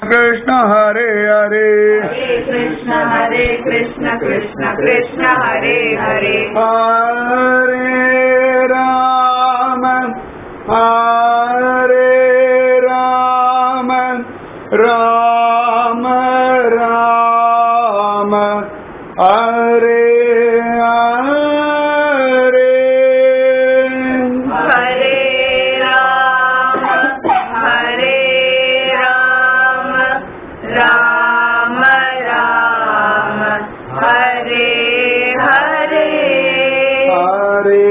कृष्ण हरे हरे हरे कृष्ण हरे कृष्ण कृष्ण कृष्ण हरे हरे हरे राम हरे राम राम राम हरे हरे हरे राम हरे राम राम राम हरे हरे हरे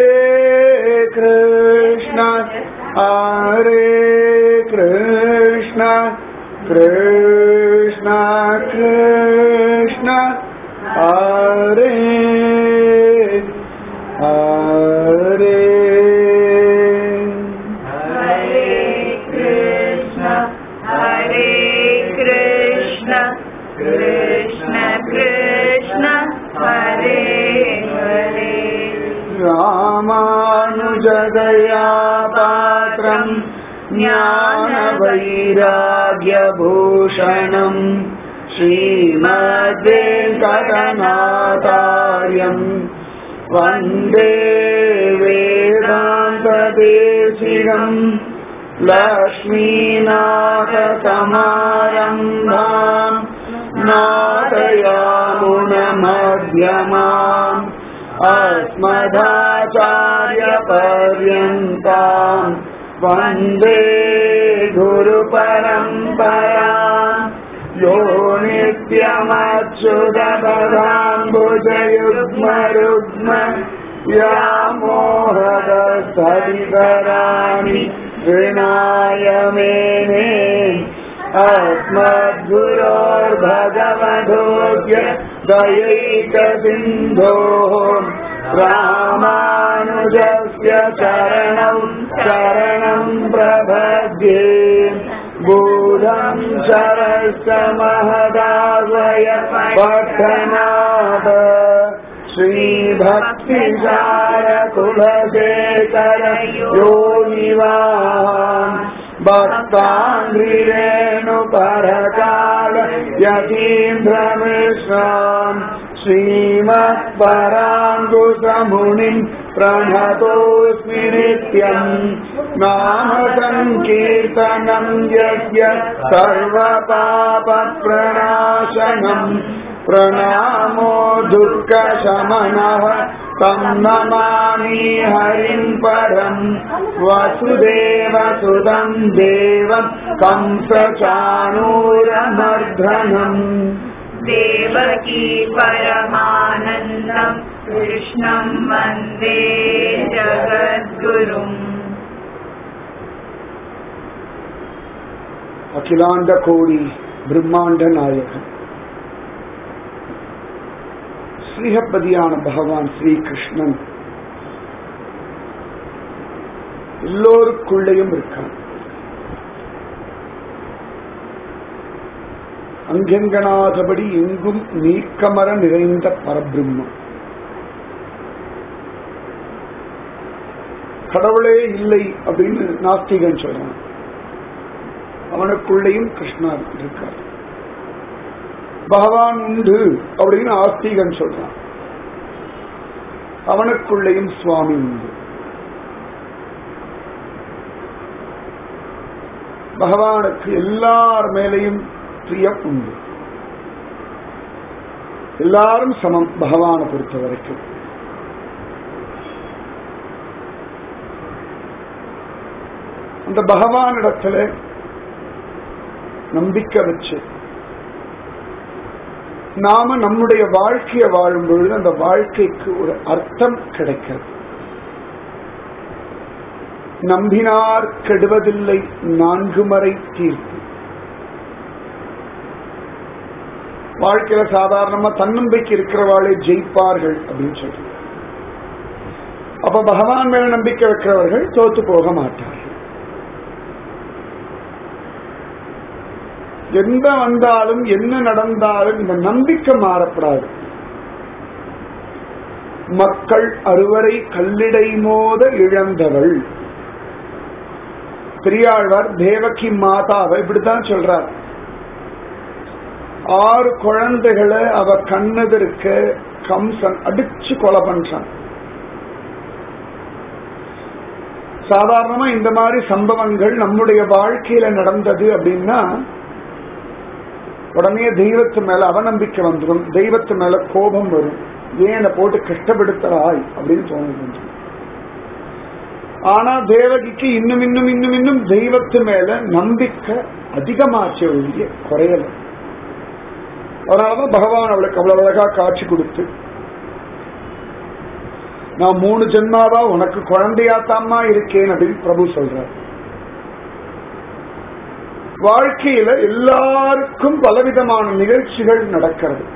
कृष्ण हरे कृष्ण कृष्ण कृष्ण हरे हरे हरे कृष्ण हरे कृष्ण कृष्ण कृष्ण हरे हरे रामानुजदया पात्रम् ज्ञानवैराग्यभूषणम् श्रीमद्वेङ्कटनाथार्यम् वन्दे वेदान्तदेशिकम् लक्ष्मीनाथसमारम्भाम् नादयामुनमध्यमाम् अस्मदाचार्यपर्यन्ताम् वन्दे गुरुपरम्पराम् यो नित्यमच्युतपदाम्बुजयुग्मरुग्म व्यामोहदस्तरितराणि ऋणाय मेने अस्मद्गुरोर्भगवधोऽद्य दयैकसिन्धोः रामानुजस्य चरणौ शरणं प्रपद्ये बुधं शरश्च महदावय पठनाद श्रीभक्तिसारकुलशेखर योनिवान् भक्ताङ्घ्रिरेणुपरकाल यतीन्द्रमिश्रान् श्रीमत्पराङ्कुशमुनिम् प्रणतोऽस्मि नित्यम् नाम सङ्कीर्तनम् यस्य सर्वपापप्रणाशनम् प्रणामो दुःखशमनः तं नमामि हरिम् परम् वसुदेवसुतं देवम् कंसचाणूरमर्धनम् देवकी परमानन्दम् कृष्णं वन्दे जगद्गुरुम् அகிலாண்ட கோடி பிரம்மாண்ட நாயகன் ஸ்ரீஹப்பதியான பகவான் ஸ்ரீகிருஷ்ணன் எல்லோருக்குள்ளேயும் இருக்கான் அங்கெங்கனாதபடி எங்கும் நீக்கமர நிறைந்த பரபிரம்மம் கடவுளே இல்லை அப்படின்னு நாஸ்திகன் சொல்றான் அவனுக்குள்ளேயும் கிருஷ்ணா இருக்கார் பகவான் உண்டு அப்படின்னு ஆஸ்திகன் சொல்றான் அவனுக்குள்ளேயும் சுவாமி உண்டு பகவானுக்கு எல்லார் மேலையும் பிரியம் உண்டு எல்லாரும் சமம் பகவானை பொறுத்த வரைக்கும் அந்த பகவானிடத்துல நம்பிக்கை வச்சு நாம நம்முடைய வாழ்க்கையை வாழும் பொழுது அந்த வாழ்க்கைக்கு ஒரு அர்த்தம் கிடைக்கிறது நம்பினார் கெடுவதில்லை நான்கு மறை தீர்ப்பு வாழ்க்கையில சாதாரணமா தன்னம்பிக்கை இருக்கிறவாளே ஜெயிப்பார்கள் அப்படின்னு சொல்றாங்க அப்ப பகவான் மேல நம்பிக்கை வைக்கிறவர்கள் தோத்து போக மாட்டார்கள் எந்த வந்தாலும் என்ன நடந்தாலும் இந்த நம்பிக்கை மாறப்படாது மக்கள் அறுவரை கல்லிடை மோத இழந்தவள் பெரியாழ்வார் தேவகி மாதாவை இப்படித்தான் சொல்றார் ஆறு குழந்தைகளை அவ கண்ணெதிர்க்க கம்சன் அடிச்சு கொலை பண்றான் சாதாரணமா இந்த மாதிரி சம்பவங்கள் நம்முடைய வாழ்க்கையில நடந்தது அப்படின்னா உடனே தெய்வத்து மேல அவநம்பிக்கை வந்துடும் தெய்வத்து மேல கோபம் வரும் ஏன் என்னை போட்டு கஷ்டப்படுத்துறாய் அப்படின்னு தோணுது ஆனா தேவகிக்கு இன்னும் இன்னும் இன்னும் இன்னும் தெய்வத்து மேல நம்பிக்கை அதிகமாச்சே ஒழிய குறையல அதனாலதான் பகவான் அவளுக்கு அவ்வளவு அழகா காட்சி கொடுத்து நான் மூணு ஜென்மாவா உனக்கு குழந்தையாத்தாமா இருக்கேன் அப்படின்னு பிரபு சொல்றார் வாழ்க்கையில எல்லாருக்கும் பலவிதமான நிகழ்ச்சிகள் நடக்கிறது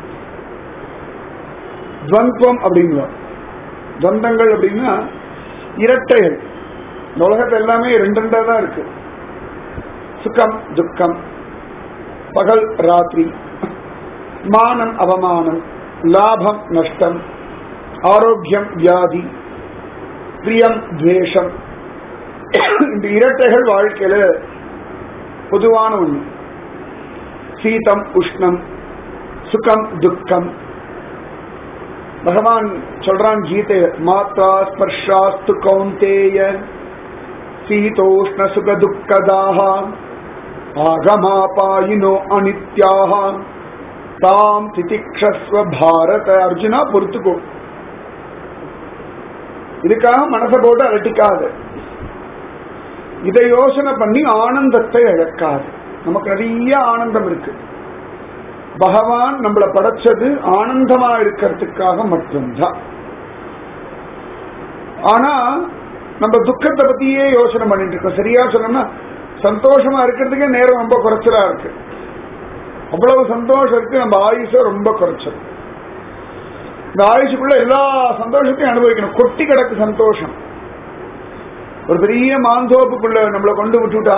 துவந்தம் அப்படிங்களா துவந்தங்கள் அப்படின்னா இரட்டைகள் இந்த உலகத்துல எல்லாமே ரெண்டு ரெண்டா தான் இருக்கு சுகம் துக்கம் பகல் ராத்திரி மானம் அவமானம் லாபம் நஷ்டம் ஆரோக்கியம் வியாதி பிரியம் துவேஷம் இந்த இரட்டைகள் வாழ்க்கையில பொதுவான ஒண்ணு சீதம் உஷ்ணம் சுகம் துக்கம் பகவான் சொல்றான் கீதை மாத்ரா ஸ்பர்ஷாஸ்து கௌந்தேய சீதோஷ்ண சுக துக்கதாக ஆகமாபாயினோ அனித்யாக தாம் திதிக்ஷஸ்வ பாரத அர்ஜுனா பொறுத்துக்கோ இதுக்காக மனசை போட்டு அலட்டிக்காது இதை யோசனை பண்ணி ஆனந்தத்தை இழக்காது நமக்கு நிறைய ஆனந்தம் இருக்கு பகவான் நம்மளை படைச்சது ஆனந்தமா இருக்கிறதுக்காக மட்டும்தான் ஆனா நம்ம துக்கத்தை பத்தியே யோசனை பண்ணிட்டு இருக்கோம் சரியா சொன்னோம்னா சந்தோஷமா இருக்கிறதுக்கே நேரம் ரொம்ப குறைச்சலா இருக்கு அவ்வளவு சந்தோஷம் இருக்கு நம்ம ஆயுஷ ரொம்ப குறைச்சல் இந்த ஆயுஷுக்குள்ள எல்லா சந்தோஷத்தையும் அனுபவிக்கணும் கொட்டி கிடக்கு சந்தோஷம் ஒரு பெரிய மாந்தோப்புக்குள்ள நம்மளை கொண்டு விட்டுட்டா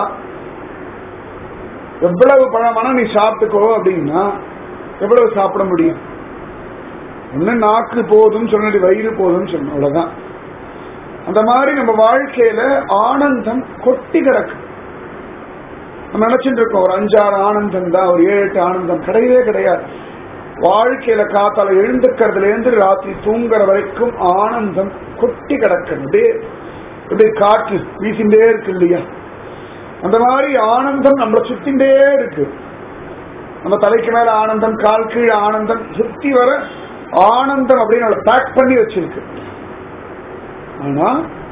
எவ்வளவு பழமான நீ சாப்பிட்டுக்கோ அப்படின்னா எவ்வளவு சாப்பிட முடியும் ஒண்ணு நாக்கு போதும் சொன்னது வயிறு போதும் சொன்ன அவ்வளவுதான் அந்த மாதிரி நம்ம வாழ்க்கையில ஆனந்தம் கொட்டி கிடக்கு நம்ம நினைச்சிட்டு இருக்கோம் ஒரு அஞ்சாறு ஆனந்தம் தான் ஒரு ஏழு எட்டு ஆனந்தம் கிடையவே கிடையாது வாழ்க்கையில காத்தால எழுந்துக்கிறதுல இருந்து ராத்திரி தூங்குற வரைக்கும் ஆனந்தம் கொட்டி கிடக்கிறது அப்படியே அப்படியே காற்று வீசிண்டே இருக்கு இல்லையா அந்த மாதிரி ஆனந்தம் நம்மளை சுத்திண்டே இருக்கு நம்ம தலைக்கு மேல ஆனந்தம் கால் கீழே ஆனந்தம் சுத்தி வர ஆனந்தம் அப்படின்னு நம்மளை பேக் பண்ணி வச்சிருக்கு ஆனா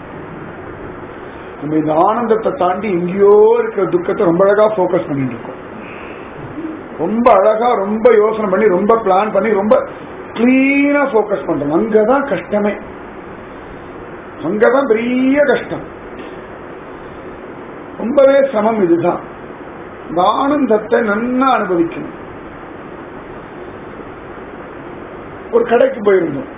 நம்ம இந்த ஆனந்தத்தை தாண்டி எங்கேயோ இருக்கிற துக்கத்தை ரொம்ப அழகா போக்கஸ் பண்ணிட்டு இருக்கோம் ரொம்ப அழகா ரொம்ப யோசனை பண்ணி ரொம்ப பிளான் பண்ணி ரொம்ப கிளீனா போக்கஸ் பண்றோம் அங்கதான் கஷ்டமே அங்கதான் பெரிய கஷ்டம் ரொம்பவே சமம் இதுதான் இந்த ஆனந்தத்தை நன்னா அனுபவிக்கணும் ஒரு கடைக்கு போயிருந்தோம்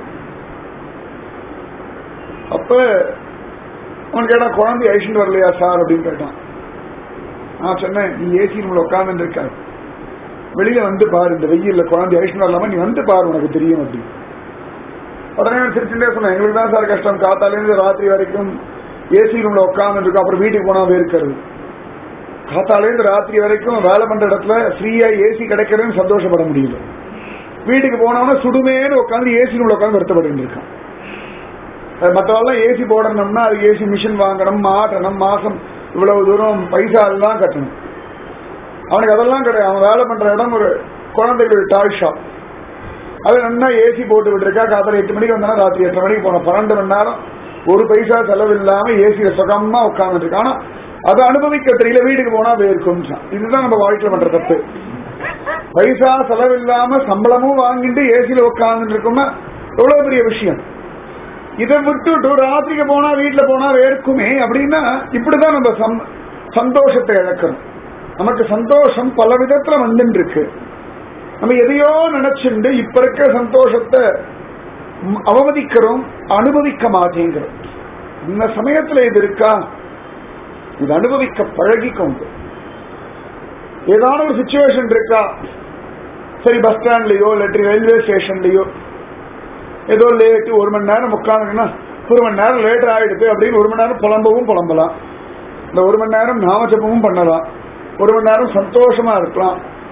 அப்ப அவன் கேட்டான் குழந்தை ஐஷன் வரலையா சார் அப்படின்னு கேட்டான் நான் சொன்னேன் நீ ஏசி ரூம்ல உட்கார்ந்து இருக்காரு வெளியில வந்து பாரு இந்த வெயில்ல குழந்தை ஐஷன் வரலாமா நீ வந்து பாரு உனக்கு தெரியும் அப்படின்னு உடனே சிரிச்சுட்டே சொன்னேன் எங்களுக்கு தான் சார் கஷ்டம் காத்தாலேருந்து ராத்திரி வரைக்கும் ஏசி ரூம்ல உட்கார்ந்து இருக்கோம் அப்புறம் வீட்டுக்கு போனா வேர்க்கிறது காத்தாலேருந்து ராத்திரி வரைக்கும் வேலை பண்ற இடத்துல ஃப்ரீயா ஏசி கிடைக்கிறதுன்னு சந்தோஷப்பட முடியல வீட்டுக்கு போனவன சுடுமேன்னு உட்காந்து ஏசி ரூம்ல உட்காந்து வருத்தப்பட்டு இருக்கான் மற்றவெல்லாம் ஏசி போடணும்னா அது ஏசி மிஷின் வாங்கணும் மாட்டணும் மாசம் இவ்வளவு தூரம் பைசா எல்லாம் கட்டணும் அவனுக்கு அதெல்லாம் கிடையாது அவன் வேலை பண்ற இடம் ஒரு குழந்தைகள் டாய் ஷாப் அது நல்லா ஏசி போட்டு விட்டுருக்கா காத்தால எட்டு மணிக்கு வந்தானா ராத்திரி எட்டு மணிக்கு போன பன்னெண்டு மணி நேரம் ஒரு பைசா செலவு இல்லாம ஏசியில சுகமா உட்கார்ந்துட்டு இருக்கு ஆனா அதை அனுபவிக்க தெரியல வீட்டுக்கு போனா வேர்க்கும் இதுதான் நம்ம வாழ்க்கையில பண்ற தப்பு பைசா செலவு இல்லாம சம்பளமும் வாங்கிட்டு ஏசியில உட்கார்ந்துட்டு இருக்கோம்னா எவ்வளவு பெரிய விஷயம் இதை விட்டுட்டு ராத்திரிக்கு போனா வீட்டுல போனா வேர்க்குமே அப்படின்னா இப்படிதான் நம்ம சம்- சந்தோஷத்தை இழக்கிறோம் நமக்கு சந்தோஷம் பல விதத்துல வந்துட்டு இருக்கு நம்ம எதையோ நினைச்சுண்டு இப்ப இருக்கிற சந்தோஷத்தை ம், அவமதிக்கிறோம் அனுபவிக்க மாட்டேங்கிறோம் இந்த சமயத்துல இது இருக்கா இது அனுபவிக்க பழகிக்கொண்டு ஏதான ஒரு சுச்சுவேஷன் இருக்கா சரி பஸ் ஸ்டாண்ட்லயோ இல்லாட்டி ரயில்வே ஸ்டேஷன்லயோ ஏதோ லேட்டு ஒரு மணி நேரம் உட்காந்துங்கன்னா ஒரு மணி நேரம் லேட் ஆயிடுது அப்படின்னு ஒரு மணி நேரம் புலம்பவும் புலம்பலாம் இந்த ஒரு மணி நேரம் நாமஜபமும் பண்ணலாம் ஒரு மணி நேரம் சந்தோஷமா இருக்கலாம்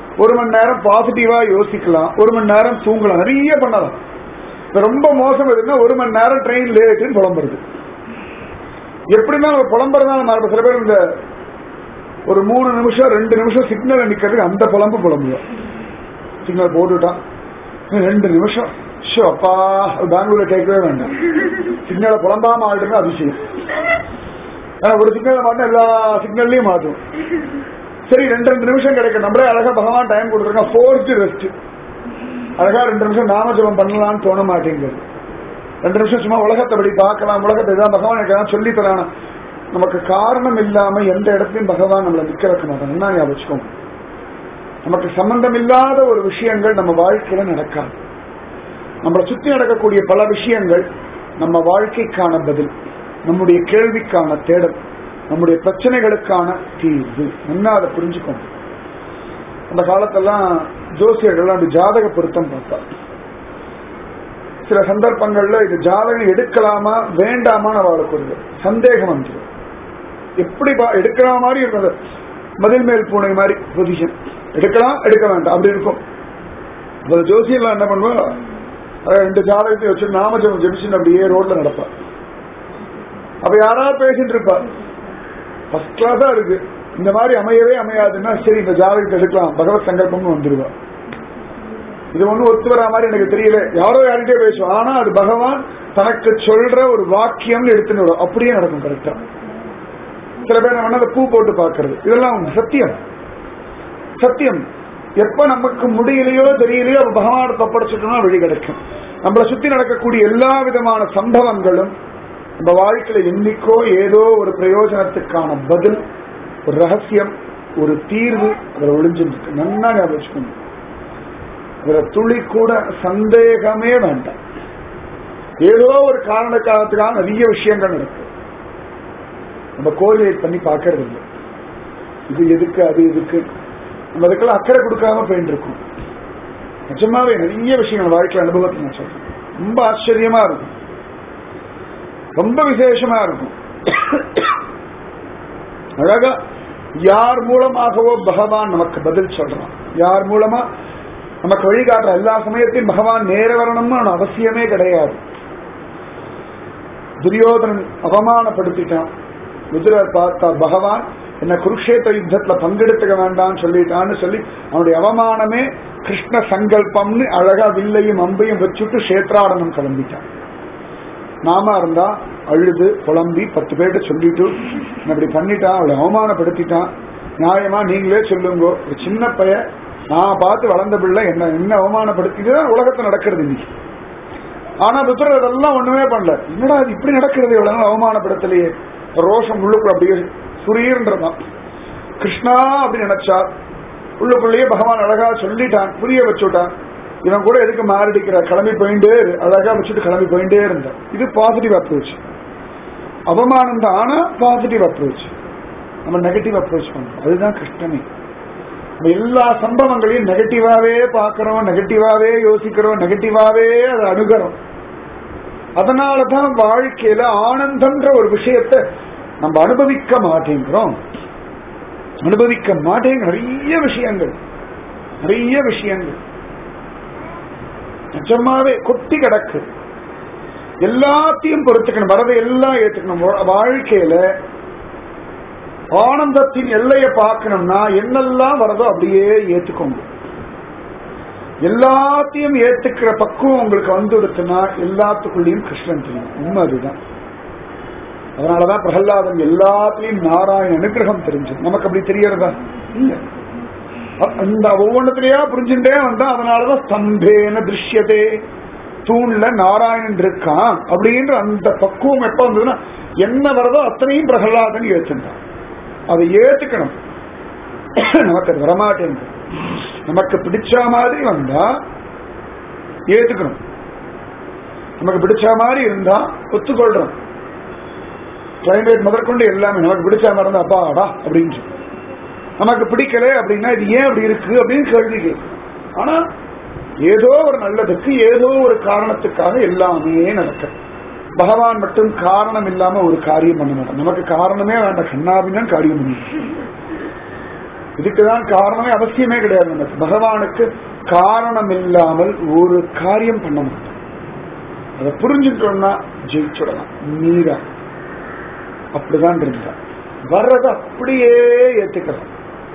ஒரு மணி நேரம் பாசிட்டிவா யோசிக்கலாம் ஒரு மணி நேரம் தூங்கலாம் நிறைய பண்ணலாம் இப்ப ரொம்ப மோசம் எதுன்னா ஒரு மணி நேரம் ட்ரெயின் லேட்டுன்னு புலம்புறது எப்படின்னா நம்ம புலம்புறதுனால மாறும் சில பேர் இந்த ஒரு மூணு நிமிஷம் ரெண்டு நிமிஷம் சிக்னல் நிக்கிறதுக்கு அந்த புலம்பு புலம்புவோம் சிக்னல் போட்டுட்டான் இன்னும் ரெண்டு நிமிஷம் ஷோ அப்பா பெங்களூர்ல கேட்கவே வேண்டாம் சிக்னலை புலம்பாம ஆள்றது அதிசயம் ஆனா ஒரு சிக்னலை மாட்டோம் எல்லா சிக்னல்லையும் மாற்றும் சரி ரெண்டு ரெண்டு நிமிஷம் கிடைக்கும் நம்மளே அழகா பகவான் டைம் கொடுத்துருக்கான் ஃபோர்த்து ரெஸ்ட் அழகா ரெண்டு நிமிஷம் நாமஜபம் பண்ணலாம்னு தோண மாட்டேங்குது ரெண்டு நிமிஷம் சும்மா உலகத்தை படி பார்க்கலாம் உலகத்தை இதான் பகவான் எனக்கு ஏதாவது சொல்லி தரான நமக்கு காரணம் இல்லாம எந்த இடத்துலயும் பகவான் நம்மளை நிக்க வைக்க மாட்டான் என்ன ஞாபகம் வச்சுக்கோங்க நமக்கு சம்பந்தம் இல்லாத ஒரு விஷயங்கள் நம்ம வாழ்க்கையில நடக்காது நம்மளை சுத்தி நடக்கக்கூடிய பல விஷயங்கள் நம்ம வாழ்க்கைக்கான பதில் நம்முடைய கேள்விக்கான தேடல் நம்முடைய பிரச்சனைகளுக்கான தீர்வு என்ன அதை புரிஞ்சுக்கணும் அந்த காலத்தெல்லாம் ஜோசியர்கள்லாம் அப்படி ஜாதக பொருத்தம் பார்த்தா சில சந்தர்ப்பங்கள்ல இது ஜாதகம் எடுக்கலாமா வேண்டாமான்னு அவளுக்கு ஒரு சந்தேகம் வந்துடும் எப்படி பா- எடுக்கிற மாதிரி இருக்கும் அது. மதில் மேல் பூனை மாதிரி பொசிஷன் எடுக்கலாம் எடுக்க வேண்டாம் அப்படி இருக்கும் அப்ப ஜோசியெல்லாம் என்ன பண்ணுவா அஹ் ரெண்டு ஜாதகத்தையும் வச்சு நாமஜபம் ஜெபிச்சுன்னு அப்படியே ரோட்ல நடப்பா அப்ப யாராவது பேசிட்டு இருப்பா ஃபர்ஸ்ட் கிளாஸா இருக்கு இந்த மாதிரி அமையவே அமையாதுன்னா சரி இந்த ஜாதகத்தை எடுக்கலாம் பகவத் சங்கல்பம்னு வந்துருவா இது ஒண்ணும் ஒத்து வரா மாதிரி எனக்கு தெரியல யாரோ யார்கிட்டயே பேசுவோம் ஆனா அது பகவான் தனக்கு சொல்ற ஒரு வாக்கியம்னு எடுத்துன்னு வரும் அப்படியே நடக்கும் கரெக்டா சில பேர் நம்ம அந்த பூ போட்டு பாக்குறது இதெல்லாம் உண்மை. சத்தியம் சத்தியம் எப்ப நமக்கு முடியலையோ தெரியலையோ அப்ப பகவான தப்படைச்சிட்டோம்னா வழி கிடைக்கும் நம்மளை சுத்தி நடக்கக்கூடிய எல்லா விதமான சம்பவங்களும் நம்ம வாழ்க்கையில என்னைக்கோ ஏதோ ஒரு பிரயோஜனத்துக்கான பதில் ஒரு ரகசியம் ஒரு தீர்வு அதில் ஒளிஞ்சிருக்கு நன்னா ஞாபகம் வச்சுக்கணும் இதுல துளி கூட சந்தேகமே வேண்டாம் ஏதோ ஒரு காரண காலத்துக்காக நிறைய விஷயங்கள் நடக்கும் நம்ம கோரிலேட் பண்ணி பார்க்கறது இல்லை இது எதுக்கு அது எதுக்கு நம்ம அதுக்கெல்லாம் அக்கறை கொடுக்காம போயிட்டு இருக்கோம் நிஜமாவே நிறைய விஷயங்கள் வாழ்க்கை அனுபவத்தை நான் சொல்றேன் ரொம்ப ஆச்சரியமா இருக்கும் ரொம்ப விசேஷமா இருக்கும் அழகா யார் மூலமாகவோ பகவான் நமக்கு பதில் சொல்றான் யார் மூலமா நமக்கு வழிகாட்டுற எல்லா சமயத்தையும் பகவான் நேர வரணும்னு அவசியமே கிடையாது துரியோதனன் அவமானப்படுத்திட்டான் விதுரர் பார்த்தா பகவான் என்ன குருக்ஷேத்திர யுத்தத்துல பங்கெடுத்துக்க வேண்டாம்னு சொல்லிட்டான்னு சொல்லி அவனுடைய அவமானமே கிருஷ்ண சங்கல்பம்னு அழகா வில்லையும் அம்பையும் வச்சுட்டு கஷேத்ராடனம் கிளம்பிட்டான் நாம இருந்தா அழுது புலம்பி பத்து பேர்கிட்ட சொல்லிட்டு "நான் இப்படி பண்ணிட்டான் அவளை அவமானப்படுத்திட்டான் நியாயமா நீங்களே சொல்லுங்க ஒரு சின்ன பைய நான் பார்த்து வளர்ந்த பிள்ளை என்ன என்ன அவமானப்படுத்திட்டு உலகத்துல நடக்கிறது இன்னைக்கு ஆனா புத்தர் அதெல்லாம் ஒண்ணுமே பண்ணல என்னடா இது இப்படி நடக்கிறது இவ்வளவு நாள் அவமானப்படுத்தலையே ரோஷம் உள்ளுக்குள்ள அப்படியே சுரீர்ன்றதான் கிருஷ்ணா அப்படின்னு நினைச்சா உள்ளுக்குள்ளேயே பகவான் அழகா சொல்லிட்டான் புரிய வச்சுட்டான் இவன் கூட எதுக்கு மாரடிக்கிற கிளம்பி போயிட்டே இரு அழகா வச்சுட்டு கிளம்பி போயிட்டே இருந்தான் இது பாசிட்டிவ் அப்ரோச் அவமானம் தான் ஆனா பாசிட்டிவ் அப்ரோச் நம்ம நெகட்டிவ் அப்ரோச் பண்றோம் அதுதான் கிருஷ்ணனே நம்ம எல்லா சம்பவங்களையும் நெகட்டிவாவே பார்க்கறோம் நெகட்டிவாவே யோசிக்கிறோம் நெகட்டிவாவே அதை அணுகிறோம் அதனாலதான் வாழ்க்கையில ஆனந்தம்ன்ற ஒரு விஷயத்தை நம்ம அனுபவிக்க மாட்டேங்கிறோம் அனுபவிக்க மாட்டேங்க நிறைய விஷயங்கள் நிறைய விஷயங்கள் நிஜமாவே கொட்டி கிடக்கு எல்லாத்தையும் பொறுத்துக்கணும் வரதை எல்லாம் ஏத்துக்கணும் வா- வாழ்க்கையில ஆனந்தத்தின் எல்லையை பார்க்கணும்னா என்னெல்லாம் வரதோ அப்படியே ஏத்துக்கோங்க எல்லாத்தையும் ஏத்துக்கிற பக்குவம் உங்களுக்கு வந்துடுச்சுன்னா எல்லாத்துக்குள்ளேயும் கிருஷ்ணன் தெரியும் உண்மை அதுதான் அதனாலதான் பிரகலாதன் எல்லாத்துலயும் நாராயண அனுகிரகம் தெரிஞ்சு நமக்கு அப்படி தெரியறதா இல்ல அ- அந்த ஒவ்வொன்றத்திலேயா புரிஞ்சுட்டே வந்தா அதனாலதான் ஸ்தம்பேன திருஷ்யதே தூண்ல நாராயணன் இருக்கான் அப்படின்ற அந்த பக்குவம் எப்ப வந்ததுன்னா என்ன வரதோ அத்தனையும் பிரகலாதன் ஏத்துட்டான் அதை ஏத்துக்கணும் நமக்கு அது வரமாட்டேங்குது நமக்கு பிடிச்ச மாதிரி வந்தா ஏத்துக்கணும் நமக்கு பிடிச்ச மாதிரி இருந்தா ஒத்துக்கொள்றோம் கிளைமேட் முதற்கொண்டு எல்லாமே நமக்கு பிடிச்ச மாதிரி இருந்தா அப்பாடா அப்படின்னு சொல்லி. நமக்கு பிடிக்கல அப்படின்னா இது ஏன் அப்படி இருக்கு அப்படின்னு கேள்வி கேட்கும் ஆனா ஏதோ ஒரு நல்லதுக்கு ஏதோ ஒரு காரணத்துக்காக எல்லாமே நடக்கும் பகவான் மட்டும் காரணம் இல்லாம ஒரு காரியம் பண்ண மாட்டான் நமக்கு காரணமே வேண்டாம் கண்ணாபின்னு காரியம் பண்ணுவோம் இதுக்குதான் காரணமே அவசியமே கிடையாது நமக்கு பகவானுக்கு காரணம் இல்லாமல் ஒரு காரியம் பண்ண மாட்டோம் அதை புரிஞ்சுட்டோம்னா ஜெயிச்சுடலாம் மீரா அப்படிதான் இருந்தா வர்றத அப்படியே ஏத்துக்கலாம்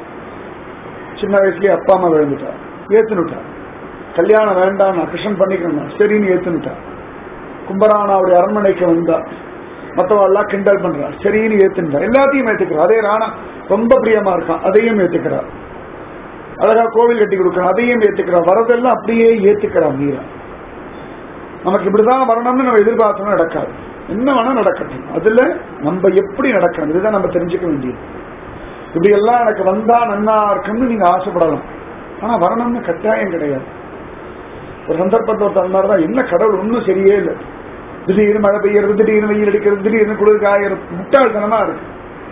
சின்ன வயசுலயே அப்பா அம்மா விழுந்துட்டா ஏத்துனுட்டா கல்யாணம் வேண்டாம் நான் கிருஷ்ணன் பண்ணிக்கணும் சரின்னு ஏத்துனுட்டா கும்பரானாவுடைய அரண்மனைக்கு வந்தா மற்றவாள்லாம் கிண்டல் பண்றா சரின்னு ஏத்துட்டா எல்லாத்தையும் ஏத்துக்கிறா அதே ராணா ரொம்ப பிரியமா இருக்கான் அதையும் ஏத்துக்கிறா அழகா கோவில் கட்டி கொடுக்கணும் அதையும் ஏத்துக்கிறா வரதெல்லாம் அப்படியே ஏத்துக்கிறா மீரா நமக்கு இப்படிதான் வரணும்னு நம்ம எதிர்பார்த்தோம் நடக்காது என்ன வேணா நடக்கட்டும் அதுல நம்ம எப்படி நடக்கணும் இதுதான் நம்ம தெரிஞ்சுக்க வேண்டியது இப்படி எல்லாம் எனக்கு வந்தா நன்னா இருக்குன்னு நீங்க ஆசைப்படலாம் ஆனா வரணும்னு கட்டாயம் கிடையாது ஒரு சந்தர்ப்பத்தை ஒரு தந்தார் தான் என்ன கடவுள் ஒன்றும் சரியே இல்லை திடீர்னு மழை பெய்யறது திடீர்னு வெயில் அடிக்கிறது திடீர்னு குளிர் காயறது முட்டாள்தனமா இருக்கு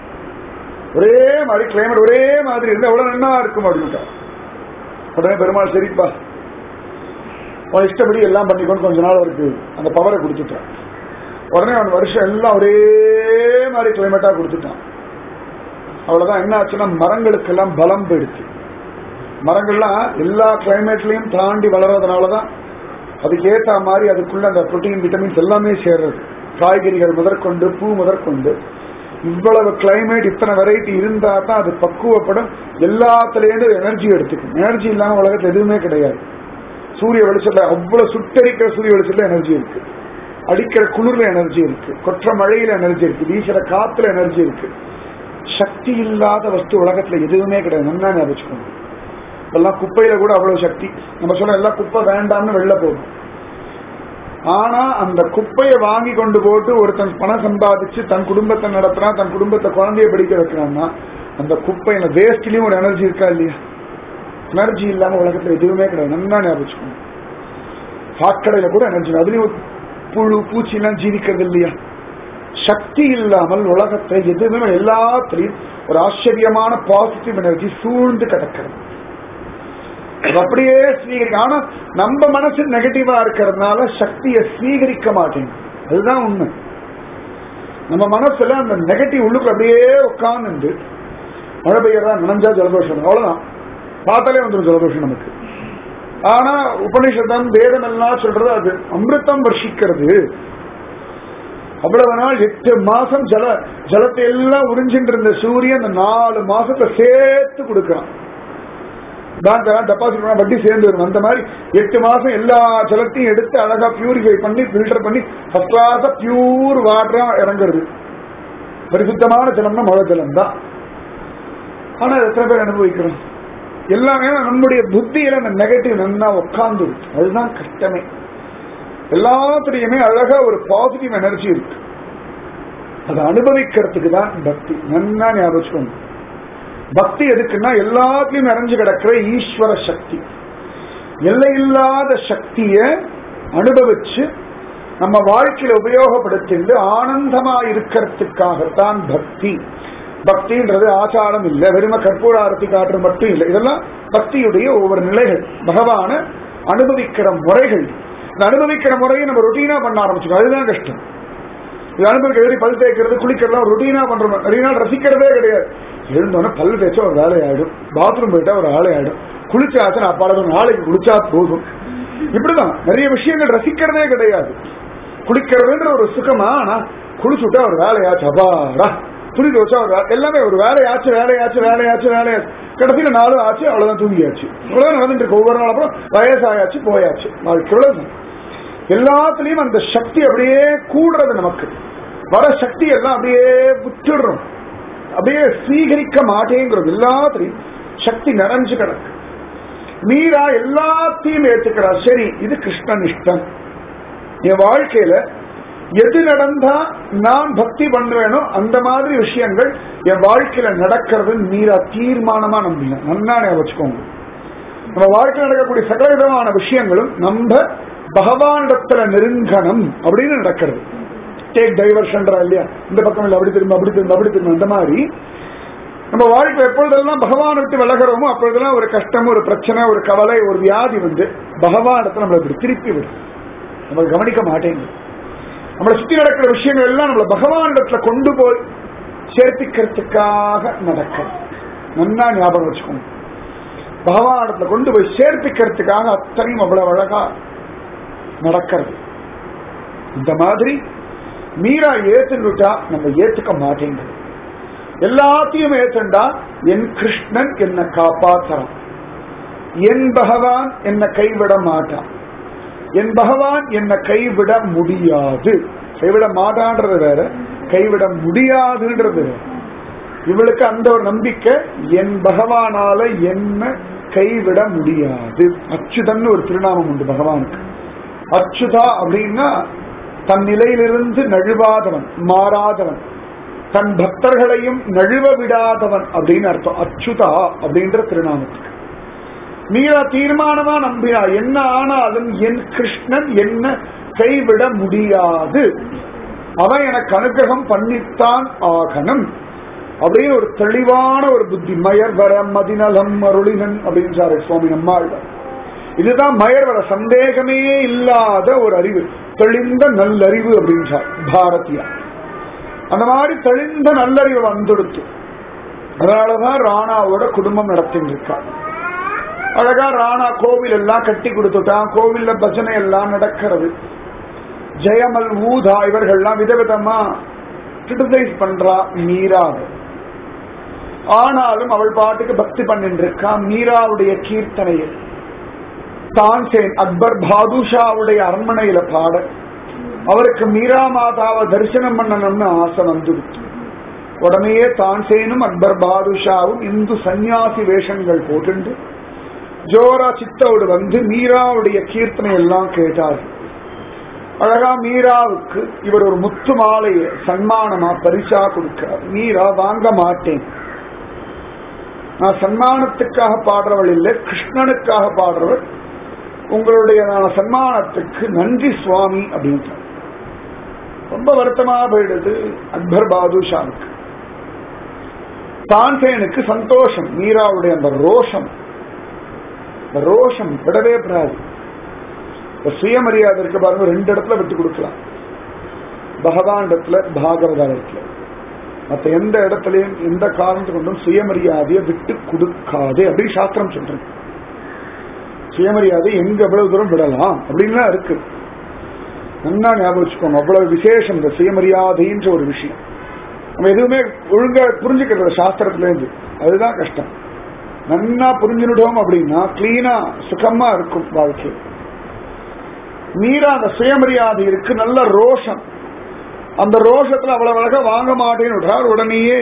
ஒரே மாதிரி கிளைமேட் ஒரே மாதிரி இருந்தா எவ்வளவு நன்னா இருக்கும் அப்படின்ட்டா உடனே பெருமாள் சரிப்பா அவன் இஷ்டப்படி எல்லாம் பண்ணிக்கொண்டு கொஞ்ச நாள் அவருக்கு அந்த பவரை கொடுத்துட்டான் உடனே அவன் வருஷம் எல்லாம் ஒரே மாதிரி கிளைமேட்டா கொடுத்துட்டான் அவ்வளவுதான் என்ன ஆச்சுன்னா மரங்களுக்கெல்லாம் பலம் போயிடுச்சு மரங்கள்லாம் எல்லா கிளைமேட்லயும் தாண்டி வளர்றதுனாலதான் அதுக்கு ஏத்த மாதிரி அதுக்குள்ள அந்த புரோட்டீன் விட்டமின்ஸ் எல்லாமே சேர்றது காய்கறிகள் முதற்கொண்டு பூ முதற்கொண்டு இவ்வளவு கிளைமேட் இத்தனை வெரைட்டி இருந்தா தான் அது பக்குவப்படும் எல்லாத்துலேருந்து எனர்ஜி எடுத்துக்கும் எனர்ஜி இல்லாம உலகத்துல எதுவுமே கிடையாது சூரிய வெளிச்சத்துல அவ்வளவு சுட்டரிக்கிற சூரிய வெளிச்சத்துல எனர்ஜி இருக்கு அடிக்கிற குளிர்ல எனர்ஜி இருக்கு கொற்ற மழையில எனர்ஜி இருக்கு வீசுற காத்துல எனர்ஜி இருக்கு சக்தி இல்லாத வஸ்து உலகத்துல எதுவுமே கிடையாது நல்லா ஞாபகம் எல்லாம் குப்பையில கூட அவ்வளவு சக்தி நம்ம சொல்ல எல்லாம் குப்பை வேண்டாம்னு வெளில போகும் ஆனா அந்த குப்பையை வாங்கி கொண்டு போட்டு ஒருத்தன் பணம் சம்பாதிச்சு தன் குடும்பத்தை நடத்துறான் தன் குடும்பத்தை குழந்தைய படிக்க வைக்கிறான்னா அந்த குப்பையில வேஸ்ட்லயும் ஒரு எனர்ஜி இருக்கா இல்லையா எனர்ஜி இல்லாம உலகத்துல எதுவுமே கிடையாது நல்லா ஞாபகம் சாக்கடையில கூட எனர்ஜி அதுலயும் புழு பூச்சி எல்லாம் ஜீவிக்கிறது இல்லையா சக்தி இல்லாமல் உலகத்தை எதுவுமே எல்லாத்திலையும் ஒரு ஆச்சரியமான பாசிட்டிவ் எனர்ஜி சூழ்ந்து கிடக்கிறது அது அப்படியே ஸ்வீகரிக்க ஆனா நம்ம மனசு நெகட்டிவா இருக்கிறதுனால சக்தியை ஸ்வீகரிக்க மாட்டேங்குது அதுதான் உண்மை நம்ம மனசுல அந்த நெகட்டிவ் உள்ளுக்கு அப்படியே உட்கார்ந்து மழை பெய்யறதா நனைஞ்சா ஜலதோஷம் அவ்வளவுதான் பார்த்தாலே வந்துடும் ஜலதோஷம் நமக்கு ஆனா உபனிஷதம் வேதம் எல்லாம் சொல்றது அது அமிர்தம் வர்ஷிக்கிறது அவ்வளவு நாள் எட்டு மாசம் ஜல ஜலத்தை எல்லாம் உறிஞ்சிட்டு இருந்த சூரியன் அந்த நாலு மாசத்தை சேர்த்து கொடுக்கிறான் பேங்க் டெபாசிட் பண்ணா வட்டி சேர்ந்து வரும் அந்த மாதிரி எட்டு மாசம் எல்லா ஜலத்தையும் எடுத்து அழகா பியூரிஃபை பண்ணி ஃபில்டர் பண்ணி ஃபர்ஸ்ட் கிளாஸா பியூர் வாட்டரா இறங்குறது பரிசுத்தமான ஜலம்னா மழை ஜலம் தான் ஆனா எத்தனை பேர் அனுபவிக்கிறோம் எல்லாமே நம்முடைய புத்தியில அந்த நெகட்டிவ் நல்லா உட்கார்ந்து அதுதான் கஷ்டமே எல்லாத்துலயுமே அழகா ஒரு பாசிட்டிவ் எனர்ஜி இருக்கு அதை அனுபவிக்கிறதுக்கு தான் பக்தி நல்லா ஞாபகம் பக்தி எதுக்குன்னா எல்லாத்தையும் நிறைஞ்சு கிடக்கிற ஈஸ்வர சக்தி எல்லையில்லாத சக்திய அனுபவிச்சு நம்ம வாழ்க்கையில உபயோகப்படுத்திட்டு ஆனந்தமா இருக்கிறதுக்காகத்தான் பக்தி பக்தின்றது ஆச்சாரம் இல்லை வெறும கற்பூர ஆரத்தி காற்று மட்டும் இல்லை இதெல்லாம் பக்தியுடைய ஒவ்வொரு நிலைகள் பகவான அனுபவிக்கிற முறைகள் இந்த அனுபவிக்கிற முறையை நம்ம ரொட்டீனா பண்ண ஆரம்பிச்சிடும் அதுதான் கஷ்டம் இது அனுபவிக்க எழுதி பல் தேய்க்கிறது குளிக்கிறதுலாம் ரொட்டீனா பண்றோம் நிறைய நாள் ரசிக்கிறதே கிடையாது எழுந்தோன்னே பல் தேய்ச்சா ஒரு வேலையாயிடும் பாத்ரூம் போயிட்டா ஒரு ஆளையாயிடும் குளிச்சாச்சு நான் பல நாளைக்கு குளிச்சா போதும் இப்படிதான் நிறைய விஷயங்கள் ரசிக்கிறதே கிடையாது குளிக்கிறதுன்ற ஒரு சுகமா ஆனா குளிச்சுட்டா ஒரு வேலையாச்சு அபாடா துணி தோச்சா ஒரு வே- எல்லாமே ஒரு வேலையாச்சு வேலையாச்சு வேலையாச்சு வேலையாச்சு கடைசியில நாளும் ஆச்சு அவ்வளவுதான் தூங்கியாச்சு அவ்வளவுதான் நடந்துட்டு இருக்கு ஒவ்வொரு நாள் அப்புறம் வயசாயாச்சு போயாச்சு வாழ்க்கை அவ்வளவுதான் எல்லாத்துலயும் அந்த சக்தி அப்படியே கூடுறது நமக்கு வர சக்தி எல்லாம் அப்படியே விட்டுடுறோம் அப்படியே ஸ்வீகரிக்க மாட்டேங்கிறது எல்லாத்துலயும் சக்தி நிறைஞ்சு கிடக்கு மீரா எல்லாத்தையும் ஏத்துக்கிறா சரி இது கிருஷ்ணன் இஷ்டம் என் வாழ்க்கையில எது நடந்தா நான் பக்தி பண்ணுவேனோ அந்த மாதிரி விஷயங்கள் என் வாழ்க்கையில நடக்கிறது மீரா தீர்மானமா நம்பின நன்னா ஞாபகம் வச்சுக்கோங்க நம்ம வாழ்க்கையில் நடக்கக்கூடிய சகல விதமான விஷயங்களும் நம்ம பகவானிடத்துல நெருங்கணும் அப்படின்னு நடக்கிறது டேக் டைவர்ஷன்றா இல்லையா இந்த பக்கம் இல்ல அப்படி திரும்ப அப்படி திரும்ப அப்படி திரும்ப அந்த மாதிரி நம்ம வாழ்க்கை எப்பொழுதெல்லாம் பகவானை விட்டு விலகிறோமோ அப்பொழுதெல்லாம் ஒரு கஷ்டம் ஒரு பிரச்சனை ஒரு கவலை ஒரு வியாதி வந்து பகவானிடத்துல நம்மளை இப்படி திருப்பி விடும் நம்ம கவனிக்க மாட்டேங்குது நம்மளை சுத்தி நடக்கிற விஷயங்கள் எல்லாம் நம்மளை பகவானிடத்துல கொண்டு போய் சேர்ப்பிக்கிறதுக்காக நடக்கும் நன்னா ஞாபகம் வச்சுக்கோங்க பகவானிடத்துல கொண்டு போய் சேர்ப்பிக்கிறதுக்காக அத்தனையும் அவ்வளவு அழகா நடக்கிறது இந்த மாதிரி மீரா ஏத்துனுட்டா நம்ம ஏத்துக்க மாட்டேங்குது எல்லாத்தையும் ஏத்துண்டா என் கிருஷ்ணன் என்ன காப்பாத்துறான் என் பகவான் என்ன கைவிட மாட்டான் என் பகவான் என்ன கைவிட முடியாது கைவிட மாட்டான்றது வேற கைவிட முடியாதுன்றது வேற இவளுக்கு அந்த ஒரு நம்பிக்கை என் பகவானால என்ன கைவிட முடியாது அச்சுதன் ஒரு திருநாமம் உண்டு பகவானுக்கு அச்சுதா அப்படின்னா தன் நிலையிலிருந்து நழுவாதவன் மாறாதவன் தன் பக்தர்களையும் நழுவ விடாதவன் அப்படின்னு அர்த்தம் அச்சுதா அப்படின்ற திருநாமத்துக்கு மீரா தீர்மானமா நம்பினா என்ன ஆனாலும் என் கிருஷ்ணன் என்ன கைவிட முடியாது அவன் எனக்கு அனுகிரகம் பண்ணித்தான் ஆகணும் அப்படின்னு ஒரு தெளிவான ஒரு புத்தி மயர் வர மதிநலம் அருளினன் அப்படின்றாரு சுவாமி நம்மாழ்வார் இதுதான் மயர் வர சந்தேகமே இல்லாத ஒரு அறிவு தெளிந்த நல்லறிவு அப்படின்றார் பாரதியா அந்த மாதிரி தெளிந்த நல்லறிவு வந்துடுத்து அதனாலதான் ராணாவோட குடும்பம் நடத்திட்டு இருக்கா அழகா ராணா கோவில் எல்லாம் கட்டி கொடுத்துட்டான் கோவில்ல பஜனை எல்லாம் நடக்கிறது ஜெயமல் ஊதா இவர்கள்லாம் விதவிதமா கிரிட்டிசைஸ் பண்றா மீராவை ஆனாலும் அவள் பாட்டுக்கு பக்தி பண்ணிட்டு இருக்கா மீராவுடைய கீர்த்தனையில் தான்சேன் அக்பர் பாதுஷாவுடைய அரண்மனையில பாட அவருக்கு மீரா மாதாவை தரிசனம் பண்ணணும்னு ஆசை வந்துடுச்சு உடனேயே தான்சேனும் அக்பர் பாதுஷாவும் இந்து சந்நியாசி வேஷங்கள் போட்டுண்டு ஜோரா சித்தோடு வந்து மீராவுடைய கீர்த்தனை எல்லாம் கேட்டார் அழகா மீராவுக்கு இவர் ஒரு முத்து மாலையை சன்மானமா பரிசா கொடுக்கிறார் மீரா வாங்க மாட்டேன் நான் சன்மானத்துக்காக பாடுறவள் இல்லை கிருஷ்ணனுக்காக பாடுறவள் உங்களுடைய நான் சன்மானத்துக்கு நன்றி சுவாமி அப்படின்ட்டு ரொம்ப வருத்தமா போயிடுது அக்பர் பாதுஷாவுக்கு தான்சேனுக்கு சந்தோஷம் மீராவுடைய அந்த ரோஷம் இந்த ரோஷம் விடவே கூடாது இந்த சுயமரியாதை இருக்க பாருங்க ரெண்டு இடத்துல விட்டு கொடுக்கலாம் பகவான் இடத்துல பாகவதா இடத்துல மற்ற எந்த இடத்துலயும் எந்த காரணத்தை கொண்டும் சுயமரியாதையை விட்டு கொடுக்காதே அப்படின்னு சாஸ்திரம் சொல்றேன் சுயமரியாதை எங்க எவ்வளவு தூரம் விடலாம் அப்படின்லாம் இருக்கு நல்லா ஞாபகம் வச்சுக்கோங்க அவ்வளவு விசேஷம் இந்த சுயமரியாதைன்ற ஒரு விஷயம் நம்ம எதுவுமே ஒழுங்கா புரிஞ்சுக்கிறது சாஸ்திரத்துல இருந்து அதுதான் கஷ்டம் நன்னா புரிஞ்சுட்டோம் அப்படின்னா கிளீனா சுகமா இருக்கும் வாழ்க்கை மீரா அந்த சுயமரியாதை இருக்கு நல்ல ரோஷம் அந்த ரோஷத்துல அவ்வளவு அழகா வாங்க மாட்டேன்னு விட்டார் உடனேயே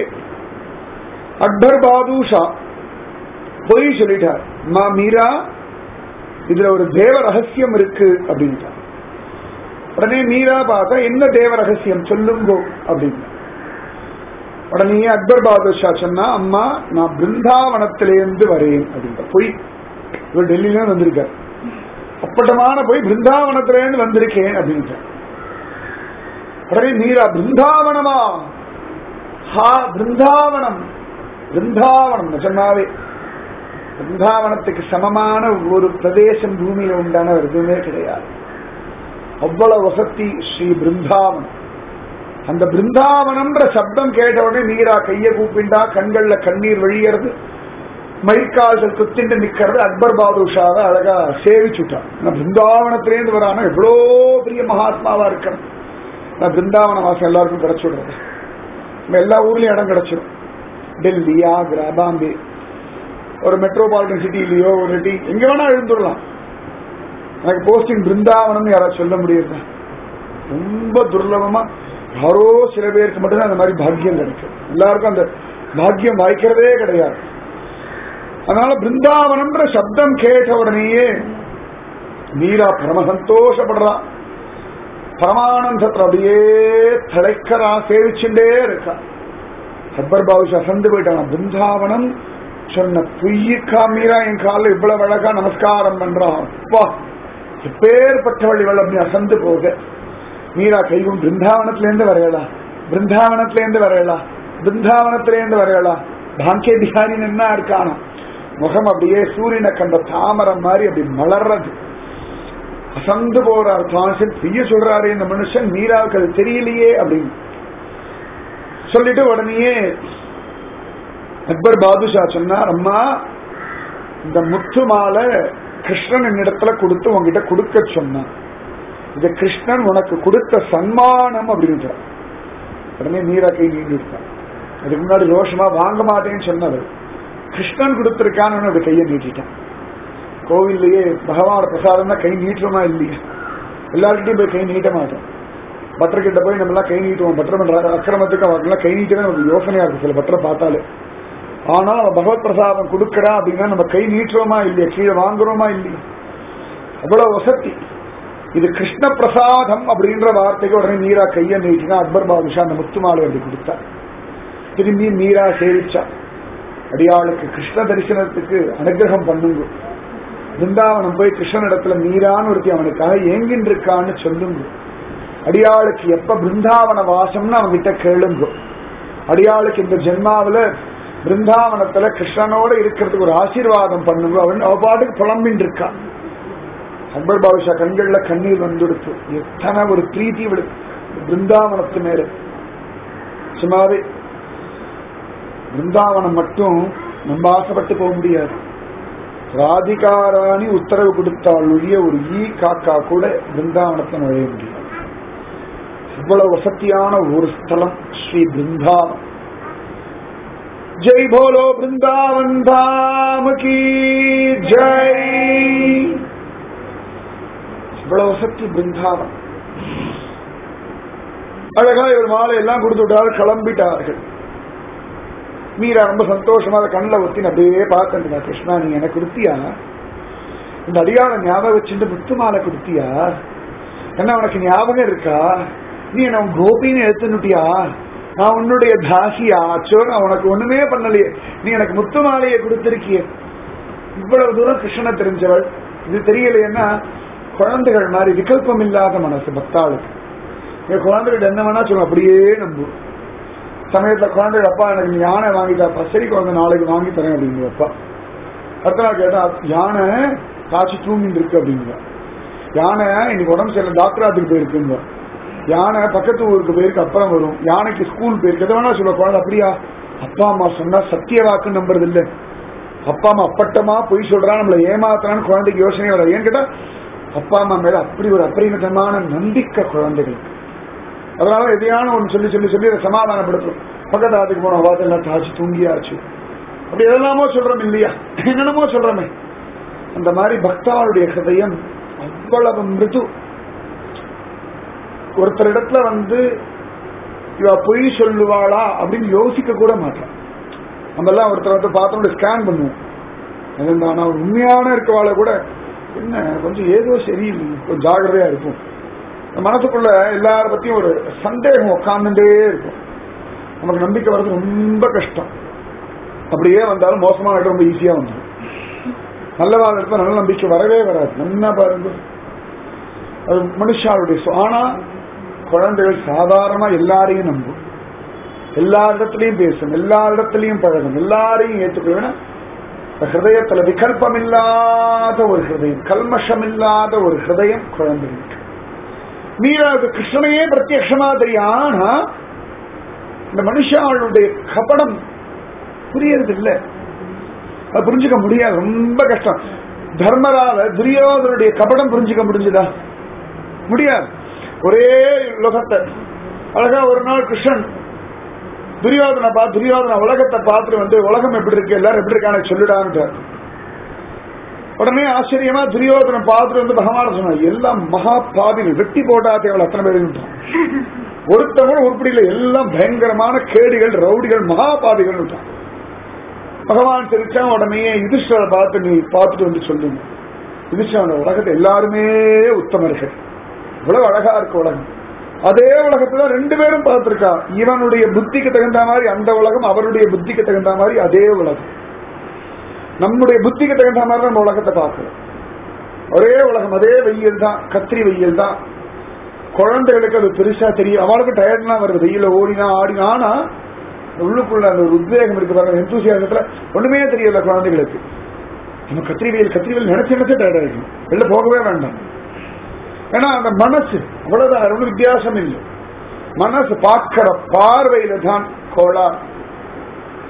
அக்பர் பாதுஷா பொய் சொல்லிட்டார் மா மீரா இதுல ஒரு தேவ ரகசியம் இருக்கு அப்படின்ட்டார் உடனே மீரா பார்த்தா என்ன தேவ ரகசியம் சொல்லுங்கோ அப்படின்னு உடனே அக்பர் பாதுஷா சொன்னா அம்மா நான் பிருந்தாவனத்திலேருந்து வரேன் அப்படின்ற பொய் இவர் டெல்லியில வந்திருக்கார் அப்பட்டமான போய் பிருந்தாவனத்திலேருந்து வந்திருக்கேன் அப்படின்ட்டார் உடனே மீரா பிருந்தாவனமா ஹா பிருந்தாவனம் பிருந்தாவனம் நிஜமாவே பிருந்தாவனத்துக்கு சமமான ஒரு பிரதேசம் பூமியில உண்டான ஒரு எதுவுமே கிடையாது அவ்வளவு வசதி ஸ்ரீ பிருந்தாவனம் அந்த பிருந்தாவனம்ன்ற சப்தம் கேட்ட உடனே மீரா கைய கூப்பிண்டா கண்கள்ல கண்ணீர் வழியறது மயிர்கால்கள் குத்திண்டு நிக்கிறது அக்பர் பாதுஷாவை அழகா சேவிச்சுட்டான் நான் பிருந்தாவனத்திலேருந்து வரான எவ்வளோ பெரிய மகாத்மாவா இருக்கணும் நான் பிருந்தாவன வாசம் எல்லாருக்கும் கிடைச்சுடுறது நம்ம எல்லா ஊர்லயும் இடம் கிடைச்சிடும் டெல்லி ஆக்ரா பாம்பே ஒரு மெட்ரோபாலிட்டன் சிட்டிலயோ ஒரு சிட்டி எங்க வேணா எழுந்துடலாம் எனக்கு போஸ்டிங் பிருந்தாவனம் யாராவது சொல்ல முடியுது ரொம்ப துர்லபமா யாரோ சில பேருக்கு மட்டும்தான் அந்த மாதிரி பாக்கியம் கிடைக்கும் எல்லாருக்கும் அந்த பாக்கியம் வாய்க்கிறதே கிடையாது அதனால பிருந்தாவனம்ன்ற சப்தம் கேட்ட உடனேயே மீரா பரம சந்தோஷப்படுறா பரமானந்தத்துல அப்படியே தலைக்கிறா சேவிச்சுட்டே இருக்கா அக்பர் பாபுஷ் அசந்து போயிட்டான் பிருந்தாவனம் சொன்ன பொய்யுக்கா மீரா என் காலில் இவ்வளவு அழகா நமஸ்காரம் பண்றான் அப்பா எப்பேற்பட்டவள் இவள் அப்படி அசந்து போக மீரா கைகும் பிருந்தாவனத்திலேருந்து வரையலா பிருந்தாவனத்திலேருந்து வரையலா பிருந்தாவனத்திலேருந்து வரையலா பாங்கிய பிஹாரி என்ன இருக்கானா முகம் அப்படியே சூரியனை கண்ட தாமரம் மாதிரி அப்படி மலர்றது அசந்து போறார் தான்சன் செய்ய சொல்றாரு இந்த மனுஷன் மீராவுக்கு அது தெரியலையே அப்படின்னு சொல்லிட்டு உடனேயே அக்பர் பாதுஷா சொன்னார் அம்மா இந்த முத்து மாலை கிருஷ்ணன் என்னிடத்துல கொடுத்து உங்ககிட்ட கொடுக்க சொன்னான் இது கிருஷ்ணன் உனக்கு கொடுத்த சன்மானம் அப்படின்னு உடனே மீரா கை நீண்டிருக்கான் அதுக்கு முன்னாடி ரோஷமா வாங்க மாட்டேன்னு சொன்னவர் கிருஷ்ணன் கொடுத்திருக்கான்னு அப்படி கையை நீட்டிட்டான் கோவில்லையே பகவான பிரசாதம் கை நீட்டுறோமா இல்லையா எல்லார்கிட்டையும் போய் கை நீட்ட மாட்டோம் பட்டர்கிட்ட போய் நம்ம எல்லாம் கை நீட்டுவோம் பட்டர் பண்ற அக்கிரமத்துக்கு அவங்கெல்லாம் கை நீட்டவே நமக்கு யோசனையா இருக்கு சில பட்டரை பார்த்தாலே ஆனா அவன் பகவத் பிரசாதம் கொடுக்கறா அப்படின்னா நம்ம கை நீட்டுறோமா இல்லையா கீழே வாங்குறோமா இல்லையா அவ்வளவு வசதி இது கிருஷ்ண பிரசாதம் அப்படின்ற வார்த்தைக்கு உடனே மீரா கையை நீட்டினா அக்பர் பாதுஷா அந்த முத்துமாலை அப்படி கொடுத்தார் திரும்பி மீரா சேவிச்சா அடியாளுக்கு கிருஷ்ண தரிசனத்துக்கு அனுகிரகம் பண்ணுங்க பிருந்தாவனம் போய் கிருஷ்ணனிடத்துல மீரான்னு ஒருத்தி அவனுக்காக ஏங்கின்னு இருக்கான்னு சொல்லுங்க அடியாளுக்கு எப்ப பிருந்தாவன வாசம்னு அவன்கிட்ட கேளுங்க அடியாளுக்கு இந்த ஜென்மாவில பிருந்தாவனத்துல கிருஷ்ணனோட இருக்கிறதுக்கு ஒரு ஆசீர்வாதம் பண்ணுங்க அவன் அவ பாட்டுக்கு புலம்பின் இருக்கா அக்பர் பாதுஷா கண்கள்ல கண்ணீர் வந்துடுத்து எத்தனை ஒரு பிரீத்தி விடு பிருந்தாவனத்து மேல சுமாரே பிருந்தாவனம் மட்டும் நம்ம ஆசைப்பட்டு போக முடியாது ராதிகாராணி உத்தரவு கொடுத்தால் ஒழிய ஒரு ஈ காக்கா கூட பிருந்தாவனத்துல நுழைய முடியாது இவ்வளவு வசதியான ஒரு ஸ்தலம் ஸ்ரீ பிருந்தாவன் ஜெய் போலோ பிருந்தாவன் தாம் கி ஜெய் இவ்வளவு வசதி பிருந்தாவன் அழகா இவர் மாலை எல்லாம் கொடுத்து விட்டாரு கிளம்பிட்டார்கள் மீரா ரொம்ப சந்தோஷமா அதை கண்ணில் ஒத்தி அப்படியே பார்த்துட்டா கிருஷ்ணா நீ எனக்கு கொடுத்தியா இந்த அடியாள ஞாபகம் வச்சுட்டு முத்து மாலை கொடுத்தியா என்ன உனக்கு ஞாபகம் இருக்கா நீ என்ன உன் கோபின்னு எடுத்துனுட்டியா நான் உன்னுடைய தாசியா ஆச்சோ நான் உனக்கு ஒண்ணுமே பண்ணலையே நீ எனக்கு முத்து மாலையை கொடுத்திருக்கிய இவ்வளவு தூரம் கிருஷ்ணனை தெரிஞ்சவள் இது தெரியலைன்னா குழந்தைகள் மாதிரி விகல்பம் இல்லாத மனசு பக்தாளுக்கு என் குழந்தைகள் என்ன வேணா சொல்லும் அப்படியே நம்பும் சமயத்துல குழந்தைகள் அப்பா எனக்கு நீ யானை வாங்கிட்டாப்பா சரி குழந்தை நாளைக்கு வாங்கி தரேன் அப்படிங்கிற அப்பா அடுத்த நாள் கேட்டா யானை காய்ச்சி தூங்கிட்டு இருக்கு அப்படிங்கிற யானை இன்னைக்கு உடம்பு சரியில்லை டாக்டர் ஆத்துக்கு போயிருக்குங்க யானை பக்கத்து ஊருக்கு போயிருக்கு அப்புறம் வரும் யானைக்கு ஸ்கூல் போயிருக்கு எதை வேணா சொல்ல குழந்தை அப்படியா அப்பா அம்மா சொன்னா சத்திய வாக்கு நம்புறது இல்ல அப்பா அம்மா அப்பட்டமா பொய் சொல்றான் நம்மள ஏமாத்துறான்னு குழந்தைக்கு யோசனை வராது ஏன்னு கேட்டா அப்பா அம்மா மேல அப்படி ஒரு அபரிமிதமான நம்பிக்கை குழந்தைகளுக்கு அதனால எதையான ஒன்று சொல்லி சொல்லி சொல்லி அதை சமாதானப்படுத்தும் பக்கத்து ஆத்துக்கு போன வார்த்தை எல்லாம் தாச்சு தூங்கியாச்சு அப்படி எதெல்லாமோ சொல்றோம் இல்லையா என்னென்னமோ சொல்றோமே அந்த மாதிரி பக்தாளுடைய ஹிருதயம் அவ்வளவு மிருது ஒருத்தர் இடத்துல வந்து இவ பொய் சொல்லுவாளா அப்படின்னு யோசிக்க கூட மாட்டான் நம்ம எல்லாம் ஒருத்தர் வந்து பார்த்தோம் ஸ்கேன் பண்ணுவோம் ஆனா உண்மையான இருக்கவாளை கூட என்ன கொஞ்சம் ஏதோ சரியில்லை கொஞ்சம் ஜாகிரதையா இருக்கும் மனசுக்குள்ள எல்லார பத்தியும் ஒரு சந்தேகம் உட்காந்துட்டே இருக்கும் நமக்கு நம்பிக்கை வர்றது ரொம்ப கஷ்டம் அப்படியே வந்தாலும் மோசமான இடம் ரொம்ப ஈஸியா வந்துடும் நல்லவாத இடத்துல நல்ல நம்பிக்கை வரவே வராது நல்லா பாருங்க அது மனுஷாளுடைய ஆனா குழந்தைகள் சாதாரணமா எல்லாரையும் நம்பும் எல்லா இடத்துலயும் பேசும் எல்லா இடத்துலயும் பழகும் எல்லாரையும் ஏற்றுக்கொள்ள ஹிருதயத்துல விகல்பம் இல்லாத ஒரு ஹிருதயம் கல்மஷம் இல்லாத ஒரு ஹிருதயம் குழந்தைகளுக்கு மீராவுக்கு கிருஷ்ணனையே பிரத்யட்சமா தெரியும் ஆனா இந்த மனுஷாளுடைய கபடம் புரியறது இல்லை அது புரிஞ்சுக்க முடியாது ரொம்ப கஷ்டம் தர்மரால துரியோதனுடைய கபடம் புரிஞ்சுக்க முடிஞ்சுதா முடியாது ஒரே லோகத்தை அழகா ஒரு நாள் கிருஷ்ணன் துரியோதனை பார்த்து துரியோதன உலகத்தை பார்த்துட்டு வந்து உலகம் எப்படி இருக்கு எல்லாரும் எப்படி இருக்கான்னு சொல்லிடான்னு உடனே ஆச்சரியமா துரியோதனை பார்த்துட்டு வந்து பகவான சொன்னார் எல்லாம் மகா பாவிகள் வெட்டி போட்டா தேவை அத்தனை பேர் ஒருத்தன் கூட உருப்படியில் எல்லாம் பயங்கரமான கேடிகள் ரவுடிகள் மகா பாவிகள் பகவான் தெரிச்சா உடனே யுதிஷ்டரை பார்த்து நீ பார்த்துட்டு வந்து சொல்லுங்க யுதிஷ்டரோட உலகத்தை எல்லாருமே உத்தமர்கள் இவ்வளவு அழகா இருக்கு உலகம் அதே உலகத்துல ரெண்டு பேரும் பார்த்திருக்கா இவனுடைய புத்திக்கு தகுந்த மாதிரி அந்த உலகம் அவருடைய புத்திக்கு தகுந்த மாதிரி அதே உலகம் நம்முடைய புத்திக்கு தகுந்த மாதிரி நம்ம உலகத்தை பார்க்கிறோம் ஒரே உலகம் அதே வெயில் தான் கத்திரி வெயில் தான் குழந்தைகளுக்கு அது பெருசா தெரியும் அவளுக்கு டயர்ட்லாம் வருது வெயில ஓடினா ஆடினா ஆனா உள்ளுக்குள்ள அந்த ஒரு உத்வேகம் இருக்கு பாருங்க எந்தூசியாசத்துல ஒண்ணுமே தெரியல குழந்தைகளுக்கு நம்ம கத்திரி வெயில் கத்திரி வெயில் நினைச்சு நினைச்சு டயர்ட் ஆகிடும் வெளில போகவே வேண்டாம் ஏன்னா அந்த மனசு அவ்வளவுதான் ரொம்ப வித்தியாசம் இல்லை மனசு பார்க்கிற பார்வையில தான் கோளா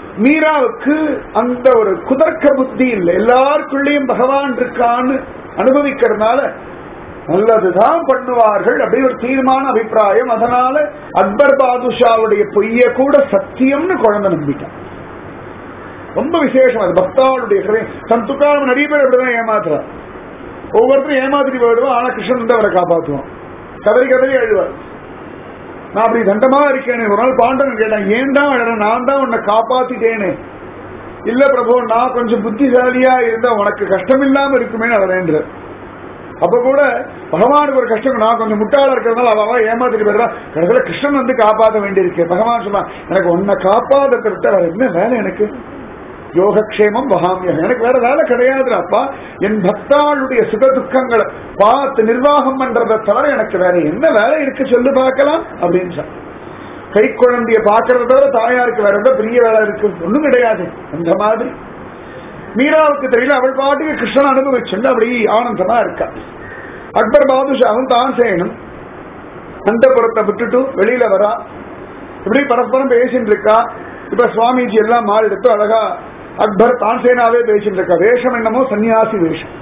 மீராவுக்கு அந்த ஒரு குதர்க்க புத்தி இல்லை எல்லாருக்குள்ளேயும் பகவான் இருக்கான்னு அனுபவிக்கிறதுனால நல்லதுதான் பண்ணுவார்கள் அப்படி ஒரு தீர்மான அபிப்பிராயம் அதனால அக்பர் பாதுஷாவுடைய பொய்ய கூட சத்தியம்னு குழந்தை நம்பிட்டான் ரொம்ப விசேஷம் அது பக்தாளுடைய ஹிருதயம். சந்துக்காரன் நிறைய பேர் அப்படிதான் ஏமாத்துறார் ஒவ்வொருத்தரும் ஏமாத்திட்டு போயிடுவோம் ஆனா கிருஷ்ணன் வந்து அவரை காப்பாற்றுவான் கதறி கதறி அழுவார் நான் அப்படி தண்டமா இருக்கேனே ஒரு நாள் பாண்டன் கேட்டேன் ஏன் தான் அழறேன் நான் தான் உன்னை காப்பாத்திட்டேனே இல்ல பிரபு நான் கொஞ்சம் புத்திசாலியா இருந்தா உனக்கு கஷ்டம் இல்லாம இருக்குமே அழறேன்ற அப்ப கூட பகவானுக்கு ஒரு கஷ்டம் நான் கொஞ்சம் முட்டாளா இருக்கிறதுனால அவ அவ ஏமாத்திட்டு போயிடுறா கடைசியில கிருஷ்ணன் வந்து காப்பாற்ற வேண்டியிருக்கு பகவான் சொன்னா எனக்கு உன்னை காப்பாத்த விட்ட வேற என்ன வேலை எனக்கு யோகக்ஷேமம் வகாமியம் எனக்கு வேற வேலை கிடையாது அப்பா என் பக்தாளுடைய சுக துக்கங்களை பார்த்து நிர்வாகம் பண்றதை தவிர எனக்கு வேற என்ன வேலை இருக்கு சொல்லு பார்க்கலாம் அப்படின்னு சொன்ன கை குழந்தைய பாக்குறத தவிர தாயாருக்கு வேற எந்த பெரிய வேலை இருக்கு ஒண்ணும் கிடையாது அந்த மாதிரி மீராவுக்கு தெரியல அவள் பாட்டுக்கு கிருஷ்ணன் அனுபவிச்சுண்டு அப்படி ஆனந்தமா இருக்கா அக்பர் பாதுஷாவும் தான் செய்யணும் அந்த புறத்தை விட்டுட்டு வெளியில வரா இப்படி பரஸ்பரம் பேசிட்டு இருக்கா இப்ப சுவாமிஜி எல்லாம் மாறி எடுத்து அழகா அக்பர் தான்சேனாவே பேசிட்டு இருக்கா வேஷம் என்னமோ சன்னியாசி வேஷம்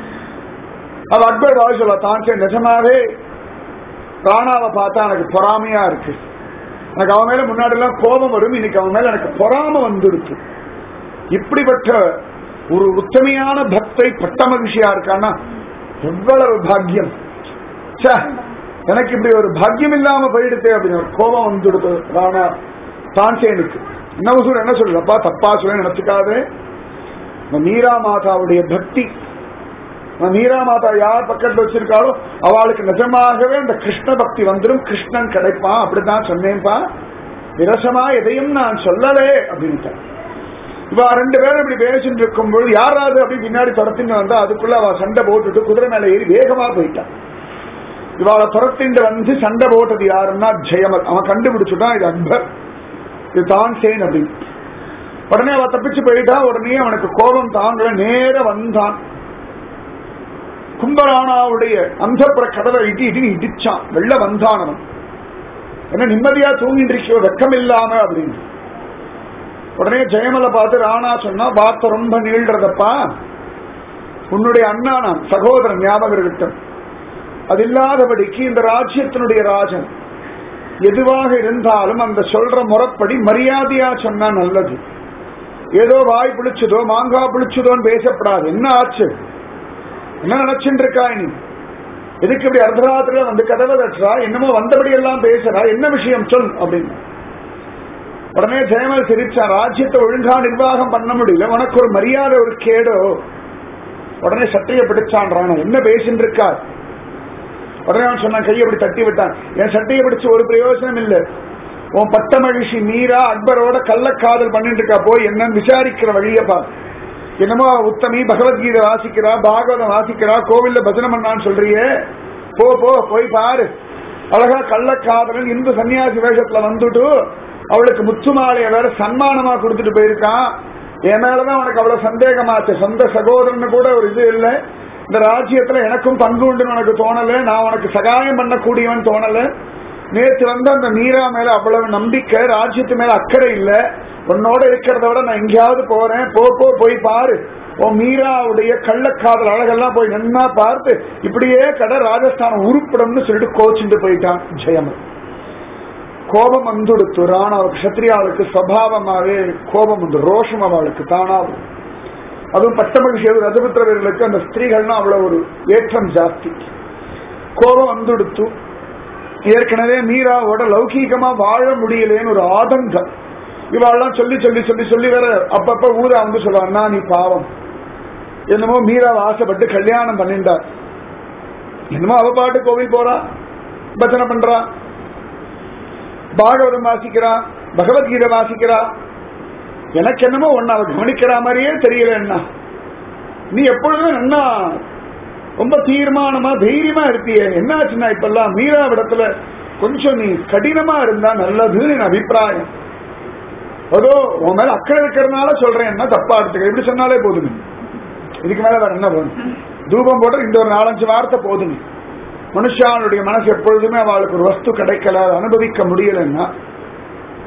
அவ அக்பர் பாதுஷா தான்சேன் நிஜமாவே ராணாவை பார்த்தா எனக்கு பொறாமையா இருக்கு எனக்கு அவன் மேல முன்னாடி எல்லாம் கோபம் வரும் இன்னைக்கு அவன் மேல எனக்கு பொறாம வந்துருக்கு இப்படிப்பட்ட ஒரு உத்தமையான பக்தை பட்ட மகிழ்ச்சியா இருக்கான்னா எவ்வளவு பாக்கியம் ச்சே, எனக்கு இப்படி ஒரு பாக்கியம் இல்லாம போயிடுதே அப்படின்னு ஒரு கோபம் வந்துடுது ராணா தான்சேனுக்கு நவசூர் என்ன சொல்றப்பா தப்பா சொல்ல நினைச்சுக்காதே இந்த மீரா மாதாவுடைய பக்தி இந்த மீரா மாதா யார் பக்கத்துல வச்சிருக்காளோ அவளுக்கு நிஜமாகவே இந்த கிருஷ்ண பக்தி வந்துடும் கிருஷ்ணன் கிடைப்பான் அப்படிதான் சொன்னேன்பா விரசமா எதையும் நான் சொல்லலே அப்படின்ட்டு இவ ரெண்டு பேரும் இப்படி பேசிட்டு இருக்கும்போது யாராவது அப்படி பின்னாடி துரத்தின்னு வந்தா அதுக்குள்ள அவ சண்டை போட்டுட்டு குதிரை மேல ஏறி வேகமா போயிட்டான் இவாளை துரத்திண்டு வந்து சண்டை போட்டது யாருன்னா ஜெயமல் அவன் கண்டுபிடிச்சுட்டான் இது அக்பர் இது தான் சேன் அப்படின்னு உடனே அவன் தப்பிச்சு போயிட்டா உடனே அவனுக்கு கோபம் தாங்கல நேர வந்தான் கும்பராணாவுடைய அந்தப்புற கதவை இடி இடி இடிச்சான் வெள்ள வந்தான் அவன் என்ன நிம்மதியா தூங்கிட்டு இருக்கியோ வெக்கம் இல்லாம அப்படின்னு உடனே ஜெயமலை பார்த்து ராணா சொன்னா வார்த்தை ரொம்ப நீள்றதப்பா உன்னுடைய அண்ணா நான் சகோதரன் ஞாபகம் இருக்கட்டும் அது இல்லாதபடிக்கு இந்த ராஜ்யத்தினுடைய ராஜன் எதுவாக இருந்தாலும் அந்த சொல்ற முறைப்படி மரியாதையா சொன்னா நல்லது ஏதோ வாய் பிடிச்சதோ மாங்காய் பிடிச்சதோன்னு பேசப்படாது என்ன ஆச்சு என்ன நினைச்சுட்டு இருக்கா நீ எதுக்கு இப்படி அர்த்தராத்திரில வந்து கதவை தட்டுறா என்னமோ வந்தபடி எல்லாம் பேசுறா என்ன விஷயம் சொல் அப்படின்னு உடனே ஜெயமல் சிரிச்சா ராஜ்யத்தை ஒழுங்கா நிர்வாகம் பண்ண முடியல உனக்கு ஒரு மரியாதை ஒரு கேடோ உடனே சட்டையை பிடிச்சான்றான் என்ன பேசிட்டு இருக்கா உடனே அவன் சொன்னான் கையை அப்படி தட்டி விட்டான் என் சட்டையை பிடிச்சு ஒரு பிரயோஜனம் இல்ல உன் பட்ட மகிழ்ச்சி மீரா அக்பரோட கள்ளக்காதல் பண்ணிட்டு இருக்கா போய் என்னன்னு விசாரிக்கிற வழியப்பா என்னமோ உத்தமி பகவத்கீதை வாசிக்கிறா பாகவதம் வாசிக்கிறா கோவில்ல பஜனை பண்ணான்னு சொல்றியே போ போ போய் பாரு அழகா கள்ளக்காதலன் இந்து சன்னியாசி வேஷத்துல வந்துட்டு அவளுக்கு முத்து மாலையை வேற சன்மானமா கொடுத்துட்டு போயிருக்கான் என் மேலதான் உனக்கு அவ்வளவு சந்தேகமாச்சு சொந்த சகோதரன்னு கூட ஒரு இது இல்லை இந்த ராஜ்யத்துல எனக்கும் பங்கு உண்டுன்னு உனக்கு தோணல நான் உனக்கு சகாயம் பண்ணக்கூடியவன் தோணல நேற்று வந்து அந்த மீரா மேல அவ்வளவு நம்பிக்கை ராஜ்யத்து மேல அக்கறை இல்ல உன்னோட இருக்கிறத விட நான் எங்கேயாவது போறேன் போ போ போய் பாரு உன் மீராவுடைய கள்ளக்காதல் அழகெல்லாம் போய் நன்னா பார்த்து இப்படியே கடை ராஜஸ்தானம் உருப்பிடும்னு சொல்லிட்டு கோச்சுட்டு போயிட்டான் ஜெயமன் கோபம் வந்துடுத்து ராணா கஷத்ரியாவுக்கு சுவாவமாவே கோபம் உண்டு ரோஷம் அவளுக்கு தானாவும் அதுவும் பட்டமகிழ்ச்சி ரஜபுத்திர வீரர்களுக்கு அந்த ஸ்திரீகள்னா அவ்வளவு ஒரு ஏற்றம் ஜாஸ்தி கோபம் வந்துடுத்து ஏற்கனவே மீராவோட லௌகீகமா வாழ முடியலேன்னு ஒரு ஆதங்கம் இவாள்லாம் சொல்லி சொல்லி சொல்லி சொல்லி வேற அப்பப்ப ஊரா வந்து சொல்லுவான் நீ பாவம் என்னமோ மீராவை ஆசைப்பட்டு கல்யாணம் பண்ணிண்டார் என்னமோ அவ பாட்டு கோவில் போறா பஜனை பண்றா பாகவதம் வாசிக்கிறா பகவத்கீதை வாசிக்கிறா எனக்கு என்னமோ ஒன்னு அவ கவனிக்கிற மாதிரியே தெரியல என்ன நீ எப்பொழுதும் என்ன ரொம்ப தீர்மானமா தைரியமா இருப்பியே என்ன ஆச்சுன்னா இப்பெல்லாம் மீரா இடத்துல கொஞ்சம் நீ கடினமா இருந்தா நல்லதுன்னு என் அபிப்பிராயம் அதோ உன் மேல அக்கறை இருக்கிறதுனால சொல்றேன் என்ன தப்பா எடுத்துக்க எப்படி சொன்னாலே போதுங்க இதுக்கு மேல வேற என்ன போதும் தூபம் போட்டு இந்த ஒரு நாலஞ்சு வார்த்தை போதுங்க மனுஷானுடைய மனசு எப்பொழுதுமே அவளுக்கு ஒரு வஸ்து கிடைக்கல அதை அனுபவிக்க முடியலன்னா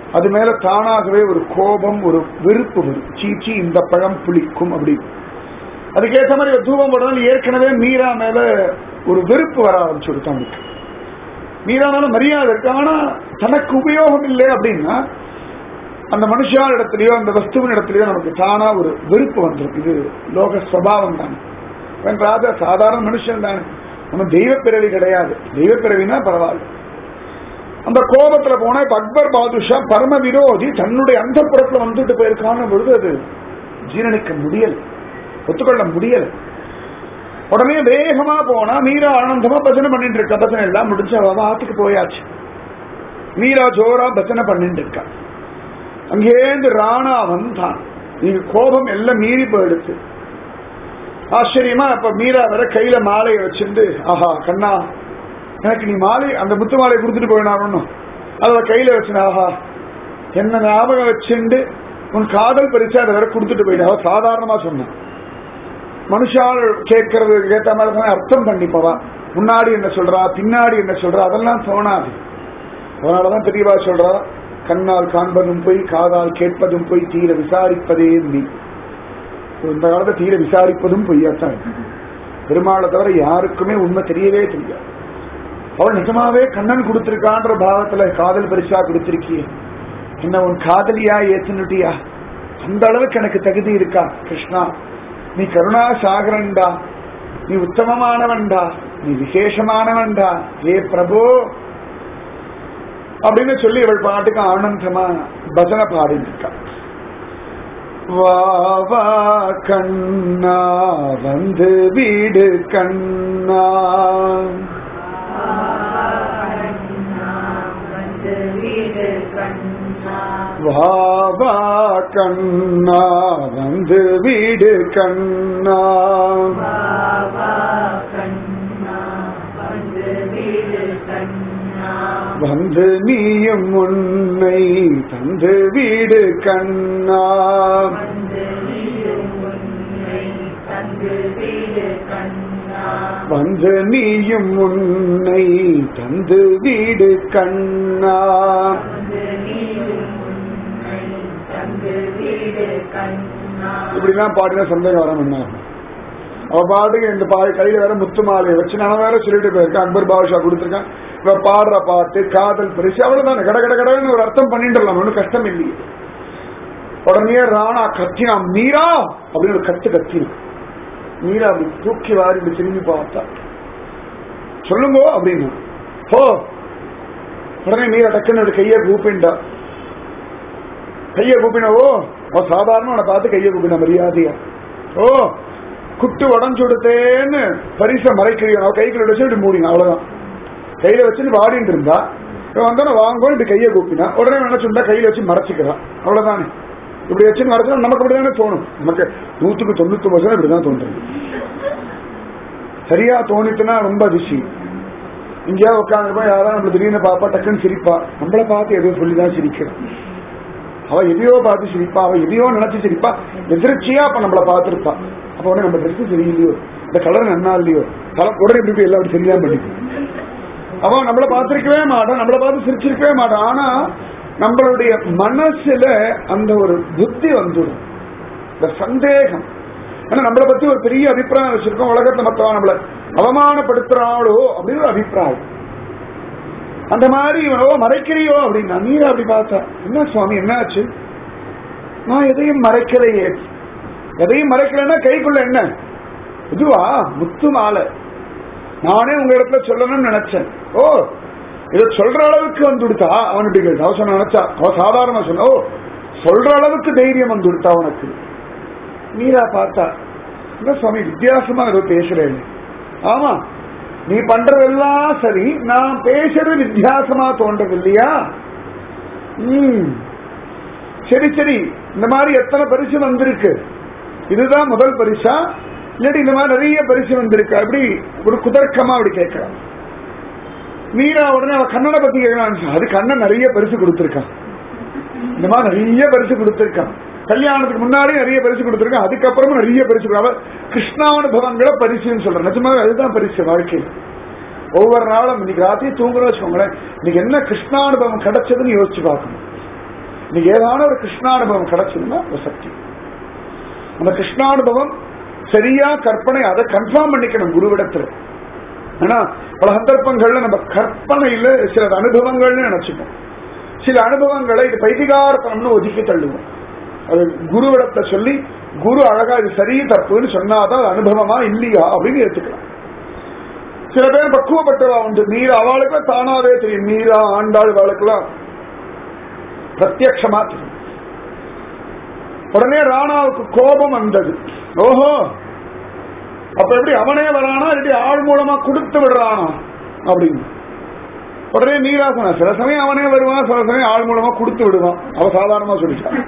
அது மேல தானாகவே ஒரு கோபம் ஒரு வெறுப்பு வரும் சீச்சி இந்த பழம் புளிக்கும் அப்படி அதுக்கேற்ற மாதிரி ஒரு தூபம் போடுறதால ஏற்கனவே மீரா மேல ஒரு வெறுப்பு வர ஆரம்பிச்சுடுத்து அவனுக்கு மீரா மேல மரியாதை இருக்கு ஆனா தனக்கு உபயோகம் இல்லை அப்படின்னா அந்த மனுஷால் இடத்துலயோ அந்த வஸ்துவின் இடத்துலயோ நமக்கு தானா ஒரு வெறுப்பு வந்துடும் இது லோக ஸ்வபாவம் தானே இவன் ராஜா சாதாரண மனுஷன் தானே நம்ம தெய்வ பிறவி கிடையாது தெய்வ பிறவினா பரவாயில்ல அந்த கோபத்துல போனா இப்ப அக்பர் பாதுஷா பரம விரோதி தன்னுடைய அந்த புறத்துல வந்துட்டு போயிருக்கான பொழுது அது ஜீரணிக்க முடியல ஒத்துக்கொள்ள முடியல உடனே வேகமா போனா மீரா ஆனந்தமா பஜனை பண்ணிட்டு இருக்கா பஜனை எல்லாம் முடிஞ்சு அவ ஆத்துக்கு போயாச்சு மீரா ஜோரா பஜனை பண்ணிட்டு இருக்கா அங்கேருந்து ராணா வந்தான் நீங்க கோபம் எல்லாம் மீறி போயிடுச்சு ஆச்சரியமா அப்ப மீரா வர கையில மாலையை வச்சிருந்து ஆஹா கண்ணா எனக்கு நீ மாலை அந்த முத்து மாலையை கொடுத்துட்டு போயினாரும் அத கையில வச்சுன ஆஹா என்ன ஞாபகம் வச்சுண்டு உன் காதல் பரிசு அதை வேற கொடுத்துட்டு போயிடு அவ சாதாரணமா சொன்னான் மனுஷால் கேட்கறது ஏத்த மாதிரி தானே அர்த்தம் பண்ணிப்பவா முன்னாடி என்ன சொல்றா பின்னாடி என்ன சொல்றா அதெல்லாம் தோணாது அதனாலதான் பெரியவா சொல்றா கண்ணால் காண்பதும் போய் காதால் கேட்பதும் போய் தீர விசாரிப்பதே நீ இந்த காலத்தை தீர விசாரிப்பதும் பொய்யாத்தான் இருக்கு. பெருமாளை தவிர யாருக்குமே உண்மை தெரியவே தெரியாது அவள் நிஜமாவே கண்ணன் கொடுத்திருக்கான்ற பாவத்துல காதல் பரிசா கொடுத்திருக்கியே என்ன உன் காதலியா ஏத்துனுட்டியா அந்த அளவுக்கு எனக்கு தகுதி இருக்கா கிருஷ்ணா நீ கருணா சாகரன்டா நீ உத்தமமானவன்டா நீ விசேஷமானவன்டா ஏ பிரபு அப்படின்னு சொல்லி இவள் பாட்டுக்கு ஆனந்தமா பஜனை பாடிட்டு இருக்கா வா வா கண்ணா வந்து வீடு கண்ணா வந்து வீடு கண்ணா வா வா கண்ணா வந்து வீடு கண்ணா பாபா கண்ணா வந்து வீடு கண்ணா வந்து நீயும் உன்னை தந்து வீடு கண்ணா வந்து நீயும் உன்னை தந்து வீடு கண்ணா வந்து நீயும் உன்னை தந்து வீடு கண்ணா வந்து நீயும் உன்னை தந்து வீடு கண்ணா இப்படிலாம் பாடினா சந்தேகம் வர என்ன அவ பாட்டுக்கு இந்த பா கையில வேற முத்து மாலையை வச்சு நான் வேற சொல்லிட்டு போயிருக்கேன் அக்பர் பாதுஷா கொடுத்துருக்கேன் இவ பாடுற பாட்டு காதல் பரிசு அவ்வளவுதானே கட கட கடன்னு ஒரு அர்த்தம் பண்ணிட்டு ஒன்றும் கஷ்டம் இல்லையே உடனே ராணா கத்தினா மீரா அப்படின்னு ஒரு கத்து கத்தினா மீரா அப்படி தூக்கி வாரி இப்படி திரும்பி பார்த்தா சொல்லுங்கோ அப்படின்னு ஹோ உடனே மீரா டக்குன்னு ஒரு கையை கூப்பிண்டா கையை கூப்பினவோ அவ சாதாரண அவனை பார்த்து கையை கூப்பின மரியாதையா ஓ குட்டு உடஞ்சு கொடுத்தேன்னு பரிசை மறைக்கிறீங்க அவ கைக்குள்ள வச்சு இப்படி மூடிங்க அவ்வளவுதான் கையில வச்சுட்டு வாடிட்டு இருந்தா இவன் வந்தோட வாங்கோ இப்படி கையை கூப்பினா உடனே நினைச்சுட்டா கையில வச்சு மறைச்சிக்கிறான் அவ்வளவுதானே இப்படி வச்சு மறைச்சா நமக்கு அப்படிதானே தோணும் நமக்கு நூத்துக்கு தொண்ணூத்தி பர்சன்ட் இப்படிதான் தோன்றது சரியா தோணித்துனா ரொம்ப அதிசயம் இங்கேயாவது உட்காந்துருப்போம் யாராவது நம்மள திடீர்னு பாப்பா டக்குன்னு சிரிப்பா நம்மள பார்த்து எதுவும் சொல்லிதான் சிரிக்கிறோம் அவ எதையோ பார்த்து சிரிப்பா அவ எதையோ நினைச்சு சிரிப்பா எதிர்ச்சியா அப்ப நம்மள பார்த்திருப்பா அப்ப உடனே நம்ம ட்ரெஸ் சரியில்லையோ இந்த கலர் நன்னா இல்லையோ தலை உடனே இப்படி போய் எல்லாம் அப்படி சரியா பண்ணிக்கும் அவன் நம்மள பார்த்திருக்கவே மாட்டான் நம்மள பார்த்து சிரிச்சிருக்கவே மாட்டான் ஆனா நம்மளுடைய மனசுல அந்த ஒரு புத்தி வந்துடும் இந்த சந்தேகம் ஏன்னா நம்மளை பத்தி ஒரு பெரிய அபிப்பிராயம் வச்சிருக்கோம் உலகத்துல மத்தவன் நம்மள அவமானப்படுத்துறாளோ அப்படின்னு ஒரு அபிப்பிராயம் அந்த மாதிரி இவனோ மறைக்கிறியோ அப்படின்னா நீர் அப்படி பார்த்தா என்ன சுவாமி என்னாச்சு நான் எதையும் மறைக்கலையே எதையும் மறைக்கலைன்னா கைக்குள்ள என்ன இதுவா முத்து மாலை நானே உங்க இடத்துல சொல்லணும்னு நினைச்சேன் ஓ இத சொல்ற அளவுக்கு வந்துடுத்தா அவனுடைய கேள்வி அவ சொன்ன நினைச்சா அவ சாதாரணமா சொன்ன ஓ சொல்ற அளவுக்கு தைரியம் வந்துடுத்தா உனக்கு மீரா பார்த்தா என்ன சுவாமி வித்தியாசமா ஏதோ பேசுறேன் ஆமா நீ பண்றதெல்லாம் சரி நான் பேசுறது வித்தியாசமா தோன்றது இல்லையா ம் சரி சரி இந்த மாதிரி எத்தனை பரிசு வந்திருக்கு இதுதான் முதல் பரிசா இல்லாட்டி இந்த மாதிரி நிறைய பரிசு வந்திருக்கு அப்படி ஒரு குதர்க்கமா அப்படி கேட்கலாம் மீரா உடனே அவ கண்ணனை பத்தி கேட்கலாம் அது கண்ணன் நிறைய பரிசு கொடுத்திருக்கான் இந்த மாதிரி நிறைய பரிசு கொடுத்திருக்கான் கல்யாணத்துக்கு முன்னாடி நிறைய பரிசு கொடுத்திருக்கான் அதுக்கப்புறமும் நிறைய பரிசு கொடு- அவ கிருஷ்ணானுபவங்களை பரிசுன்னு சொல்ற நிஜமாவே அதுதான் பரிசு வாழ்க்கை ஒவ்வொரு நாளும் இன்னைக்கு ராத்திரி தூங்குறோம் வச்சுக்கோங்களேன் இன்னைக்கு என்ன கிருஷ்ணானுபவம் கிடைச்சதுன்னு யோசிச்சு பார்க்கணும் இன்னைக்கு ஏதான ஒரு கிருஷ்ணானுபவம் கிடைச்சதுன்னா ஒரு சக்தி அந்த கிருஷ்ணானுபவம் சரியா கற்பனை அதை கன்ஃபார்ம் பண்ணிக்கணும் குருவிடத்துல ஏன்னா பல சந்தர்ப்பங்கள்ல நம்ம கற்பனையில சில அனுபவங்கள்னு நினைச்சுப்போம் சில அனுபவங்களை இது பைதிகாரத்தனம்னு ஒதுக்கி தள்ளுவோம் அது குருவிடத்தை சொல்லி குரு அழகா இது சரி தப்புன்னு சொன்னாதான் அது அனுபவமா இல்லையா அப்படின்னு ஏத்துக்கலாம் சில பேர் பக்குவப்பட்டவா உண்டு மீரா அவளுக்குலாம் தானாவே தெரியும் மீரா ஆண்டாள் அவளுக்கெல்லாம் பிரத்யக்ஷமா தெரியும் உடனே ராணாவுக்கு கோபம் வந்தது ஓஹோ அப்ப எப்படி அவனே வரானா இல்லாட்டி ஆள் மூலமா கொடுத்து விடுறானா அப்படின்னு உடனே நீரா சொன்ன சில சமயம் அவனே வருவான் சில சமயம் ஆள் மூலமா கொடுத்து விடுவான் அவ சாதாரணமா சொல்லிட்டான்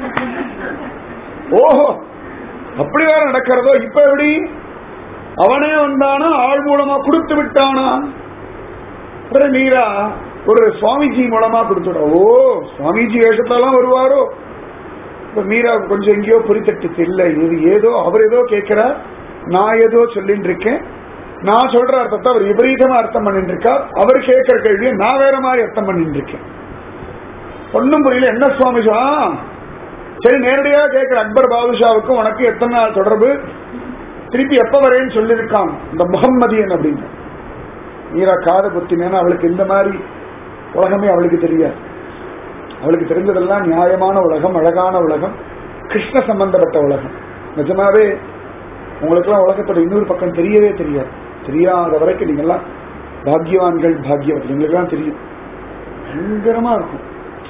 ஓஹோ அப்படி வேற நடக்கிறதோ இப்ப எப்படி அவனே வந்தானா ஆள் மூலமா கொடுத்து விட்டானா உடனே நீரா ஒரு சுவாமிஜி மூலமா கொடுத்துட ஓ சுவாமிஜி வேஷத்துல எல்லாம் வருவாரோ இப்ப மீரா கொஞ்சம் எங்கேயோ புரித்தட்டு இல்லை இது ஏதோ அவர் ஏதோ கேட்கிறார் நான் ஏதோ சொல்லிட்டு இருக்கேன் நான் சொல்ற அர்த்தத்தை அவர் விபரீதமா அர்த்தம் பண்ணிட்டு இருக்கார் அவர் கேட்கிற கேள்வியை நான் வேற மாதிரி அர்த்தம் பண்ணிட்டு இருக்கேன் ஒன்னும் புரியல என்ன சுவாமி சொன்னா சரி நேரடியா கேட்கிற அக்பர் பாதுஷாவுக்கும் உனக்கு எத்தனை நாள் தொடர்பு திருப்பி எப்ப வரேன்னு சொல்லியிருக்கான் இந்த முகம்மதியன் அப்படின்னு மீரா காத குத்தினேன்னா அவளுக்கு இந்த மாதிரி உலகமே அவளுக்கு தெரியாது அவளுக்கு தெரிஞ்சதெல்லாம் நியாயமான உலகம் அழகான உலகம் கிருஷ்ண சம்பந்தப்பட்ட உலகம் நிஜமாவே உங்களுக்கெல்லாம் உலகத்தோட இன்னொரு பக்கம் தெரியவே தெரியாது தெரியாத வரைக்கும் நீங்கெல்லாம் பாக்யவான்கள் பாக்யவர்கள் எங்களுக்கெல்லாம் தெரியும் பயங்கரமா இருக்கும்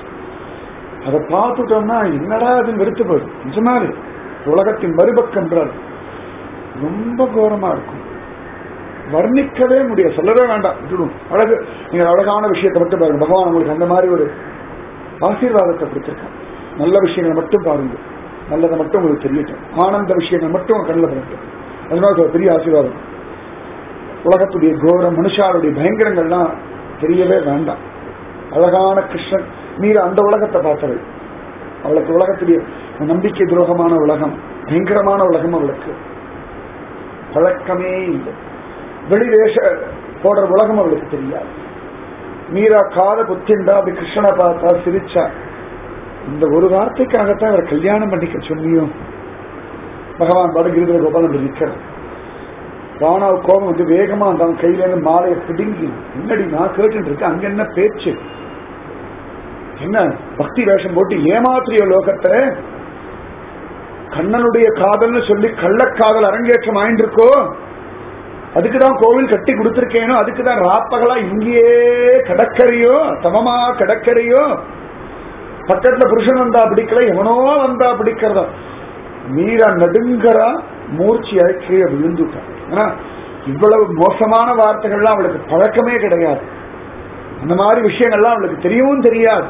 அதை பார்த்துட்டோம்னா என்னடா அது வெறுத்து போயிடும் நிஜமாவே உலகத்தின் மறுபக்கம் என்றால் ரொம்ப கோரமா இருக்கும் வர்ணிக்கவே முடியாது சொல்லவே வேண்டாம் விட்டுடும் அழகு நீங்க அழகான விஷயத்தை மட்டும் பாருங்க பகவான் உங்களுக்கு அந்த மாதிரி ஒரு ஆசீர்வாதத்தை கொடுத்திருக்கான் நல்ல விஷயங்களை மட்டும் பாருங்க நல்லதை மட்டும் உங்களுக்கு தெரியட்டும் ஆனந்த விஷயங்கள் மட்டும் கண்ணில் பண்ணட்டும் அதனால ஒரு பெரிய ஆசீர்வாதம் உலகத்துடைய கோரம் மனுஷாருடைய பயங்கரங்கள்லாம் தெரியவே வேண்டாம் அழகான கிருஷ்ணன் மீற அந்த உலகத்தை பார்த்தவள் அவளுக்கு உலகத்துடைய நம்பிக்கை துரோகமான உலகம் பயங்கரமான உலகம் அவளுக்கு பழக்கமே இல்லை வெளிவேஷ போடுற உலகம் அவளுக்கு தெரியாது மீரா காத புத்திண்டா அப்படி கிருஷ்ணனை பார்த்தா சிரிச்சா இந்த ஒரு வார்த்தைக்காகத்தான் அவர் கல்யாணம் பண்ணிக்க சொன்னியோ பகவான் படகிரிதர கோபாலன் நிற்கிறார் ராணாவு கோபம் வந்து வேகமா அந்த அவன் கையில இருந்து மாலையை பிடுங்கி என்னடி நான் கேட்டு இருக்கேன் அங்க என்ன பேச்சு என்ன பக்தி வேஷம் போட்டு ஏமாத்திரிய லோகத்தை கண்ணனுடைய காதல்னு சொல்லி கள்ளக்காதல் அரங்கேற்றம் ஆயிண்டிருக்கோ அதுக்குதான் கோவில் கட்டி கொடுத்திருக்கேனோ அதுக்குதான் ராப்பகலா இங்கேயே கடற்கரையோ தமமா கடற்கரையோ பக்கத்துல புருஷன் வந்தா பிடிக்கல எவனோ வந்தா பிடிக்கிறதா மீரா நடுங்கரா மூர்ச்சி கீழே விழுந்துட்டான் ஏன்னா இவ்வளவு மோசமான வார்த்தைகள்லாம் அவளுக்கு பழக்கமே கிடையாது அந்த மாதிரி விஷயங்கள்லாம் அவளுக்கு தெரியவும் தெரியாது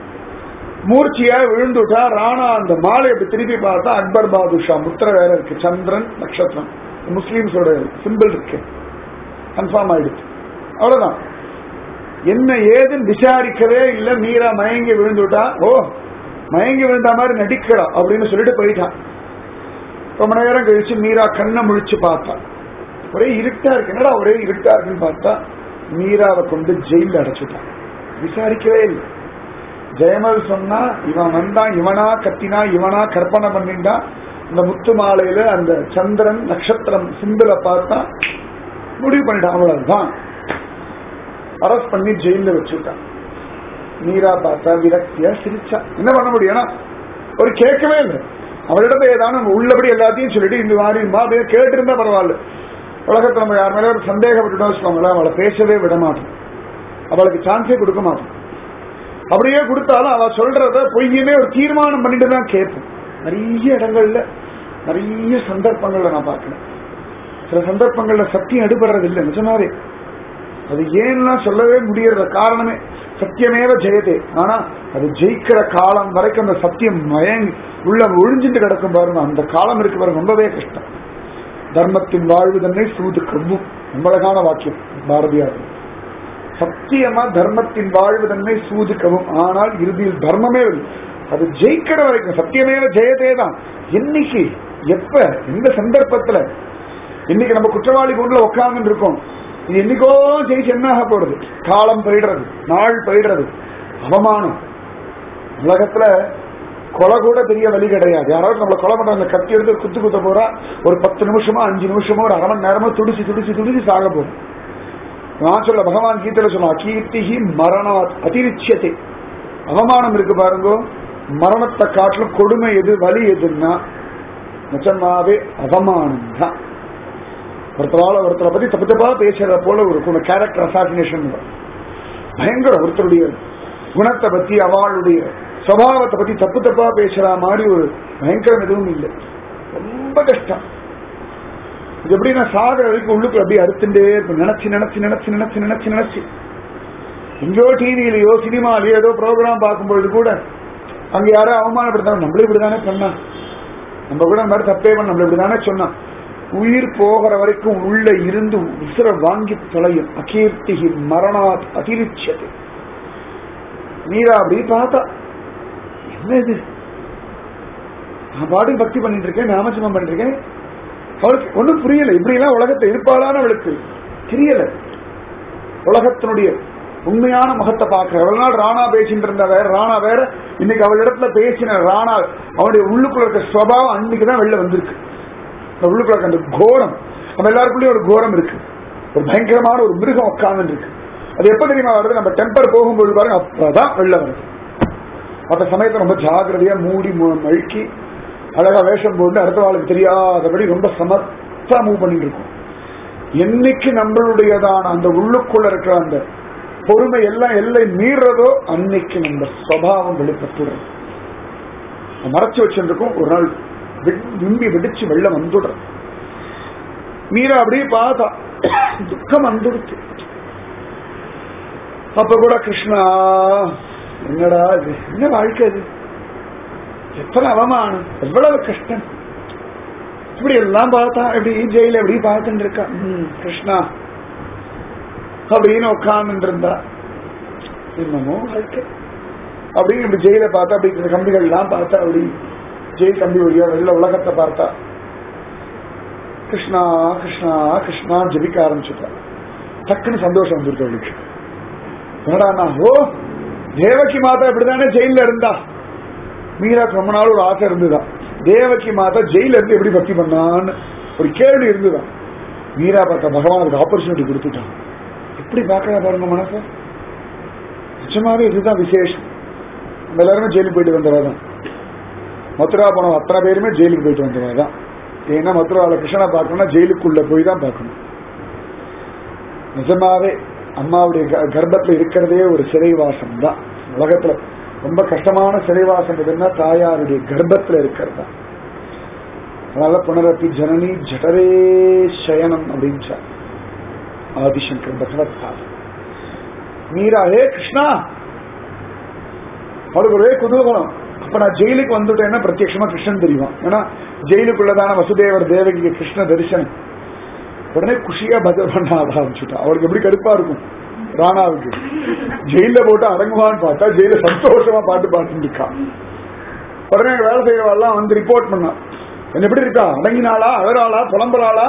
மூர்ச்சியா விழுந்துட்டா ராணா அந்த மாலை அப்படி திருப்பி பார்த்தா அக்பர் பாதுஷா முத்திர வேற இருக்கு சந்திரன் நட்சத்திரம் முஸ்லீம்ஸோட சிம்பிள் இருக்கு கன்ஃபார்ம் ஆயிடுச்சு அவ்வளவுதான் என்ன ஏதுன்னு விசாரிக்கவே இல்லை மீரா மயங்கி விழுந்துட்டா ஓ மயங்கி விழுந்த மாதிரி நடிக்கிறா அப்படின்னு சொல்லிட்டு போயிட்டான் ரொம்ப நேரம் கழிச்சு மீரா கண்ணை முழிச்சு பார்த்தா ஒரே இருட்டா இருக்கு என்னடா ஒரே இருட்டா இருக்குன்னு பார்த்தா மீராவை கொண்டு ஜெயில அடைச்சுட்டான் விசாரிக்கவே இல்லை ஜெயமல் சொன்னா இவன் வந்தான் இவனா கத்தினா இவனா கற்பனை பண்ணிண்டா இந்த முத்து மாலையில அந்த சந்திரன் நட்சத்திரம் சிம்பிள பார்த்தா முடிவு பண்ணிட்டான் அவ்வளவுதான் அரெஸ்ட் பண்ணி ஜெயில வச்சுட்டான் மீரா பார்த்தா விரக்தியா சிரிச்சா என்ன பண்ண முடியும் ஒரு கேட்கவே இல்லை அவளிடத்தை ஏதாவது நம்ம உள்ளபடி எல்லாத்தையும் சொல்லிட்டு இந்த மாதிரி மாதிரி கேட்டு இருந்தா பரவாயில்ல உலகத்துல நம்ம யார் மேலே ஒரு சந்தேகப்பட்டுட்டோம் வச்சுக்கோங்களேன் அவளை பேசவே விட மாட்டோம் அவளுக்கு சான்ஸே கொடுக்க மாட்டோம் அப்படியே கொடுத்தாலும் அவ சொல்றத பொய்யுமே ஒரு தீர்மானம் பண்ணிட்டு தான் கேட்போம் நிறைய இடங்கள்ல நிறைய சந்தர்ப்பங்கள்ல நான் பார்க்கிறேன் சில சந்தர்ப்பங்கள்ல சத்தியம் எடுபடுறது இல்லை நிஜமாவே அது ஏன்னா சொல்லவே முடியற காரணமே சத்தியமேவ ஜெயதே ஆனா அது ஜெயிக்கிற காலம் வரைக்கும் அந்த சத்தியம் மயங்கி உள்ள ஒழிஞ்சிட்டு கிடக்கும் பாருங்க அந்த காலம் இருக்கு பாருங்க ரொம்பவே கஷ்டம் தர்மத்தின் வாழ்வு தன்னை சூது கவ்வும் ரொம்ப அழகான வாக்கியம் பாரதியார் சத்தியமா தர்மத்தின் வாழ்வு தன்னை சூதுக்கவும் ஆனால் இறுதியில் தர்மமே இல்லை. அது ஜெயிக்கிற வரைக்கும் சத்தியமேவ ஜெயதே தான் என்னைக்கு எப்ப எந்த சந்தர்ப்பத்துல இன்னைக்கு நம்ம குற்றவாளி கூண்டுல உட்கார்ந்து இருக்கோம் இது என்னைக்கோ ஜெயிச்சு என்ன ஆக போறது காலம் போயிடுறது நாள் போயிடுறது அவமானம் உலகத்துல கொலை கூட பெரிய வழி கிடையாது யாராவது நம்மளை கொலை பண்ற அந்த கத்தி எடுத்து குத்து குத்த போறா ஒரு பத்து நிமிஷமோ அஞ்சு நிமிஷமோ ஒரு அரை மணி நேரமோ துடிச்சு துடிச்சு துடிச்சு சாக போகும் நான் சொல்ல பகவான் கீதையில சொன்னா கீர்த்திகி மரணா அதிரிச்சத்தை அவமானம் இருக்கு பாருங்க மரணத்தை காட்டிலும் கொடுமை எது வலி எதுன்னா நிஜமாவே அவமானம் தான் ஒருத்தரால ஒருத்தரை பத்தி தப்பு தப்பா பேசுறத போல ஒரு கேரக்டர் அசாசினேஷன் பயங்கர ஒருத்தருடைய குணத்தை பத்தி அவளுடைய சுவாவத்தை பத்தி தப்பு தப்பா பேசுற மாதிரி ஒரு பயங்கரம் எதுவும் இல்லை ரொம்ப கஷ்டம் இது எப்படின்னா சாகர வரைக்கும் உள்ளுக்கு அப்படியே அறுத்துட்டே இருக்கும் நினைச்சு நினைச்சு நினைச்சு நினைச்சு நினைச்சு நினைச்சு எங்கேயோ டிவியிலயோ சினிமாலயோ ஏதோ ப்ரோக்ராம் பார்க்கும்பொழுது கூட அங்க யாரோ அவமானப்படுத்தாங்க நம்மளே இப்படிதானே பண்ணா நம்ம கூட அந்த மாதிரி தப்பே பண்ண நம்மள இப்படிதானே சொன்னா உயிர் போகிற வரைக்கும் உள்ள இருந்து உசுர வாங்கி தொலையும் அகீர்த்திகி மரணாத் அதிரிச்சது மீரா அப்படி பார்த்தா என்ன இது நான் பாட்டுக்கு பக்தி பண்ணிட்டு இருக்கேன் நாமஜபம் பண்ணிட்டு இருக்கேன் அவளுக்கு ஒன்றும் புரியல இப்படி எல்லாம் உலகத்தை இருப்பாளான்னு அவளுக்கு தெரியல உலகத்தினுடைய உண்மையான முகத்தை பார்க்கிற எவ்வளவு நாள் ராணா பேசிட்டு இருந்த வேற ராணா வேற இன்னைக்கு அவள் இடத்துல பேசின ராணா அவனுடைய உள்ளுக்குள்ள இருக்க சுவாவம் அன்னைக்கு தான் வெளில வந்திருக்கு அந்த உள்ளுக்குள்ள இருக்க அந்த கோரம் நம்ம எல்லாருக்குள்ளயும் ஒரு கோரம் இருக்கு ஒரு பயங்கரமான ஒரு மிருகம் உட்கார்ந்து இருக்கு அது எப்ப தெரியுமா வருது நம்ம டெம்பர் போகும்போது பாருங்க அப்பதான் வெளில வருது மற்ற சமயத்தை ரொம்ப ஜாகிரதையா மூடி மு- மழுக்கி அழகா வேஷம் போட்டு அடுத்த வாழ்க்கை தெரியாதபடி ரொம்ப சமர்த்தா மூவ் பண்ணிட்டு இருக்கோம் என்னைக்கு நம்மளுடையதான அந்த உள்ளுக்குள்ள இருக்கிற அந்த பொறுமை எல்லாம் எல்லை மீறதோ அன்னைக்கு நம்ம சுவாவம் வெளிப்பட்டுடும் மறைச்சு வச்சிருக்கோம் ஒரு நாள் வி- விம்பி வெடிச்சு வெள்ளம் வந்துடுறோம் மீரா அப்படியே பார்த்தா துக்கம் வந்துடுச்சு அப்ப கூட கிருஷ்ணா என்னடா இது என்ன வாழ்க்கை இது எத்தனை அவமானம் எவ்வளவு கஷ்டம் இப்படி எல்லாம் பார்த்தா இப்படி ஜெயில எப்படி பார்த்துட்டு இருக்கா ம், கிருஷ்ணா அப்படின்னு உட்கார்ந்து இருந்தா என்னமோ வாழ்க்கை அப்படின்னு இப்படி ஜெயில பார்த்தா அப்படி இந்த கம்பிகள் எல்லாம் பார்த்தா அப்படி ஜெயில் கம்பி வழியா வெளில உலகத்தை பார்த்தா கிருஷ்ணா கிருஷ்ணா கிருஷ்ணா ஜெபிக்க ஆரம்பிச்சுட்டா டக்குன்னு சந்தோஷம் வந்துருக்கு அவளுக்கு என்னடா ஓ தேவகி மாதா இப்படிதானே ஜெயில இருந்தா மீராக்கு ரொம்ப நாள் ஒரு ஆசை இருந்துதான் தேவகி மாதா ஜெயில இருந்து எப்படி பக்தி பண்ணான்னு ஒரு கேள்வி இருந்துதான் மீரா பார்த்த பகவான் அதுக்கு ஆப்பர்ச்சுனிட்டி கொடுத்துட்டான் எப்படி பார்க்கறா பாருங்க மனச நிஜமாவே இதுதான் விசேஷம் நம்ம எல்லாருமே ஜெயிலுக்கு போயிட்டு வந்தவாதான் மதுரா போன அத்தனை பேருமே ஜெயிலுக்கு போயிட்டு வந்தவாதான் ஏன்னா மதுராவில் கிருஷ்ணனை பார்க்கணும்னா ஜெயிலுக்குள்ள போய் தான் பார்க்கணும் நிஜமாவே அம்மாவுடைய க- கர்ப்பத்துல இருக்கிறதே ஒரு சிறைவாசம் தான் உலகத்துல ரொம்ப கஷ்டமான சிறைவாசம் எதுன்னா தாயாருடைய கர்ப்பத்துல இருக்கிறது தான் அதனால புனரப்பி ஜனனி ஜடரே சயனம் அப்படின்னு சொன்னார். ஆதிசங்கர் பகவத் பாதம் மீரா ஹே கிருஷ்ணா அவளுக்கு ஒரே குதூகலம் அப்ப நான் ஜெயிலுக்கு வந்துட்டேன்னா பிரத்யட்சமா கிருஷ்ணன் தெரியும் ஏன்னா ஜெயிலுக்குள்ளதான வசுதேவர் தேவகிக்கு கிருஷ்ண தரிசனம் உடனே குஷியா பஜனை பண்ண ஆரம்பிச்சுட்டா அவளுக்கு எப்படி கடுப்பா இருக்கும் ராணாவுக்கு ஜெயில போட்டு அடங்குவான்னு பார்த்தா ஜெயில சந்தோஷமா பாட்டு பாட்டு இருக்கா உடனே அங்க வேலை செய்யறவாள்லாம் வந்து ரிப்போர்ட் பண்ணா என்ன எப்படி இருக்கா அடங்கினாளா அழறாளா புலம்புறாளா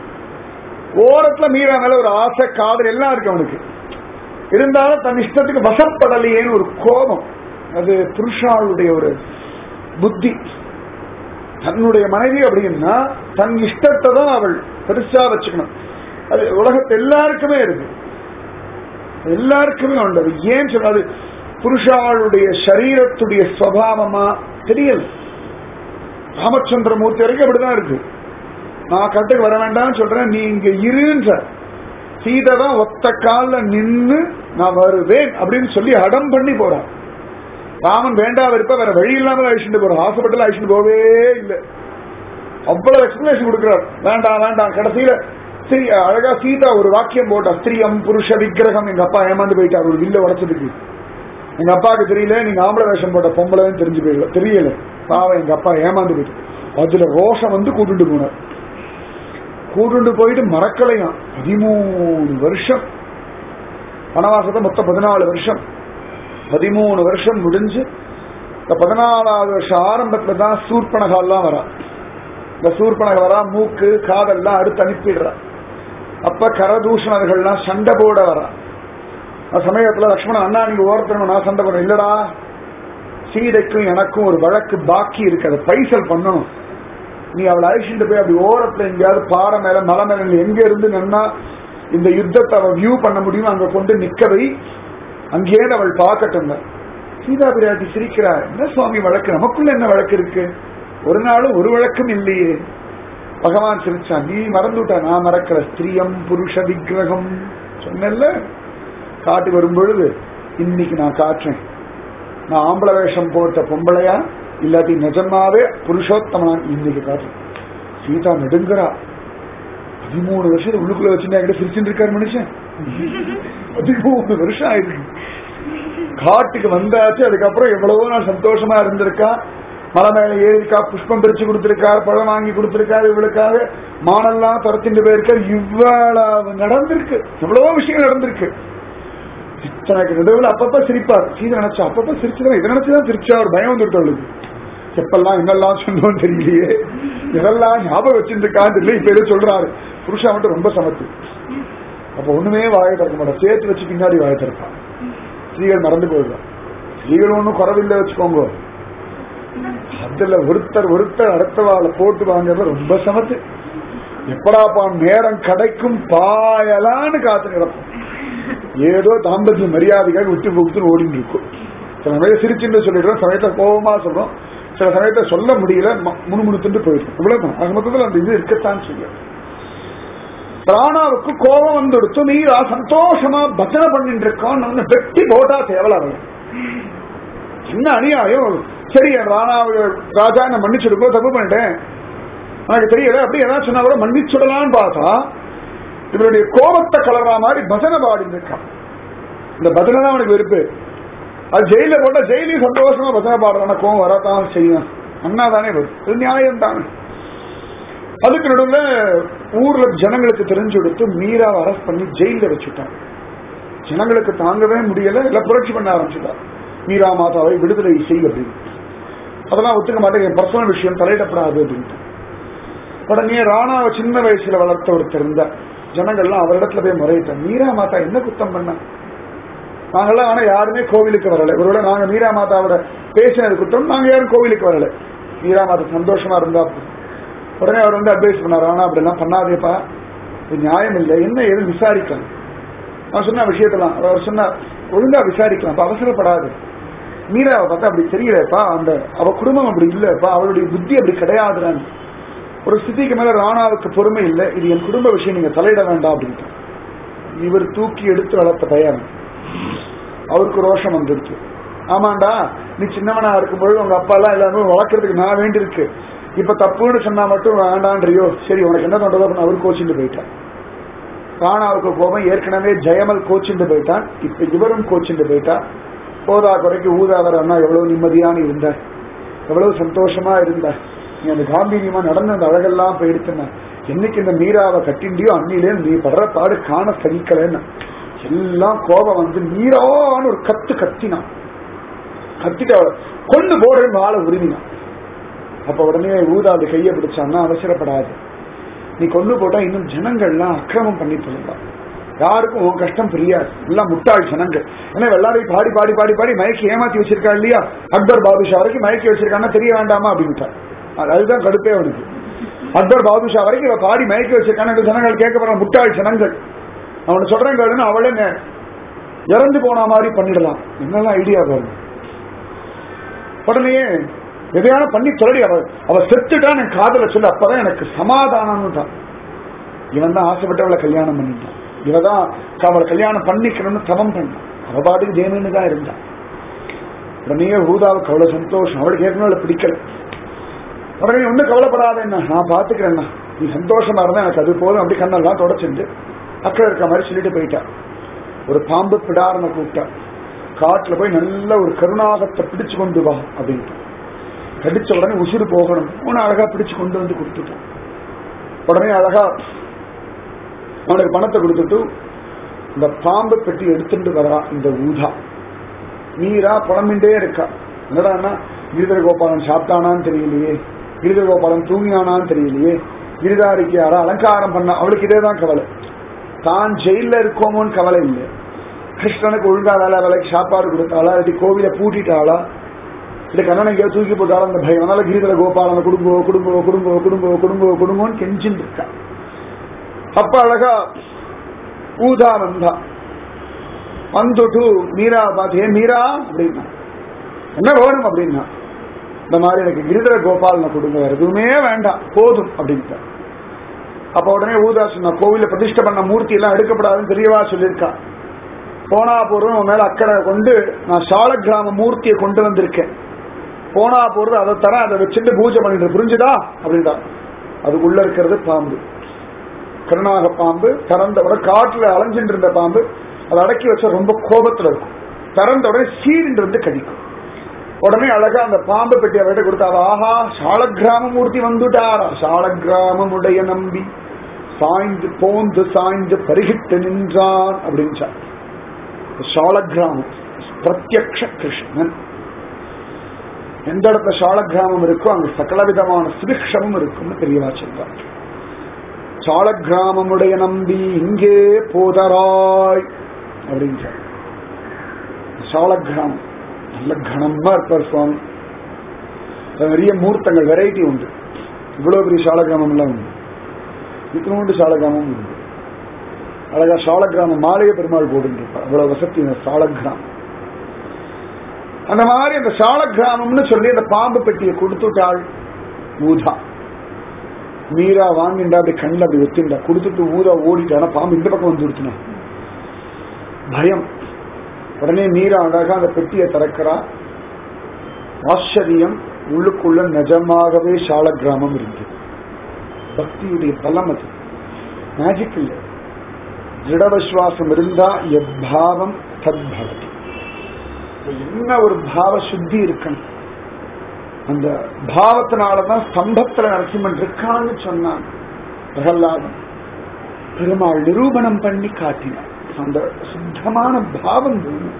ஓரத்துல மீறா மேல ஒரு ஆசை காதல் எல்லாம் இருக்கு அவனுக்கு இருந்தாலும் தன் இஷ்டத்துக்கு வசப்படலையேன்னு ஒரு கோபம் அது புருஷாளுடைய ஒரு புத்தி தன்னுடைய மனைவி அப்படின்னா தன் இஷ்டத்தை தான் அவள் பெருசா வச்சுக்கணும் அது உலகத்து எல்லாருக்குமே இருக்கு எல்லாருக்குமே உண்டு அது ஏன் சொல்ல அது புருஷாளுடைய சரீரத்துடைய சுவாவமா தெரியல ராமச்சந்திரமூர்த்தி வரைக்கும் அப்படிதான் இருக்கு நான் கட்டுக்கு வர வேண்டாம்னு சொல்றேன் நீ இங்க இருன்ற சீதை தான் ஒத்த கால்ல நின்னு நான் வருவேன் அப்படின்னு சொல்லி அடம் பண்ணி போறான் ராமன் வேண்டாம் இருப்ப வேற வழி இல்லாம அழிச்சுட்டு போறான் ஆசைப்பட்டு அழிச்சுட்டு போவே இல்லை அவ்வளவு எக்ஸ்பிளேஷன் கொடுக்கிறார் வேண்டாம் வேண்டாம் கடைசியில சரி அழகா சீதா ஒரு வாக்கியம் போட்டா ஸ்திரியம் புருஷ விக்கிரகம் எங்க அப்பா ஏமாந்து போயிட்டார் ஒரு வில்ல உடச்சதுக்கு எங்க அப்பாவுக்கு தெரியல நீங்க ஆம்பளை வேஷம் போட்ட பொம்பளைன்னு தெரிஞ்சு போயிடல தெரியல பாவம் எங்க அப்பா ஏமாந்து போயிட்டு அதுல ரோஷம் வந்து கூட்டுட்டு போனார் கூட்டுண்டு போயிட்டு மறக்கலையாம் பதிமூணு வருஷம் வனவாசத்தை மொத்தம் பதினாலு வருஷம் பதிமூணு வருஷம் முடிஞ்சு இந்த பதினாலாவது வருஷம் ஆரம்பத்துல தான் சூர்பனகால்லாம் வரா இந்த சூர்பனக வரா மூக்கு காதெல்லாம் அடுத்து அனுப்பிடுறா அப்ப கரதூஷணர்கள்லாம் சண்டை போட வரா அந்த சமயத்துல லக்ஷ்மணன் அண்ணா நீங்க ஓரத்தணும் நான் சண்டை போடுறேன் இல்லடா சீதைக்கும் எனக்கும் ஒரு வழக்கு பாக்கி இருக்கு அதை பைசல் பண்ணணும் நீ அவளை அழைச்சிட்டு போய் அப்படி ஓரத்துல எங்கேயாவது பாறை மேல மலை மேல நீ எங்க இருந்து நின்னா இந்த யுத்தத்தை அவள் வியூ பண்ண முடியும் அங்க கொண்டு நிக்க வை அங்கேயே அவள் பார்க்கட்டும் சீதா பிராட்டி சிரிக்கிறார் என்ன சுவாமி வழக்கு நமக்குள்ள என்ன வழக்கு இருக்கு ஒரு நாளும் ஒரு வழக்கும் இல்லையே பகவான் சிரிச்சான் நீ மறந்துட்ட நான் மறக்கல ஸ்திரியம் புருஷ விக்கிரகம் சொன்னேன்ல காட்டு வரும் பொழுது இன்னைக்கு நான் காட்டுறேன் நான் ஆம்பளை வேஷம் போட்ட பொம்பளையா இல்லாட்டி நிஜமாவே புருஷோத்தமன் இன்னைக்கு காட்டுறேன் சீதா நெடுங்குறா பதிமூணு வருஷம் உள்ளுக்குள்ள வச்சுட்டு என்கிட்ட சிரிச்சுட்டு இருக்காரு மனுஷன் பதிமூணு வருஷம் ஆயிருக்கு காட்டுக்கு வந்தாச்சு அதுக்கப்புறம் எவ்வளவோ நான் சந்தோஷமா இருந்திருக்கா மலை மேல ஏறிக்கா புஷ்பம் பிரிச்சு கொடுத்திருக்காரு பழம் வாங்கி கொடுத்திருக்காரு இவளுக்காக மானெல்லாம் துரத்திட்டு போயிருக்காரு இவ்வளவு நடந்திருக்கு எவ்வளவோ விஷயங்கள் நடந்திருக்கு இத்தனைக்கு நடுவில் அப்பப்ப சிரிப்பார் சீதை நினைச்சா அப்பப்ப சிரிச்சுதான் இதை நினைச்சுதான் சிரிச்சா ஒரு பயம் வந்துட்டு அவளுக்கு எப்பெல்லாம் என்னெல்லாம் சொன்னோம் தெரியலையே எதெல்லாம் ஞாபகம் வச்சிருக்கான்னு தெரியல இப்ப ஏதோ சொல்றாரு புருஷா மட்டும் ரொம்ப சமத்து அப்ப ஒண்ணுமே வாயை திறக்க மாட்டா சேர்த்து வச்சு பின்னாடி வாயை திறப்பான் ஸ்திரீகள் மறந்து போயிடுவான் ஸ்திரீகள் ஒன்றும் குறவில்லை வச்சுக்கோங்க அதுல ஒருத்தர் ஒருத்தர் அடுத்தவாளை போட்டு வாங்குறது ரொம்ப சமத்து எப்படாப்பா நேரம் கிடைக்கும் பாயலான்னு காத்து கிடப்போம் ஏதோ தாம்பத்திய மரியாதைக்காக விட்டு கொடுத்து ஓடிட்டு இருக்கும் சில சமயத்தை சிரிச்சுன்னு சொல்லிடுறோம் சமயத்தை கோபமா சொல்றோம் சில சமயத்தை சொல்ல முடியல ம- முணுமுணுத்துட்டு போயிடும் இவ்வளவுதான் அது மொத்தத்தில் அந்த இது இருக்கத்தான் செய்யும் பிராணாவுக்கு கோபம் வந்துடுத்து மீரா சந்தோஷமா பஜனை பண்ணிட்டு இருக்கான்னு வந்து வெட்டி போட்டா தேவல அவன் என்ன அநியாயம் சரி என் ராணாவு ராஜா நான் மன்னிச்சுடுக்கோ தப்பு பண்ணிட்டேன் எனக்கு தெரியல அப்படி ஏதாவது சொன்னா கூட மன்னிச்சுடலான்னு பார்த்தா இவருடைய கோபத்தை கலர்ற மாதிரி பஜனை பாடிட்டு இருக்கான் இந்த பஜனை தான் அவனுக்கு வெறுப்பு அது ஜெயில போட்டா ஜெயிலையும் சந்தோஷமா பஜனை பாடுறான கோபம் வரத்தான் செய்யும் அண்ணா தானே வரும் இது நியாயம் தானே அதுக்கு நடுவுல ஊர்ல ஜனங்களுக்கு தெரிஞ்சு கொடுத்து மீராவை அரெஸ்ட் பண்ணி ஜெயில வச்சுட்டான் ஜனங்களுக்கு தாங்கவே முடியல இல்ல புரட்சி பண்ண ஆரம்பிச்சுட்டான் மீரா மாதாவை விடுதலை செய் அப்படின்னு அதெல்லாம் ஒத்துக்க மாட்டேன் என் பர்சனல் விஷயம் தலையிடப்படாது அப்படின்ட்டு உடனே ராணாவை சின்ன வயசுல வளர்த்த ஒருத்தர் இருந்தார் ஜனங்கள்லாம் அவரிடத்துல போய் முறையிட்டான் மீரா மாதா என்ன குத்தம் பண்ண நாங்கெல்லாம் ஆனா யாருமே கோவிலுக்கு வரல ஒருவேளை நாங்க மீரா மாதாவோட பேசினது குத்தம் நாங்க யாரும் கோவிலுக்கு வரல மீரா மாதா சந்தோஷமா இருந்தா போதும். உடனே அவர் வந்து அட்வைஸ் பண்ணார் ஆனா அப்படிலாம் பண்ணாதேப்பா இது நியாயம் இல்லை என்ன ஏதுன்னு விசாரிக்கலாம் அவன் சொன்ன விஷயத்தெல்லாம் அவர் சொன்னா ஒழுங்கா விசாரிக்கலாம் அப்ப அவசரப்படாது மீராவை பார்த்தா அப்படி தெரியலப்பா அந்த அவ குடும்பம் அப்படி இல்லப்பா அவளுடைய புத்தி அப்படி கிடையாதுன்னு ஒரு ஸ்திதிக்கு மேல ராணாவுக்கு பொறுமை இல்லை இது என் குடும்ப விஷயம் நீங்க தலையிட வேண்டாம் அப்படின்ட்டு இவர் தூக்கி எடுத்து வளர்த்த பையன் அவருக்கு ரோஷம் வந்துருச்சு ஆமாண்டா நீ சின்னவனா இருக்கும்போது உங்க அப்பா எல்லாம் எல்லாருமே வளர்க்கறதுக்கு நான் வேண்டியிருக்கு இப்ப தப்புன்னு சொன்னா மட்டும் வேண்டான்றியோ சரி உனக்கு என்ன தோன்றதோ அப்படின்னு அவர் கோச்சிட்டு போயிட்டான் ராணாவுக்கு கோபம் ஏற்கனவே ஜெயமல் கோச்சிட்டு போயிட்டான் இப்ப இவரும் கோச்சிட்டு போயிட்டான் போதா குறைக்கு ஊதாவர அண்ணா எவ்வளவு நிம்மதியான இருந்த எவ்வளவு சந்தோஷமா இருந்த நீ அந்த காம்பீரியமா நடந்த அந்த அழகெல்லாம் போயிடுச்சுன்னா என்னைக்கு இந்த மீராவை கட்டிண்டியோ அன்னிலே நீ படுற பாடு காண சகிக்கலன்னு எல்லாம் கோபம் வந்து மீரான்னு ஒரு கத்து கத்தினான் கத்திட்டு அவளை கொண்டு போடுறேன்னு ஆளை உரிமினான் அப்ப உடனே ஊதாது கையை பிடிச்சான்னா அவசரப்படாது நீ கொண்டு போட்டா இன்னும் ஜனங்கள்லாம் அக்கிரமம் பண்ணி போயிடலாம் யாருக்கும் உன் கஷ்டம் புரியாது எல்லாம் முட்டாள் ஜனங்கள் ஏன்னா எல்லாரையும் பாடி பாடி பாடி பாடி மயக்கி ஏமாத்தி வச்சிருக்கா இல்லையா அக்பர் பாதுஷா வரைக்கும் மயக்கி வச்சிருக்கான்னா தெரிய வேண்டாமா அப்படின்ட்டான் அது- அதுதான் கடுப்பே அவனுக்கு அக்பர் பாதுஷா வரைக்கும் இவ பாடி மயக்கி வச்சிருக்கான்னு ஜனங்கள் கேட்க போற முட்டாள் ஜனங்கள் அவனை சொல்றேன் கேளுன்னு அவளே நே- இறந்து போன மாதிரி பண்ணிடலாம் என்னெல்லாம் ஐடியா பாருங்க உடனே எதையான பண்ணி தொலடி அவ அவ செத்துட்டான் என் காதல சொல்லு அப்பதான் எனக்கு சமாதானம்னு தான் இவன் தான் ஆசைப்பட்டவளை கல்யாணம் பண்ணிட்டான் இவதான் அவளை கல்யாணம் பண்ணிக்கணும்னு தவம் பண்ணான் அவ பாட்டுக்கு ஜெயமேனு தான் இருந்தான் உடனே ஊதாவுக்கு அவ்வளவு சந்தோஷம் அவளுக்கு ஏற்கனவே அவளை பிடிக்கல உடனே ஒன்றும் கவலைப்படாத என்ன நான் பாத்துக்கிறேன்னா நீ சந்தோஷமா இருந்தா எனக்கு அது போதும் அப்படி கண்ணெல்லாம் தொடச்சிட்டு அக்கறை இருக்க மாதிரி சொல்லிட்டு போயிட்டா ஒரு பாம்பு பிடாரனை கூப்பிட்டா காட்டுல போய் நல்ல ஒரு கருணாகத்தை பிடிச்சு கொண்டு வா அப்படின்ட்டு கடிச்ச உடனே உசுறு போகணும் உன்னை அழகா பிடிச்சு கொண்டு வந்து கொடுத்துட்டான் உடனே அழகா அவனுக்கு பணத்தை கொடுத்துட்டு இந்த பாம்பு பெட்டி எடுத்துட்டு வரா இந்த ஊதா நீரா புலம்பின்றே இருக்கா என்னடான்னா கிரிதர கோபாலன் சாப்பிட்டானான்னு தெரியலையே கிரிதர கோபாலன் தூங்கினானான்னு தெரியலையே கிரிதாரிக்கு யாரா அலங்காரம் பண்ணா அவளுக்கு இதே தான் கவலை தான் ஜெயில இருக்கோமோன்னு கவலை இல்லை கிருஷ்ணனுக்கு ஒழுங்கா வேலை வேலைக்கு சாப்பாடு கொடுத்தாளா இல்லாட்டி கோவில பூட்டிட்டாளா இப்படி கண்ணனை எங்கேயோ தூக்கி போட்டாலும் அந்த பயம் அதனால கிரிதல கோபாலன குடும்போ குடும்போ குடும்போ குடும்போ குடும்போ குடும்போன்னு கெஞ்சின்னு இருக்கா அப்ப அழகா ஊதா வந்தா வந்துட்டு மீரா பார்த்து ஏன் மீரா அப்படின்னா என்ன வேணும் அப்படின்னா இந்த மாதிரி எனக்கு கிரிதர கோபாலனை கொடுங்க வேற எதுவுமே வேண்டாம் போதும் அப்படின்ட்டு அப்ப உடனே ஊதா சொன்னா கோவில பிரதிஷ்டை பண்ண மூர்த்தி எல்லாம் எடுக்கப்படாதுன்னு தெரியவா சொல்லியிருக்கா போனா போறது உன் மேல அக்கறை கொண்டு நான் சால கிராம மூர்த்தியை கொண்டு வந்திருக்கேன் போனா போறது அதை தர அதை வச்சுட்டு பூஜை பண்ணிட்டு புரிஞ்சுதா அப்படின்டா அதுக்குள்ள இருக்கிறது பாம்பு கருணாக பாம்பு திறந்த உடனே காட்டுல அலைஞ்சிட்டு இருந்த பாம்பு அதை அடக்கி வச்சா ரொம்ப கோபத்துல இருக்கும் திறந்த உடனே சீரின்று வந்து கடிக்கும் உடனே அழகா அந்த பாம்பு பெட்டி அவர்கிட்ட கொடுத்தா ஆஹா சாலக்கிராம மூர்த்தி வந்துட்டாரா சாலக்கிராமமுடைய நம்பி சாய்ந்து போந்து சாய்ந்து பருகிட்டு நின்றான் அப்படின்னு சாலக்கிராமம் பிரத்யக்ஷ கிருஷ்ணன் எந்த இடத்துல சாலக்கிராமம் இருக்கோ அங்க சகலவிதமான சுபிக்ஷமும் இருக்கும்னு தெரியவா சொல்றார் சாலக்கிராமமுடைய நம்பி இங்கே போதராய் அப்படின்னு சாலக்கிராமம் நல்ல கனமா இருப்பார் சுவாமி அதுல நிறைய மூர்த்தங்கள் வெரைட்டி உண்டு இவ்வளவு பெரிய சாலக்கிராமம் எல்லாம் உண்டு இத்தினோண்டு சாலக்கிராமம் உண்டு அழகா சாலக்கிராமம் மாலைய பெருமாள் போட்டுருப்பார் அவ்வளவு வசதி இந்த சாலக்கிராமம் அந்த மாதிரி அந்த சாலக்கிராமம்னு சொல்லி அந்த பாம்பு பெட்டியை கொடுத்துட்டாள் ஊதா மீரா வாங்கிண்டா அப்படி கண்ணில் அப்படி ஒத்திண்டா கொடுத்துட்டு ஊதா ஓடிட்டானா பாம்பு இந்த பக்கம் வந்து கொடுத்துனா பயம் உடனே மீரா அழகா அந்த பெட்டியை திறக்கிறா ஆச்சரியம் உள்ளுக்குள்ள நிஜமாகவே சால கிராமம் இருக்கு பக்தியுடைய பலம் அது மேஜிக் இல்லை திருடவிஸ்வாசம் இருந்தா எப்பாவம் தத்பவதி என்ன ஒரு பாவ சுத்தி இருக்கணும் அந்த பாவத்தினாலதான் ஸ்தம்பத்துல நரசிம்மன் இருக்கான்னு சொன்னான் பிரகலாதன் பெருமாள் நிரூபணம் பண்ணி காட்டினார் அந்த சுத்தமான பாவம் வேணும்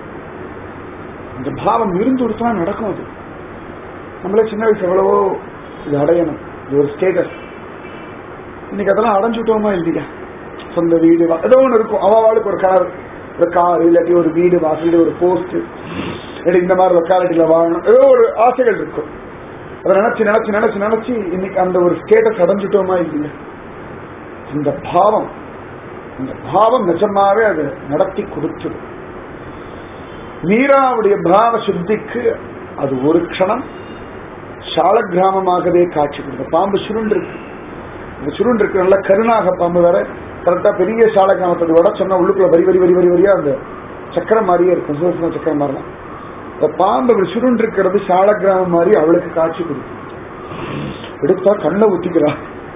அந்த பாவம் இருந்து கொடுத்தா நடக்கும் அது நம்மளே சின்ன வயசு எவ்வளவோ இது அடையணும் இது ஒரு ஸ்டேட்டஸ் இன்னைக்கு அதெல்லாம் அடைஞ்சுட்டோமா இல்லையா சொந்த வீடு வா- ஏதோ ஒன்று இருக்கும் அவளுக்கு ஒரு கார் ஒரு கார் இல்லாட்டி ஒரு வீடு வாசல் ஒரு போஸ்ட் இல்லாட்டி இந்த மாதிரி லொக்காலிட்டியில வாழணும் ஏதோ ஒரு ஆசைகள் இருக்கும் அதை நினைச்சு நினைச்சு நினைச்சு நினைச்சு இன்னைக்கு அந்த ஒரு ஸ்டேட்டஸ் அடைஞ்சுட்டோமா இல்லையா அந்த பாவம் அந்த பாவம் நிஜமாவே அது நடத்தி கொடுத்துடும் மீராவுடைய பாவ சுத்திக்கு அது ஒரு க்ஷணம் சால கிராமமாகவே காட்சி கொடுத்த பாம்பு சுருண்டு இருக்கு இந்த சுருண்டு இருக்கு நல்ல கருணாக பாம்பு வேற கரெக்டா பெரிய சால கிராமத்தை விட சொன்னா உள்ளுக்குள்ள வரி வரி வரி வரி வரியா அந்த சக்கரம் மாதிரியே இருக்கும் சுதர்சன சக்கரம் மாதிரிலாம் இந்த பாம்பு இப்படி சுருண்டு இருக்கிறது சால கிராமம் மாதிரி அவளுக்கு காட்சி கொடுக்கும் எடுத்தா கண்ணை ஊத்திக்கிறா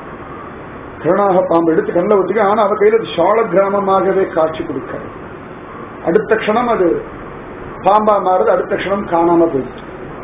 கருணாக பாம்பு எடுத்து கண்ணில் ஊத்திக்க ஆனா அவ கையில அது சால கிராமமாகவே காட்சி கொடுக்கிறது அடுத்த க்ஷணம் அது பாம்பா மாறுது அடுத்த க்ஷணம் காணாம போயிடுச்சு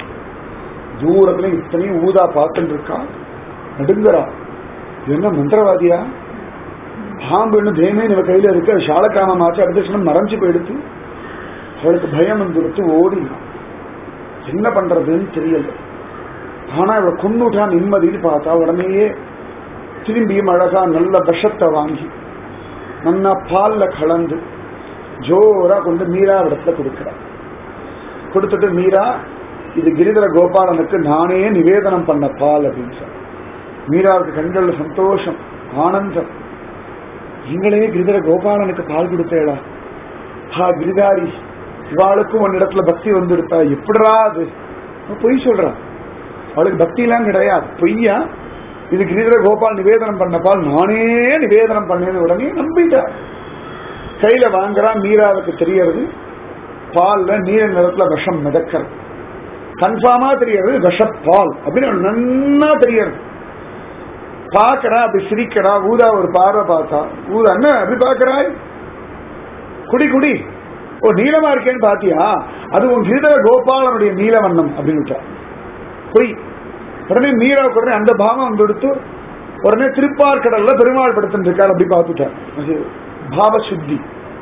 தூரத்துல இத்தனையும் ஊதா பார்த்துட்டு இருக்கா நடுங்குறா இது என்ன மந்திரவாதியா பாம்பு இன்னும் தேமே இவ கையில இருக்கு அது சாலக்காமம் ஆச்சு அடுத்த க்ஷணம் மறைஞ்சு போயிடுத்து அவளுக்கு பயம் வந்துடுத்து ஓடினான் என்ன பண்றதுன்னு தெரியல ஆனா இவ கொன்னுட்டா நிம்மதின்னு பார்த்தா உடனேயே திரும்பியும் அழகா நல்ல விஷத்தை வாங்கி நல்லா பால்ல கலந்து ஜோரா கொண்டு மீரா இடத்துல கொடுக்கிறார் கொடுத்துட்டு மீரா இது கிரிதர கோபாலனுக்கு நானே நிவேதனம் பண்ண பால் அப்படின்னு சொன்ன மீராவுக்கு கண்கள்ல சந்தோஷம் ஆனந்தம் நீங்களே கிரிதர கோபாலனுக்கு பால் கொடுத்தேடா ஹா கிரிதாரி இவாளுக்கும் உன்னிடத்துல பக்தி வந்துடுத்தா எப்படிடா அது அவ பொய் சொல்றா அவளுக்கு பக்தி எல்லாம் கிடையாது பொய்யா இது கிரிதர கோபால் நிவேதனம் பண்ண பால் நானே நிவேதனம் பண்ணேன்னு உடனே நம்பிட்டா கையில வாங்குறா மீராவுக்கு தெரியறது பால்ல நீல நிறத்துல விஷம் மிதக்கிறது கன்ஃபார்மா தெரியறது விஷப்பால் அப்படின்னு அவளுக்கு நன்னா தெரியறது பாக்குறா அப்படி சிரிக்கிறா ஊதா ஒரு பார்வை பார்த்தா ஊதா என்ன அப்படி பாக்குறாய் குடி குடி ஓ நீளமா இருக்கேன்னு பாத்தியா அது உன் கிரிதர கோபாலனுடைய நீலவண்ணம் அப்படின்னு விட்டா பொய் உடனே மீராவுக்கு உடனே அந்த பாவம் வந்து எடுத்து உடனே திருப்பார்கடல்ல பெருமாள் படுத்துட்டு இருக்காள் அப்படி பார்த்துட்டார் அது பாவ சுத்தி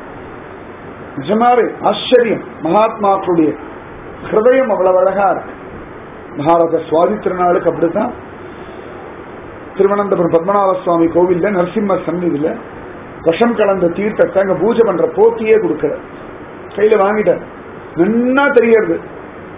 நிஜமாவே ஆச்சரியம் மகாத்மாக்களுடைய ஹிருதயம் அவ்வளவு அழகா இருக்கு மகாராஜா சுவாதி திருநாளுக்கு அப்படித்தான் திருவனந்தபுரம் பத்மநாப சுவாமி கோவில்ல நரசிம்ம சந்நிதியில விஷம் கலந்த தீர்த்தத்தை அங்க பூஜை பண்ற போத்தியே கொடுக்கற கையில வாங்கிட்டார் நன்னா தெரியறது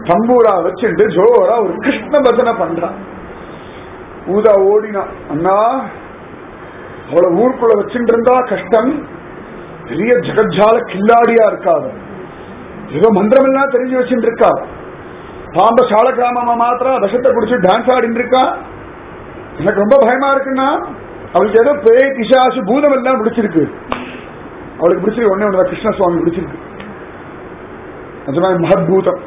தம்பூரா வச்சுட்டு ஜோரா ஒரு கிருஷ்ண பஜனை பண்றான் ஊதா ஓடினான் அண்ணா அவளை ஊருக்குள்ள வச்சுட்டு இருந்தா கஷ்டம் பெரிய ஜெகஜால கில்லாடியா இருக்காது ஏதோ மந்திரமெல்லாம் தெரிஞ்சு வச்சுட்டு இருக்கா பாம்ப சால கிராமமா மாத்திரம் விஷத்தை குடிச்சு டான்ஸ் ஆடிட்டு இருக்கா எனக்கு ரொம்ப பயமா இருக்குன்னா அவளுக்கு ஏதோ பேய் பிசாசு பூதம் எல்லாம் பிடிச்சிருக்கு அவளுக்கு பிடிச்சிருக்கு ஒன்னே ஒன்று கிருஷ்ண சுவாமி பிடிச்சிருக்கு நிஜமா மகத்பூதம்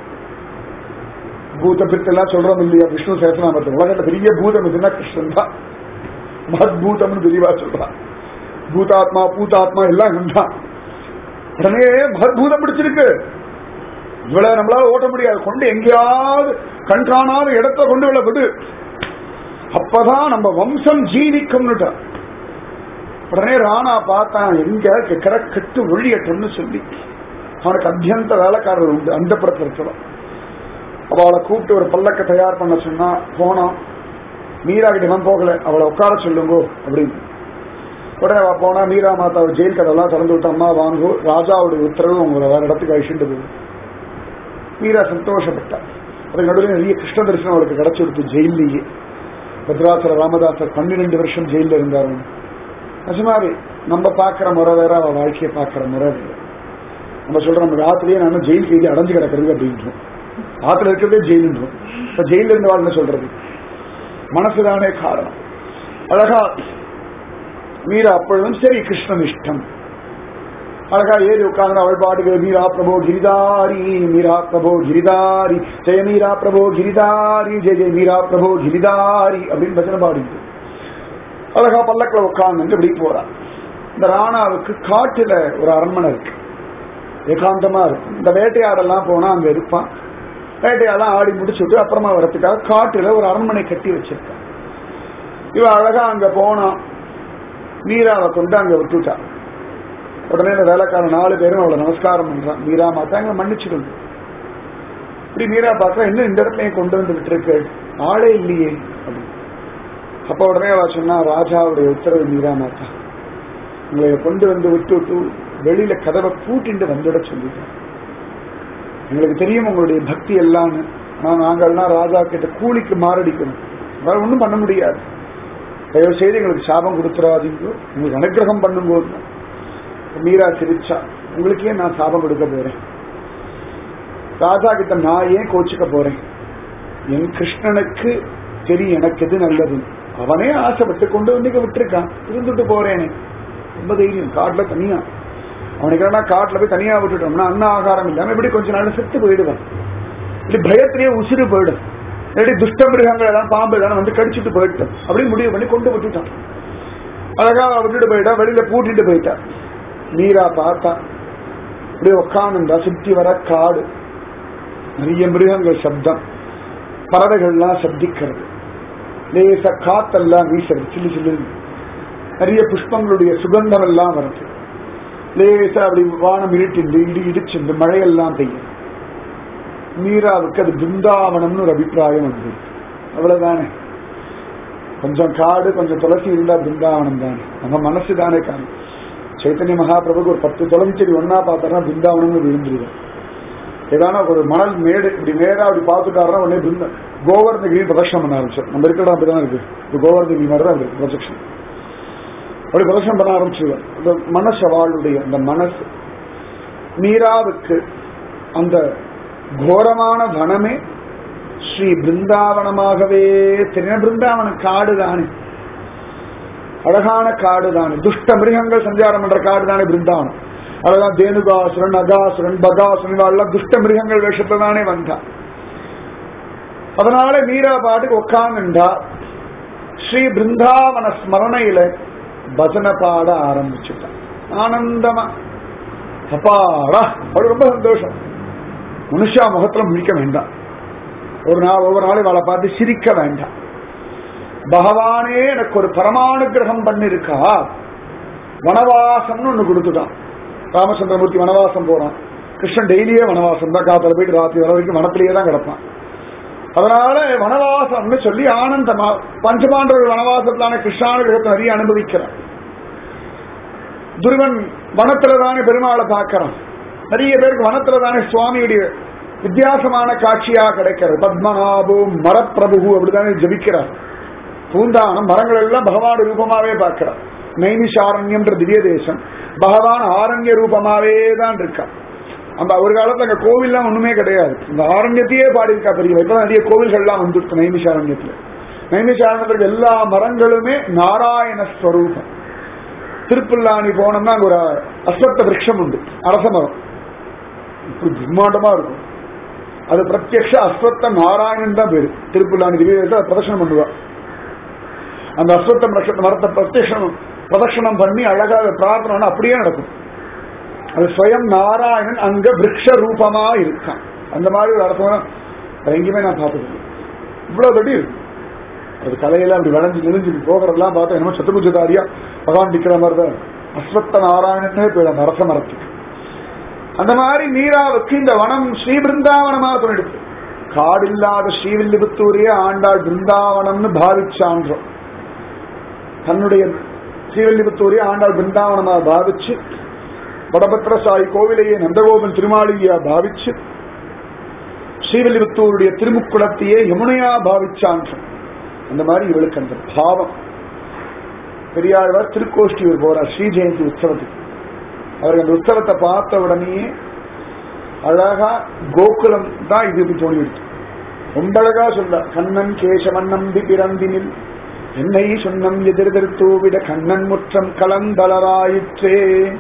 பூத பித்தெல்லாம் சொல்றோம் இல்லையா விஷ்ணு சேத்தனாமத்தில் உலகத்துல பெரிய பூதம் எதுனா கிருஷ்ணன் தான் மகத்பூதம்னு தெளிவா சொல்றான் பூதாத்மா பூதாத்மா எல்லாம் தான் உடனே மகத்பூதம் பிடிச்சிருக்கு இவ்வளவு நம்மளால ஓட்ட முடியாது கொண்டு எங்கேயாவது கண்காணாத இடத்த கொண்டு இவ்வளவு விடு அப்பதான் நம்ம வம்சம் ஜீவிக்கும்னுட்டா உடனே ராணா பார்த்தான் எங்க கெக்கற கெட்டு ஒழியட்டும்னு சொல்லி அவனுக்கு அத்தியந்த வேலைக்காரர் உண்டு அந்த பிரச்சனை அவளை கூப்பிட்டு ஒரு பல்லக்க தயார் பண்ண சொன்னா போனோம் மீரா கிட்ட நான் போகல அவளை உட்கார சொல்லுங்கோ அப்படின்னு உடனே அவ போனா மீரா மாதா ஜெயில் கதெல்லாம் திறந்து விட்டு அம்மா வாங்கோ ராஜாவுடைய உத்தரவு உங்களை வேற இடத்துக்கு அழிச்சுட்டு போகுது மீரா சந்தோஷப்பட்டா அதுக்கு நடுவில் நிறைய கிருஷ்ண தரிசனம் அவளுக்கு கிடைச்சு கொடுத்து ஜெயிலேயே பத்ராசர ராமதாசர் பன்னிரெண்டு வருஷம் ஜெயில இருந்தாரு நிஜமாவே நம்ம பாக்குற முறை வேற அவ வாழ்க்கையை பாக்குற முறை வேற நம்ம சொல்றோம் நம்ம ராத்திரியே நான் ஜெயில் கைதி அடைஞ்சு கிடக்கிறது அப்படின்றோம் ஆத்துல இருக்கிறதே ஜெயிலுன்றோம் இப்ப ஜெயில இருந்து வாழ்ந்து சொல்றது மனசுதானே காரணம் அழகா மீரா அப்பொழுதும் சரி கிருஷ்ணன் இஷ்டம் அழகா ஏறி உட்கார்ந்து அவள் பாட்டுக்கு மீரா பிரபோ கிரிதாரி மீரா பிரபோ கிரிதாரி ஜெய மீரா பிரபோ கிரிதாரி ஜெய ஜெய மீரா பிரபோ கிரிதாரி அப்படின்னு பஜனை பாடிட்டு அழகா பல்லக்கில் உட்கார்ந்து இப்படி போறா இந்த ராணாவுக்கு காட்டுல ஒரு அரண்மனை இருக்கு ஏகாந்தமா இருக்கும் இந்த வேட்டையாடெல்லாம் போனா அங்க இருப்பான் வேட்டையாடெல்லாம் ஆடி முடிச்சுட்டு அப்புறமா வரத்துக்காக காட்டுல ஒரு அரண்மனை கட்டி வச்சிருக்கான் இவ அழகா அங்க போனா மீராவை கொண்டு அங்க விட்டுட்டா உடனே இந்த வேலைக்காரன் நாலு பேரும் அவளை நமஸ்காரம் பண்றான் மீரா மாத்தா எங்களை மன்னிச்சிடும் இப்படி மீரா பார்க்கறா இன்னும் இந்த இடத்துல ஏன் கொண்டு வந்து விட்டுருக்கு ஆளே இல்லையே அப்படின்னு அப்ப உடனே அவ சொன்னா ராஜாவுடைய உத்தரவு மீரா மாத்தா உங்களை கொண்டு வந்து விட்டு விட்டு வெளியில கதவை பூட்டிட்டு வந்துட சொல்லிட்டேன் எங்களுக்கு தெரியும் உங்களுடைய பக்தி எல்லாம்னு ஆனா நாங்கள்லாம் ராஜா கிட்ட கூலிக்கு மாரடிக்கணும் வேற ஒண்ணும் பண்ண முடியாது தயவு செய்து எங்களுக்கு சாபம் கொடுத்துறாதீங்க உங்களுக்கு அனுகிரகம் பண்ணும்போது மீரா சிரிச்சா உங்களுக்கே நான் சாபம் கொடுக்க போறேன் ராஜா கிட்ட நான் ஏன் கோச்சுக்க போறேன் என் கிருஷ்ணனுக்கு தெரியும் எனக்கு எது நல்லது அவனே ஆசைப்பட்டு கொண்டு வந்து விட்டுருக்கான் இருந்துட்டு போறேனே ரொம்ப தைரியம் காட்டுல தனியா அவனுக்கு என்ன காட்டுல போய் தனியா விட்டுட்டோம்னா அன்ன ஆகாரம் இல்லாம இப்படி கொஞ்ச நாள் செத்து போயிடுவான் இப்படி பயத்திலேயே உசிறு போயிடும் இல்லாட்டி துஷ்ட மிருகங்கள் எல்லாம் பாம்பு எல்லாம் வந்து கடிச்சிட்டு போயிட்டோம் அப்படின்னு முடிவு பண்ணி கொண்டு விட்டுட்டான் அழகா விட்டுட்டு போயிட்டா வெளியில பூட்டிட்டு போயிட்டா நீரா பார்த்தா அப்படியே உட்காந்துண்டா சுத்தி வர காடு நிறைய மிருகங்கள் சப்தம் பறவைகள்லாம் சப்திக்கிறது லேச காத்தெல்லாம் வீசுறது சில்லு சில்லு நிறைய புஷ்பங்களுடைய சுகந்தம் எல்லாம் வருது லேசா அப்படி வானம் இருட்டிண்டு இடி இடிச்சுண்டு மழையெல்லாம் பெய்யும் மீராவுக்கு அது பிருந்தாவனம்னு ஒரு அபிப்பிராயம் வந்து அவ்வளவுதானே கொஞ்சம் காடு கொஞ்சம் துளசி இருந்தா பிருந்தாவனம் தானே நம்ம மனசு தானே காணும் சைத்தன்ய மகாபிரபுக்கு ஒரு பத்து துளசி செடி ஒன்னா பார்த்தோம்னா பிருந்தாவனம்னு விழுந்துருவோம் ஏதான ஒரு மணல் மேடு இப்படி நேரா அப்படி பார்த்துட்டாருன்னா உடனே பிருந்த கோவர்தகிரி பிரதட்சணம் பண்ண ஆரம்பிச்சோம் நம்ம இருக்கிற அப்படிதான் இருக்கு இது கோவர்தகிரி மாதிரி தான் இருக்கு ப்ரொஜெக்ஷன் அப்படி பிரதட்சணம் பண்ண ஆரம்பிச்சிருவார் இந்த மனசவாளுடைய அந்த மனசு மீராவுக்கு அந்த கோரமான வனமே ஸ்ரீ பிருந்தாவனமாகவே தெரியும் பிருந்தாவனம் காடு தானே அழகான காடு தானே துஷ்ட மிருகங்கள் சஞ்சாரம் பண்ற காடு தானே பிருந்தாவனம் அதெல்லாம் தேனுகாசுரன் அகாசுரன் பகாசுரன் எல்லாம் துஷ்ட மிருகங்கள் வேஷத்துல தானே வந்தான் அதனால மீரா பாட்டுக்கு உட்காந்துண்டா ஸ்ரீ பிருந்தாவன ஸ்மரணையில பஜனை பாட ஆரம்பிச்சுட்டான் ஆனந்தமா அப்பாடா அவரு ரொம்ப சந்தோஷம் மனுஷா முகத்துல முழிக்க வேண்டாம் ஒரு நாள் ஒவ்வொரு நாளும் அவளை பார்த்து சிரிக்க வேண்டாம் பகவானே எனக்கு ஒரு பரமானுகிரகம் பண்ணிருக்கா வனவாசம்னு ஒண்ணு கொடுத்துட்டான் ராமச்சந்திரமூர்த்தி வனவாசம் போறான் கிருஷ்ணன் டெய்லியே வனவாசம் தான் காத்துல போயிட்டு ராத்திரி வர வரைக்கும் வனத்திலேயே தான் கிடப்பான் அதனால வனவாசம்னு சொல்லி ஆனந்தமா பஞ்சபாண்டவர்கள் வனவாசத்தான கிருஷ்ணானுகிரகத்தை நிறைய அனுபவிக்கிறான் துருவன் வனத்துல தானே பெருமாளை பார்க்கறான் நிறைய பேருக்கு வனத்துல தானே சுவாமியுடைய வித்தியாசமான காட்சியா கிடைக்கிறது பத்மநாபு மரப்பிரபு அப்படிதானே ஜபிக்கிறார் பூந்தானம் மரங்கள் எல்லாம் பகவான் ரூபமாவே பார்க்கிறார் நைமிஷாரண்யம்ன்ற திவ்ய தேசம் பகவான் ஆரண்ய ரூபமாவே தான் இருக்கா அந்த ஒரு காலத்துல அங்க கோவில்லாம் ஒண்ணுமே கிடையாது இந்த ஆரண்யத்தையே பாடியிருக்கா பெரிய இப்ப நிறைய கோவில்கள்லாம் வந்துருக்கு நைமிஷாரண்யத்துல நைமிஷாரண்யத்துல எல்லா மரங்களுமே நாராயண ஸ்வரூபம் திருப்புல்லாணி போனோம்னா அங்க ஒரு அஸ்வத்த விரக்ஷம் உண்டு அரச மரம் இப்படி பிரம்மாண்டமா இருக்கும் அது பிரத்யக்ஷ அஸ்வத்த நாராயணன் தான் பேரு திருப்புல்லாணி திவ்ய பிரதர்ஷனம் பண்ணுவா அந்த அஸ்வத்த மரத்த- மரத்தை பிரத்யக்ஷம் பிரதட்சணம் பண்ணி அழகா அதை பிரார்த்தனை பண்ணா அப்படியே நடக்கும் அது ஸ்வயம் நாராயணன் அங்க விரக்ஷ ரூபமா இருக்கான் அந்த மாதிரி ஒரு அர்த்தம் வேற எங்கேயுமே நான் பார்த்தது இவ்வளவு தடி இருக்கு அது கலையில அப்படி வளைஞ்சு நெறிஞ்சு போகிறதெல்லாம் பார்த்தா என்னமோ சத்துபுஜதாரியா பகவான் நிக்கிற மாதிரி தான் இருக்கு. அஸ்வத்த நாராயணனே போயிடும் அந்த அரச மரத்துக்கு அந்த மாதிரி மீராவுக்கு இந்த வனம் ஸ்ரீ பிருந்தாவனமா தோணிடுது காடில்லாத ஸ்ரீவில்லிபுத்தூரையே ஆண்டாள் பிருந்தாவனம்னு பாவிச்சான்றோம் தன்னுடைய ஸ்ரீவில்லிபுத்தூரையே ஆண்டாள் பிருந்தாவனமா பாவிச்சு வடபத்திர சாய் கோவிலையே நந்தகோபன் திருமாளிகையா பாவிச்சு ஸ்ரீவில்லிபுத்தூருடைய திருமுக்குளத்தையே யமுனையா பாவிச்சான்றோம் அந்த மாதிரி இவளுக்கு அந்த பாவம் பெரியாழ்வார் திருக்கோஷ்டியூர் போறார் ஸ்ரீ ஜெயந்தி உற்சவத்துக்கு அவருக்கு அந்த உற்சவத்தை பார்த்த உடனேயே அழகா கோகுலம் தான் இது இப்படி தோணிடுச்சு ரொம்ப அழகா சொல்ல கண்ணன் கேசவன் நம்பி பிறந்தினில் என்னை சொன்னம் எதிர்தெடுத்தூவிட கண்ணன் முற்றம் கலந்தளராயிற்றே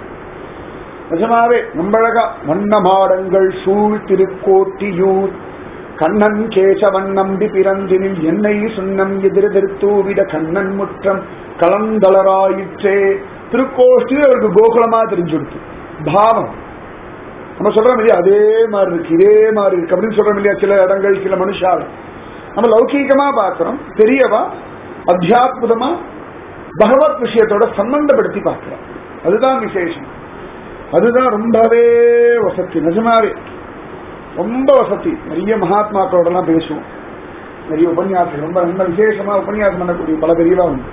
நிஜமாவே ரொம்ப அழகா வண்ண மாடங்கள் சூழ் திருக்கோட்டியூர் கண்ணன் கேசவன் நம்பி பிறந்தினில் என்னை சுண்ணம் எதிர்தெடுத்தூவிட கண்ணன் முற்றம் கலந்தளராயிற்றே திருக்கோஷ்டி அவருக்கு கோகுலமா தெரிஞ்சுடுத்து பாவம் நம்ம சொல்றோம் இல்லையா அதே மாதிரி இருக்கு இதே மாதிரி இருக்கு அப்படின்னு சொல்றோம் இல்லையா சில இடங்கள் சில மனுஷால் நம்ம லௌகீகமா பார்க்கிறோம் பெரியவா அத்தியாத்மதமா பகவத் விஷயத்தோட சம்பந்தப்படுத்தி பார்க்கிறோம் அதுதான் விசேஷம் அதுதான் ரொம்பவே வசதி நிஜமாவே ரொம்ப வசதி நிறைய மகாத்மாக்களோட எல்லாம் பேசுவோம் நிறைய உபன்யாசம் ரொம்ப ரொம்ப விசேஷமா உபன்யாசம் பண்ணக்கூடிய பல பெரியவா உண்டு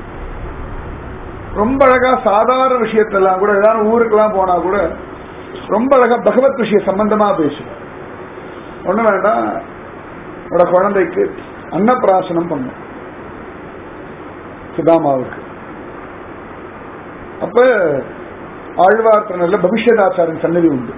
ரொம்ப அழகா சாதாரண விஷயத்தெல்லாம் கூட ஏதாவது ஊருக்கெல்லாம் போனா கூட ரொம்ப அழகா பகவத் விஷய சம்பந்தமா பேசுவோம் ஒண்ணு வேண்டாம் என்னோட குழந்தைக்கு அன்னப்பிராசனம் பண்ணும் சுதாமாவுக்கு அப்ப ஆழ்வார்த்தனல்ல பவிஷ்யதாச்சாரன் சன்னதி உண்டு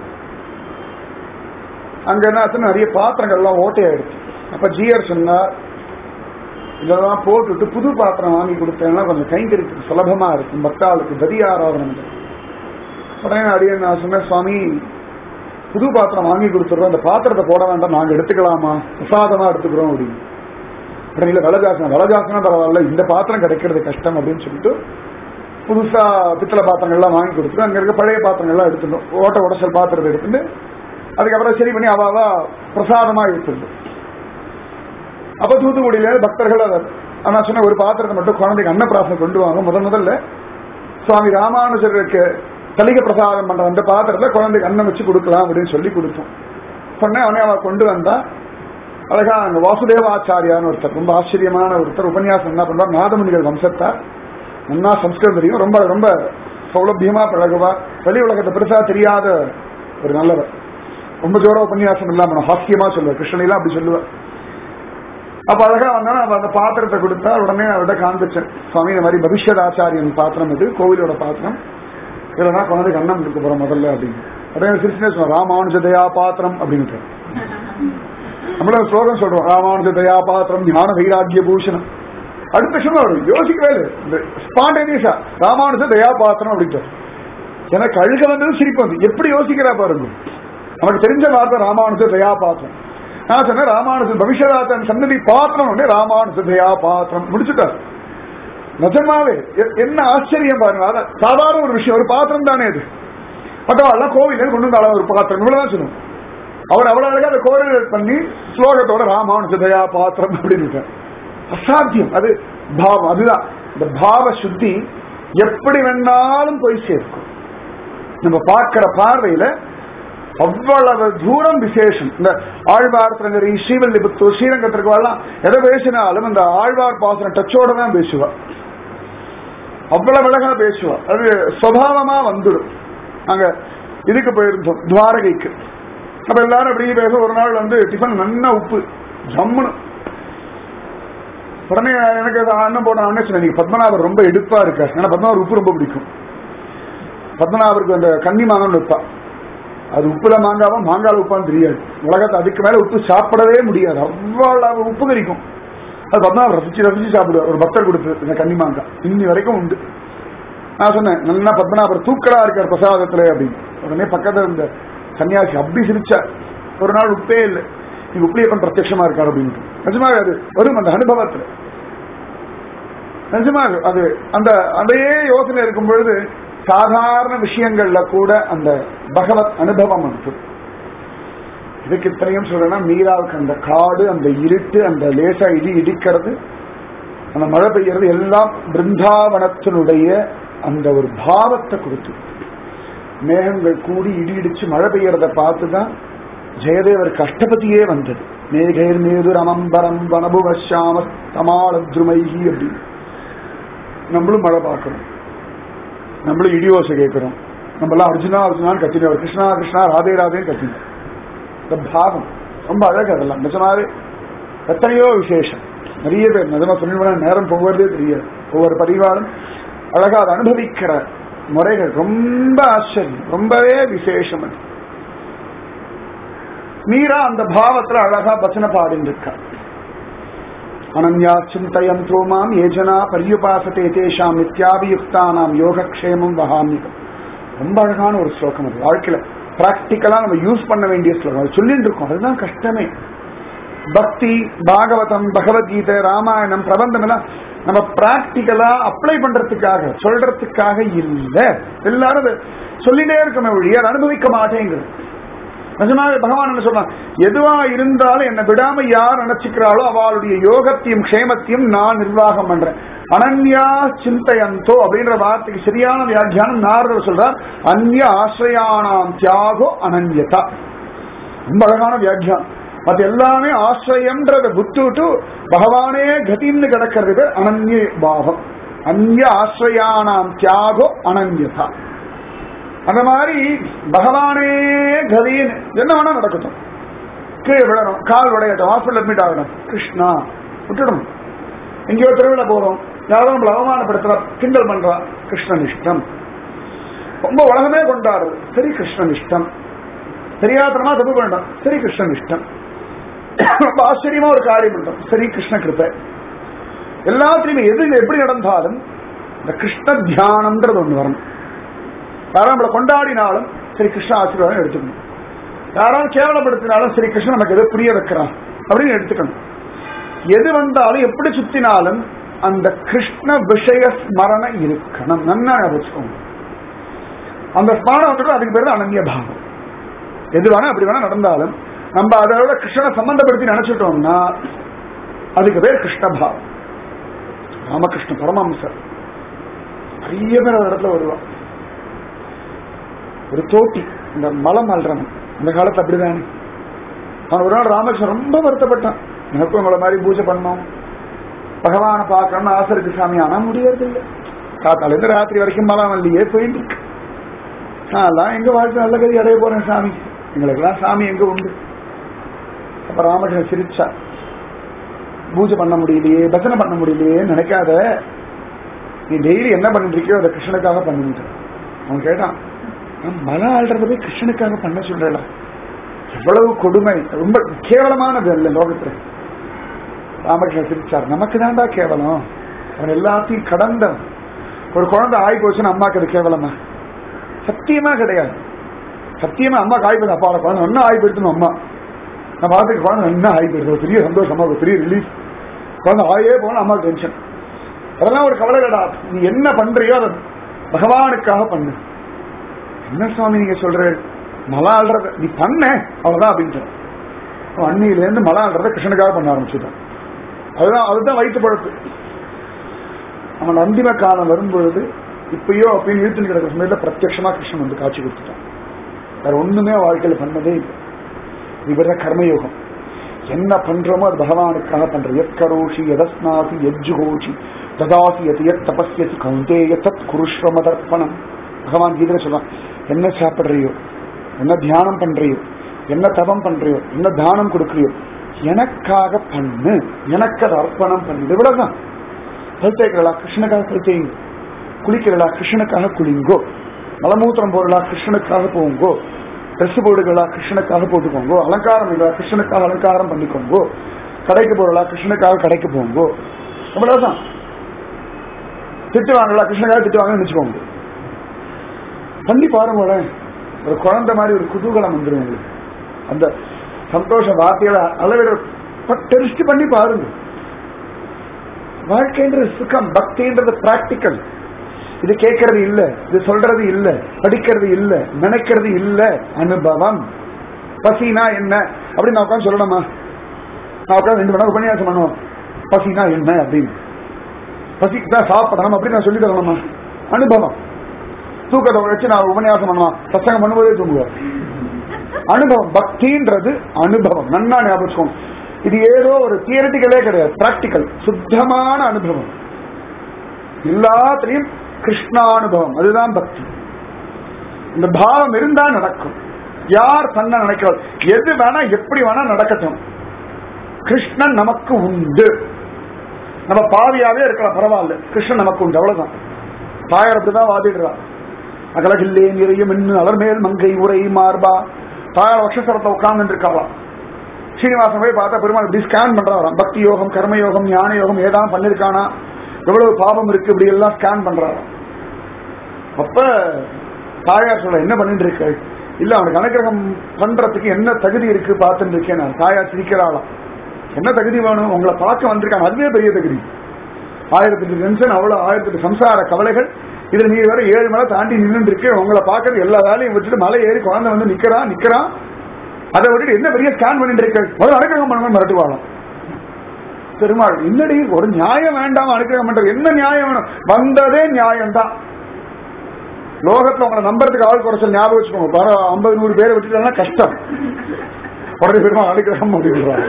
அங்க என்ன ஆச்சுன்னா நிறைய பாத்திரங்கள்லாம் ஓட்டையாயிடுச்சு அப்ப ஜிஆர் சொன்னார் இதெல்லாம் போட்டுட்டு புது பாத்திரம் வாங்கி கொடுத்தேன்னா கொஞ்சம் கைங்கரிக்கு சுலபமா இருக்கும் பக்தாளுக்கு கதி ஆராதனம் உடனே அடியே நான் சொன்னேன் சுவாமி புது பாத்திரம் வாங்கி கொடுத்துறோம் அந்த பாத்திரத்தை போட வேண்டாம் நாங்க எடுத்துக்கலாமா பிரசாதமா எடுத்துக்கிறோம் அப்படின்னு உடனே இல்ல விலஜாசனம் விலஜாசனா பரவாயில்ல இந்த பாத்திரம் கிடைக்கிறது கஷ்டம் அப்படின்னு சொல்லிட்டு புதுசா பித்தளை பாத்திரங்கள்லாம் வாங்கி கொடுத்துட்டு அங்க இருக்க பழைய பாத்திரங்கள்லாம் எடுத்துட்டோம் ஓட்ட உடச்சல் பாத்திரத்தை எடுத்துட்டு அதுக்கப்புறம் சரி பண்ணி அவாவா பிரசாதமா எடுத்துருந்தோம் அப்ப தூத்துக்குடியில பக்தர்கள் அதை நான் சொன்ன ஒரு பாத்திரத்தை மட்டும் குழந்தைக்கு அன்னப்பிராசனம் கொண்டு வாங்க முதல் முதல்ல சுவாமி ராமானுஜருக்கு தலிக பிரசாதம் பண்ற அந்த பாத்திரத்துல குழந்தைக்கு அன்னம் வச்சு கொடுக்கலாம் அப்படின்னு சொல்லி கொடுத்தோம் சொன்னேன் அவனே அவ கொண்டு வந்தா அழகா அங்க வாசுதேவாச்சாரியான்னு ஒருத்தர் ரொம்ப ஆச்சரியமான ஒருத்தர் உபன்யாசம் என்ன பண்றார் நாதமுனிகள் வம்சத்தார் நன்னா சம்ஸ்கிருதம் தெரியும் ரொம்ப ரொம்ப சௌலபியமா பழகுவார் வெளி உலகத்தை பெருசா தெரியாத ஒரு நல்லவர் ரொம்ப ஜோர உபன்யாசம் இல்லாம ஹாஸ்யமா சொல்லுவார் கிருஷ்ணனிலாம் அப்படி சொல்லுவார் அப்ப அழகா வந்தா அவன் அந்த பாத்திரத்தை கொடுத்தா உடனே அவர்கிட்ட காண்பிச்சேன் சுவாமி இந்த மாதிரி பவிஷ்யத் ஆச்சாரியன் பாத்திரம் இது கோவிலோட பாத்திரம் இல்லைன்னா குழந்தைக்கு அன்னம் கொடுக்க போறோம் முதல்ல அப்படின்னு உடனே சிரிச்சுனே சொன்னார் ராமானுஜ தயா பாத்திரம் அப்படின்னு நம்மள ஒரு ஸ்லோகம் சொல்றோம் ராமானுஜ தயா பாத்திரம் ஞான வைராக்கிய பூஷணம் அடுத்த விஷயம் அவர் யோசிக்கவே இல்லை இந்த ஸ்பான்டேனியஸா ராமானுஜ தயா பாத்திரம் அப்படின்ட்டு எனக்கு அழுக வந்தது சிரிப்பு வந்து எப்படி யோசிக்கிறா பாருங்க நமக்கு தெரிஞ்ச வார்த்தை ராமானுஜ தயா பாத்திரம் நான் சொன்னேன் ராமானுஜன் பவிஷ்யதாத்தன் சன்னதி பாத்திரம் உடனே ராமானுஜ தயா பாத்திரம் முடிச்சுட்டார் நிஜமாவே எ- என்ன ஆச்சரியம் பாருங்க அதான் சாதாரண ஒரு விஷயம் ஒரு பாத்திரம் தானே அது மற்றவாள்லாம் கோவில கொண்டு வந்த அளவு ஒரு பாத்திரம் இவ்வளவுதான் சொல்லுவோம் அவர் அவ்வளவு அழகா அதை கோரிலேட் பண்ணி ஸ்லோகத்தோட ராமானுஜ தயா பாத்திரம் அப்படின்னு விட்டார். அசாத்தியம் அது பாவம் அதுதான் இந்த பாவ சுத்தி எப்படி வேணாலும் போய் சேர்க்கும் நம்ம பார்க்கிற பார்வையில அவ்வளவு தூரம் விசேஷம் இந்த ஆழ்வார் திருநெறி ஸ்ரீவல்லிபுத்தூர் ஸ்ரீரங்கத்திற்கு வரலாம் எதை பேசினாலும் இந்த ஆழ்வார் பாசன டச்சோட தான் பேசுவா அவ்வளவு அழகா பேசுவா அது சுவாவமா வந்துடும் நாங்க இதுக்கு போயிருந்தோம் துவாரகைக்கு அப்ப எல்லாரும் அப்படியே பேச ஒரு நாள் வந்து டிஃபன் நல்லா உப்பு ஜம்முன்னு உடனே எனக்கு அது அண்ணன் போன அண்ணன் சொன்னேன் நீங்க பத்மநாபர் ரொம்ப எடுப்பா இருக்கார் ஏன்னா பத்மநாபர் உப்பு ரொம்ப பிடிக்கும் பத்மநாபருக்கு அந்த கன்னி மாங்கான்னு வைப்பா அது உப்புல மாங்காவா மாங்கால உப்பான்னு தெரியாது உலகத்தை அதுக்கு மேல உப்பு சாப்பிடவே முடியாது அவ்வளவு உப்பு கறிக்கும் அது பத்மநாபர் ரசிச்சு ரசிச்சு சாப்பிடுவார் ஒரு பக்தர் கொடுத்து இந்த கன்னி மாங்காய் இன்னி வரைக்கும் உண்டு நான் சொன்னேன் நல்லா பத்மநாபர் தூக்கலா இருக்கார் பிரசாதத்துல அப்படின்னு உடனே பக்கத்துல இருந்த சன்னியாசி அப்படி சிரிச்சார் ஒரு நாள் உப்பே இல்லை நீங்க உப்பிலியப்பன் பிரத்யட்சமா இருக்கார் அப்படின்ட்டு நிஜமாக அது வரும் அந்த அனுபவத்துல நிஜமாக அது அந்த அதையே யோசனை இருக்கும் பொழுது சாதாரண விஷயங்கள்ல கூட அந்த பகவத் அனுபவம் வந்து இதுக்கு இத்தனையும் சொல்றேன்னா மீராவுக்கு அந்த காடு அந்த இருட்டு அந்த லேசா இடி இடிக்கிறது அந்த மழை பெய்யறது எல்லாம் பிருந்தாவனத்தினுடைய அந்த ஒரு பாவத்தை கொடுத்து மேகங்கள் கூடி இடி இடிச்சு மழை பெய்யறத பார்த்துதான் ஜெயதேவர் கஷ்டபதியே வந்தது மேகைர் மீது ரமம்பரம் வனபுவஷாம தமால துருமைகி அப்படின்னு நம்மளும் மழை பார்க்கிறோம் நம்மளும் இடியோசை கேட்கிறோம் நம்மளாம் அர்ஜுனா அர்ஜுனான்னு கத்தினவர் கிருஷ்ணா கிருஷ்ணா ராதே ராதேன்னு கத்தினோம் இந்த பாவம் ரொம்ப அழகு அதெல்லாம் நிஜமாவே எத்தனையோ விசேஷம் நிறைய பேர் நிஜமா சொல்லி நேரம் போகிறதே தெரியாது ஒவ்வொரு பரிவாரம் அழகா அதை அனுபவிக்கிற முறைகள் ரொம்ப ஆச்சரியம் ரொம்பவே விசேஷம் அது மீரா அந்த பாவத்துல அழகா பச்சனை பாடிட்டு இருக்கா அனன்யா சிந்தயந்தோ மாம் ஏஜனா பரியுபாசத்தே தேஷாம் நித்யாபியுக்தானாம் யோகக்ஷேமம் வகாமிகம் ரொம்ப அழகான ஒரு ஸ்லோகம் அது வாழ்க்கையில பிராக்டிக்கலா நம்ம யூஸ் பண்ண வேண்டிய ஸ்லோகம் அது சொல்லிட்டு இருக்கோம் அதுதான் கஷ்டமே பக்தி பாகவதம் பகவத்கீதை ராமாயணம் பிரபந்தம் எல்லாம் நம்ம பிராக்டிக்கலா அப்ளை பண்றதுக்காக சொல்றதுக்காக இல்ல எல்லாரும் அதை சொல்லிட்டே இருக்கமே ஒழிய அதை அனுபவிக்க மாட்டேங்கிறது நிஜமாவே பகவான் என்ன சொல்றான் எதுவா இருந்தாலும் என்னை விடாம யார் நினைச்சுக்கிறாளோ அவளுடைய யோகத்தையும் க்ஷேமத்தையும் நான் நிர்வாகம் பண்றேன் அனன்யா சிந்தையந்தோ அப்படின்ற வார்த்தைக்கு சரியான வியாக்கியானம் நாரதர் சொல்றார் அந்நிய ஆசிரியானாம் தியாகோ அனன்யதா ரொம்ப அழகான வியாக்கியானம் மத்த எல்லாமே ஆசிரியம்ன்றத விட்டுவிட்டு பகவானே கதின்னு கிடக்கிறது பேர் அனன்ய பாவம் அந்நிய ஆசிரியானாம் தியாகோ அனன்யதா அந்த மாதிரி பகவானே கதின்னு என்ன வேணா நடக்கட்டும் கீழே விழணும் கால் உடையட்டும் ஹாஸ்பிட்டல் அட்மிட் ஆகணும் கிருஷ்ணா விட்டுடணும் எங்கேயோ திருவிழா போறோம் யாரோ நம்மளை அவமானப்படுத்துறா கிண்டல் பண்றா கிருஷ்ணனிஷ்டம் ரொம்ப உலகமே கொண்டாடுறது சரி கிருஷ்ணனிஷ்டம் தெரியாதனமா தப்பு வேண்டாம் சரி கிருஷ்ணனிஷ்டம் ரொம்ப ஆச்சரியமா ஒரு காரியம் பண்றோம் சரி கிருஷ்ண கிருப்பை எல்லாத்திலையுமே எது எப்படி நடந்தாலும் இந்த கிருஷ்ண தியானம்ன்றது ஒண்ணு வரணும் யாரும் நம்மளை கொண்டாடினாலும் சரி கிருஷ்ண ஆசீர்வாதம் எடுத்துக்கணும் யாராவது கேவலப்படுத்தினாலும் சரி கிருஷ்ணன் நமக்கு எதை புரிய வைக்கிறான் அப்படின்னு எடுத்துக்கணும் எது வந்தாலும் எப்படி சுத்தினாலும் அந்த கிருஷ்ண விஷய ஸ்மரண இருக்கணும் நன்னா வச்சுக்கோங்க அந்த ஸ்மரணம் வந்துட்டு அதுக்கு பேர் தான் அனன்ய பாவம் எது வேணா அப்படி வேணா நடந்தாலும் நம்ம அதோட கிருஷ்ணனை சம்பந்தப்படுத்தி நினைச்சிட்டோம்னா அதுக்கு பேர் கிருஷ்ணபாவம் ராமகிருஷ்ண பரமஹம்சர் நிறைய பேர் அந்த இடத்துல வருவான் ஒரு தோட்டி இந்த மலம் அல்றவன் அந்த காலத்துல அப்படிதானே அவன் ஒரு நாள் ராமகிருஷ்ணன் ரொம்ப வருத்தப்பட்டான் எனக்கும் உங்களை மாதிரி பூஜை பண்ணோம் பகவானை பார்க்கணும்னு ஆசை இருக்கு சாமி ஆனா முடியறது இல்லை காத்தால இருந்து ராத்திரி வரைக்கும் மலம் இல்லையே போயிட்டு இருக்கு நான் எங்க வாழ்க்கை நல்ல கதி அடைய போறேன் சாமி எங்களுக்கெல்லாம் சாமி எங்க உண்டு அப்ப ராமகிருஷ்ணன் சிரிச்சா பூஜை பண்ண முடியலையே பஜனை பண்ண முடியலையே நினைக்காத நீ டெய்லி என்ன பண்ணிட்டு இருக்கியோ அதை கிருஷ்ணனுக்காக பண்ணிட்டு அவன் கேட்டான் மலை ஆள்றத போய் கிருஷ்ணனுக்காக பண்ண சொல்றல எவ்வளவு கொடுமை ரொம்ப கேவலமானது அல்ல லோகத்துல ராமகிருஷ்ணன் சிரிச்சார் நமக்கு தான்டா கேவலம் அவன் எல்லாத்தையும் கடந்தவன் ஒரு குழந்தை ஆகி போச்சுன்னா அம்மாக்கு அது கேவலமா சத்தியமா கிடையாது சத்தியமா அம்மா காய் போய் அப்பா குழந்தை என்ன ஆகி போயிடுத்து அம்மா நான் பார்த்துக்க குழந்தை என்ன ஆகி போயிடுது பெரிய சந்தோஷமா ஒரு பெரிய ரிலீஃப் குழந்தை ஆயே போன அம்மா டென்ஷன் அதெல்லாம் ஒரு கவலை கடா நீ என்ன பண்றியோ அதை பகவானுக்காக பண்ணு என்ன சுவாமி நீங்க சொல்ற மலை ஆள்றத நீ பண்ண அவ்வளவுதான் அப்படின்ட்டு அன்னியில இருந்து மலை ஆள்றத கிருஷ்ணனுக்காக பண்ண ஆரம்பிச்சுட்டான் அதுதான் அதுதான் வயிற்று பழப்பு அவன் அந்திம காலம் வரும்பொழுது இப்பயோ அப்படின்னு இழுத்து கிடக்கிற சமயத்துல பிரத்யட்சமா கிருஷ்ணன் வந்து காட்சி கொடுத்துட்டான் வேற ஒண்ணுமே வாழ்க்கையில பண்ணதே இல்லை இவர கர்மயோகம் என்ன பண்றோமோ அது பகவானுக்காக பண்ற எத் கரோஷி எதஸ்நாசி எஜ்ஜுகோஷி ததாசி எத் எத் தபஸ்யசி கௌந்தேய தத் குருஷ்வமதர்ப்பணம் பகவான் கீதையில சொல்றான் என்ன சாப்பிடுறியோ என்ன தியானம் பண்றியோ என்ன தபம் பண்றியோ என்ன தானம் கொடுக்கறியோ எனக்காக பண்ணு எனக்கு அதை அர்ப்பணம் பண்ணு இவ்வளவுதான் பல் தேய்க்கிறளா கிருஷ்ணனுக்காக பல் தேயுங்க குளிக்கிறளா கிருஷ்ணனுக்காக குளிங்கோ மலமூத்திரம் போடலா கிருஷ்ணனுக்காக போங்கோ ட்ரெஸ் போடுகளா கிருஷ்ணனுக்காக போட்டுக்கோங்கோ அலங்காரம் இல்லா கிருஷ்ணனுக்காக அலங்காரம் பண்ணிக்கோங்கோ கடைக்கு போறலா கிருஷ்ணனுக்காக கடைக்கு போங்கோ இவ்வளவுதான் திட்டு வாங்கலாம் கிருஷ்ணனுக்காக திட்டு வாங்கன்னு நினைச்சுக்கோங்க பண்ணி பாருங்களேன் ஒரு குழந்தை மாதிரி ஒரு குதூகலம் வந்துடும் உங்களுக்கு அந்த சந்தோஷ வார்த்தைகளை அளவிட டெஸ்ட் பண்ணி பாருங்க வாழ்க்கைன்றது சுகம் பக்தின்றது பிராக்டிக்கல் இது கேட்கறது இல்ல இது சொல்றது இல்ல படிக்கிறது இல்ல நினைக்கிறது இல்ல அனுபவம் பசினா என்ன அப்படின்னு நான் உட்காந்து சொல்லணுமா நான் உட்காந்து ரெண்டு மணி நேரம் உபன்யாசம் பண்ணுவோம் பசினா என்ன அப்படின்னு பசிக்கு தான் சாப்பிடணும் அப்படின்னு நான் சொல்லி தரணுமா அனுபவம் தூக்கத்தை வச்சு நான் உபன்யாசம் பண்ணுவான் சத்தங்கம் பண்ணும்போதே தூங்குவேன் அனுபவம் பக்தின்றது அனுபவம் நன்னா ஞாபகம் இது ஏதோ ஒரு தியரட்டிக்கலே கிடையாது பிராக்டிக்கல் சுத்தமான அனுபவம் எல்லாத்திலையும் கிருஷ்ணானுபவம் அதுதான் பக்தி இந்த பாவம் இருந்தா நடக்கும் யார் பண்ண நினைக்கிறார் எது வேணா எப்படி வேணா நடக்கட்டும் கிருஷ்ணன் நமக்கு உண்டு நம்ம பாவியாவே இருக்கலாம் பரவாயில்ல கிருஷ்ணன் நமக்கு உண்டு அவ்வளவுதான் தாயார் அப்படிதான் வாதிடுறார் அகலகில்லே நிறைய மின்னு அவர் மேல் மங்கை உரை மார்பா தாயார் வக்ஷசரத்தை உட்கார்ந்து இருக்காளாம் ஸ்ரீனிவாசன் போய் பார்த்தா பெருமாள் இப்படி ஸ்கேன் பண்றாராம் பக்தி யோகம் கர்ம யோகம் ஞான யோகம் ஏதாவது பண்ணிருக்கானா எவ்வளவு பாவம் இருக்கு இப்படி எல்லாம் ஸ்கேன் பண்றாராம் அப்ப தாயார் சொல்ல என்ன பண்ணிட்டு இருக்க இல்ல அவனுக்கு அனுகிரகம் பண்றதுக்கு என்ன தகுதி இருக்கு பார்த்துட்டு இருக்கேன் நான் தாயார் சிரிக்கிறாளாம் என்ன தகுதி வேணும் உங்களை பார்க்க வந்திருக்காங்க அதுவே பெரிய தகுதி ஆயிரத்தி எட்டு டென்ஷன் அவ்வளவு ஆயிரத்தி எட்டு சம்சார கவலைகள் இதுல நீ வேற ஏழு மலை தாண்டி நின்று இருக்கு உங்களை பார்க்கறது எல்லா வேலையும் விட்டுட்டு மலை ஏறி குழந்தை வந்து நிக்கிறான் நிக்கிறான் அதை விட்டுட்டு என்ன பெரிய ஸ்கேன் பண்ணிட்டு இருக்க முதல்ல அனுகிரகம் பண்ணணும் மிரட்டுவாளாம் பெருமாள் என்னடி ஒரு நியாயம் வேண்டாம் அனுகிரகம் பண்றது என்ன நியாயம் வேணும் வந்ததே நியாயம் தான் லோகத்துல உங்களை நம்புறதுக்கு ஆள் குறைச்சல் ஞாபகம் வச்சுக்கோங்க பாரு ஐம்பது நூறு பேரை விட்டுட்டா கஷ்டம் உடனே பெருமாள் அனுகிரகம் அப்படின்றாங்க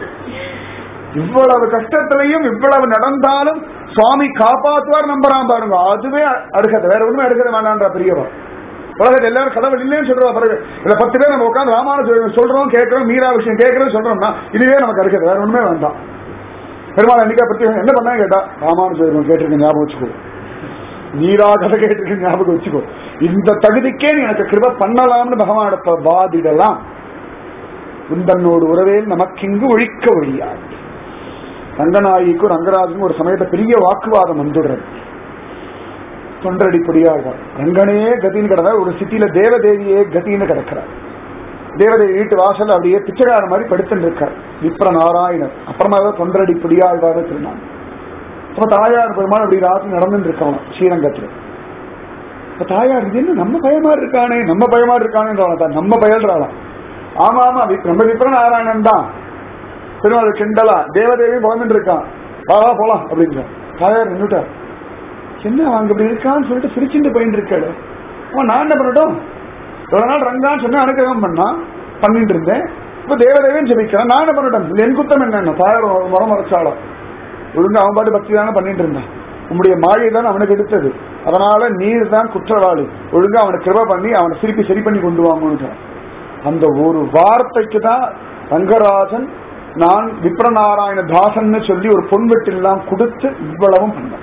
இவ்வளவு கஷ்டத்திலையும் இவ்வளவு நடந்தாலும் சுவாமி காப்பாத்துவார் நம்புறான் பாருங்க அதுவே அடுக்கது வேற ஒண்ணுமே அடுக்கத வேண்டான்ற பெரியவா உலகத்தை எல்லாரும் கடவுள் இல்லைன்னு சொல்றா பிறகு இல்ல பத்து பேர் நம்ம உட்காந்து ராமானுஜம் சொல்றோம் கேட்கிறோம் மீரா விஷயம் கேட்கறோம் சொல்றோம்னா இதுவே நமக்கு அடுக்கது வேற ஒண்ணுமே வேண்டாம் பெருமாள் அன்னைக்கா பத்தி என்ன பண்ணா கேட்டா ராமானுஜம் கேட்டிருக்க ஞாபகம் வச்சுக்கோ நீரா கதை கேட்டிருக்க ஞாபகம் வச்சுக்கோ இந்த தகுதிக்கே நீ எனக்கு கிருப பண்ணலாம்னு பகவானிடத்தை வாதிடலாம் குந்தன்னோடு உறவே நமக்கிங்கு ஒழிக்க ஒழியாது ரங்கநாயகிக்கும் ரங்கராஜனுக்கும் ஒரு சமயத்தை பெரிய வாக்குவாதம் வந்துடுறது தொண்டடிப்படியாக ரங்கனே கதின்னு கிடந்தா ஒரு சிட்டியில தேவதேவியே கதின்னு கிடக்கிறார் தேவதேவி வீட்டு வாசல் அப்படியே பிச்சைக்கார மாதிரி படுத்துட்டு இருக்கார் விப்ர நாராயணர் அப்புறமா தான் தொண்டடிப்படியாழ்வாத திருநாள் அப்ப தாயார் பெருமாள் அப்படி ராத்திரி நடந்துட்டு இருக்கான் ஸ்ரீரங்கத்துல இப்ப தாயார் இது என்ன நம்ம பயமா இருக்கானே நம்ம பயமா இருக்கானேன்றாளா நம்ம பயல்றாளாம் ஆமா ஆமா விப்- நம்ம விப்ர நாராயணன் தான் பெருமாள் கிண்டலா தேவதேவியும் பிறந்துட்டு இருக்கான் வா வா போலாம் அப்படின்னு தாயார் நின்றுட்டார் என்ன அவங்க இப்படி இருக்கான்னு சொல்லிட்டு சிரிச்சுட்டு போயிட்டு இருக்காரு அவன் நான் என்ன பண்ணட்டும் இவ்வளவு நாள் ரங்கான்னு சொன்னா அனுகிரகம் பண்ணா பண்ணிட்டு இருந்தேன் இப்ப தேவதேவியும் ஜெபிக்கிறேன் நான் என்ன பண்ணட்டும் இது என் குத்தம் என்ன தாயார் முறம் மறைச்சாலும் ஒழுங்கா அவன் பாட்டு பக்தி தானே பண்ணிட்டு இருந்தான் உன்னுடைய மாயை தான் அவனுக்கு எடுத்தது அதனால நீர் தான் குற்றவாளி ஒழுங்கா அவனை கிருப பண்ணி அவனை திருப்பி சரி பண்ணி கொண்டு வாங்கன்னு அந்த ஒரு வார்த்தைக்கு தான் ரங்கராஜன் நான் விப்ரநாராயண தாசன்னு சொல்லி ஒரு பொன்வெட்டெல்லாம் கொடுத்து இவ்வளவும் பண்ணான்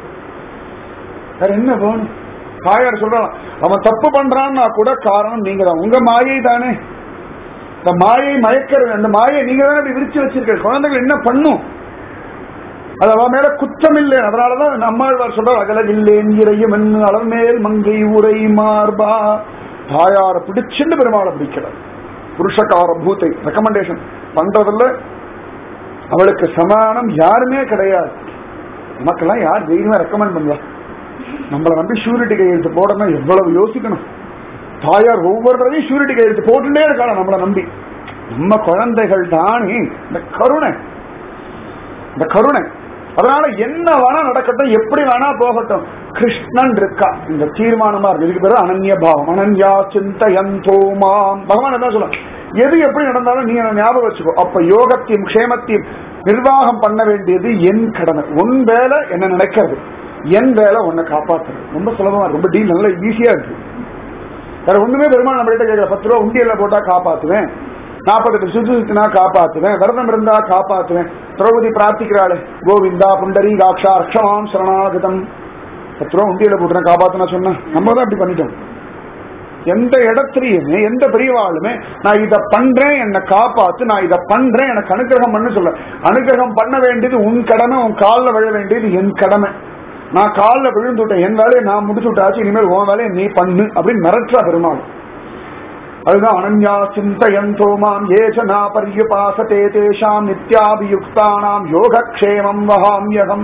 வேற என்ன வேணும் தாயார் சொல்றான் அவன் தப்பு பண்றான்னா கூட காரணம் நீங்க தான் உங்க மாயை தானே இந்த மாயை மயக்கிறது அந்த மாயை நீங்க தானே அப்படி விரிச்சு வச்சிருக்க குழந்தைகள் என்ன பண்ணும் அது அவன் மேல குற்றம் இல்லை அதனாலதான் நம்மாழ்வார் சொல்றார் அகலகில்லேன் இறையும் என்ன அளவு மேல் மங்கை உரை மார்பா தாயார பிடிச்சுண்டு பெருமாளை பிடிக்கிறார் புருஷகார பூத்தை ரெக்கமெண்டேஷன் பண்றதுல அவளுக்கு சமானம் யாருமே கிடையாது நமக்கெல்லாம் யார் தைரியமா ரெக்கமெண்ட் பண்ணுவா நம்மளை நம்பி ஷூரிட்டி கையெழுத்து போடணும் எவ்வளவு யோசிக்கணும் தாயார் ஒவ்வொரு தடவையும் ஷூரிட்டி கையெழுத்து போட்டுட்டே இருக்காங்க நம்மளை நம்பி நம்ம குழந்தைகள் தானே இந்த கருணை இந்த கருணை அதனால என்ன வேணா நடக்கட்டும் எப்படி வேணா போகட்டும் கிருஷ்ணன் இருக்கா இந்த தீர்மானமா இருக்கு இதுக்கு பேரு அனன்ய பாவம் அனன்யா சிந்தயந்தோ மாம் பகவான் என்ன சொல்ல எது எப்படி நடந்தாலும் நீ என்ன ஞாபகம் வச்சுக்கோ அப்ப யோகத்தையும் க்ஷேமத்தையும் நிர்வாகம் பண்ண வேண்டியது என் கடமை உன் வேலை என்ன நினைக்கிறது என் வேலை உன்னை காப்பாத்துறது ரொம்ப சுலபமா இருக்கு ரொம்ப டீல் நல்லா ஈஸியா இருக்கு வேற ஒண்ணுமே பெருமாள் நம்ம கிட்ட கேட்கல பத்து ரூபா உண்டியல்ல போட்டா காப்பாத்துவேன் நாற்பத்தெட்டு சுற்றுனா காப்பாத்துவேன் விரதம் இருந்தா காப்பாத்துவேன் திரௌபதி பிரார்த்திக்கிறாளே கோவிந்தா புண்டரி காக்ஷா அக்ஷமாம் சரணாகதம் பத்து ரூபா உண்டியல போட்டுறேன் காப்பாத்துனா சொன்னா நம்ம தான் அப்படி பண்ணிட்டோம் எந்த இடத்துலயுமே எந்த பெரியவாளுமே நான் இத பண்றேன் என்னை காப்பாத்து நான் இத பண்றேன் எனக்கு அனுகிரகம் பண்ணு சொல்ல அனுகிரகம் பண்ண வேண்டியது உன் கடமை உன் காலில் விழ வேண்டியது என் கடமை நான் காலில் விழுந்துட்டேன் என் வேலையை நான் முடிச்சு விட்டாச்சு இனிமேல் உன் வேலையை நீ பண்ணு அப்படின்னு மிரட்டுறா பெருமாள் அதுதான் அனன்யா சிந்தயந்தோ மாம் ஏஜனா பர்யுபாசதே தேஷாம் நித்யாபியுக்தானாம் யோகக்ஷேமம் வகாமியகம்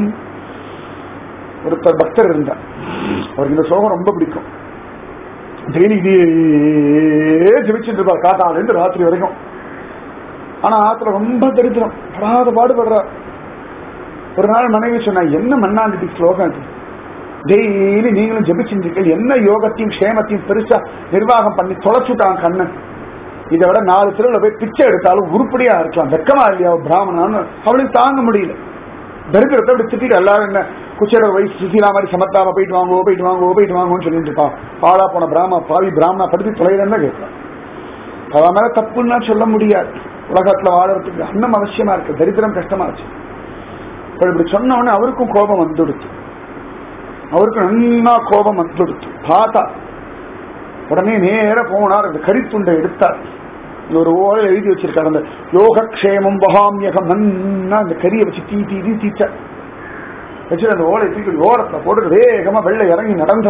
ஒருத்தர் பக்தர் இருந்தார் அவருக்கு இந்த சோகம் ரொம்ப பிடிக்கும் டெய்லி இதே ஜெபிச்சுட்டு இருப்பார் காத்தால இருந்து ராத்திரி வரைக்கும் ஆனா ஆத்துல ரொம்ப தரித்திரம் படாத பாடுபடுறார் ஒரு நாள் மனைவி சொன்னா என்ன மண்ணாண்டி ஸ்லோகம் இது டெய்லி நீங்களும் ஜெபிச்சுருக்கீங்க என்ன யோகத்தையும் க்ஷேமத்தையும் பெருசா நிர்வாகம் பண்ணி தொலைச்சுட்டான் கண்ணன் இதை விட நாலு திருவிழா போய் பிச்சை எடுத்தாலும் உருப்படியா இருக்கலாம் வெக்கமா இல்லையா பிராமணான்னு அவளுக்கு தாங்க முடியல தரித்திரத்தை அப்படி திட்டிட்டு எல்லாரும் என்ன குச்சேர வயசு சுசீலா மாதிரி சமத்தாவ போயிட்டு வாங்குவோ போயிட்டு வாங்குவோ போயிட்டு வாங்குவோன்னு சொல்லிட்டு இருப்பான் பாலா போன பிராம பாவி பிராமணா படுத்தி தொலைகிறேன்னு கேட்பான் அவன் மேல தப்புன்னா சொல்ல முடியாது உலகத்துல வாழறதுக்கு அன்னம் அவசியமா இருக்கு தரித்திரம் கஷ்டமா இருக்கு இப்ப இப்படி சொன்ன உடனே அவருக்கும் கோபம் வந்துடுச்சு அவருக்கு நல்லா கோபம் வந்துடுச்சு பார்த்தா உடனே நேர போனார் அந்த கரித்துண்டை எடுத்தார் இங்க ஒரு ஓலை எழுதி வச்சிருக்காரு அந்த யோகக்ஷேமம் வகாமியகம் நன்னா அந்த கரியை வச்சு தீ தீ தீ தீச்சார் வச்சு அந்த ஓலை தூக்கி ஓரத்தை போட்டு வேகமா வெள்ளை இறங்கி நடந்தா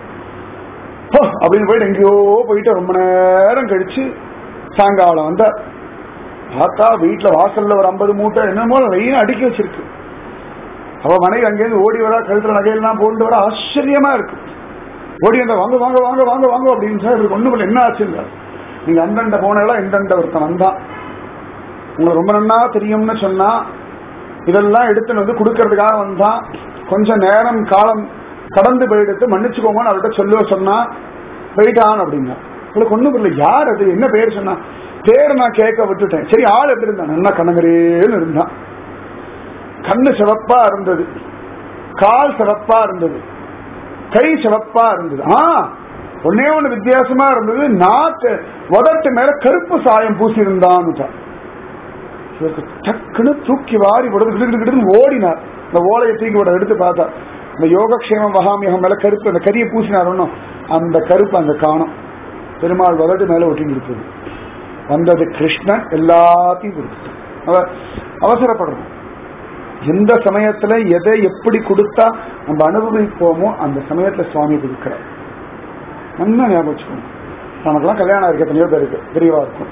ஹோ, அப்படின்னு போயிட்டு எங்கேயோ போயிட்டு ரொம்ப நேரம் கழிச்சு சாயங்காலம் வந்தா பார்த்தா வீட்டுல வாசல்ல ஒரு ஐம்பது மூட்டை என்னமோ வெயிலும் அடுக்கி வச்சிருக்கு அவ மனைவி அங்கேருந்து ஓடி வரா கழுத்துல நகையெல்லாம் போட்டு வர ஆச்சரியமா இருக்கு ஓடி வந்தா வாங்க வாங்க வாங்க வாங்க வாங்க அப்படின்னு சார் இவருக்கு ஒண்ணு என்ன ஆச்சுங்க நீங்க அந்தண்ட போனதெல்லாம் இந்தண்ட ஒருத்தன் வந்தான் உங்களுக்கு ரொம்ப நன்னா தெரியும்னு சொன்னா இதெல்லாம் எடுத்துன்னு வந்து கொடுக்கறதுக்காக வந்தான் கொஞ்ச நேரம் காலம் கடந்து போயிடுத்து மன்னிச்சுக்கோங்கன்னு அவர்கிட்ட சொல்லுவ சொன்னா போயிட்டான் அப்படின்னா உங்களுக்கு ஒண்ணும் புரியல யார் அது என்ன பேர் சொன்னா பேர் நான் கேட்க விட்டுட்டேன் சரி ஆள் எப்படி இருந்தான் நல்லா கண்ணங்கரேன்னு இருந்தான் கண்ணு சிவப்பா இருந்தது கால் சிவப்பா இருந்தது கை சிவப்பா இருந்தது ஆ ஒன்னே ஒண்ணு வித்தியாசமா இருந்தது நாக்கு உதட்டு மேல கருப்பு சாயம் பூசி இருந்தான்னு இவருக்கு டக்குன்னு தூக்கி வாரி விடுறது கிடு கிடு கிடுன்னு ஓடினார் இந்த ஓலையை தூக்கி விட எடுத்து பார்த்தா இந்த யோகக்ஷேமம் வகாமியகம் மேல கருப்பு அந்த கரியை பூசினார் ஒன்றும் அந்த கருப்பு அங்க காணும் பெருமாள் வதட்டு மேல ஒட்டி இருக்குது வந்தது கிருஷ்ணன் எல்லாத்தையும் கொடுத்துட்டான் அவ- அவசரப்படுறோம் எந்த சமயத்துல எதை எப்படி கொடுத்தா நம்ம அனுபவிப்போமோ அந்த சமயத்துல சுவாமி கொடுக்கிறார் நல்லா ஞாபகம் வச்சுக்கணும் நமக்கெல்லாம் கல்யாணம் இருக்கு எத்தனையோ பேருக்கு தெரியவா இருக்கும்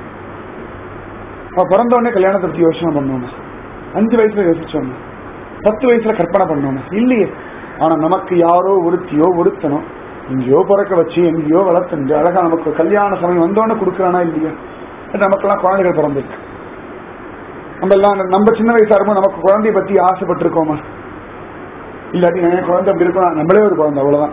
அவ பிறந்த உடனே கல்யாணத்தை பத்தி யோசனை பண்ணோம் அஞ்சு வயசுல யோசிச்சோம் பத்து வயசுல கற்பனை பண்ணோம் இல்லையே ஆனா நமக்கு யாரோ ஒருத்தியோ ஒருத்தனோ எங்கேயோ பிறக்க வச்சு எங்கேயோ வளர்த்துண்டு அழகா நமக்கு கல்யாண சமயம் வந்தோடனே கொடுக்கறானா இல்லையா நமக்கெல்லாம் குழந்தைகள் பிறந்திருக்கு நம்ம எல்லாம் நம்ம சின்ன வயசா இருக்கும்போது நமக்கு குழந்தைய பத்தி ஆசைப்பட்டிருக்கோமா இல்லாட்டி என் குழந்தை அப்படி இருக்கணும் நம்மளே ஒரு குழந்தை அவ்வளவுதான்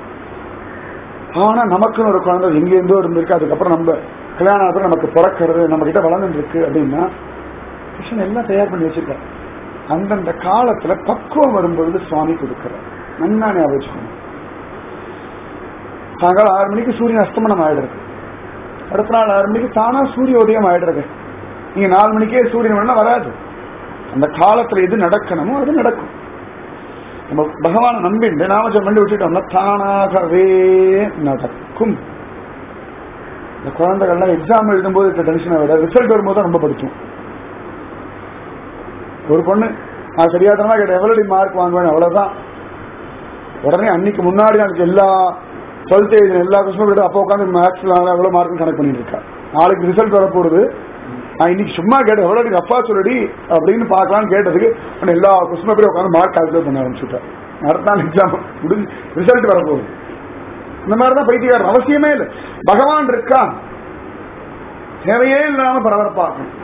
ஆனா நமக்குன்னு ஒரு குழந்தை எங்க இருந்தோ இருந்திருக்கு அதுக்கப்புறம் நம்ம கல்யாணம் ஆனப்பறம் நமக்கு பிறக்கிறது நம்ம கிட்ட வளர்ந்துட்டு இருக்கு அப்படின்னா கிருஷ்ணன் எல்லாம் தயார் பண்ணி வச்சிருக்காரு அந்தந்த காலத்துல பக்குவம் வரும்பொழுது சுவாமி கொடுக்கிறார் நன்னா ஞாபகம் வச்சுக்கணும் சாயங்காலம் ஆறு மணிக்கு சூரியன் அஸ்தமனம் ஆயிடுறது அடுத்த நாள் ஆறு மணிக்கு தானா சூரிய உதயம் ஆயிடுறது நீங்க நாலு மணிக்கே சூரியன் வேணா வராது அந்த காலத்துல எது நடக்கணுமோ அது நடக்கும் நம்ம பகவானை நம்பிண்டு நாமஜம் பண்ணி விட்டுட்டோம்னா தானாகவே நடக்கும் இந்த குழந்தைகள்லாம் எக்ஸாம் எழுதும்போது இருக்க டென்ஷனை விட ரிசல்ட் வரும்போது தான் ரொம்ப படிக்கும் ஒரு பொண்ணு நான் சரியாதனமா கேட்டேன் எவ்வளவு மார்க் வாங்குவேன் அவ்வளவுதான் உடனே அன்னைக்கு முன்னாடி எனக்கு எல்லா டுவெல்த் எழுதின எல்லா கொஸ்டினும் விட அப்போ உட்காந்து மேக்ஸ்ல எவ்வளவு மார்க் கணக்கு பண்ணிட்டு இருக்கா நாளைக்கு ரிசல்ட் வரப்போகுது நான் இன்னைக்கு சும்மா கேட்டேன் எவ்வளவு ரஃபா சொல்லடி அப்படின்னு பார்க்கலாம்னு கேட்டதுக்கு உடனே எல்லா கொஸ்டினும் போய் உட்காந்து மார்க் கால்குலேட் பண்ண ஆரம்பிச்சுட்டேன் அடுத்த நாள் எக்ஸாம் முடிஞ்சு ரிசல்ட் வரப்போகுது இந்த மாதிரிதான் பைத்தியக்காரன் அவசியமே இல்லை பகவான் இருக்கான் தேவையே இல்லாம பரபரப்பாக்கணும்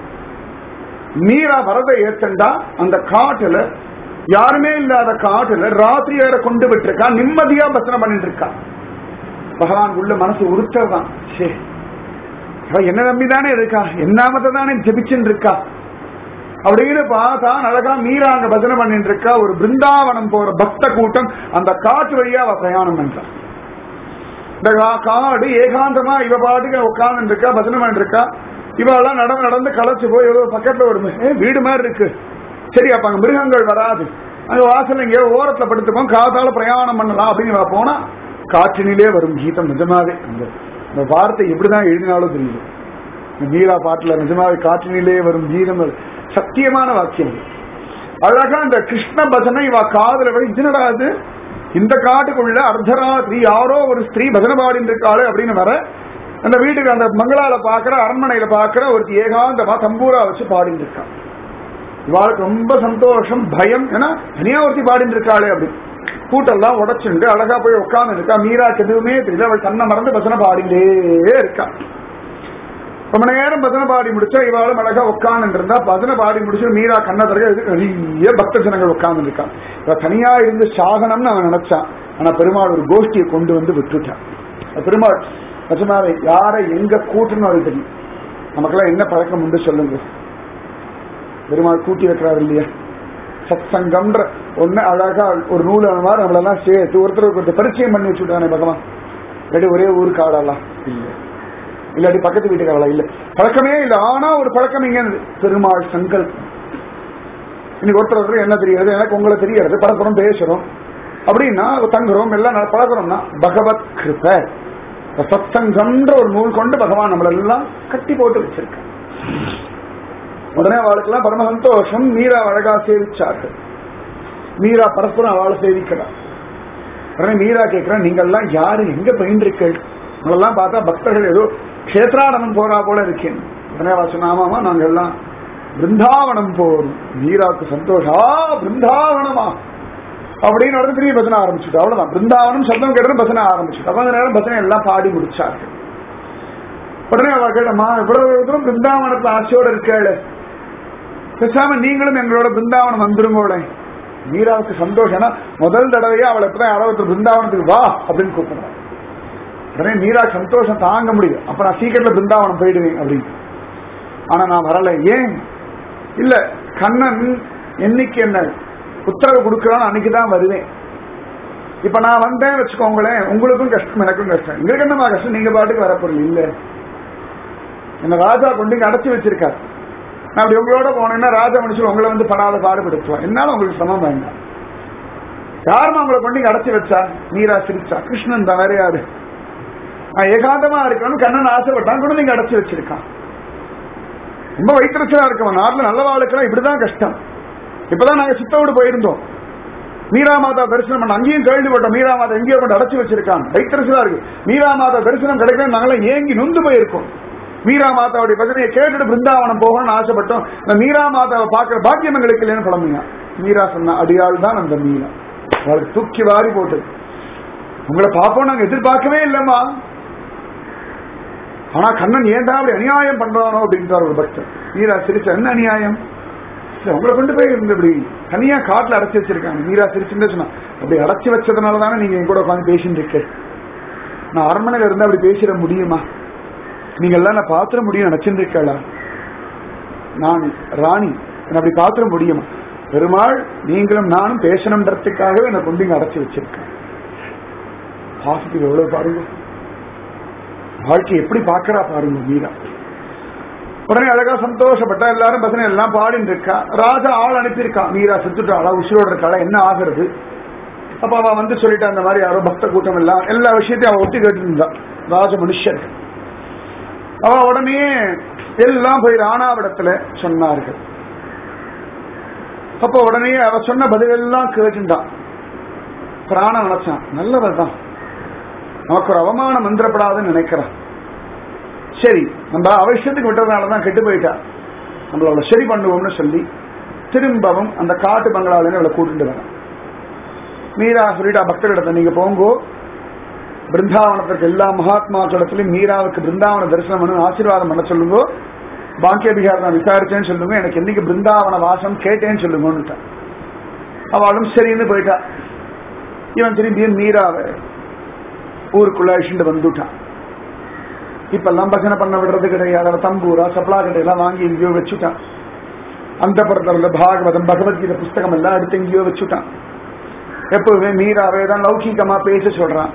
மீரா வரதை ஏத்தண்டா அந்த காட்டுல யாருமே இல்லாத காட்டுல ராத்திரி வேற கொண்டு விட்டுருக்கா நிம்மதியா பசனம் பண்ணிட்டு இருக்கா பகவான் உள்ள மனசு உறுத்தர் தான் சே அவ என்ன நம்பிதானே இருக்கா என்னாமத்தை தானே ஜெபிச்சுட்டு இருக்கா அப்படின்னு பார்த்தா அழகா மீரா அங்க பஜனை பண்ணிட்டு இருக்கா ஒரு பிருந்தாவனம் போற பக்த கூட்டம் அந்த காட்டு வழியா அவ பிரயாணம் பண்றா இந்த கா- காடு ஏகாந்தமா இவ பாட்டுக்கு உட்கார்ந்து இருக்கா பஜனை பண்ணிட்டு இருக்கா இவெல்லாம் நடந்து நடந்து களைச்சு போய் ஏதோ பக்கத்துல ஒரு ஏ, வீடு மாதிரி இருக்கு சரி அப்ப அங்க மிருகங்கள் வராது அங்க வாசல் எங்கேயோ ஓரத்துல படுத்துப்போம் காத்தால பிரயாணம் பண்ணலாம் அப்படின்னு இவ போனா காற்றினிலே வரும் கீதம் நிஜமாவே அந்த அந்த வார்த்தை எப்படிதான் எழுதினாலும் தெரியுது இந்த மீரா பாட்டுல நிஜமாவே காற்றினிலே வரும் கீதம் அது சத்தியமான வாக்கியம் அது. அழகா இந்த கிருஷ்ண பஜனை இவ காதுல விட இது என்னடா இது இந்த காட்டுக்குள்ள அர்த்தராத்திரி யாரோ ஒரு ஸ்திரீ பஜனை பாடிட்டு இருக்காளு அப்படின்னு வர அந்த வீட்டுக்கு அந்த மங்களால பாக்குற அரண்மனையில பாக்குற ஒரு ஏகாந்தமா தம்பூரா வச்சு பாடிட்டு இருக்கான் இவாளுக்கு ரொம்ப சந்தோஷம் பயம் ஏன்னா தனியா ஒருத்தி பாடிட்டு இருக்காளே அப்படி கூட்டெல்லாம் உடைச்சுண்டு அழகா போய் உட்கார்ந்து இருக்கா மீராக்கு எதுவுமே தெரியல அவள் தன்னை மறந்து பஜனை பாடிட்டே இருக்கா ரொம்ப நேரம் பஜனை பாடி முடிச்சா இவாளும் அழகா உட்கார்ந்து இருந்தா பஜனை பாடி முடிச்சு மீரா கண்ண தரக இது நிறைய பக்த ஜனங்கள் உட்கார்ந்து இருக்கான் இவ தனியா இருந்து சாகனம்னு அவன் நினைச்சான் ஆனா பெருமாள் ஒரு கோஷ்டியை கொண்டு வந்து விட்டுட்டான் அந்த பெருமாள் நிஜமாவே யாரை எங்க கூட்டணும் அது தெரியும் நமக்கெல்லாம் என்ன பழக்கம் உண்டு சொல்லுங்க பெருமாள் கூட்டி வைக்கிறார் இல்லையா சத் சங்கம்ன்ற ஒண்ணு அழகா ஒரு நூல் அந்த மாதிரி நம்மளெல்லாம் சேர்த்து ஒருத்தருக்கு ஒருத்தர் பரிச்சயம் பண்ணி வச்சுட்டானே பகவான் இல்லாட்டி ஒரே ஊர் காடெல்லாம் இல்லை இல்லாட்டி பக்கத்து வீட்டுக்காரலாம் இல்ல பழக்கமே இல்ல ஆனா ஒரு பழக்கம் இங்க இருந்தது. பெருமாள் சங்கல்பம் இன்னைக்கு ஒருத்தர் ஒருத்தர் என்ன தெரியாது எனக்கு உங்களை தெரியாது பரஸ்பரம் பேசுறோம் அப்படின்னா தங்குறோம் எல்லாம் நட- பழகுறோம்னா பகவத் கிருப சத்சங்கம்ன்ற ஒரு நூல் கொண்டு பகவான் நம்மளெல்லாம் கட்டி போட்டு வச்சிருக்க உடனே அவளுக்கெல்லாம் பரம சந்தோஷம் மீரா அழகா சேவிச்சார்கள் மீரா பரஸ்பரம் அவளை சேவிக்கிறார் உடனே மீரா கேட்கிறா நீங்க எல்லாம் யாரு எங்க பயின்றீர்கள் உங்களெல்லாம் பார்த்தா பக்தர்கள் ஏதோ கஷேத்ராடனம் போறா போல இருக்கேன் உடனே அவ சொன்னா ஆமாமா நாங்க எல்லாம் பிருந்தாவனம் போறோம் மீராக்கு சந்தோஷம் ஆ பிருந்தாவனமா அப்படின்னு உடனே திரும்பி பசனை ஆரம்பிச்சுட்டு அவ்வளவுதான் பிருந்தாவனம் சப்தம் கேட்டு பசனை ஆரம்பிச்சுட்டு அப்ப அந்த நேரம் பசனை எல்லாம் பாடி முடிச்சார்கள் உடனே அவ கேட்டம்மா இவ்வளவு தூரம் பிருந்தாவனத்துல ஆசையோட இருக்கேளே பேசாம நீங்களும் எங்களோட பிருந்தாவனம் வந்துருங்கோளே மீராவுக்கு சந்தோஷம் ஏன்னா முதல் தடவையா அவளை இப்பதான் யாராவது ஒருத்தர் பிருந்தாவனத்துக்கு வா அப்படின்னு கூப்பிடுறான் உடனே மீரா சந்தோஷம் தாங்க முடியும் அப்ப நான் சீக்கிரத்துல பிருந்தாவனம் போயிடுவேன் அப்படின்னு ஆனா நான் வரல ஏன் இல்ல கண்ணன் என்னைக்கு என்ன உத்தரவு கொடுக்கறான்னு அன்னைக்கு தான் வருவேன் இப்ப நான் வந்தேன் வச்சுக்கோங்களேன் உங்களுக்கும் கஷ்டம் எனக்கும் கஷ்டம் எங்களுக்கு என்னமா கஷ்டம் நீங்க பாட்டுக்கு வரப்போறீங்க இல்ல என்ன ராஜா கொண்டு இங்க அடைச்சு வச்சிருக்காரு நான் அப்படி உங்களோட போனேன்னா ராஜா மனுஷன் உங்களை வந்து படாத பாடுபடுத்துவான் என்னால உங்களுக்கு சமம் வேண்டாம் யாருமா உங்களை கொண்டு இங்க அடைச்சு வச்சா நீரா சிரிச்சா கிருஷ்ணன் தான் வேற யாரு நான் ஏகாந்தமா இருக்கணும்னு கண்ணன் ஆசைப்பட்டான் கொண்டு நீங்க அடைச்சு வச்சிருக்கான் ரொம்ப வைத்திரச்சலா இருக்கவன் நாட்டுல நல்ல வாழ்க்கெல்லாம் இப்படிதான் கஷ்டம் இப்பதான் நாங்க சித்தோடு போயிருந்தோம் மீரா மாதா தரிசனம் பண்ண அங்கேயும் கேள்விப்பட்டோம் மீரா மாதா எங்கேயோ கொண்டு அடைச்சு வச்சிருக்காங்க வைத்திரச்சலா இருக்கு மீரா மாதா தரிசனம் கிடைக்கல நாங்களாம் ஏங்கி நொந்து போயிருக்கோம் மீரா மாதாவுடைய பஜனையை கேட்டுட்டு பிருந்தாவனம் போகணும்னு ஆசைப்பட்டோம் இந்த மீரா மாதாவை பார்க்கிற பாக்கியம் எங்களுக்கு இல்லைன்னு புலம்புங்க மீரா சொன்ன அடியாள் தான் அந்த மீரா அவளுக்கு தூக்கி வாரி போட்டு உங்களை பார்ப்போம் நாங்க எதிர்பார்க்கவே இல்லைம்மா ஆனா கண்ணன் ஏன்டா அப்படி அநியாயம் பண்றானோ அப்படின்றார் ஒரு பக்தர் மீரா சிரிச்ச என்ன அநியாயம் இல்ல, உங்களை கொண்டு போய் இந்த இப்படி தனியா காட்டுல அடைச்சு வச்சிருக்காங்க மீரா சிரிச்சுன்னு சொன்னா அப்படி அடைச்சு வச்சதுனால தானே நீங்க என் கூட உட்காந்து பேசிட்டு இருக்க நான் அரண்மனையில இருந்தா அப்படி பேசிட முடியுமா நீங்க எல்லாம் நான் பாத்திர முடியும் நினைச்சிட்டு இருக்கலா நான் ராணி என்ன அப்படி பாத்திர முடியுமா பெருமாள் நீங்களும் நானும் பேசணுன்றதுக்காகவே என்னை கொண்டு இங்க அடைச்சு வச்சிருக்கேன் பாசிட்டிவ் எவ்வளவு பாருங்க வாழ்க்கை எப்படி பாக்குறா பாருங்க மீரா உடனே அழகா சந்தோஷப்பட்டா எல்லாரும் பசங்க எல்லாம் பாடிட்டு இருக்கா ராஜா ஆள் அனுப்பியிருக்கான் மீரா செத்துட்டாளா உசிரோட இருக்காளா என்ன ஆகுறது அப்ப அவ வந்து சொல்லிட்டா அந்த மாதிரி யாரோ பக்த கூட்டம் எல்லாம் எல்லா விஷயத்தையும் அவ ஒட்டி கேட்டு இருந்தா ராஜ மனுஷர்கள் அவ உடனே எல்லாம் போய் ராணாவிடத்துல சொன்னார்கள் அப்ப உடனே அவ சொன்ன பதில் எல்லாம் கேட்டுட்டான் பிராணம் நினைச்சான் நல்லவர் தான் நமக்கு ஒரு அவமானம் வந்துடப்படாதுன்னு நினைக்கிறான் சரி நம்ம அவசியத்துக்கு விட்டதுனாலதான் கெட்டு போயிட்டா நம்மள அவளை சரி பண்ணுவோம்னு சொல்லி திரும்பவும் அந்த காட்டு பங்களாவில அவளை கூட்டிட்டு வரேன் மீரா சொல்லிட்டா பக்தர்களிடத்தை நீங்க போங்கோ பிருந்தாவனத்திற்கு எல்லா மகாத்மாக்களிடத்திலும் மீராவுக்கு பிருந்தாவன தரிசனம் பண்ணு ஆசீர்வாதம் பண்ண சொல்லுங்க பாக்கிய பிகார் நான் விசாரிச்சேன்னு சொல்லுங்க எனக்கு என்னைக்கு பிருந்தாவன வாசம் கேட்டேன்னு சொல்லுங்கன்னுட்டான் அவளும் சரின்னு போயிட்டா இவன் திரும்பியும் மீராவை ஊருக்குள்ள அழிச்சுட்டு வந்துட்டான் இப்பெல்லாம் பஜனை பண்ண விடுறது கிடையாது அவன் தம்பூரா சப்ளா எல்லாம் வாங்கி எங்கேயோ வச்சுட்டான் அந்த படத்துல பாகவதம் பகவத்கீதை புஸ்தகம் எல்லாம் எடுத்து எங்கேயோ வச்சுட்டான் எப்பவுமே மீராவே தான் லௌகிகமா பேச சொல்றான்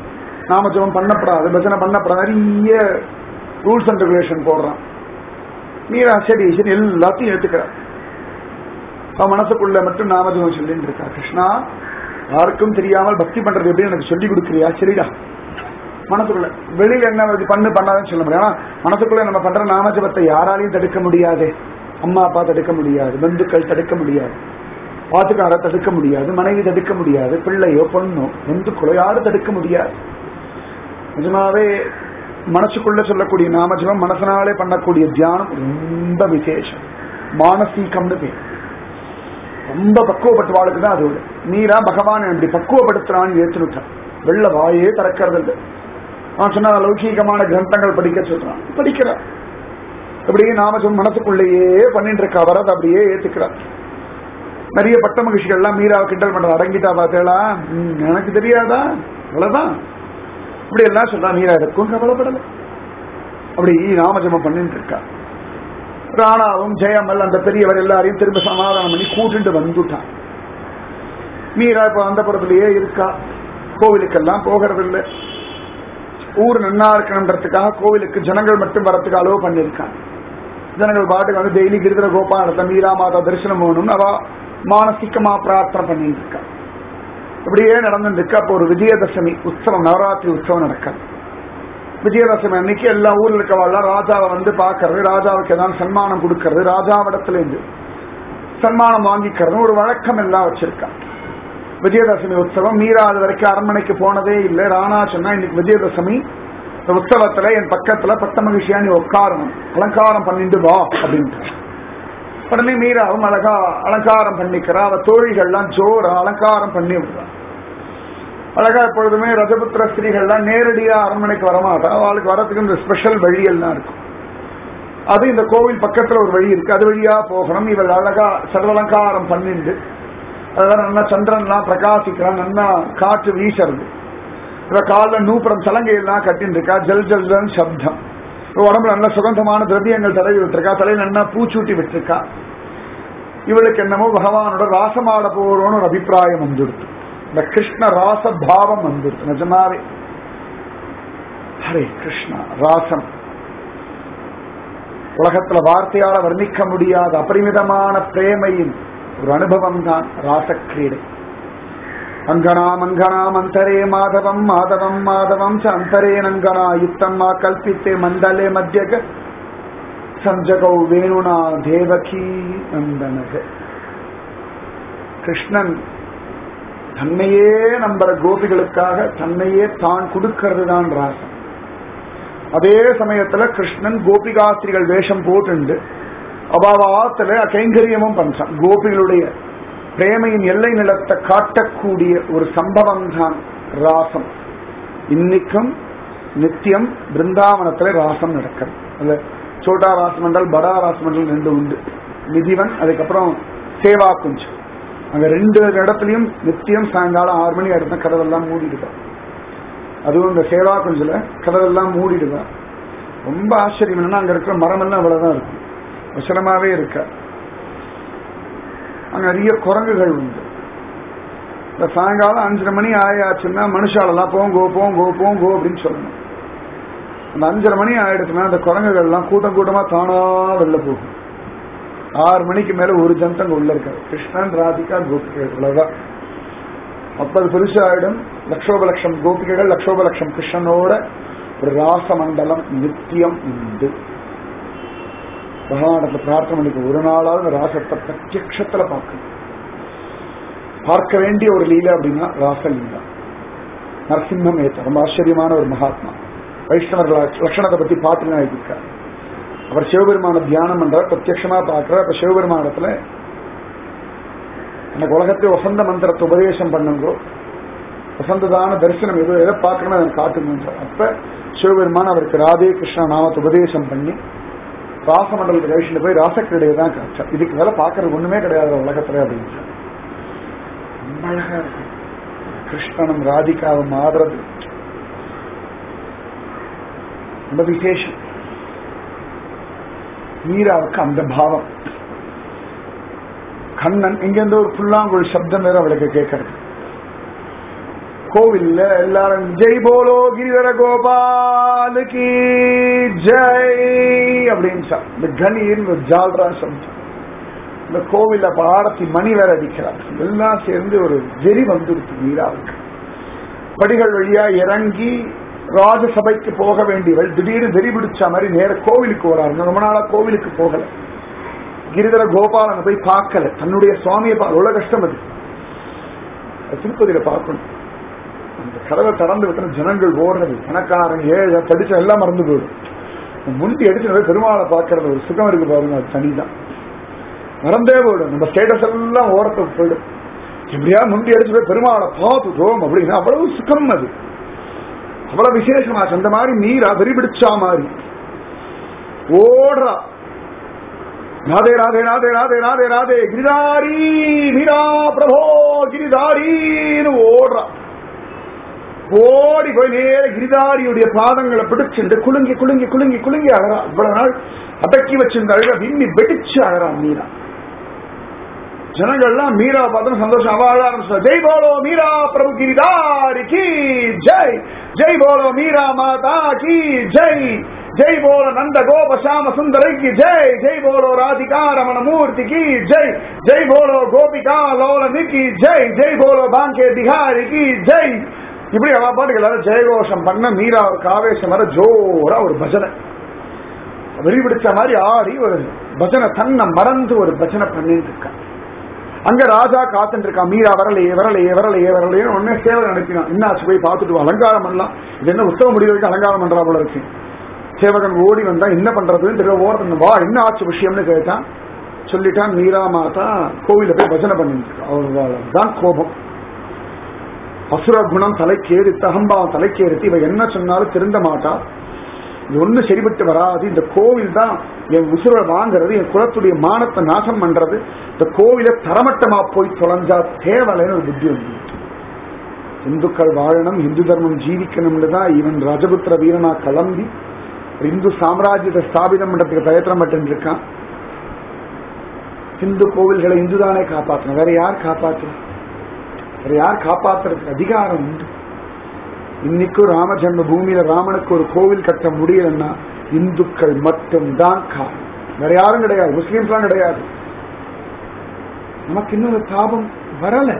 நாமஜபம் பண்ணப்படாது பஜனை பண்ணப்படாது நிறைய ரூல்ஸ் அண்ட் ரெகுலேஷன் போடுறான் மீரா சரி சரி எல்லாத்தையும் ஏத்துக்கிறார் அவன் மனசுக்குள்ள மட்டும் நாமஜபம் சொல்லிட்டு இருக்கா கிருஷ்ணா யாருக்கும் தெரியாமல் பக்தி பண்றது எப்படி எனக்கு சொல்லி கொடுக்குறியா சரிடா மனசுக்குள்ள வெளியில என்ன இது பண்ணு பண்ணாதுன்னு சொல்ல முடியும் ஆனா மனசுக்குள்ள நம்ம பண்ற நாமஜபத்தை யாராலையும் தடுக்க முடியாது அம்மா அப்பா தடுக்க முடியாது பந்துக்கள் தடுக்க முடியாது பாத்துக்கார தடுக்க முடியாது மனைவி தடுக்க முடியாது பிள்ளையோ பொண்ணோ பந்துக்களோ யாரும் தடுக்க முடியாது நிஜமாவே மனசுக்குள்ள சொல்லக்கூடிய நாமஜபம் மனசனாலே பண்ணக்கூடிய தியானம் ரொம்ப விசேஷம் மானசீகம்னு பேர் ரொம்ப பக்குவப்பட்ட வாழ்க்கை தான் அது மீரா பகவான் அப்படி பக்குவப்படுத்துறான்னு ஏற்றுனுட்டான் வெள்ள வாயே திறக்கிறது இல்லை அவன் சொன்ன லௌகீகமான கிரந்தங்கள் படிக்க சொல்றான் படிக்கிறான் அப்படியே நாம சொன்ன மனசுக்குள்ளேயே பண்ணிட்டு இருக்க அவரை அதை அப்படியே ஏத்துக்கிறான் நிறைய பட்ட மகிழ்ச்சிகள்லாம் மீராவை கிண்டல் பண்ற அடங்கிட்டா பார்த்தேளா ம், எனக்கு தெரியாதா அவ்வளவுதான் இப்படி எல்லாம் சொல்றா மீரா எதுக்கும் கவலைப்படல அப்படி நாமஜபம் பண்ணிட்டு இருக்கா ராணாவும் ஜெயமல் அந்த பெரியவர் எல்லாரையும் திரும்ப சமாதானம் பண்ணி கூட்டிட்டு வந்துட்டான் மீரா இப்ப அந்த புறத்திலேயே இருக்கா கோவிலுக்கெல்லாம் போகிறதில்லை ஊர் நன்னா இருக்கணுன்றதுக்காக கோவிலுக்கு ஜனங்கள் மட்டும் வரத்துக்கு அலோவ் பண்ணியிருக்கான் ஜனங்கள் பாட்டுக்கு வந்து டெய்லி கிருதிர கோபாலத்தை மீரா மாதா தரிசனம் போகணும்னு அவ மானசிகமா பிரார்த்தனை பண்ணிட்டு இருக்கா இப்படியே நடந்துட்டு இருக்கு அப்போ ஒரு விஜயதசமி உற்சவம் நவராத்திரி உற்சவம் நடக்காது விஜயதசமி அன்னைக்கு எல்லா ஊர்ல இருக்கவாள்லாம் ராஜாவை வந்து பார்க்கறது ராஜாவுக்கு ஏதாவது சன்மானம் கொடுக்கறது ராஜாவிடத்துல இருந்து சன்மானம் வாங்கிக்கிறது ஒரு வழக்கம் எல்லாம் வச்சிருக்கான் விஜயதசமி உற்சவம் மீரா அது வரைக்கும் அரண்மனைக்கு போனதே இல்லை ராணா சொன்னா இன்னைக்கு விஜயதசமி இந்த உற்சவத்துல என் பக்கத்துல பட்ட மகிழ்ச்சியா நீ உட்காரணும் அலங்காரம் பண்ணிட்டு வா அப்படின்ட்டு உடனே மீராவும் அழகா அலங்காரம் பண்ணிக்கிறா அவ தோழிகள்லாம் ஜோரா அலங்காரம் பண்ணி விடுறா அழகா எப்பொழுதுமே ரஜபுத்திர ஸ்திரீகள்லாம் நேரடியா அரண்மனைக்கு வரமாட்டா அவளுக்கு வரதுக்கு இந்த ஸ்பெஷல் வழியெல்லாம் இருக்கும் அது இந்த கோவில் பக்கத்துல ஒரு வழி இருக்கு அது வழியா போகணும் இவள் அழகா சர்வலங்காரம் பண்ணிண்டு அதான் நல்லா சந்திரன்லாம் பிரகாசிக்கிறான் நல்லா காற்று வீசறது இவ காலில் நூப்புறம் சலங்கையெல்லாம் கட்டின்னு இருக்கா ஜல் ஜல் ஜல் சப்தம் இவ உடம்புல நல்ல சுகந்தமான திரவியங்கள் தடவி விட்டுருக்கா தலையில நல்லா பூச்சூட்டி விட்டுருக்கா இவளுக்கு என்னமோ பகவானோட ராசமாட போறோம்னு ஒரு அபிப்பிராயம் வந்துடுது இந்த கிருஷ்ண ராச பாவம் வந்துடுது நிஜமாவே ஹரே கிருஷ்ணா ராசம் உலகத்துல வார்த்தையால வர்ணிக்க முடியாத அபரிமிதமான பிரேமையின் ஒரு அனுபவம் தான் ராசக்கிரீடை அங்கனாம் அங்கனாம் அந்தரே மாதவம் மாதவம் மாதவம் ச அந்தரே நங்கனா யுத்தம் மா கல்பித்தே மண்டலே மத்தியக சஞ்சகௌ வேணுனா தேவகி நந்தனக கிருஷ்ணன் தன்னையே நம்புற கோபிகளுக்காக தன்னையே தான் கொடுக்கிறது தான் ராசம் அதே சமயத்துல கிருஷ்ணன் கோபிகாஸ்திரிகள் வேஷம் போட்டுண்டு அபாவாத்துல கைங்கரியமும் பண்றான் கோபிகளுடைய பிரேமையின் எல்லை நிலத்தை காட்டக்கூடிய ஒரு சம்பவம் தான் ராசம் இன்னைக்கும் நித்தியம் பிருந்தாவனத்துல ராசம் நடக்கிறது அதுல சோட்டா ராசம் என்றால் படா ராசம் என்றால் ரெண்டு உண்டு நிதிவன் அதுக்கப்புறம் சேவா குஞ்சம் அங்க ரெண்டு இடத்துலயும் நித்தியம் சாயங்காலம் ஆறு மணி ஆயிடுனா கதவெல்லாம் மூடிடுவான் அதுவும் இந்த சேவா குஞ்சில கதவெல்லாம் மூடிடுவான் ரொம்ப ஆச்சரியம் என்னன்னா அங்க இருக்கிற மரமெல்லாம் அவ்வளவுதான் இருக்கும் வசனமாவே இருக்க அங்க நிறைய குரங்குகள் உண்டு இந்த சாயங்காலம் அஞ்சரை மணி ஆயாச்சுன்னா மனுஷாலெல்லாம் போங்கோ போங்கோ போங்கோ அப்படின்னு சொல்லணும் அந்த அஞ்சரை மணி ஆயிடுச்சுன்னா அந்த குரங்குகள்லாம் கூட்டம் கூட்டமா தானா வெளில போகும் ஆறு மணிக்கு மேல ஒரு ஜந்தங்க உள்ள இருக்காது கிருஷ்ணன் ராதிகா கோபிகைகள் இவ்வளவுதான் அப்ப அது பெருசாயிடும் லட்சோப லட்சம் கோபிகைகள் லட்சோப லட்சம் கிருஷ்ணனோட ஒரு ராசமண்டலம் நித்தியம் உண்டு பகவானத்துல பிரார்த்தனை பண்ணிக்க ஒரு நாளாவது இந்த ராசத்தை பிரத்யக்ஷத்துல பார்க்கணும் பார்க்க வேண்டிய ஒரு லீலை அப்படின்னா ராசலீலா நரசிம்மம் ஏத்த ரொம்ப ஆச்சரியமான ஒரு மகாத்மா வைஷ்ணவர்கள் லட்சணத்தை பத்தி பாட்டுலாம் எழுதியிருக்கார் அவர் சிவபெருமான தியானம் பண்றார் பிரத்யட்சமா பார்க்கிறார் அப்ப சிவபெருமானத்துல எனக்கு உலகத்தை வசந்த மந்திரத்தை உபதேசம் பண்ணுங்கோ வசந்ததான தரிசனம் ஏதோ எதை பார்க்கணும் எனக்கு காட்டுங்க அப்ப சிவபெருமான் அவருக்கு ராதே கிருஷ்ணா நாமத்தை உபதேசம் பண்ணி ராசமண்டலத்துக்கு கழிச்சுட்டு போய் ராசக்கிரடையை தான் காய்ச்சார் இதுக்கு மேல பாக்குறது ஒண்ணுமே கிடையாது உலகத்துல அப்படின்னு ரொம்ப அழகா இருக்கும் கிருஷ்ணனும் ராதிகாவும் ஆடுறது ரொம்ப விசேஷம் மீராவுக்கு அந்த பாவம் கண்ணன் இங்கிருந்து ஒரு புல்லாங்குழல் சப்தம் வேற அவளுக்கு கேட்கறது கோவில்ல எல்லாரும் ஜெய் போலோ கிரிதர கோபாலுக்கு ஜெய் அப்படின்னு சொல். இந்த கணீர் இந்த ஜால்ரா சம்சம் இந்த கோவில்ல பாரதி மணி வேற அடிக்கிறார் எல்லாம் சேர்ந்து ஒரு வெறி வந்துடுச்சு மீராவுக்கு படிகள் வழியா இறங்கி ராஜசபைக்கு போக வேண்டியவள் திடீர்னு வெறி பிடிச்ச மாதிரி நேர கோவிலுக்கு வராரு ரொம்ப நாளா கோவிலுக்கு போகல கிரிதர கோபாலனை போய் பார்க்கல தன்னுடைய சுவாமியை பா- அவ்வளவு கஷ்டம் அது அது திருப்பதியில பார்க்கணும் அந்த கதவை திறந்து விட்டு ஜனங்கள் ஓடுறது பணக்காரன் ஏழை படிச்ச எல்லாம் மறந்து போயிடும் முந்தி அடிச்சு போய் பெருமாளை பார்க்கறது ஒரு சுகம் இருக்கு பாருங்க அது தனிதான் மறந்தே போயிடும் நம்ம ஸ்டேட்டஸ் எல்லாம் ஓரத்துக்கு போயிடும் எப்படியா முந்தி அடிச்சு போய் பெருமாளை பார்த்துட்டோம் அப்படின்னா அவ்வளவு சுகம் அது அவ்வளவு விசேஷமாச்சு அந்த மாதிரி மீரா வெறி பிடிச்சா மாதிரி ஓடுறா ராதே ராதே ராதே ராதே ராதே ராதே கிரிதாரி மீரா பிரபோ கிரிதாரின்னு ஓடுறா ஓடி போய் நேர கிரிதாரியுடைய பாதங்களை பிடிச்சிட்டு குலுங்கி குலுங்கி குலுங்கி குலுங்கி அழறா இவ்வளவு நாள் அடக்கி வச்சிருந்த அழக விம்மி வெடிச்சு அழறா மீரா ஜனங்கள்லாம் மீரா பார்த்து சந்தோஷம் அவ அழ ஆரம்பிச்சா ஜெய் போலோ மீரா பிரபு கிரிதாரி கி ஜெய் ஜெய் போலோ மீரா மாதா கி ஜெய் ஜெய் போல நந்த கோப சாம சுந்தரைக்கு ஜெய் ஜெய் போலோ ராதிகா ரமண மூர்த்தி கி ஜெய் ஜெய் போலோ கோபிகா லோலனுக்கு ஜெய் ஜெய் போலோ பாங்கே பிஹாரி கி ஜெய் இப்படி அவ பாட்டுக்கு எல்லாரும் ஜெயகோஷம் பண்ண மீரா ஒரு ஆவேசம் வர ஜோரா ஒரு பஜனை வெறி பிடிச்ச மாதிரி ஆடி ஒரு பஜனை தன்னை மறந்து ஒரு பஜனை பண்ணிட்டு இருக்கா அங்க ராஜா காத்துட்டு இருக்கான் மீரா வரலையே வரலையே வரலையே வரலையே உடனே சேவல் அனுப்பினான் என்னாச்சு போய் பார்த்துட்டு வா, அலங்காரம் பண்ணலாம் இது என்ன உத்தவ முடிவு வரைக்கும் அலங்காரம் பண்றா போல இருக்கு சேவகன் ஓடி வந்தா என்ன பண்றதுன்னு தெரியல ஓடுறது வா என்ன ஆச்சு விஷயம்னு கேட்டான் சொல்லிட்டான் மீரா மாதா கோவில போய் பஜனை பண்ணிட்டு இருக்கா அவ்வளவுதான் கோபம் அசுர குணம் தலைக்கேறித்து அகம்பாவம் தலைக்கேறித்து இவ என்ன சொன்னாலும் திருந்த மாட்டா இது ஒண்ணு சரிபட்டு வராது இந்த கோவில் தான் என் உசுரை வாங்குறது என் குலத்துடைய மானத்தை நாசம் பண்றது இந்த கோவில தரமட்டமா போய் தொலைஞ்சா தேவலைன்னு ஒரு புத்தி வந்து இந்துக்கள் வாழணும் இந்து தர்மம் ஜீவிக்கணும்னு தான் இவன் ராஜபுத்திர வீரனா கிளம்பி ஒரு இந்து சாம்ராஜ்யத்தை ஸ்தாபிதம் பண்றதுக்கு பிரயத்தனம் பண்ணிட்டு இருக்கான் இந்து கோவில்களை இந்துதானே காப்பாற்றணும் வேற யார் காப்பாற்றணும் வேற யார் காப்பாத்துறதுக்கு அதிகாரம் உண்டு இன்னைக்கும் ராம ஜென்ம பூமியில ராமனுக்கு ஒரு கோவில் கட்ட முடியலன்னா இந்துக்கள் மட்டும்தான் காரணம் வேற யாரும் கிடையாது முஸ்லீம்ஸ்லாம் கிடையாது நமக்கு இன்னொரு தாபம் வரல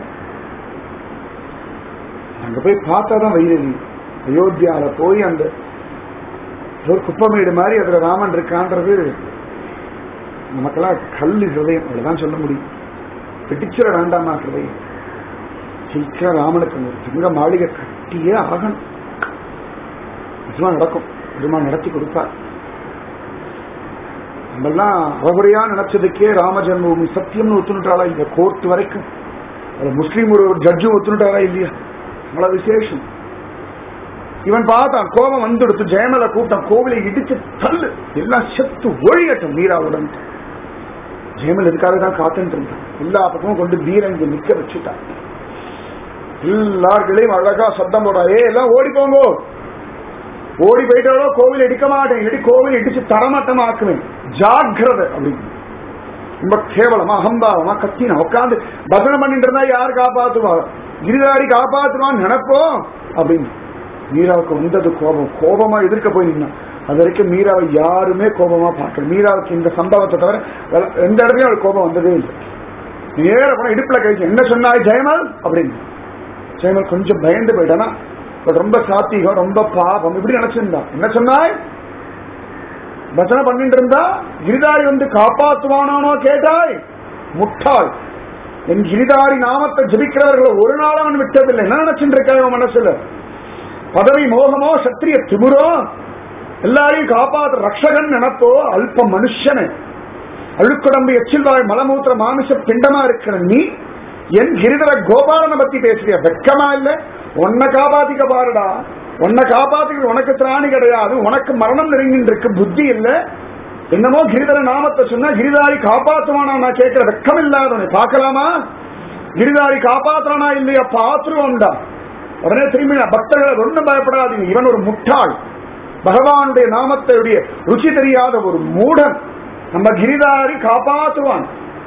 அங்க போய் பார்த்தாதான் வைரவி அயோத்தியால போய் அந்த ஒரு குப்பமேடு மாதிரி அதுல ராமன் இருக்கான்றது நமக்கெல்லாம் கல்லு ஹிருதயம் அவ்வளவுதான் சொல்ல முடியும் பிடிச்சிட வேண்டாமா ஹிருதயம் சீக்கிரம் ராமனுக்கு ஒரு தங்க மாளிகை கட்டியே ஆகணும் நிஜமா நடக்கும் பெருமாள் நடத்தி கொடுப்பார் நம்மெல்லாம் அவபரியா நினைச்சதுக்கே ராம ஜென்மபூமி சத்தியம்னு ஒத்துனுட்டாளா இந்த கோர்ட் வரைக்கும் அது முஸ்லீம் ஒரு ஜட்ஜும் ஒத்துனுட்டாரா இல்லையா அவ்வளவு விசேஷம் இவன் பார்த்தான் கோபம் வந்துடுத்து ஜெயமல கூட்டம் கோவிலை இடிச்சு தள்ளு எல்லாம் செத்து ஒழியட்டும் மீராவுடன் ஜெயமல் இதுக்காக தான் காத்துட்டு இருந்தான் எல்லா பக்கமும் கொண்டு வீரன் இங்க நிக்க வச்சுட்டான் எல்லார்களையும் அழகா சத்தம் போடுறா ஏ எல்லாம் ஓடி போங்க ஓடி போயிட்டாலோ கோவில் இடிக்க மாட்டேன் இல்லாட்டி கோவில் இடிச்சு தரமட்டமா ஆக்குவேன் ஜாக்கிரதை அப்படின்னு ரொம்ப கேவலமா அகம்பாவமா கத்தினா உட்காந்து பஜனை பண்ணிட்டு இருந்தா யார் காப்பாத்துவா கிரிதாரி காப்பாத்துவான்னு நினைப்போம் அப்படின்னு மீராவுக்கு வந்தது கோபம் கோபமா எதிர்க்க போய் நின்னான் அது வரைக்கும் மீராவை யாருமே கோபமா பார்க்கல மீராவுக்கு இந்த சம்பவத்தை தவிர வேற எந்த இடத்துலயும் அவளுக்கு கோபம் வந்ததே இல்லை நேர போனா இடுப்புல கழிச்சு என்ன சொன்னாய் ஜெயமல் அப்படின்னு ஜெயமல் கொஞ்சம் பயந்து போயிட்டானா இவள் ரொம்ப சாத்திகம் ரொம்ப பாபம் இப்படி நினைச்சிருந்தான் என்ன சொன்னாய் பஜனை பண்ணிட்டு இருந்தா கிரிதாரி வந்து காப்பாத்துவானானோ கேட்டாய் முட்டாள் என் கிரிதாரி நாமத்தை ஜபிக்கிறவர்களை ஒரு நாள் அவன் விட்டதில்லை என்ன நினைச்சுட்டு இருக்காங்க அவன் மனசுல பதவி மோகமோ சத்திரிய திமுறோ எல்லாரையும் காப்பாற்ற ரக்ஷகன் நினைப்போ அல்ப மனுஷனு அழுக்குடம்பு எச்சில்வாய் மலமூத்திர மாமிச பிண்டமா இருக்கிற நீ என் கிரிதர கோபாலனை பத்தி பேசுறிய வெக்கமா இல்ல உன்னை காப்பாத்திக்க பாருடா உன்னை காப்பாத்திக்க உனக்கு திராணி கிடையாது உனக்கு மரணம் நெருங்கின்னு இருக்கு புத்தி இல்ல என்னமோ கிரிதர நாமத்தை சொன்னா கிரிதாரி காப்பாத்துவானா நான் கேட்கிற வெக்கம் இல்லாதவனை பார்க்கலாமா கிரிதாரி காப்பாத்துறானா இல்லையா பாத்துருவோம்டா உடனே திரும்பி நான் பக்தர்களை ஒன்றும் பயப்படாதீங்க இவன் ஒரு முட்டாள் பகவானுடைய நாமத்தையுடைய ருச்சி தெரியாத ஒரு மூடன் நம்ம கிரிதாரி காப்பாற்றுவான்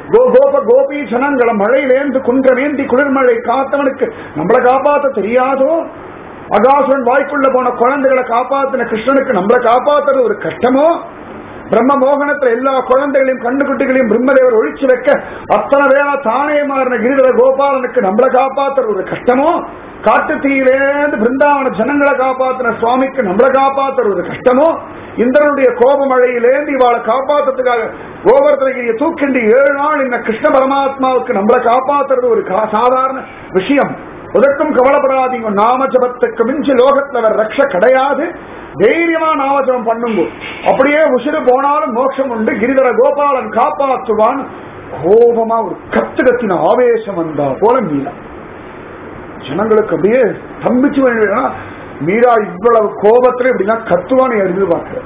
கோ கோப கோபி ஜனங்கள மழையிலேந்து குன்றமேந்தி குளிர்மழை காத்தவனுக்கு நம்மளை காப்பாத்த தெரியாதோ அகாசுரன் வாய்க்குள்ள போன குழந்தைகளை காப்பாத்தின கிருஷ்ணனுக்கு நம்மளை காப்பாத்துறது ஒரு கஷ்டமோ பிரம்ம மோகனத்துல எல்லா குழந்தைகளையும் கண்டுகுட்டிகளையும் பிரம்மதேவர் ஒழிச்சு வைக்க அத்தனை வேளா தானே மாறின கிரிதர கோபாலனுக்கு நம்மளை காப்பாத்துறது ஒரு கஷ்டமோ காட்டு தீயிலேந்து பிருந்தாவன ஜனங்களை காப்பாத்தின சுவாமிக்கு நம்மளை காப்பாத்துறது ஒரு கஷ்டமோ இந்திரனுடைய கோப மழையிலேந்து இவாளை காப்பாத்துறதுக்காக கோவர்த்தனகிரியை தூக்கிண்டு ஏழு நாள் இந்த கிருஷ்ண பரமாத்மாவுக்கு நம்மளை காப்பாத்துறது ஒரு கா- சாதாரண விஷயம் உதற்கும் கவலைப்படாதீங்க நாம ஜபத்துக்கு மிஞ்சி லோகத்துல வேற ரக்ஷ கிடையாது தைரியமா நாமஜபம் பண்ணுங்க அப்படியே உசிறு போனாலும் மோட்சம் உண்டு கிரிதர கோபாலன் காப்பாற்றுவான் கோபமா ஒரு கத்து கத்தின ஆவேசம் வந்தா போல மீரா ஜனங்களுக்கு அப்படியே தம்பிச்சு வேணும்னா மீரா இவ்வளவு கோபத்துல இப்படிலாம் கத்துவான்னு எதிர்பார்க்கிற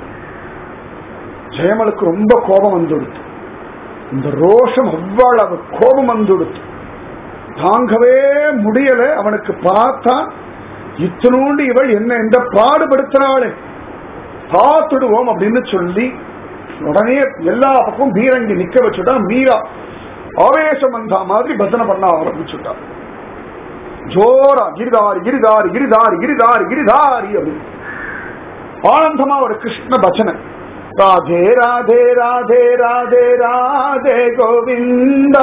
ஜெயமலுக்கு ரொம்ப கோபம் வந்துடுத்து இந்த ரோஷம் அவ்வளவு கோபம் வந்துடுத்து தாங்கவே முடியல அவனுக்கு பார்த்தா இத்தனோண்டு இவள் என்ன எந்த பாடுபடுத்தினாளே பார்த்துடுவோம் அப்படின்னு சொல்லி உடனே எல்லா பக்கமும் பீரங்கி நிக்க வச்சுட்டா மீரா ஆவேசம் வந்தா மாதிரி பஜனை பண்ண ஆரம்பிச்சுட்டா ஜோரா கிரிதாரி கிரிதாரி கிரிதாரி கிரிதாரி கிரிதாரி அப்படின்னு ஆனந்தமா ஒரு கிருஷ்ண பஜனை ராதே ராதே ராதே ராதே ராதே கோவிந்தா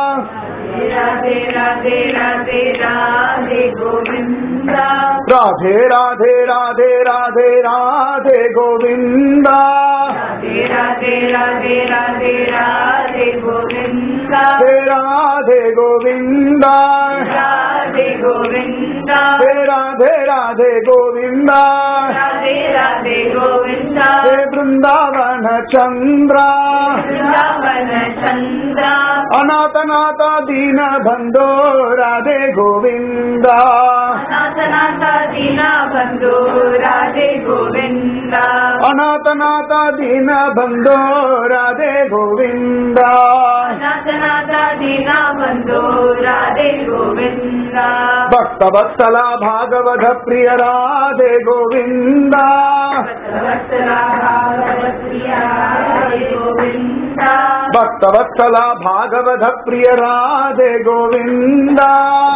राधे राधे राधे राधे गोविन्दा राधे राधे राधे राधे राधे गोविन्दा राधे राधे राधे राधे राधे गोविन्दा हे राधे गोविन्दा राधे गोविन्दा हे राधे राधे गोविन्दा राधे राधे गोविन्दा हे वृन्दावन चन्द्रा वृन्दावन चन्द्रा अनाथनाथ दीन बन्धो राधे गोविन्दा नाथ नाथ दीना बन्धो राधे गोविन्दा अनाथनाथ दीन बन्धो राधे गोविन्दा नाथ नाथ दीना बन्धो राधे गोविन्दा भक्तवत्सला भागवत प्रिय राधे गोविन्दा वत्सला भागवत्प्रिया राधे गोविन्दा भक्तवत्सला भागवत प्रिय राधे गोविन्दा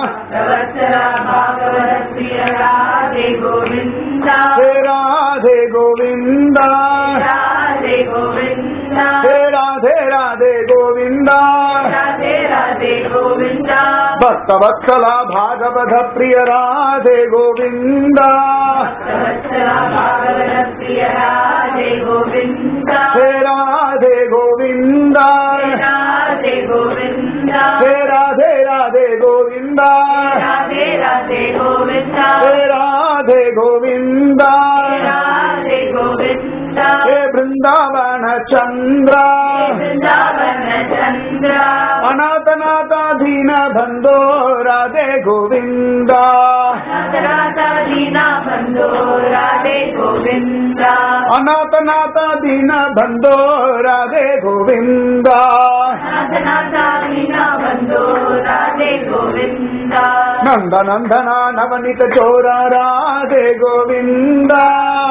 वत्सला भागवत्प्रिया राधे गोविन्दा हे राधे गोविन्दा राधे गोविन्दा हे राधे राधे गोविन्दा राधे राधे गोविन्दा भक्तवत्सला भागवत प्रिय राधे गोविन्दा वत्सला भागवत्प्रिया राधे गोविन्दा हे राधे गोविन्दा राधे गोविन्दा हे राधे राधे गोविन्दा राधे राधे गोविन्दा हे राधे गोविन्दा राधे गोविन्दा हे वृन्दावन चन्द्रा वृन्दावन चन्द्रा अनाथनाथ दीन बन्धो राधे गोविन्दा राधा दीना बन्धो राधे गोविन्दा अनाथनाथ दीन बन्धो राधे गोविन्दा नाथ दीना बन्धो राधे गोविन्दा नन्द नन्दना नवनीत चोरा राधे गोविन्दा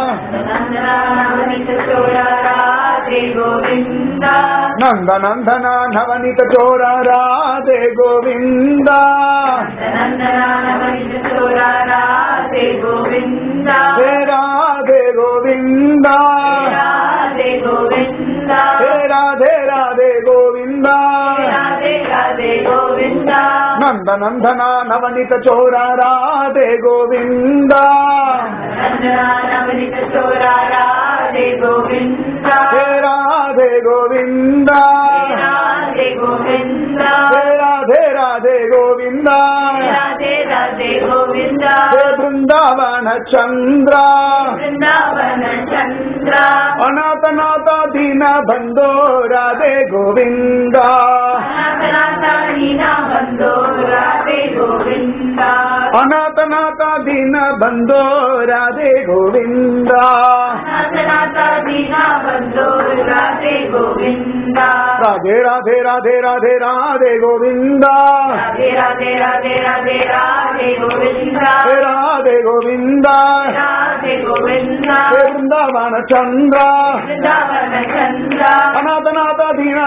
नवनीत चोरा राधे गोविन्दा नन्द नन्दना नवनीत चोरा राधे गोविन्दा नन्दना नवनीत चोरा राधे गोविन्दा हे राधे गोविन्दा राधे गोविन्दा हे राधे राधे गोविन्दा राधे राधे गोविन्दा नन्द नन्दना नवनीत चोरा राधे गोविन्दा नन्दना नवनीत चोरा राधे गोविन्दा हे राधे गोविन्दा राधे गोविन्दा हे राधे राधे गोविन्दा राधे राधे गोविन्दा हे वृन्दावन चन्द्रा वृन्दावन चन्द्रा अनाथनाथ दीन बन्धो राधे गोविन्दा नाथ लीना बन्धो राधे गोविन्दा अनाथनाथ दीन बन्धो राधे गोविन्दा नाथ लीना बन्धो राधे गोविन्दा राधे राधे राधे राधे राधे गोविन्दा राधे राधे राधे राधे राधे गोविन्दा हे राधे गोविन्दा राधे गोविन्दा हे वृन्दावन चन्द्रा वृन्दावन चन्द्रा अनाथनाथ दीन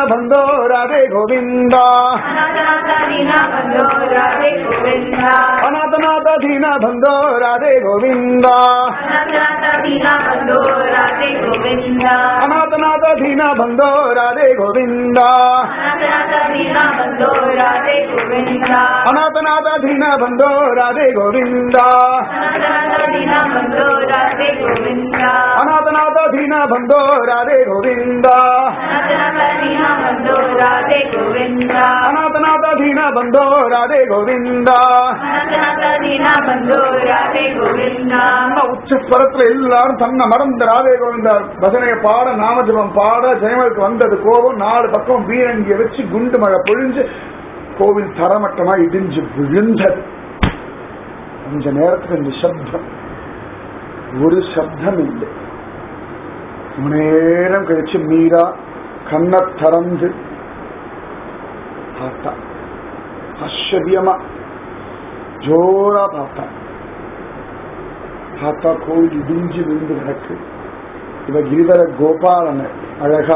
பந்தோ ராதே கோவிந்தா अनाथनाथदीना बन्धो राधे गोविन्दा அநாதநாத தீன பந்தோ ராதே கோவிந்தா अनाथनाथदीना बन्धो राधे गोविन्दा அநாதநாத தீன பந்தோ ராதே கோவிந்தா अनाथनाथदीना बन्धो राधे गोविन्दा அநாதநாத தீன பந்தோ ராதே கோவிந்தா अनाथनाथदीना बन्धो राधे गोविन्दा அநாதநாத தீன பந்தோ ராதே கோவிந்தா अनाथनाथदीना बन्धो राधे गोविन्दा அநாதநாத தீன பந்தோ ராதே கோவிந்தா अनाथनाथदीना बन्धो राधे गोविन्दा உச்சஸ்வரத்துல எல்லாரும் தன்னை மறந்து ராதே கோவிந்தா பஜனைய பாட நாமஜபம் பாட ஜெயமலுக்கு வந்தது கோபம் நாலு பக்கம் பீரங்கிய வச்சு குண்டு மழை பொழிஞ்சு கோவில் தரமட்டமா இடிஞ்சு விழுந்தது கொஞ்ச நேரத்துக்கு இந்த சப்தம் ஒரு சப்தம் இல்லை ரொம்ப நேரம் கழிச்சு மீரா கண்ணை திறந்து பார்த்தா ஆச்சரியமா ஜோரா பார்த்தா பார்த்தா கோவில் இடிஞ்சு விழுந்து கிடக்கு இவ கிரிதர கோபாலன அழகா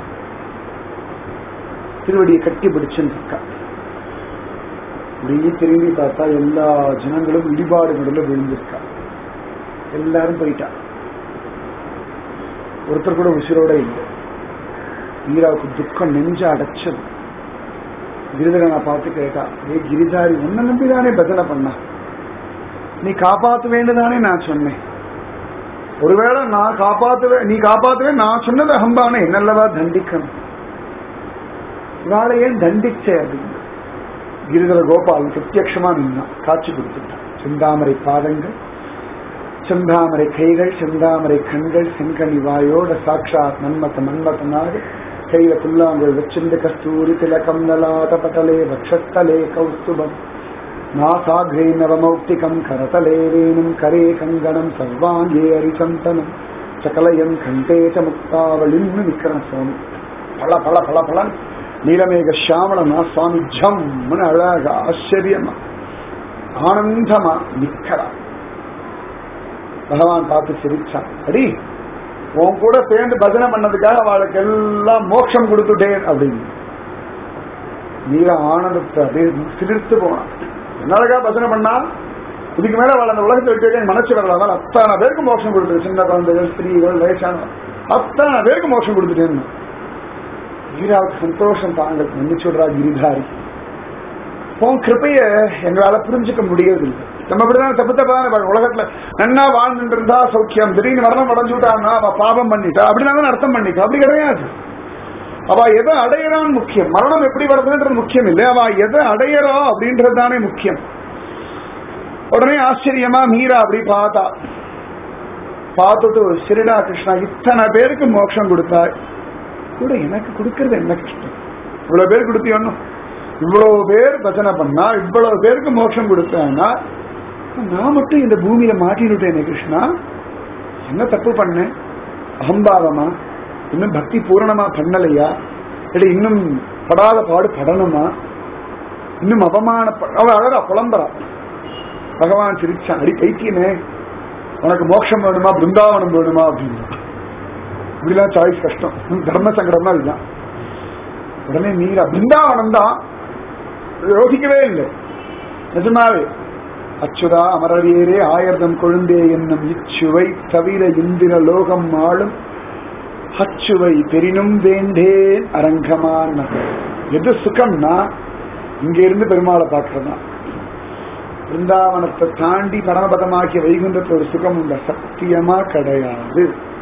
திருவடியை கட்டி பிடிச்சுன்னு இருக்கா அப்படியே திரும்பி பார்த்தா எல்லா ஜனங்களும் இடிபாடு நடுவில் விழுந்திருக்கா எல்லாரும் போயிட்டா ஒருத்தர் கூட உசிரோட இல்லை வீராவுக்கு துக்கம் நெஞ்ச அடைச்சது கிரிதரனை பார்த்து கேட்டா ஏ கிரிதாரி உன்னை நம்பிதானே பஜனை பண்ணா நீ காப்பாத்துவேன்னு தானே நான் சொன்னேன் ஒருவேளை நான் காப்பாத்துவே நீ காப்பாத்துவே நான் சொன்னது அகம்பானே என்னல்லவா தண்டிக்கணும் இவாளை ஏன் தண்டிச்சே அப்படின்னு கிரிதர கோபால் பிரத்யக்ஷமா நின்னான் காட்சி கொடுத்துட்டான் செந்தாமரை பாதங்கள் செந்தாமரை கைகள் செந்தாமரை கண்கள் செங்கனி வாயோட சாட்சாத் மன்மத மன்மதனாக கையில புல்லாங்குழல் வச்சிருந்த கஸ்தூரி திலகம் நலாத பட்டலே வக்ஷஸ்தலே கௌஸ்துபம் நாசாகிரே நவமௌக்திகம் கரதலே வேணும் கரே கங்கணம் சர்வாங்கே அரிசந்தனம் சகலயம் கண்டே ச முக்தாவளின்னு நிக்கிறேன் சுவாமி பல பல பல பலன் நீலமேக சியாமளனா சுவாமி ஜம்னு அழகா ஆச்சரியமா ஆனந்தமா நிக்கிறா பகவான் பார்த்து சிரிச்சான் அடி உன் கூட சேர்ந்து பஜனை பண்ணதுக்காக அவளுக்கு எல்லாம் மோட்சம் கொடுத்துட்டேன் அப்படின்னு நீல ஆனந்தத்தை அப்படியே சிரித்து போனான் என்னழகா பஜனை பண்ணா இதுக்கு மேல அவள் அந்த உலகத்தை விட்டு மனசு வரலாம் அத்தனை பேருக்கு மோட்சம் கொடுத்துரு சின்ன குழந்தைகள் ஸ்திரீகள் வயசான அத்தனை பேருக்கு மோட்சம் கொடுத்துட்டேன்னு வீராவுக்கு சந்தோஷம் தாங்கள் மன்னிச்சு விடுறா கிரிதாரி உன் கிருப்பைய எங்களால புரிஞ்சுக்க முடியறதில்லை நம்ம இப்படிதான் தப்பு தப்பான உலகத்துல நன்னா வாழ்ந்துட்டு இருந்தா சௌக்கியம் திடீர்னு மரணம் அடைஞ்சு விட்டான்னா அவ பாபம் பண்ணிட்டா அப்படிதான் அர்த்தம் பண்ணிட்டா அப்படி கிடையாது அவ எதை அடையறான்னு முக்கியம் மரணம் எப்படி வருதுன்றது முக்கியம் இல்லை அவ எதை அடையறா அப்படின்றது தானே முக்கியம் உடனே ஆச்சரியமா மீரா அப்படி பார்த்தா பார்த்துட்டு சரிடா கிருஷ்ணா இத்தனை பேருக்கு மோட்சம் கொடுத்தாய் கூட எனக்கு கொடுக்கறது என்ன கஷ்டம் இவ்வளவு பேர் கொடுத்தியோன்னு இவ்வளவு பேர் பஜனை பண்ணா இவ்வளவு பேருக்கு மோட்சம் கொடுத்தாங்கன்னா நான் மட்டும் இந்த பூமியில மாட்டினுட்டேனே கிருஷ்ணா என்ன தப்பு பண்ணேன் அகம்பாவமா இன்னும் பக்தி பூரணமா பண்ணலையா இல்லை இன்னும் படாத பாடு படணுமா இன்னும் அவமான அவ அழகா புலம்புறா பகவான் சிரிச்சான் அடி பைத்தியமே உனக்கு மோட்சம் வேணுமா பிருந்தாவனம் வேணுமா அப்படின்னு இப்படிலாம் சாய்ஸ் கஷ்டம் தர்ம சங்கடம்னா இதுதான் உடனே மீரா பிருந்தாவனம் தான் யோசிக்கவே இல்லை நிஜமாவே அச்சுதா அமரடியேரே ஆயிரதம் கொழுந்தே என்னும் இச்சுவை தவிர இந்திர லோகம் ஆளும் அச்சுவை பெரினும் வேண்டேன் அரங்கமான எது சுகம்னா இங்க இருந்து பெருமாளை பார்க்கறதுதான் பிருந்தாவனத்தை தாண்டி பரமபதமாக்கிய வைகுண்டத்துல ஒரு சுகம் உண்ட சத்தியமா கிடையாது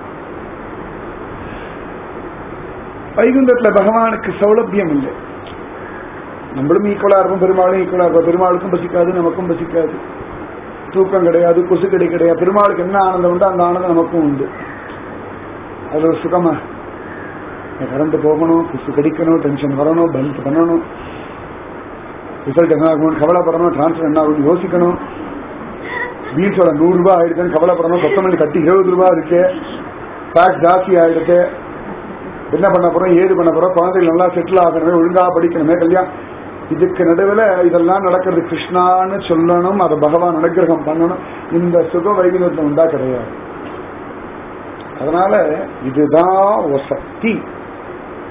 வைகுண்டத்துல பகவானுக்கு சௌலபியம் இல்லை நம்மளும் ஈக்குவலா இருப்போம் பெருமாளும் ஈக்குவலா இருப்போம் பெருமாளுக்கும் பசிக்காது நமக்கும் பசிக்காது தூக்கம் கிடையாது கொசு கடை கிடையாது பெருமாளுக்கு என்ன ஆனந்தம் உண்டு அந்த ஆனந்தம் நமக்கும் உண்டு அது ஒரு சுகமா கரண்ட் போகணும் கொசு கடிக்கணும் டென்ஷன் வரணும் பல்ப் பண்ணணும் ரிசல்ட் என்ன ஆகணும் கவலைப்படணும் டிரான்ஸ்ஃபர் என்ன ஆகும் யோசிக்கணும் பீன்ஸோட நூறு ரூபாய் ஆயிடுச்சுன்னு கவலைப்படணும் கொத்தமல்லி கட்டி இருபது ரூபாய் இருக்கு டேக்ஸ் ஜாஸ்தி ஆயிடுச்சு என்ன பண்ண போறோம் ஏது பண்ண போறோம் குழந்தைகள் நல்லா செட்டில் ஆகணுமே ஒழுங்கா படிக்கணுமே கல்யாணம் இதுக்கு நடுவில் இதெல்லாம் நடக்கிறது கிருஷ்ணான்னு சொல்லணும் அதை பகவான் அனுகிரகம் பண்ணணும் இந்த சுக வைகுந்தத்தை உண்டா கிடையாது அதனால இதுதான் ஒரு சக்தி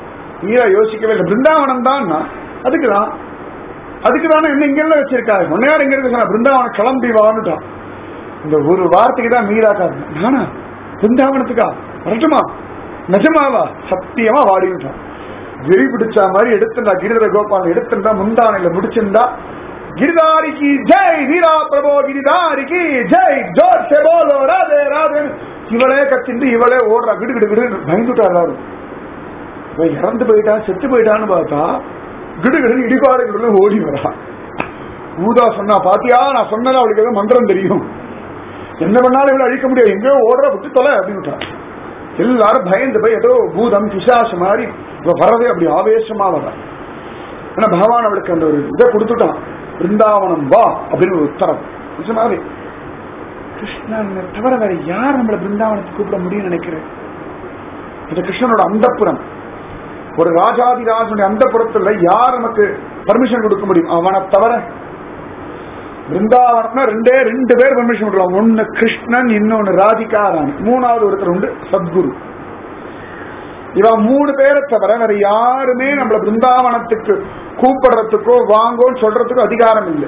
மீரா யோசிக்கவே இல்லை பிருந்தாவனம் தான் அதுக்குதான் அதுக்கு தானே என்ன இங்கெல்லாம் வச்சிருக்காரு முன்னையார் எங்க இருக்கு சொன்னா பிருந்தாவனம் கிளம்பி வான்னுட்டான் இந்த ஒரு வார்த்தைக்கு தான் மீரா காரணம் நானா பிருந்தாவனத்துக்கா வரட்டுமா நிஜமாவா சத்தியமா வாடிவிட்டான் வெறி பிடிச்ச மாதிரி எடுத்துட்டா கிரிதர கோபால் எடுத்துட்டா முந்தானையில முடிச்சிருந்தா गिरधारी ஜெய் வீரா பிரபோ गिरधारी ஜெய் ஜோர் சே போலோ ராதே ராதே இவளே கத்திண்டு இவளே ஓடுறா கிடு கிடு கிடு பயந்துட்டா எல்லாரும் இவன் இறந்து போயிட்டான் செத்து போயிட்டான்னு பார்த்தா கிடு கிடு இடிபாடுகளுள்ள ஓடி வரா ஊதா சொன்னா பாத்தியா நான் சொன்னது அவளுக்கு ஏதோ மந்திரம் தெரியும் என்ன பண்ணாலும் இவளை அழிக்க முடியாது எங்கேயோ ஓடுற விட்டு தொலை அப்படின்னு எல்லாரும் பயந்து போய் ஏதோ பூதம் பிசாசு மாதிரி இவ வரதே அப்படி ஆவேசமா வர ஆனா பகவான் அவளுக்கு அந்த ஒரு இதை கொடுத்துட்டான் பிருந்தாவனம் வா அப்படின்னு ஒரு உத்தரவு நிஜமாவே கிருஷ்ணன் தவிர வேற யார் நம்மள பிருந்தாவனத்துக்கு கூப்பிட முடியும்னு நினைக்கிறேன் இது கிருஷ்ணனோட அந்தப்புறம் ஒரு ராஜாதி ராஜனுடைய அந்தப்புறத்துல யார் நமக்கு பர்மிஷன் கொடுக்க முடியும் அவனை தவிர பிருந்தாவனம்னா ரெண்டே ரெண்டு பேர் பர்மிஷன் கொடுக்கலாம் ஒன்னு கிருஷ்ணன் இன்னொன்னு ராதிகா ராணி மூணாவது ஒருத்தர் உண்டு சத்குரு இவன் மூணு பேரை தவிர வேற யாருமே நம்மள பிருந்தாவனத்துக்கு கூப்பிடுறதுக்கோ வாங்கோன்னு சொல்றதுக்கோ அதிகாரம் இல்லை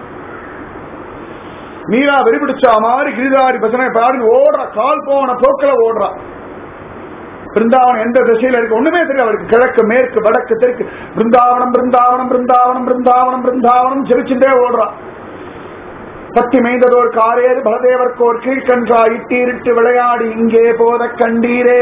மீரா வெறிபிடிச்சா மாதிரி கிரிதாரி பசனை பாடி ஓடுறா கால் போன போக்கில ஓடுறா பிருந்தாவனம் எந்த திசையில இருக்கு ஒண்ணுமே தெரியும் அவருக்கு கிழக்கு மேற்கு வடக்கு தெற்கு பிருந்தாவனம் பிருந்தாவனம் பிருந்தாவனம் பிருந்தாவனம் பிருந்தாவனம் ஜெபிச்சுட்டே ஓடுறா பத்தி மைந்ததோர் காரேறு பலதேவர்க்கோர் கீழ்கன்றா இட்டீரிட்டு விளையாடி இங்கே போத கண்டீரே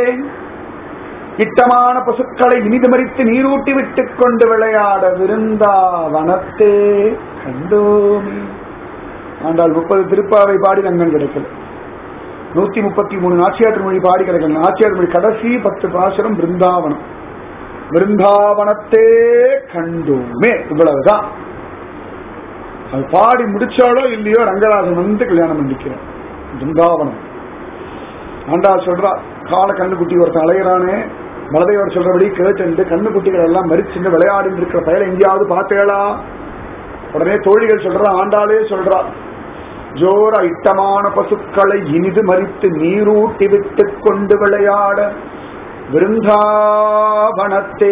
இட்டமான பசுக்களை இனிது மறித்து நீரூட்டி விட்டுக் கொண்டு விளையாட விருந்தாவனத்தே கண்டோமே ஆண்டால் முப்பது திருப்பாவை பாடி ரங்கம் கிடைக்கல நூத்தி முப்பத்தி மூணு நாச்சியார் மொழி பாடி கிடைக்கல நாச்சியார் மொழி கடைசி பத்து பாசுரம் பிருந்தாவனம் பிருந்தாவனத்தே கண்டோமே இவ்வளவுதான் அது பாடி முடிச்சாலோ இல்லையோ ரங்கராஜன் வந்து கல்யாணம் பண்ணிக்கிறார் பிருந்தாவனம் ஆண்டாள் சொல்றா கால கண்ணுக்குட்டி ஒருத்தன் அலையிறானே பலதேவர் சொல்றபடி கேட்டு கண்ணுக்குட்டிகள் எல்லாம் மறிச்சுட்டு விளையாடி இருக்கிற பயல எங்கேயாவது பார்த்தேளா உடனே தோழிகள் சொல்றா ஆண்டாளே சொல்றா ஜோர இட்டமான பசுக்களை இனிது மறித்து நீரூட்டி விட்டுக் கொண்டு விளையாட விருந்தாவனத்தே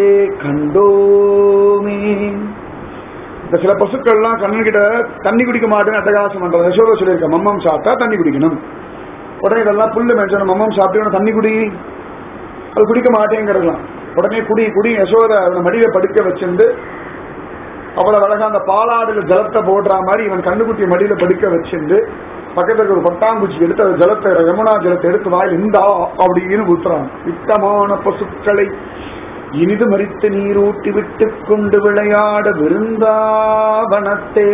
கண்டோமே இந்த சில பசுக்கள்லாம் கண்ணுகிட்ட தண்ணி குடிக்க மாட்டேன்னு அட்டகாசம் பண்றது யசோத சொல்லியிருக்க மம்மம் சாப்பிட்டா தண்ணி குடிக்கணும் உடனே இதெல்லாம் புல்லு மேய்ச்சணும் மம்மம் சாப்பிட்டு தண்ணி குடி அது குடிக்க மாட்டேங்கிறதுலாம் உடனே குடி குடி யசோத அவனை மடியில படுக்க வச்சிருந்து அவ்வளவு அழகா அந்த பாலாடுல ஜலத்தை போடுற மாதிரி இவன் கண்ணுக்குட்டிய மடியில படுக்க வச்சிருந்து பக்கத்துல இருக்க ஒரு பட்டாம்பூச்சி எடுத்து அந்த ஜலத்தை யமுனா ஜலத்தை எடுத்து வாயில் இந்தா அப்படின்னு ஊத்துறான் இட்டமான பசுக்களை இனிது மறித்து நீரூட்டி விட்டுக் கொண்டு விளையாட விருந்தாவனத்தே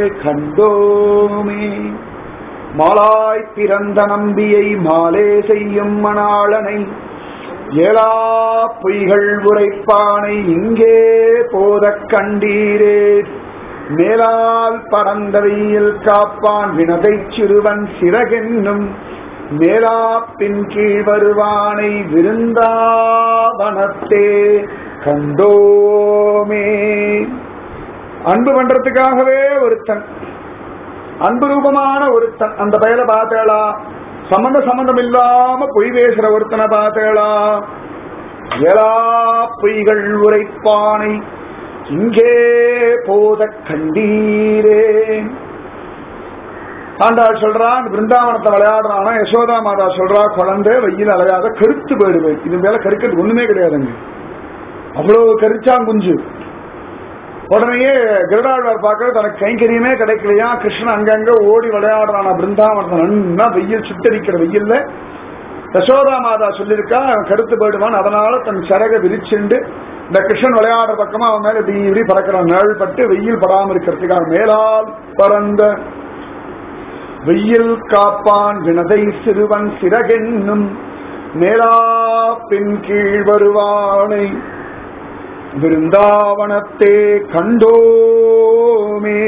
கண்டோமே மாலாய் பிறந்த நம்பியை மாலே செய்யும் மணாளனை ஏலா பொய்கள் உரைப்பானை இங்கே போதக் கண்டீரே மேலால் பறந்த வெயில் காப்பான் வினதை சிறுவன் சிறகென்னும் மேலா பின் கீழ் வருவானை விருந்தாவனத்தே கண்டோமே அன்பு பண்றதுக்காகவே ஒருத்தன் அன்பு ரூபமான ஒருத்தன் அந்த பயல பார்த்தேளா சம்பந்த சம்பந்தம் இல்லாம பொய் பேசுற ஒருத்தனை பார்த்தேளா எல்லா பொய்கள் உரைப்பானை இங்கே போத கண்டீரே ஆண்டாள் சொல்றான் பிருந்தாவனத்தை விளையாடுறானா யசோதா மாதா சொல்றா குழந்தை வெயில் அலையாத கருத்து போயிடுவேன் இது மேல கருக்கிறது ஒண்ணுமே கிடையாதுங்க அவ்வளவு கரிச்சாங்குஞ்சு உடனேயே கிருடாழ்வார் பார்க்க தனக்கு கைங்கரியமே கிடைக்கலையா கிருஷ்ணன் அங்கங்க ஓடி விளையாடுறானா பிருந்தாவனத்தை நன்னா வெயில் சுட்டரிக்கிற வெயில்ல யசோதா மாதா சொல்லியிருக்கா அவன் கருத்து போயிடுவான் அதனால தன் சரக விரிச்சுண்டு இந்த கிருஷ்ணன் விளையாடுற பக்கமா அவன் மேல இப்படி இப்படி பறக்கிறான் நிழல் பட்டு வெயில் படாம இருக்கிறதுக்காக மேலால் பறந்த வெயில் காப்பான் வினதை சிறுவன் சிறகென்னும் மேலா பின் கீழ் வருவானை விருந்தாவனத்தே கண்டோமே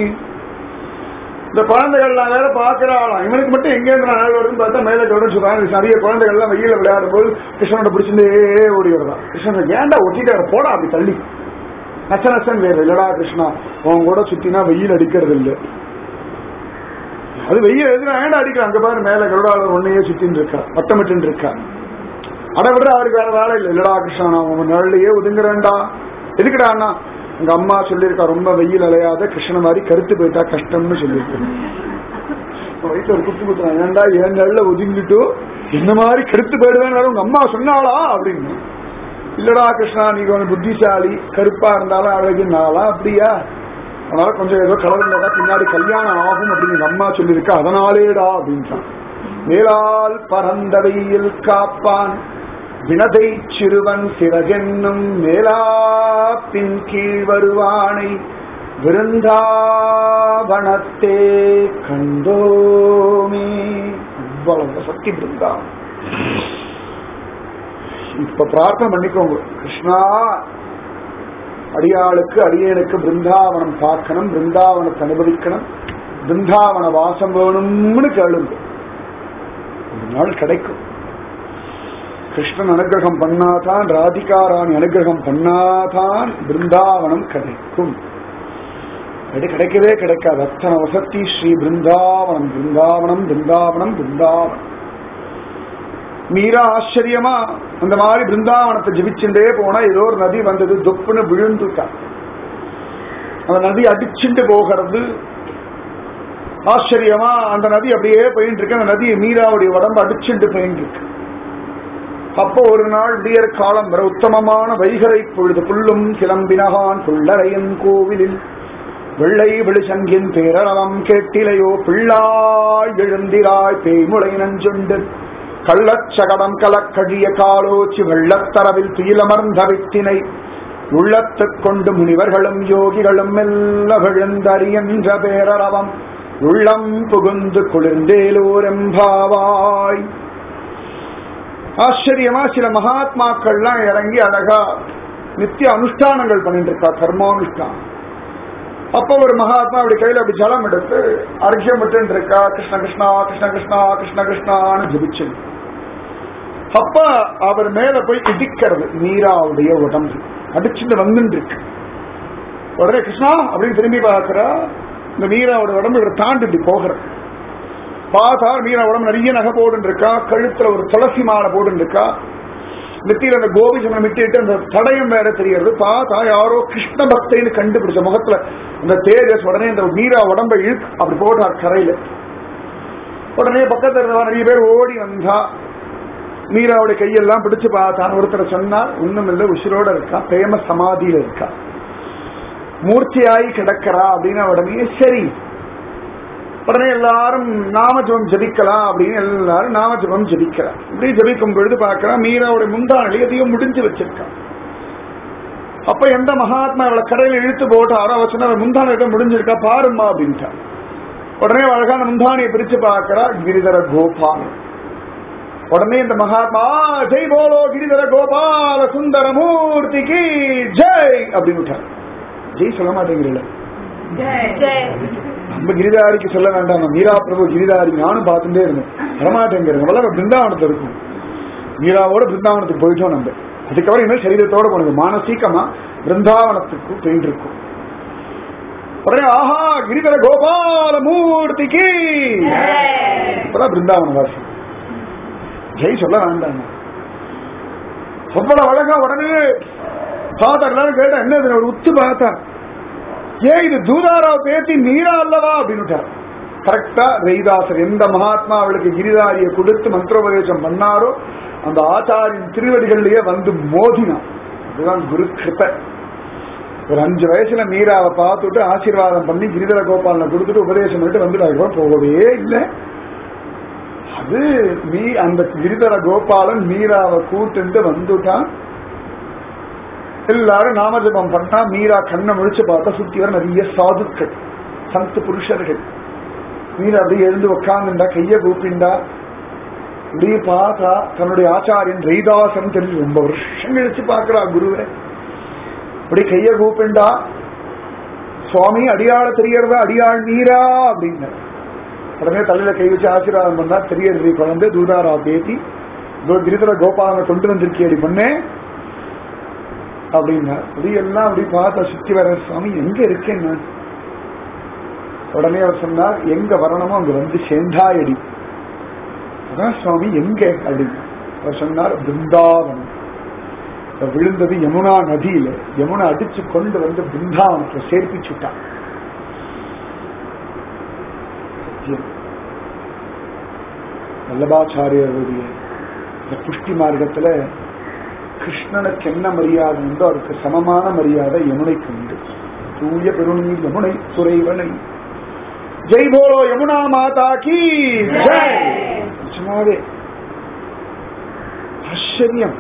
இந்த குழந்தைகள்லாம் வேற பாக்குறாளாம் இவனுக்கு மட்டும் எங்க இருந்து நாள் வருதுன்னு பார்த்தா மேல கவனம் சொல்றாங்க நிறைய குழந்தைகள்லாம் வெயில விளையாடும் போது கிருஷ்ணனோட பிடிச்சிட்டே ஓடி வருதான் கிருஷ்ணன் ஏன்டா ஒட்டிட்டு வர போடா அப்படி தள்ளி நச்ச நச்சன் வேறு இல்லடா கிருஷ்ணா உன் கூட சுத்தினா வெயில் அடிக்கிறது இல்லை அது வெயில் எதுனா ஏன்டா அடிக்கிற அங்க பாரு மேல கருடாளர் ஒன்னையே சுத்தின்னு இருக்கா வட்டமிட்டு இருக்கா அட விட அவருக்கு வேற வேலை இல்லை இல்லடா கிருஷ்ணா நான் உன் நிழலையே ஒதுங்குறேன்டா எதுக்குடா அண்ணா எங்க அம்மா சொல்லியிருக்கா ரொம்ப வெயில் அலையாத கிருஷ்ண மாதிரி கருத்து போயிட்டா கஷ்டம்னு சொல்லியிருக்கேன் வயிற்று ஒரு குத்து குத்துறான் ஏன்டா என் நிழல ஒதுங்கிட்டு இந்த மாதிரி கருத்து போயிடுவேன் உங்க அம்மா சொன்னாளா அப்படின்னு இல்லடா கிருஷ்ணா நீ கொஞ்சம் புத்திசாலி கருப்பா இருந்தாலும் அழகு நாளா அப்படியா அதனால கொஞ்சம் ஏதோ கலர் இருந்தா பின்னாடி கல்யாணம் ஆகும் அப்படின்னு எங்க அம்மா சொல்லியிருக்கா அதனாலேடா அப்படின்ட்டான் மேலால் பரந்த வெயில் காப்பான் வினதை சிறுவன் சிறகென்னும் மேலா பின் கீழ் வருவானை விருந்தாவனத்தே கண்டோமே இவ்வளவு சக்தி பிருந்தாவன் இப்ப பிரார்த்தனை பண்ணிக்கோங்க கிருஷ்ணா அடியாளுக்கு அடியனுக்கு பிருந்தாவனம் பார்க்கணும் பிருந்தாவனத்தை அனுபவிக்கணும் பிருந்தாவன வாசம் வேணும்னு கேளுங்க ஒரு நாள் கிடைக்கும் கிருஷ்ணன் அனுகிரகம் பண்ணாதான் ராதிகாராணி அனுகிரகம் பண்ணாதான் பிருந்தாவனம் கிடைக்கும் அது கிடைக்கவே கிடைக்காது அத்தனை வசதி ஸ்ரீ பிருந்தாவனம் பிருந்தாவனம் பிருந்தாவனம் பிருந்தாவனம் மீரா ஆச்சரியமா அந்த மாதிரி பிருந்தாவனத்தை ஜபிச்சுட்டே போனா ஏதோ ஒரு நதி வந்தது தொப்புன்னு விழுந்துட்டா அந்த நதி அடிச்சுட்டு போகிறது ஆச்சரியமா அந்த நதி அப்படியே போயிட்டு இருக்கு அந்த நதி மீராவுடைய உடம்பு அடிச்சுட்டு போயிட்டு இருக்கு அப்போ ஒரு நாள் விடியற் காலம் வர உத்தமமான வைகரை பொழுது புல்லும் கிளம்பினகான் புள்ளரையன் கோவிலில் வெள்ளை வெளிசங்கின் பேரளவம் கேட்டிலையோ பிள்ளாய் எழுந்திராய் பேய்முளை நஞ்சுண்டு கள்ளச்சகடம் கலக்கழிய காலோச்சி வெள்ளத்தரவில் துயிலமர்ந்த வித்தினை உள்ளத்துக் கொண்டு முனிவர்களும் யோகிகளும் மெல்ல விழுந்தறியன்ற பேரரவம் உள்ளம் புகுந்து குளிர்ந்தேலோரெம்பாவாய் ஆச்சரியமா சில மகாத்மாக்கள்லாம் இறங்கி அழகா நித்திய அனுஷ்டானங்கள் பண்ணிட்டு இருக்கா கர்மானுஷ்டானம் அப்ப ஒரு மகாத்மா அப்படி கையில அப்படி ஜலம் எடுத்து அர்க்கியம் விட்டு இருக்கா கிருஷ்ண கிருஷ்ணா கிருஷ்ண கிருஷ்ணா கிருஷ்ண கிருஷ்ணான்னு ஜபிச்சு அப்ப அவர் மேல போய் இடிக்கிறது மீராவுடைய உடம்பு அடிச்சுட்டு வந்துட்டு இருக்கு உடனே கிருஷ்ணா அப்படின்னு திரும்பி பார்க்கிறா இந்த மீராவோட உடம்பு இவர் தாண்டி இப்படி போகிற பார்த்தா மீரா உடம்பு நிறைய நகை போட்டு இருக்கா கழுத்துல ஒரு துளசி மாலை போட்டு இருக்கா நெத்தியில அந்த கோபிச்சமனம் விட்டுட்டு அந்த தடயம் வேற தெரியறது பார்த்தா யாரோ கிருஷ்ண பக்தைன்னு கண்டுபிடிச்ச முகத்துல அந்த தேஜஸ் உடனே இந்த மீரா உடம்பை இழுக்கு அப்படி போட்டார் கரையில உடனே பக்கத்துல இருந்தவா நிறைய பேர் ஓடி வந்தா மீராவுடைய கையெல்லாம் பிடிச்சு பார்த்தான் ஒருத்தர் சொன்னார் ஒண்ணும் இல்ல உசிரோட இருக்கா பிரேம சமாதியில இருக்கா மூர்த்தியாயி கிடக்கிறா அப்படின்னு உடனே சரி உடனே எல்லாரும் நாமஜபம் ஜபிக்கலாம் அப்படின்னு எல்லாரும் நாமஜபம் ஜபிக்கிறார் இப்படி ஜபிக்கும் பொழுது பார்க்கலாம் மீராவுடைய முந்தானடி அதையும் முடிஞ்சு வச்சிருக்கான் அப்ப எந்த மகாத்மா அவளை கடையில இழுத்து போட்டு ஆரோ வச்சுன்னா அவள் முந்தான முடிஞ்சிருக்கா பாருமா அப்படின்ட்டா உடனே அழகான முந்தானியை பிரிச்சு பார்க்கிறா கிரிதர கோபாலன் உடனே இந்த மகாத்மா ஜெய் போலோ கிரிதர கோபால சுந்தர மூர்த்திக்கு ஜெய் அப்படின்னு விட்டார் ஜெய் சொல்ல மாட்டேங்கிறீங்களா நம்ம கிரிதாரிக்கு சொல்ல வேண்டாம் மீரா பிரபு கிரிதாரி நானும் பார்த்துட்டே இருந்தேன் வரமாட்டேங்கிறது முதல்ல பிருந்தாவனத்துல இருக்கும் மீராவோட பிருந்தாவனத்துக்கு போயிட்டோம் நம்ம அதுக்கப்புறம் இனிமேல் சரீரத்தோட போனது மானசீகமா பிருந்தாவனத்துக்கு போயிட்டு இருக்கும் உடனே ஆஹா கிரிதர கோபால மூர்த்திக்கு இப்பதான் பிருந்தாவன வாசி ஜெய் சொல்ல வேண்டாம் அவ்வளவு அழகா உடனே பார்த்தா எல்லாரும் கேட்டா என்ன இது? ஒரு உத்து பார்த்தா ஏன் இது தூதாராவ் பேத்தி மீரா அல்லவா அப்படின்னு கரெக்டா ரெய்தாசர் எந்த மகாத்மா அவளுக்கு கிரிதாரியை கொடுத்து மந்திரோபதேசம் பண்ணாரோ அந்த ஆச்சாரியின் திருவடிகள்லயே வந்து மோதினான் அதுதான் குரு கிருப்ப ஒரு அஞ்சு வயசுல மீராவை பார்த்துட்டு ஆசீர்வாதம் பண்ணி கிரிதர கோபாலனை கொடுத்துட்டு உபதேசம் பண்ணிட்டு வந்துட்டு அதுக்கப்புறம் போகவே இல்லை அது மீ அந்த கிரிதர கோபாலன் மீராவை கூட்டுண்டு வந்துட்டான் எல்லாரும் நாமஜபம் பண்ணா மீரா கண்ணை முழிச்சு பார்த்தா சுத்தி வர நிறைய சாதுக்கள் சந்த புருஷர்கள் மீரா அப்படியே எழுந்து உட்காந்துண்டா கைய கூப்பிண்டா இப்படியே பார்த்தா தன்னுடைய ஆச்சாரியன் ரெய்தாசன் தெரிஞ்சு ரொம்ப வருஷம் கழிச்சு பார்க்கிறா குருவை இப்படி கைய கூப்பிண்டா சுவாமி அடியாள தெரியறதா அடியாள் மீரா அப்படின்னு உடனே தலையில கை வச்சு ஆசீர்வாதம் பண்ணா தெரியறது குழந்தை தூதாரா பேத்தி இதோ கிரிதர கோபாலனை கொண்டு வந்திருக்கேடி பொண்ணே அப்படின்னா எல்லாம் அப்படி பார்த்தா சுத்தி வர சுவாமி எங்க இருக்கேன் நான் உடனே அவர் சொன்னார் எங்க வரணுமோ அங்க வந்து சேர்ந்தாயடி அதான் சுவாமி எங்க அப்படின்னு அவர் சொன்னார் பிருந்தாவனம் இப்ப விழுந்தது யமுனா நதியில யமுனா அடிச்சு கொண்டு வந்து பிருந்தாவனத்தை சேர்ப்பிச்சுட்டான் சத்தியம். வல்லபாச்சாரியருடைய இந்த புஷ்டி மார்க்கத்துல கிருஷ்ணனுக்கு என்ன மரியாதை உண்டோ அதுக்கு சமமான மரியாதை யமுனைக்கு உண்டு தூய பெருநீர் யமுனை துறைவனை ஜெய் போலோ யமுனா மாதா கி ஜெய் நிஜமாவே ஆச்சரியம்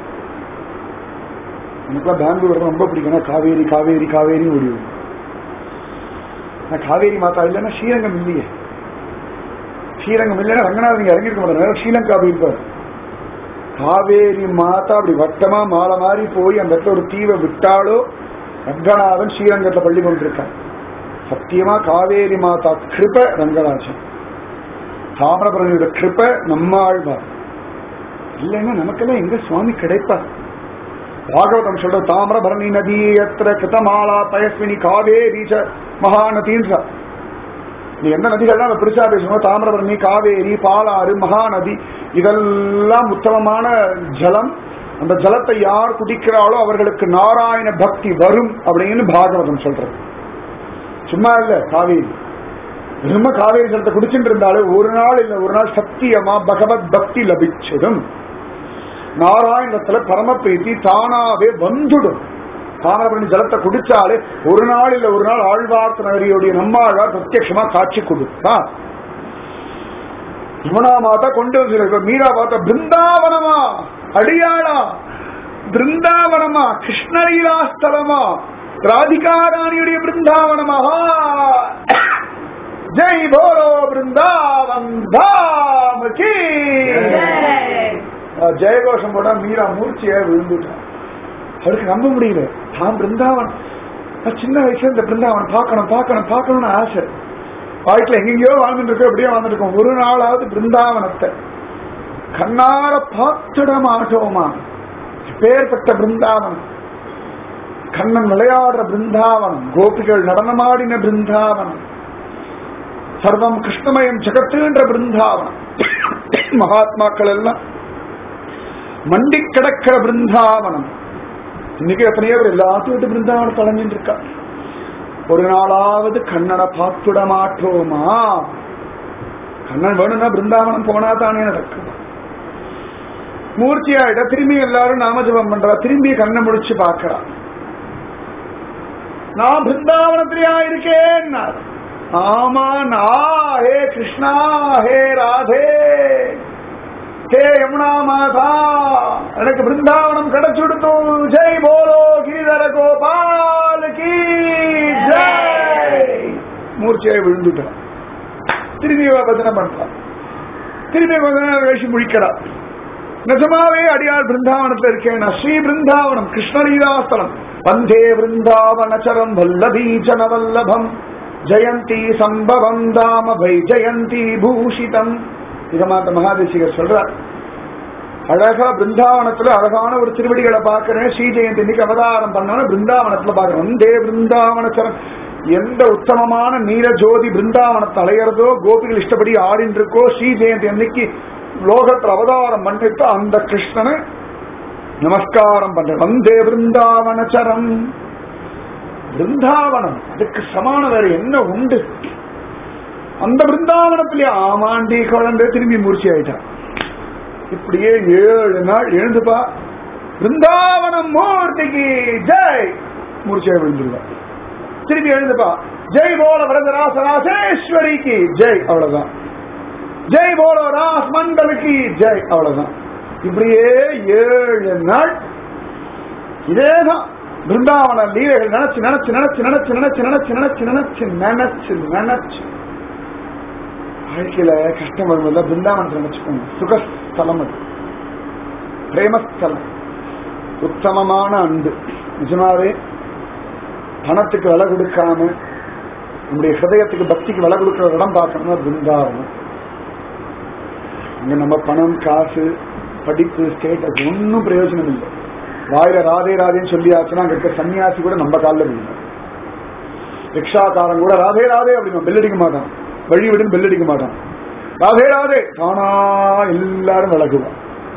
எனக்குலாம் பெங்களூர் ரொம்ப பிடிக்கும் காவேரி காவேரி காவேரி ஓடி வரும். ஆனா காவேரி மாதா இல்லைன்னா ஸ்ரீரங்கம் இல்லையே ஸ்ரீரங்கம் இல்லைன்னா ரங்கநாதன் இறங்கிருக்க மாட்டாங்க ஸ்ரீலங்கா போயிருப்பார் காவேரி மாதா அப்படி வட்டமா மாலை மாறி போய் அந்த இடத்துல ஒரு தீவை விட்டாலோ ரங்கநாதன் ஸ்ரீரங்கத்துல பள்ளி கொண்டிருக்கார் சத்தியமா காவேரி மாதா கிருப ரங்கராஜன் தாமிரபரணியோட கிருப நம்மாழ்வார் இல்லைன்னா நமக்கெல்லாம் எங்க சுவாமி கிடைப்பார் பாகவதம் சொல்ற தாமிரபரணி நதி எத்திர கிருதமாலா பயஸ்வினி காவேரி ச மகாநதின்ற நீ எந்த நதிகள்லாம் அதை பிரிச்சா பேசணும் தாமிரபரணி காவேரி பாலாறு மகாநதி இதெல்லாம் உத்தமமான ஜலம் அந்த ஜலத்தை யார் குடிக்கிறாளோ அவர்களுக்கு நாராயண பக்தி வரும் அப்படின்னு பாகவதம் சொல்றது சும்மா இல்ல காவேரி வெறும காவேரி ஜலத்தை குடிச்சுட்டு இருந்தாலே ஒரு நாள் இல்ல ஒரு நாள் சத்தியமா பகவத் பக்தி லபிச்சிடும் நாராயணத்துல பரம பிரீத்தி தானாவே வந்துடும் தாமிரபரணி ஜலத்தை குடிச்சாலே ஒரு நாள் இல்ல ஒரு நாள் ஆழ்வார்த்த நகரியுடைய நம்மாழ்வார் பிரத்யட்சமா காட்சி கொடுத்தா யமுனா மாதா கொண்டு வந்து மீரா பார்த்தா பிருந்தாவனமா அடியாளா பிருந்தாவனமா கிருஷ்ணலீலா ஸ்தலமா ராதிகாராணியுடைய பிருந்தாவனமா ஜெய் போலோ பிருந்தாவன் தாம் கீ அஹ் ஜெயகோஷம் போட்டா மீரா மூர்ச்சியா விழுந்துட்டான் அவருக்கு நம்ப முடியல தான் பிருந்தாவன் நான் சின்ன வயசுல இந்த பிருந்தாவன் பார்க்கணும் பார்க்கணும் பார்க்கணும்னு ஆசை வாழ்க்கையில எங்கெங்கயோ வாழ்ந்துட்டு இருக்கோம் எப்படியோ வாழ்ந்துட்டு இருக்கோம் ஒரு நாளாவது பிருந்தாவனத்தை கண்ணார பார்த்துட மாட்டோமா பேர்பட்ட பிருந்தாவனம் கண்ணன் விளையாடுற பிருந்தாவனம் கோபிகள் நடனமாடின பிருந்தாவனம் சர்வம் கிருஷ்ணமயம் ஜெகத்துன்ற பிருந்தாவனம் மகாத்மாக்கள் எல்லாம் மண்டி கிடக்கிற பிருந்தாவனம் இன்னைக்கு எத்தனையோ பேர் எல்லாத்தையும் விட்டு பிருந்தாவனம் தொலைஞ்சிட்டு இருக்கா ஒரு நாளாவது கண்ணனை பார்த்துட மாட்டோமா கண்ணன் வேணும்னா பிருந்தாவனம் போனா தானே நடக்கும் மூர்த்தி ஆயிட திரும்பி எல்லாரும் நாமஜபம் பண்றா திரும்பி கண்ணை முடிச்சு பார்க்கறா நான் பிருந்தாவனத்திலேயா இருக்கேன் ஆமா நா ஹே கிருஷ்ணா ஹே ராதே ஹே யமுனா மாதா எனக்கு பிருந்தாவனம் கிடைச்சுடுத்தோம் ஜெய் போலோ கிரிதர கோபால் கி ஜெய் மூர்ச்சியாய் விழுந்துட்டான் திரும்பி இவ பஜனை பண்றான் திரும்பி பஜனை கழிச்சு முழிக்கிறா நிஜமாவே அடியார் பிருந்தாவனத்துல இருக்கேன் நான் ஸ்ரீ பிருந்தாவனம் கிருஷ்ணலீலாஸ்தலம் வந்தே பிருந்தாவனச்சரம் வல்லபீஜன வல்லபம் ஜெயந்தி சம்பவம் தாம வை ஜெயந்தி பூஷிதம் இதமாத்த மகாதேசிகர் சொல்றார் அழகா பிருந்தாவனத்துல அழகான ஒரு திருவடிகளை பார்க்கிறேன் ஸ்ரீ ஜெயந்தி இன்னைக்கு அவதாரம் பண்ணவன பிருந்தாவனத்துல பார்க்கிறேன் வந்தே பிருந்தாவனச்சரம் எந்த உத்தமமான நீல ஜோதி பிருந்தாவனத்தை அலையிறதோ கோபிகள் இஷ்டப்படி ஆடின்னு இருக்கோ ஸ்ரீ ஜெயந்தி அன்னைக்கு லோகத்துல அவதாரம் பண்ணிட்டு அந்த கிருஷ்ணனை நமஸ்காரம் பண்றேன் வந்தே பிருந்தாவனச்சரம் பிருந்தாவனம் அதுக்கு சமான வேற என்ன உண்டு அந்த பிருந்தாவனத்திலே ஆமாண்டி குழந்தை திரும்பி மூர்ச்சி ஆயிட்டான் இப்படியே ஏழு நாள் எழுந்துப்பா பிருந்தாவனம் மூர்த்திக்கு ஜெய் மூர்ச்சியாக விழுந்துருவா திரும்பி எழுந்துப்பா ஜெய் போல வரதராசராசேஸ்வரிக்கு ஜெய் அவ்வளவுதான் ஜெய் போல ராஸ் மண்டலுக்கு ஜெய் அவ்வளவுதான் இப்படியே ஏழு நாள் இதேதான் பிருந்தாவன லீலைகள் நினைச்சு நினைச்சு நினைச்சு நினைச்சு நினைச்சு நினைச்சு நினைச்சு நினைச்சு நினைச்சு நினைச்சு வாழ்க்கையில கஷ்டம் வரும்போது பிருந்தாவனத்தை நினைச்சுக்கோங்க சுகஸ்தலம் அது பிரேமஸ்தலம் உத்தமமான அன்பு நிஜமாவே பணத்துக்கு விலை கொடுக்காம நம்முடைய ஹிருதயத்துக்கு பக்திக்கு விலை கொடுக்கிற இடம் பார்க்கணும்னா பிருந்தாவனம் அங்க நம்ம பணம் காசு படிப்பு ஸ்டேட்டஸ் ஒன்றும் பிரயோஜனம் இல்லை வாயில ராதே ராதேன்னு சொல்லியாச்சுன்னா அங்க இருக்க சன்னியாசி கூட நம்ம காலில் விழுந்தார் ரிக்ஷாக்காரன் கூட ராதே ராதே அப்படின்னு பெல் அடிக்க மாட்டான் வழி விடுன்னு பெல் அடிக்க மாட்டான் ராதே ராதே தானா எல்லாரும் விலகுவான்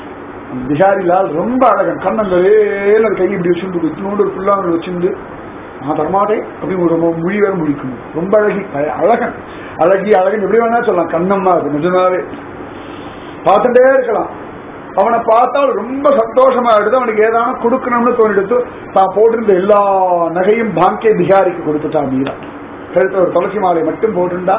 அந்த பிஹாரி லால் ரொம்ப அழகன் கண்ணன் வேல கை இப்படி வச்சுட்டு இத்தினோடு ஒரு புல்லாங்க வச்சிருந்து நான் தரமாட்டேன் அப்படின்னு ஒரு மொழி வேற முடிக்கணும் ரொம்ப அழகி அழ- அழகன் அழகி அழகன் எப்படி வேணா சொல்லலாம் கண்ணம்மா அது நிஜமாவே பார்த்துட்டே இருக்கலாம் அவனை பார்த்தால் ரொம்ப சந்தோஷமா எடுத்து அவனுக்கு ஏதான கொடுக்கணும்னு தோணிடுத்து தான் போட்டிருந்த எல்லா நகையும் பாங்கே பிகாரிக்கு கொடுத்துட்டா மீரா கழுத்துல ஒரு துளசி மாலை மட்டும் போட்டிருந்தா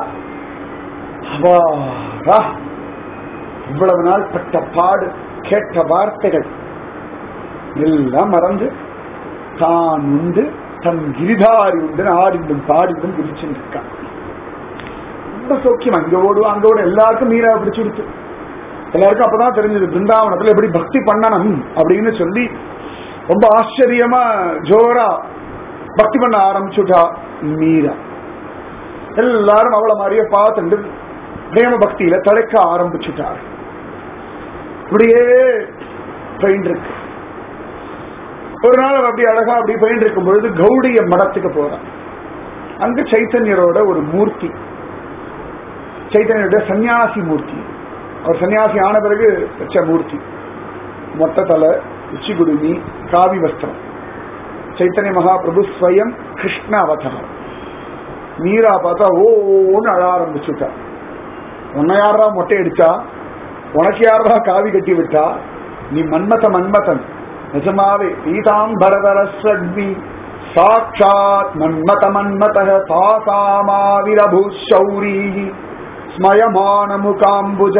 அவாடா இவ்வளவு நாள் பட்ட பாடு கேட்ட வார்த்தைகள் எல்லாம் மறந்து தான் உண்டு தன் கிரிதாரி உண்டு ஆடிந்தும் பாடிந்தும் குதிச்சுட்டு இருக்கான் ரொம்ப சௌக்கியம் அங்க ஓடுவோம் அங்க ஓடும் எல்லாருக்கும் மீரா பிடிச்சு கொடுத்து எல்லாருக்கும் அப்பதான் தெரிஞ்சது பிருந்தாவனத்துல எப்படி பக்தி பண்ணணும் அப்படின்னு சொல்லி ரொம்ப ஆச்சரியமா ஜோரா பக்தி பண்ண ஆரம்பிச்சுட்டா மீரா எல்லாரும் அவளை மாதிரியே பார்த்துட்டு பிரேம பக்தியில தழைக்க ஆரம்பிச்சுட்டார் இப்படியே போயிட்டு இருக்கு ஒரு நாள் அவ அப்படி அழகா அப்படி போயிட்டு இருக்கும் பொழுது கௌடிய மடத்துக்கு போறான் அங்க சைத்தன்யரோட ஒரு மூர்த்தி சைத்தன்யருடைய சன்னியாசி மூர்த்தி அவர் சன்னியாசி ஆன பிறகு வச்ச மூர்த்தி மொட்டை தலை உச்சி குடுமி காவி வஸ்திரம் சைத்தன்ய மகாபிரபு ஸ்வயம் கிருஷ்ண அவதாரம் மீரா பார்த்தா ஓன்னு அழ ஆரம்பிச்சுட்டா உன்னை யாரா மொட்டை அடிச்சா உனக்கு யாரா காவி கட்டி விட்டா நீ மன்மத மன்மதன் நிஜமாவே பீதாம்பரதரஸ்வக்னி சாட்சாத் மன்மத மன்மத தாசாமாவிரபூஷௌரீ ஸ்மயமான முகாம்புஜ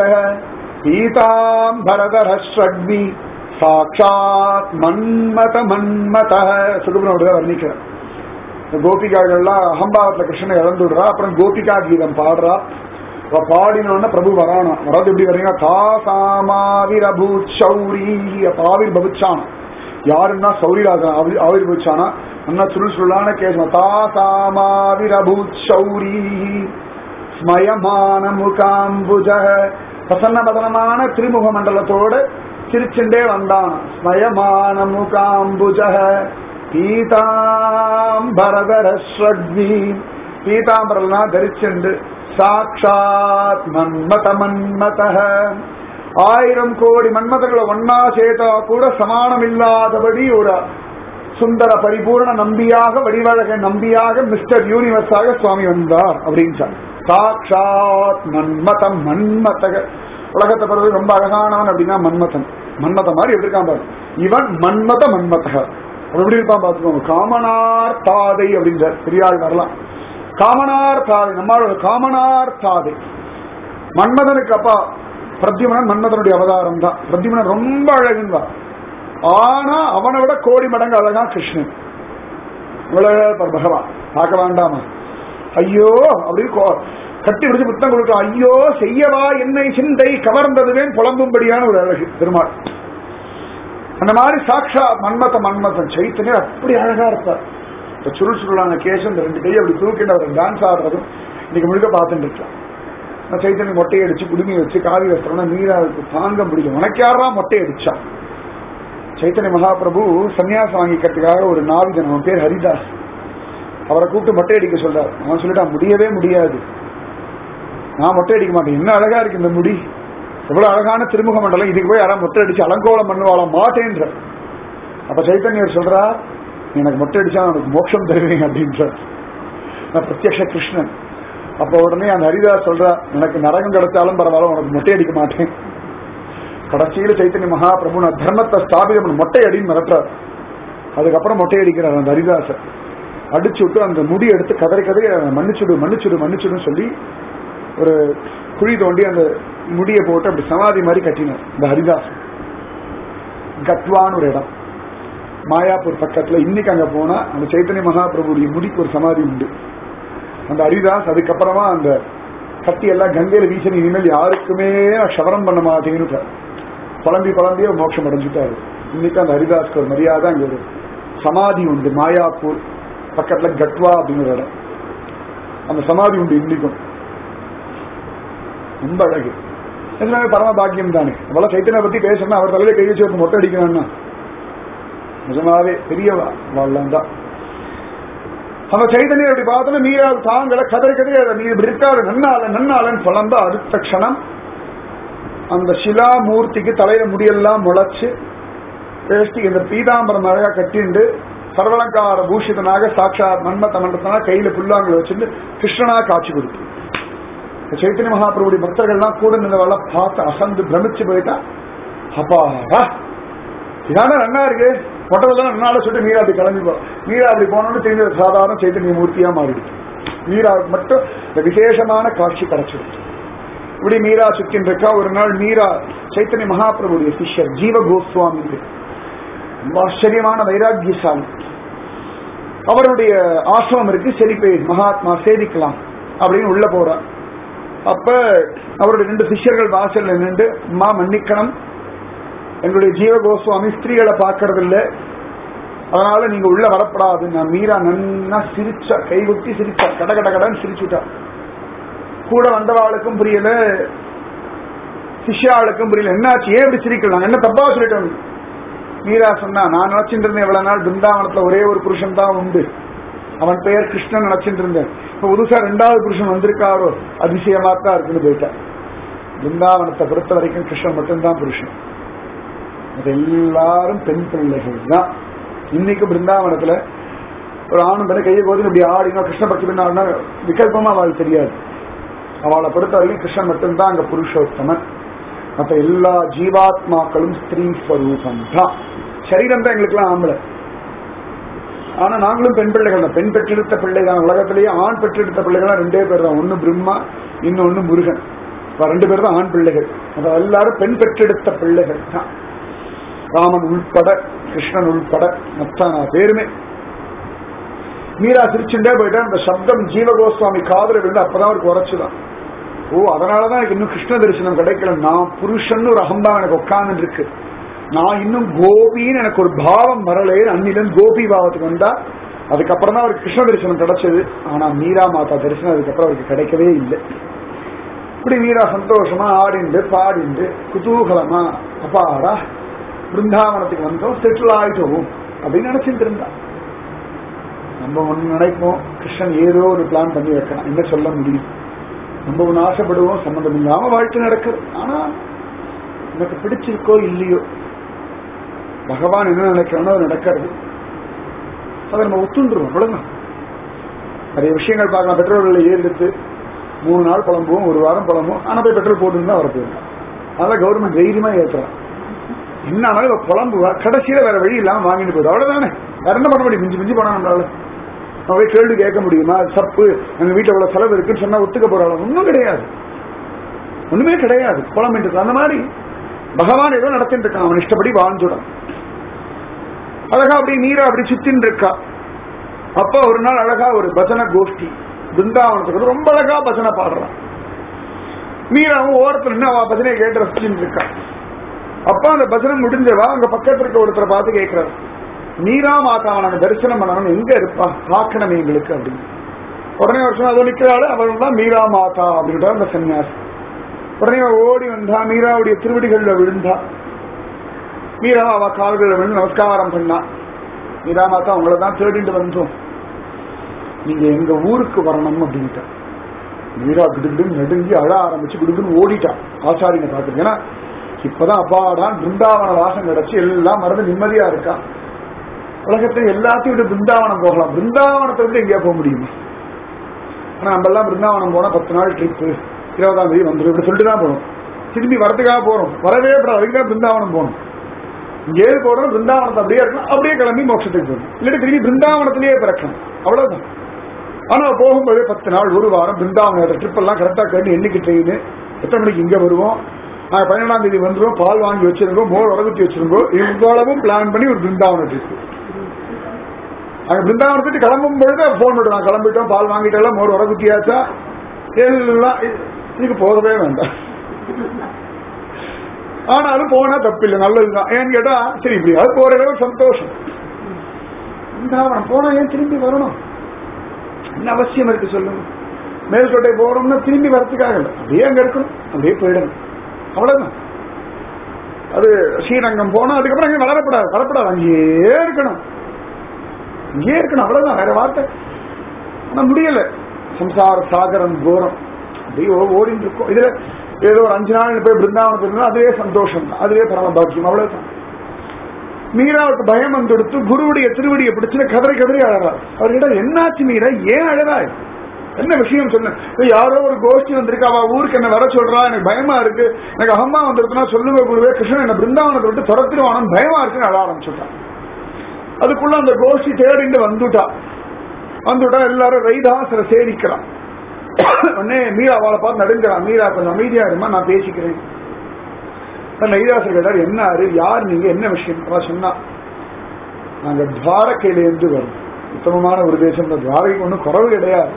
பீதாம்பரதரஸ்வக்னி சாட்சாத் மன்மத மன்மத சுடுபனோட வர்ணிக்கிறார் இந்த கோபிகாக்கள்லாம் அகம்பாவத்துல கிருஷ்ணனை இழந்து விடுறா அப்புறம் கோபிகா கீதம் பாடுறா அவ பாடினோன்னா பிரபு வரானா வராது எப்படி வரீங்க தாசாமாவிரபூத் சௌரி ஆவிர் பவிச்சான் யாருன்னா சௌரிராஜன் ஆவிர் பவிச்சானா அண்ணா சுருள் சுருளான கேசம் தாசாமாவிரபூத் சௌரி ஸ்மயமான முகாம்புஜ பிரசன்ன பதனமான திருமுக மண்டலத்தோட சிரிச்சுண்டே வந்தான் ஸ்மயமான முகாம்புஜ பீதாம்பரதரஸ்வக்னி பீதாம்பரம்னா தரிச்சுண்டு சாட்சாத் மன்மத மன்மத ஆயிரம் கோடி மன்மதர்களை ஒன்னா சேர்த்தா கூட சமானம் இல்லாதபடி ஒரு சுந்தர பரிபூர்ண நம்பியாக வடிவழக நம்பியாக மிஸ்டர் யூனிவர்ஸாக சுவாமி வந்தார் அப்படின்னு சொன்னார். சாட்சாத் மன்மத மன்மதக உலகத்தை பிறகு ரொம்ப அழகானவன் அப்படின்னா மன்மதன் மன்மத மாதிரி எப்படி இருக்கான் பாரு இவன் மன்மத மன்மதக அவன் எப்படி இருப்பான் பார்த்துக்கோங்க காமனார் தாதை அப்படின்றார் பெரியாள் வரலாம் காமனார் தாதை நம்மளோட காமனார் தாதை மன்மதனுக்கு அப்பா பிரத்யுமனன் மன்மதனுடைய அவதாரம் தான் பிரத்யுமனன் ரொம்ப அழகுங்க ஆனா அவனை விட கோடி மடங்கு அழகா கிருஷ்ணன் இவ்வளவு பகவான் பார்க்க வேண்டாமா ஐயோ அப்படி கோ- கட்டி பிடிச்சு புத்தம் கொடுக்கும் ஐயோ செய்யவா என்னை சிந்தை கவர்ந்ததுவேன் புலம்பும்படியான ஒரு அழகு பெருமாள் அந்த மாதிரி சாட்சா மன்மத மன்மதன் சைத்தன்யர் அப்படி அழகா இருப்பார் இப்ப சுருள் சுருளான கேசம் இந்த ரெண்டு கையை அப்படி தூக்கிட்டு அவர் டான்ஸ் ஆடுறதும் இன்னைக்கு முழுக்க பார்த்துட்டு இருக்கலாம் நான் சைத்தன்யம் மொட்டையை அடிச்சு குடுமி வச்சு காவி வஸ்திரம்னா நீராவுக்கு தாங்க முடியும் உனக்கு யாரா மொட்டை அடிச்சா சைத்தன்ய மகாபிரபு சன்னியாசம் வாங்கிக்கிறதுக்காக ஒரு நாவிதன் அவன் பேர் ஹரிதாஸ் அவரை கூப்பிட்டு மொட்டை அடிக்க சொல்றார் அவன் சொல்லிட்டான் முடியவே முடியாது நான் மொட்டை அடிக்க மாட்டேன் என்ன அழகா இருக்கு இந்த முடி எவ்வளவு அழகான திருமுக மண்டலம் இதுக்கு போய் யாராவது மொட்டை அடிச்சு அலங்கோலம் பண்ணுவாளாம் மாட்டேன்ற அப்ப சைத்தன்யர் சொல்றா எனக்கு மொட்டை அடிச்சா உனக்கு மோட்சம் தருவேன் அப்படின்றார் நான் பிரத்யக்ஷ கிருஷ்ணன் அப்ப உடனே அந்த ஹரிதாஸ் சொல்றா எனக்கு நரகம் கிடைச்சாலும் பரவாயில்ல உனக்கு மொட்டை அடிக்க மாட்டேன் கடைசியில சைத்தன்ய மகாபிரபு நான் தர்மத்தை ஸ்தாபிதம் பண்ண மொட்டை அடின்னு மிரட்டுறார் அதுக்கப்புறம் மொட்டை அடிக்கிறார் அந்த ஹரிதாசர் அடிச்சு விட்டு அந்த முடி எடுத்து கதறி கதறி மன்னிச்சுடு மன்னிச்சுடு மன்னிச்சுடுன்னு சொல்லி ஒரு குழி தோண்டி அந்த முடியை போட்டு அப்படி சமாதி மாதிரி கட்டினார் இந்த ஹரிதாஸ் கத்வான்னு ஒரு இடம் மாயாப்பூர் பக்கத்துல இன்னைக்கு அங்க போனா அந்த சைத்தன்ய மகாபிரபுடைய முடிக்கு ஒரு சமாதி உண்டு அந்த ஹரிதாஸ் அதுக்கப்புறமா அந்த கத்தி எல்லாம் கங்கையில வீசன் இனிமேல் யாருக்குமே நான் சவரம் பண்ண மாட்டேன்னு புலம்பி புலம்பியே மோட்சம் அடைஞ்சுட்டாரு இன்னைக்கு அந்த ஹரிதாஸ்க்கு ஒரு மரியாதை அங்க ஒரு சமாதி உண்டு மாயாப்பூர் பக்கத்துல கட்வா அப்படிங்கிற இடம் அந்த சமாதி உண்டு இன்னைக்கும் ரொம்ப அழகு எல்லாமே பரம பாக்கியம் தானே அவ்வளவு சைத்தன்ய பத்தி பேசணும் அவர் தலையில கை வச்சு ஒரு மொட்டை அடிக்கணும்னா நிஜமாவே பெரியவா வாழ்லாம் தான் அந்த சைதன்யம் அப்படி பார்த்தோன்னா மீரா தாங்களை கதறி கதறி அதை நீ இப்படி இருக்காரு நன்னால நன்னாலன்னு புலம்ப அடுத்த க்ஷணம் அந்த சிலா மூர்த்திக்கு தலையில முடியெல்லாம் முளைச்சு வேஷ்டி இந்த பீதாம்பரம் அழகா கட்டிண்டு சர்வலங்கார பூஷிதனாக சாட்சாத் மன்மத மண்டத்தனா கையில புல்லாங்குழ வச்சிருந்து கிருஷ்ணனா காட்சி கொடுத்து இந்த சைத்தன்ய மகாபிரபுடைய பக்தர்கள்லாம் கூட நின்றவள பார்த்து அசந்து பிரமிச்சு போயிட்டா அப்பாடா இதான நன்னா இருக்கு மொட்டதெல்லாம் நன்னால சொல்லிட்டு மீரா அப்படி கிளம்பி போ மீரா அப்படி போனோம்னு தெரிஞ்ச சாதாரண சைத்தன்ய மூர்த்தியா மாறிடுச்சு மீராவுக்கு மட்டும் இந்த விசேஷமான காட்சி கிடைச்சிடுச்சு இப்படி மீரா சுத்தின் இருக்கா ஒரு நாள் மீரா சைத்தன்ய மகாபிரபுடைய சிஷ்யர் ஜீவ கோஸ்வாமி ரொம்ப ஆச்சரியமான வைராக்கியசாலி அவருடைய ஆசிரமம் இருக்கு சரி போய் மகாத்மா சேவிக்கலாம் அப்படின்னு உள்ள போறார் அப்ப அவருடைய ரெண்டு சிஷ்யர்கள் வாசல்ல நின்று அம்மா மன்னிக்கணும் எங்களுடைய ஜீவ கோஸ்வாமி ஸ்திரீகளை பார்க்கறது இல்ல அதனால நீங்க உள்ள வரப்படாது நான் மீரா நன்னா சிரிச்சா கைகுத்தி சிரிச்சா கட கட கடன்னு சிரிச்சுட்டா கூட வந்தவாளுக்கும் புரியல சிஷ்யாளுக்கும் புரியல என்னாச்சு ஏன் இப்படி சிரிக்கலாம் என்ன தப்பா சொல்லிட்டோம் மீரா சொன்னா நான் நினைச்சிட்டு இருந்தேன் இவ்வளவு நாள் பிருந்தாவனத்துல ஒரே ஒரு புருஷன் தான் உண்டு அவன் பெயர் கிருஷ்ணன் நினைச்சிட்டு இருந்தேன் இப்ப புதுசா ரெண்டாவது புருஷன் வந்திருக்காரோ அதிசயமா தான் இருக்குன்னு போயிட்டேன் பிருந்தாவனத்தை பொறுத்த வரைக்கும் கிருஷ்ணன் மட்டும்தான் புருஷன் அது எல்லாரும் பெண் பிள்ளைகள் தான் இன்னைக்கு பிருந்தாவனத்துல ஒரு ஆணும் பெண்ணு கையை போது இப்படி ஆடினா கிருஷ்ண பக்தி பண்ணா விகல்பமா அவள் தெரியாது அவளை பொறுத்த வரைக்கும் கிருஷ்ணன் மட்டும்தான் அங்க புருஷோத்தமன் மற்ற எல்லா ஜீவாத்மாக்களும் ஸ்திரீ ஸ்வரூபம் தான் சரீரம் தான் எங்களுக்குலாம் ஆம்பளை ஆனா நாங்களும் பெண் பிள்ளைகள் தான் பெண் பெற்றெடுத்த பிள்ளை தான் உலகத்திலேயே ஆண் பெற்றெடுத்த பிள்ளைகள் ரெண்டே பேர் தான் ஒன்னு பிரம்மா இன்னொன்னு முருகன் இப்ப ரெண்டு பேர் தான் ஆண் பிள்ளைகள் அது எல்லாரும் பெண் பெற்றெடுத்த பிள்ளைகள் தான் ராமன் உள்பட கிருஷ்ணன் உள்பட மத்தானா பேருமே மீரா சிரிச்சுட்டே போயிட்டா அந்த சப்தம் ஜீவகோஸ்வாமி காதல விழுந்து அப்பதான் அவருக்கு உரைச்சுதான் ஓ அதனாலதான் எனக்கு இன்னும் கிருஷ்ண தரிசனம் கிடைக்கல நான் புருஷன் ஒரு அகம்பாவம் எனக்கு உட்கார்ந்து இருக்கு நான் இன்னும் கோபின்னு எனக்கு ஒரு பாவம் வரலே அன்னிலும் கோபி பாவத்துக்கு வந்தா அதுக்கப்புறம் தான் அவருக்கு கிருஷ்ண தரிசனம் கிடைச்சது ஆனா மீரா மாதா தரிசனம் அதுக்கப்புறம் அவருக்கு கிடைக்கவே இல்லை இப்படி மீரா சந்தோஷமா ஆடிண்டு பாடிண்டு குதூகலமா அப்பாடா பிருந்தாவனத்துக்கு வந்தோம் செட்டில் ஆயிட்டோம் அப்படின்னு நினைச்சிட்டு இருந்தா நம்ம ஒண்ணு நினைப்போம் கிருஷ்ணன் ஏதோ ஒரு பிளான் பண்ணி வைக்கலாம் என்ன சொல்ல முடியும் நம்ம ஒண்ணு ஆசைப்படுவோம் சம்மந்தம் இல்லாம வாழ்க்கை நடக்குது ஆனா எனக்கு பிடிச்சிருக்கோ இல்லையோ பகவான் என்ன நினைக்கிறானோ அது நடக்கிறது அதை நம்ம ஒத்துண்டுருவோம் அவ்வளவுதான் நிறைய விஷயங்கள் பார்க்கலாம் பெட்ரோல் விலை ஏறெடுத்து மூணு நாள் புலம்புவோம் ஒரு வாரம் புலம்புவோம் ஆனா போய் பெட்ரோல் போட்டுன்னு தான் வரப்போம் அதெல்லாம் கவர்மெண்ட் தைரியமா ஏற்றுறான் என்ன ஆனாலும் இவ புலம்புவா கடைசியில வேற வழி இல்லாம வாங்கிட்டு போகுது அவ்வளவுதானே வேற என்ன பண்ண முடியும் மிஞ்சி மிஞ்சி போனா நம்மளால நம்ம போய் கேள்வி கேட்க முடியுமா அது தப்பு எங்க வீட்டுல இவ்வளவு செலவு இருக்குன்னு சொன்னா ஒத்துக்க போறாள் ஒன்றும் கிடையாது ஒண்ணுமே கிடையாது புலம்பிட்டு அந்த மாதிரி பகவான் ஏதோ நடத்திட்டு இருக்கான் அவன் இஷ்டப்படி வாழ்ந்துடும் அழகா அப்படி நீரா அப்படி சுத்தின்னு இருக்கா அப்ப ஒரு நாள் அழகா ஒரு பஜனை கோஷ்டி பிருந்தாவனத்துக்கு ரொம்ப அழகா பஜனை பாடுறான் மீராவும் ஓரத்துல நின்று அவ பஜனையை கேட்டு ரசிச்சுட்டு இருக்கா அப்ப அந்த பஜனை முடிஞ்சவா அங்க பக்கத்துல இருக்க ஒருத்தரை பார்த்து கேட்கிறார் நீரா மாதாவை நாங்க தரிசனம் பண்ணணும் எங்க இருப்பா பார்க்கணும் எங்களுக்கு அப்படின்னு உடனே வருஷம் அதோ நிக்கிறாள் அவள் தான் மீரா மாதா அப்படின்ற அந்த சன்னியாசி உடனே அவ ஓடி வந்தா மீராவுடைய திருவடிகள்ல விழுந்தா மீரா அவ கால்களில் விழுந்து நமஸ்காரம் பண்ணா மீரா மாதா உங்களை தான் தேடிட்டு வந்தோம் நீங்க எங்க ஊருக்கு வரணும் அப்படின்ட்டா மீரா கிடுகிடு நெடுங்கி அழ ஆரம்பிச்சு கிடுகுன்னு ஓடிட்டா ஆச்சாரியனை பார்த்துட்டு ஏன்னா இப்பதான் அப்பாடான் பிருந்தாவன வாசம் கிடைச்சு எல்லாம் மறந்து நிம்மதியா இருக்கா உலகத்துல எல்லாத்தையும் விட்டு பிருந்தாவனம் போகலாம் பிருந்தாவனத்தை விட்டு எங்கேயா போக முடியுமா ஆனா நம்ம எல்லாம் பிருந்தாவனம் போனா பத்து நாள் ட்ரிப்பு இருபதாம் தேதி வந்துடும் இப்படி சொல்லிட்டு தான் போகணும் திரும்பி வரதுக்காக போறோம் வரவே கூடாது அதுக்கு தான் பிருந்தாவனம் போகணும் இங்கே போறோம் பிருந்தாவனத்தை அப்படியே இருக்கணும் அப்படியே கிளம்பி மோட்சத்துக்கு போகணும் இல்லாட்டி திரும்பி பிருந்தாவனத்திலேயே பிறக்கணும் அவ்வளவுதான் ஆனா போகும்போது பத்து நாள் ஒரு வாரம் பிருந்தாவனம் ட்ரிப் எல்லாம் கரெக்டா கேட்டு என்னைக்கு ட்ரெயின் எத்தனை மணிக்கு இங்க வருவோம் நாங்க பதினேழாம் தேதி வந்துருவோம் பால் வாங்கி வச்சிருக்கோம் மோர் உடகுத்தி வச்சிருக்கோம் இவ்வளவும் பிளான் பண்ணி ஒரு பிருந்தாவன ட்ரிப் அங்க பிருந்தாவனத்துக்கு கிளம்பும் பொழுது போன் நான் கிளம்பிட்டோம் பால் வாங்கிட்டெல்லாம் மோர் உடகுத்தியாச்சா எல்லாம் இதுக்கு போகவே வேண்டாம் ஆனாலும் போனா தப்பில்லை நல்லதுதான் ஏன்னு கேட்டா சரி இப்படியாவது போற அளவு சந்தோஷம் பிருந்தாவனம் போனா ஏன் திரும்பி வரணும் என்ன அவசியம் இருக்கு சொல்லுங்க மேல்கோட்டை போறோம்னா திரும்பி வரத்துக்காக இல்லை அப்படியே அங்க இருக்கணும் அப்படியே போயிடணும் அவ்வளவுதான் அது ஸ்ரீரங்கம் போனா அதுக்கப்புறம் அங்கே வளரப்படாது வரப்படாது அங்கேயே இருக்கணும் இங்கே இருக்கணும் அவ்வளவுதான் வேற வார்த்தை ஆனா முடியல சம்சார சாகரம் கோரம் அப்படியே ஓடிட்டு இருக்கோம் இதுல ஏதோ ஒரு அஞ்சு நாள் போய் பிருந்தாவனத்தில் இருந்தா அதுவே சந்தோஷம் தான் அதுவே பரம பாக்கியம் அவ்வளவுதான் மீராவுக்கு பயம் வந்துடுத்து குருவுடைய திருவடியை பிடிச்சு கதறி கதறி அழறார் அவர்கிட்ட என்னாச்சு மீரா ஏன் அழறாய் என்ன விஷயம் சொன்ன "ஏய், யாரோ ஒரு கோஷ்டி வந்திருக்கு அவ ஊருக்கு என்ன வர சொல்றா எனக்கு பயமா இருக்கு எனக்கு அகம்மா வந்திருக்குன்னா சொல்லுங்க குருவே கிருஷ்ணன் என்ன பிருந்தாவனத்தை விட்டு துரத்திடுவானு பயமா இருக்குன்னு அழ ஆரம்பிச்சுட்டான் அதுக்குள்ள அந்த கோஷ்டி தேடிண்டு வந்துட்டா வந்துட்டா எல்லாரும் ரைதாசரை சேரிக்கிறான் உடனே மீரா அவளை பார்த்து நடுங்கிறான் மீரா கொஞ்சம் அமைதியா இருமா நான் பேசிக்கிறேன் ரைதாசர் கேட்டார் என்ன ஆறு யார் நீங்க என்ன விஷயம் அவ சொன்னா நாங்க துவாரகையிலேருந்து வரோம் உத்தமமான ஒரு தேசம் இந்த துவாரகைக்கு ஒன்றும் குறவு கிடையாது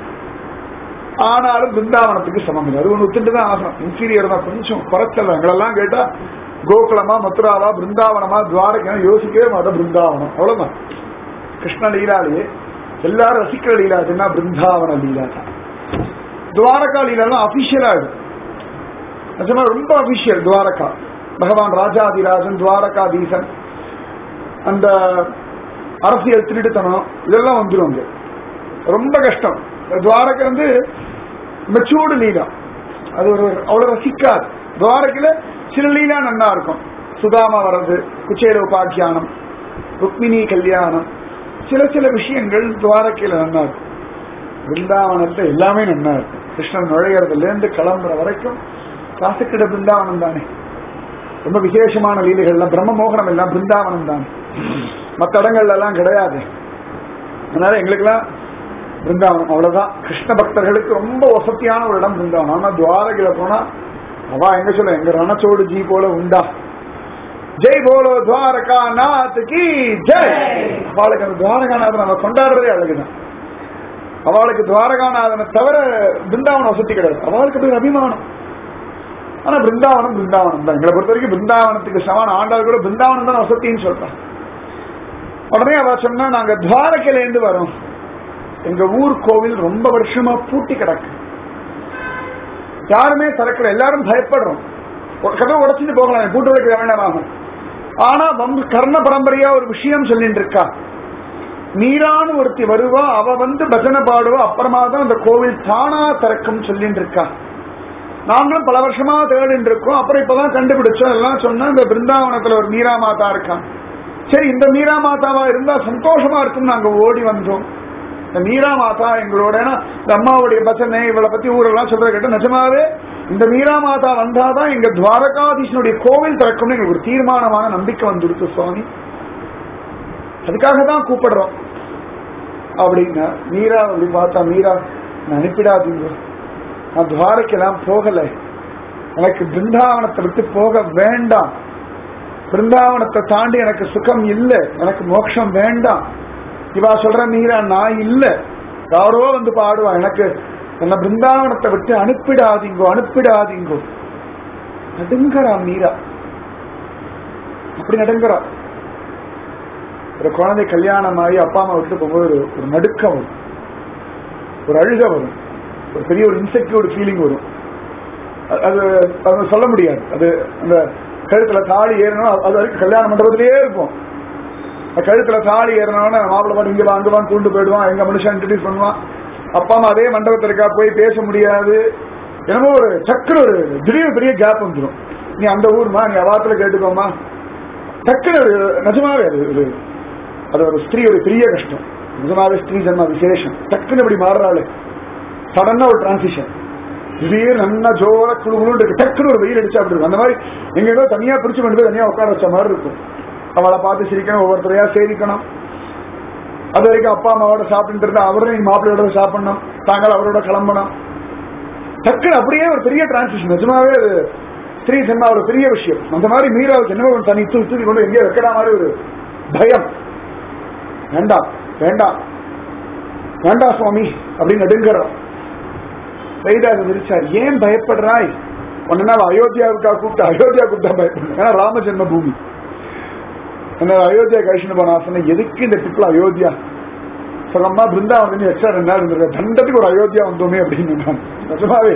ஆனாலும் பிருந்தாவனத்துக்கு சமம் இல்லை அது ஒன்று ஒத்துட்டு தான் ஆகணும் இன்ஃபீரியர் தான் கொஞ்சம் குறைச்சல் எங்களெல்லாம் கேட்டா கோகுலமா மதுராவா பிருந்தாவனமா துவாரகா யோசிக்கவே மாட்டோம் பிருந்தாவனம் அவ்வளவுதான் கிருஷ்ண லீலாலேயே எல்லாரும் ரசிக்கிற லீலா எதுன்னா பிருந்தாவன லீலா தான் துவாரகா லீலாம் அபிஷியலா இருக்கு நிஜமா ரொம்ப அபிஷியல் துவாரகா பகவான் ராஜாதிராஜன் துவாரகாதீசன் அந்த அரசியல் திருட்டுத்தனம் இதெல்லாம் வந்துரும் அங்க ரொம்ப கஷ்டம் துவாரகை வந்து மெச்சூர்டு லீலா அது ஒரு அவ்வளவு ரசிக்காது துவாரகையில சில லீலா நன்னா இருக்கும் சுதாமா வர்றது குச்சேல உபாக்கியானம் ருக்மிணி கல்யாணம் சில சில விஷயங்கள் துவாரகையில நன்னா இருக்கும் பிருந்தாவனத்துல எல்லாமே நன்னா இருக்கும் கிருஷ்ணன் நுழையிறதுல இருந்து கிளம்புற வரைக்கும் காசுக்கிட பிருந்தாவனம் தானே ரொம்ப விசேஷமான லீலைகள்லாம் பிரம்ம மோகனம் எல்லாம் பிருந்தாவனம் தானே மற்ற இடங்கள்ல எல்லாம் கிடையாது அதனால எங்களுக்கெல்லாம் பிருந்தாவனம் அவ்வளவுதான் கிருஷ்ண பக்தர்களுக்கு ரொம்ப வசதியான ஒரு இடம் பிருந்தாவனம் ஆனா துவாரகையில போனா அவா எங்க சொல்ல எங்க ரணச்சோடு ஜி போல உண்டா ஜெய் போலோ துவாரகா நாத் கி ஜெய் அவளுக்கு அந்த துவாரகாநாதன் நம்ம கொண்டாடுறதே அழகுதான் அவளுக்கு துவாரகாநாதனை தவிர பிருந்தாவனம் வசதி கிடையாது அவளுக்கு பேர் அபிமானம் ஆனா பிருந்தாவனம் பிருந்தாவனம் தான் எங்களை பொறுத்த வரைக்கும் பிருந்தாவனத்துக்கு சமான ஆண்டாள் கூட பிருந்தாவனம் தான் வசத்தின்னு சொல்றான் உடனே அவ சொன்னா நாங்க துவாரகையில இருந்து வரோம் எங்க ஊர் கோவில் ரொம்ப வருஷமா பூட்டி கிடக்கு யாருமே திறக்கல எல்லாரும் பயப்படுறோம் ஒரு கதவை உடைச்சிட்டு போகலாம் பூட்டு வைக்க வேண்டாம் ஆனா வந்து கர்ண பரம்பரையா ஒரு விஷயம் சொல்லிட்டு இருக்கா நீரான்னு ஒருத்தி வருவா அவ வந்து பஜனை பாடுவா அப்புறமா தான் அந்த கோவில் தானா திறக்கும் சொல்லிட்டு இருக்கா நாங்களும் பல வருஷமா தேடிட்டு இருக்கோம் அப்புறம் இப்பதான் கண்டுபிடிச்சோம் எல்லாம் சொன்னா இந்த பிருந்தாவனத்துல ஒரு மீரா மாதா இருக்கான் சரி இந்த மீரா மாதாவா இருந்தா சந்தோஷமா இருக்கும் நாங்க ஓடி வந்தோம் இந்த மீரா மாதா எங்களோட ஏன்னா இந்த அம்மாவுடைய பச்சனை இவளை பத்தி ஊரெல்லாம் சொல்ற கேட்ட நிஜமாவே இந்த மீரா மாதா வந்தாதான் எங்க துவாரகாதீசனுடைய கோவில் திறக்கும்னு எங்களுக்கு ஒரு தீர்மானமான நம்பிக்கை வந்துடுத்து சுவாமி அதுக்காக தான் கூப்பிடுறோம் அப்படின்னா மீரா அப்படி பார்த்தா மீரா நான் அனுப்பிடாதீங்க நான் துவாரக்கெல்லாம் போகல எனக்கு பிருந்தாவனத்தை விட்டு போக வேண்டாம் பிருந்தாவனத்தை தாண்டி எனக்கு சுகம் இல்லை எனக்கு மோட்சம் வேண்டாம் இவா சொல்ற மீரா நான் இல்ல யாரோ வந்து பாடுவா எனக்கு என்ன பிருந்தாவனத்தை விட்டு அனுப்பிடாதீங்கோ அனுப்பிடாதீங்கோ நடுங்கறா மீரா அப்படி நடுங்கறா ஒரு குழந்தை கல்யாணம் ஆகி அப்பா அம்மா விட்டு போகும்போது ஒரு ஒரு நடுக்கம் வரும் ஒரு அழுக வரும் ஒரு பெரிய ஒரு இன்செக்யூர்ட் ஃபீலிங் வரும் அது- அது அது சொல்ல முடியாது அது அந்த கழுத்துல தாலி ஏறணும் அது வரைக்கும் கல்யாண மண்டபத்திலேயே இருக்கும் அந்த கழுத்துல தாலி ஏறணும்னு மாப்பிள்ளை பாட்டு இங்க வா அங்க வா கூண்டு போயிடுவான் எங்க மனுஷன் இன்ட்ரடியூஸ் பண்ணுவான் அப்பா அம்மா அதே மண்டபத்தில் இருக்கா போய் பேச முடியாது என்னமோ ஒரு சக்கர ஒரு திடீர்னு பெரிய கேப் வந்துடும் நீ அந்த ஊர்மா நீ அவாத்துல கேட்டுக்கோமா டக்குனு ஒரு நிஜமாவே அது ஒரு அது ஒரு ஸ்திரீயோட பெரிய கஷ்டம் நிஜமாவே ஸ்திரீ ஜன்ம விசேஷம் டக்குன்னு இப்படி மாறுறாள் சடனா ஒரு டிரான்சிஷன் திடீர்னு நல்லா ஜோர குழு குழு இருக்கு டக்குன்னு ஒரு வெயில் அடிச்சா அப்படி இருக்கும் அந்த மாதிரி எங்க ஏதோ தனியா பிரிச்சு கொண்டு போய் தனியா உட்கார வச்ச மாதிரி இருக்கும் அவளை பார்த்து சிரிக்கணும் ஒவ்வொருத்தரையா சேவிக்கணும் அது வரைக்கும் அப்பா அம்மாவோட சாப்பிட்டு இருந்தா அவரும் மாப்பிள்ளையோட சாப்பிடணும் தாங்கள் அவரோட கிளம்பணும் டக்குன்னு அப்படியே ஒரு பெரிய டிரான்சிஷன் நிஜமாவே அது ஸ்ரீ ஜென்மா ஒரு பெரிய விஷயம் அந்த மாதிரி மீராவுக்கு என்ன ஒரு தனி தூக்கி தூக்கி கொண்டு எங்கேயோ வைக்கிற மாதிரி ஒரு பயம் வேண்டாம் வேண்டாம் வேண்டாம் சுவாமி அப்படின்னு நடுங்கிறோம் வைதாக விரிச்சார் ஏன் பயப்படுறாய் ஒன்னா அயோத்தியாவுக்கா கூப்பிட்டு அயோத்தியா கூப்பிட்டா பயப்படுறேன் ஏன்னா ராம ஜென்ம பூமி என்ன அயோத்தியா கழிச்சுன்னு போனா சொன்னேன் எதுக்கு இந்த ட்ரிப்ல அயோத்தியா சொன்னம்மா பிருந்தாவன் எக்ஸ்ட்ரா ரெண்டு நாள் இருந்திருக்க தண்டத்துக்கு ஒரு அயோத்தியா வந்தோமே அப்படின்னு நான் நிஜமாவே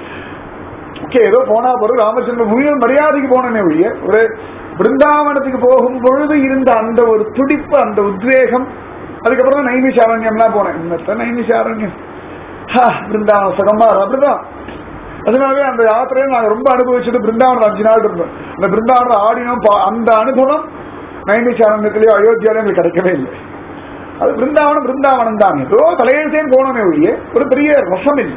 ஓகே ஏதோ போனா போறது ராமச்சந்திர பூமியில் மரியாதைக்கு போனேனே ஒழிய ஒரு பிருந்தாவனத்துக்கு போகும் பொழுது இருந்த அந்த ஒரு துடிப்பு அந்த உத்வேகம் அதுக்கப்புறம் தான் நைமிஷாரண்யம்லாம் போனேன் இன்னத்த நைமிஷாரண்யம் ஹா, பிருந்தாவன சுகமா அப்படிதான் அதனாலே அந்த யாத்திரையை நாங்க ரொம்ப அனுபவிச்சது பிருந்தாவனம் அஞ்சு நாள் இருந்தோம் அந்த பிருந்தாவனம் ஆடினோம் பா- அந்த அனுபவம் நைமி சாரணத்திலேயோ அயோத்தியாலயோ எங்களுக்கு கிடைக்கவே இல்லை அது பிருந்தாவனம் பிருந்தாவனம் தான் ஏதோ தலையெழுத்தேன் போனோமே ஒழிய ஒரு பெரிய ரசம் இல்லை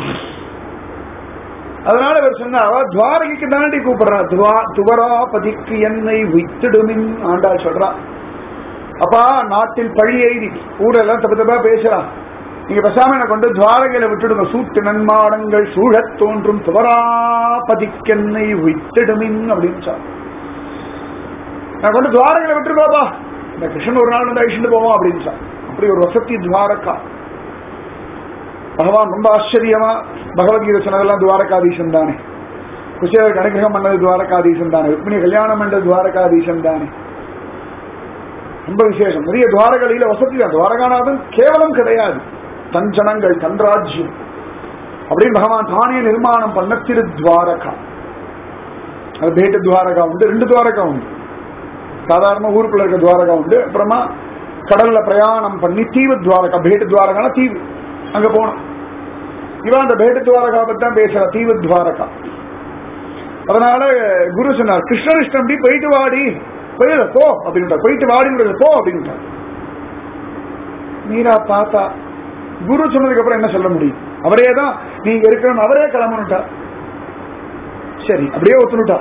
அதனால இவர் சொன்னார் துவாரகைக்கு தாண்டி கூப்பிடுறான் துவா துவராபதிக்கு என்னை வித்திடுமின் ஆண்டாள் சொல்றான் அப்பா நாட்டில் பழி எய்தி ஊரெல்லாம் தப்பு தப்பா பேசுறான் நீங்க பேசாம என்ன கொண்டு துவாரகையில விட்டுடுங்க சூட்டு நன்மாடங்கள் சூழத் தோன்றும் துவராபதிக்கென்னை வித்திடுமின் அப்படின்னு சொன்னான் நான் கொண்டு துவாரகையில விட்டுருப்பாப்பா இந்த கிருஷ்ணன் ஒரு நாள் வந்து அழிச்சுட்டு போவோம் அப்படின்னு சொன்னான் அப்படி ஒரு வசதி துவாரகா பகவான் ரொம்ப ஆச்சரியமா பகவத்கீதை சொன்னதெல்லாம் துவாரகாதீசன் தானே குசேவர் அனுகிரகம் பண்ணது துவாரகாதீசன் தானே ருக்மிணி கல்யாணம் பண்ணது துவாரகாதீசன் தானே ரொம்ப விசேஷம் நிறைய துவாரகளில வசதி தான் துவாரகாநாதன் கேவலம் கிடையாது தன் ஜனங்கள் தன் ராஜ்யம் அப்படின்னு பகவான் தானே நிர்மாணம் பண்ண திரு துவாரகா அது பேட்டு துவாரகா உண்டு ரெண்டு துவாரகா உண்டு சாதாரண ஊருக்குள்ள இருக்க துவாரகா உண்டு அப்புறமா கடல்ல பிரயாணம் பண்ணி தீவு துவாரகா பேட்டு துவாரகானா தீவு அங்க போனோம் இவன் அந்த பேட்டு துவாரகா பத்தி தான் பேசுற தீவு துவாரகா அதனால குரு சொன்னார் கிருஷ்ணன் இஷ்டம் போயிட்டு வாடி போயிட போ அப்படின்ட்டார் போயிட்டு வாடிங்கிறது போ அப்படின்ட்டார் மீரா பார்த்தா குரு சொன்னதுக்கு அப்புறம் என்ன சொல்ல முடியும் அவரே தான் நீங்க இருக்கணும் அவரே கிளம்பணுட்டார் சரி அப்படியே ஒத்துனுட்டா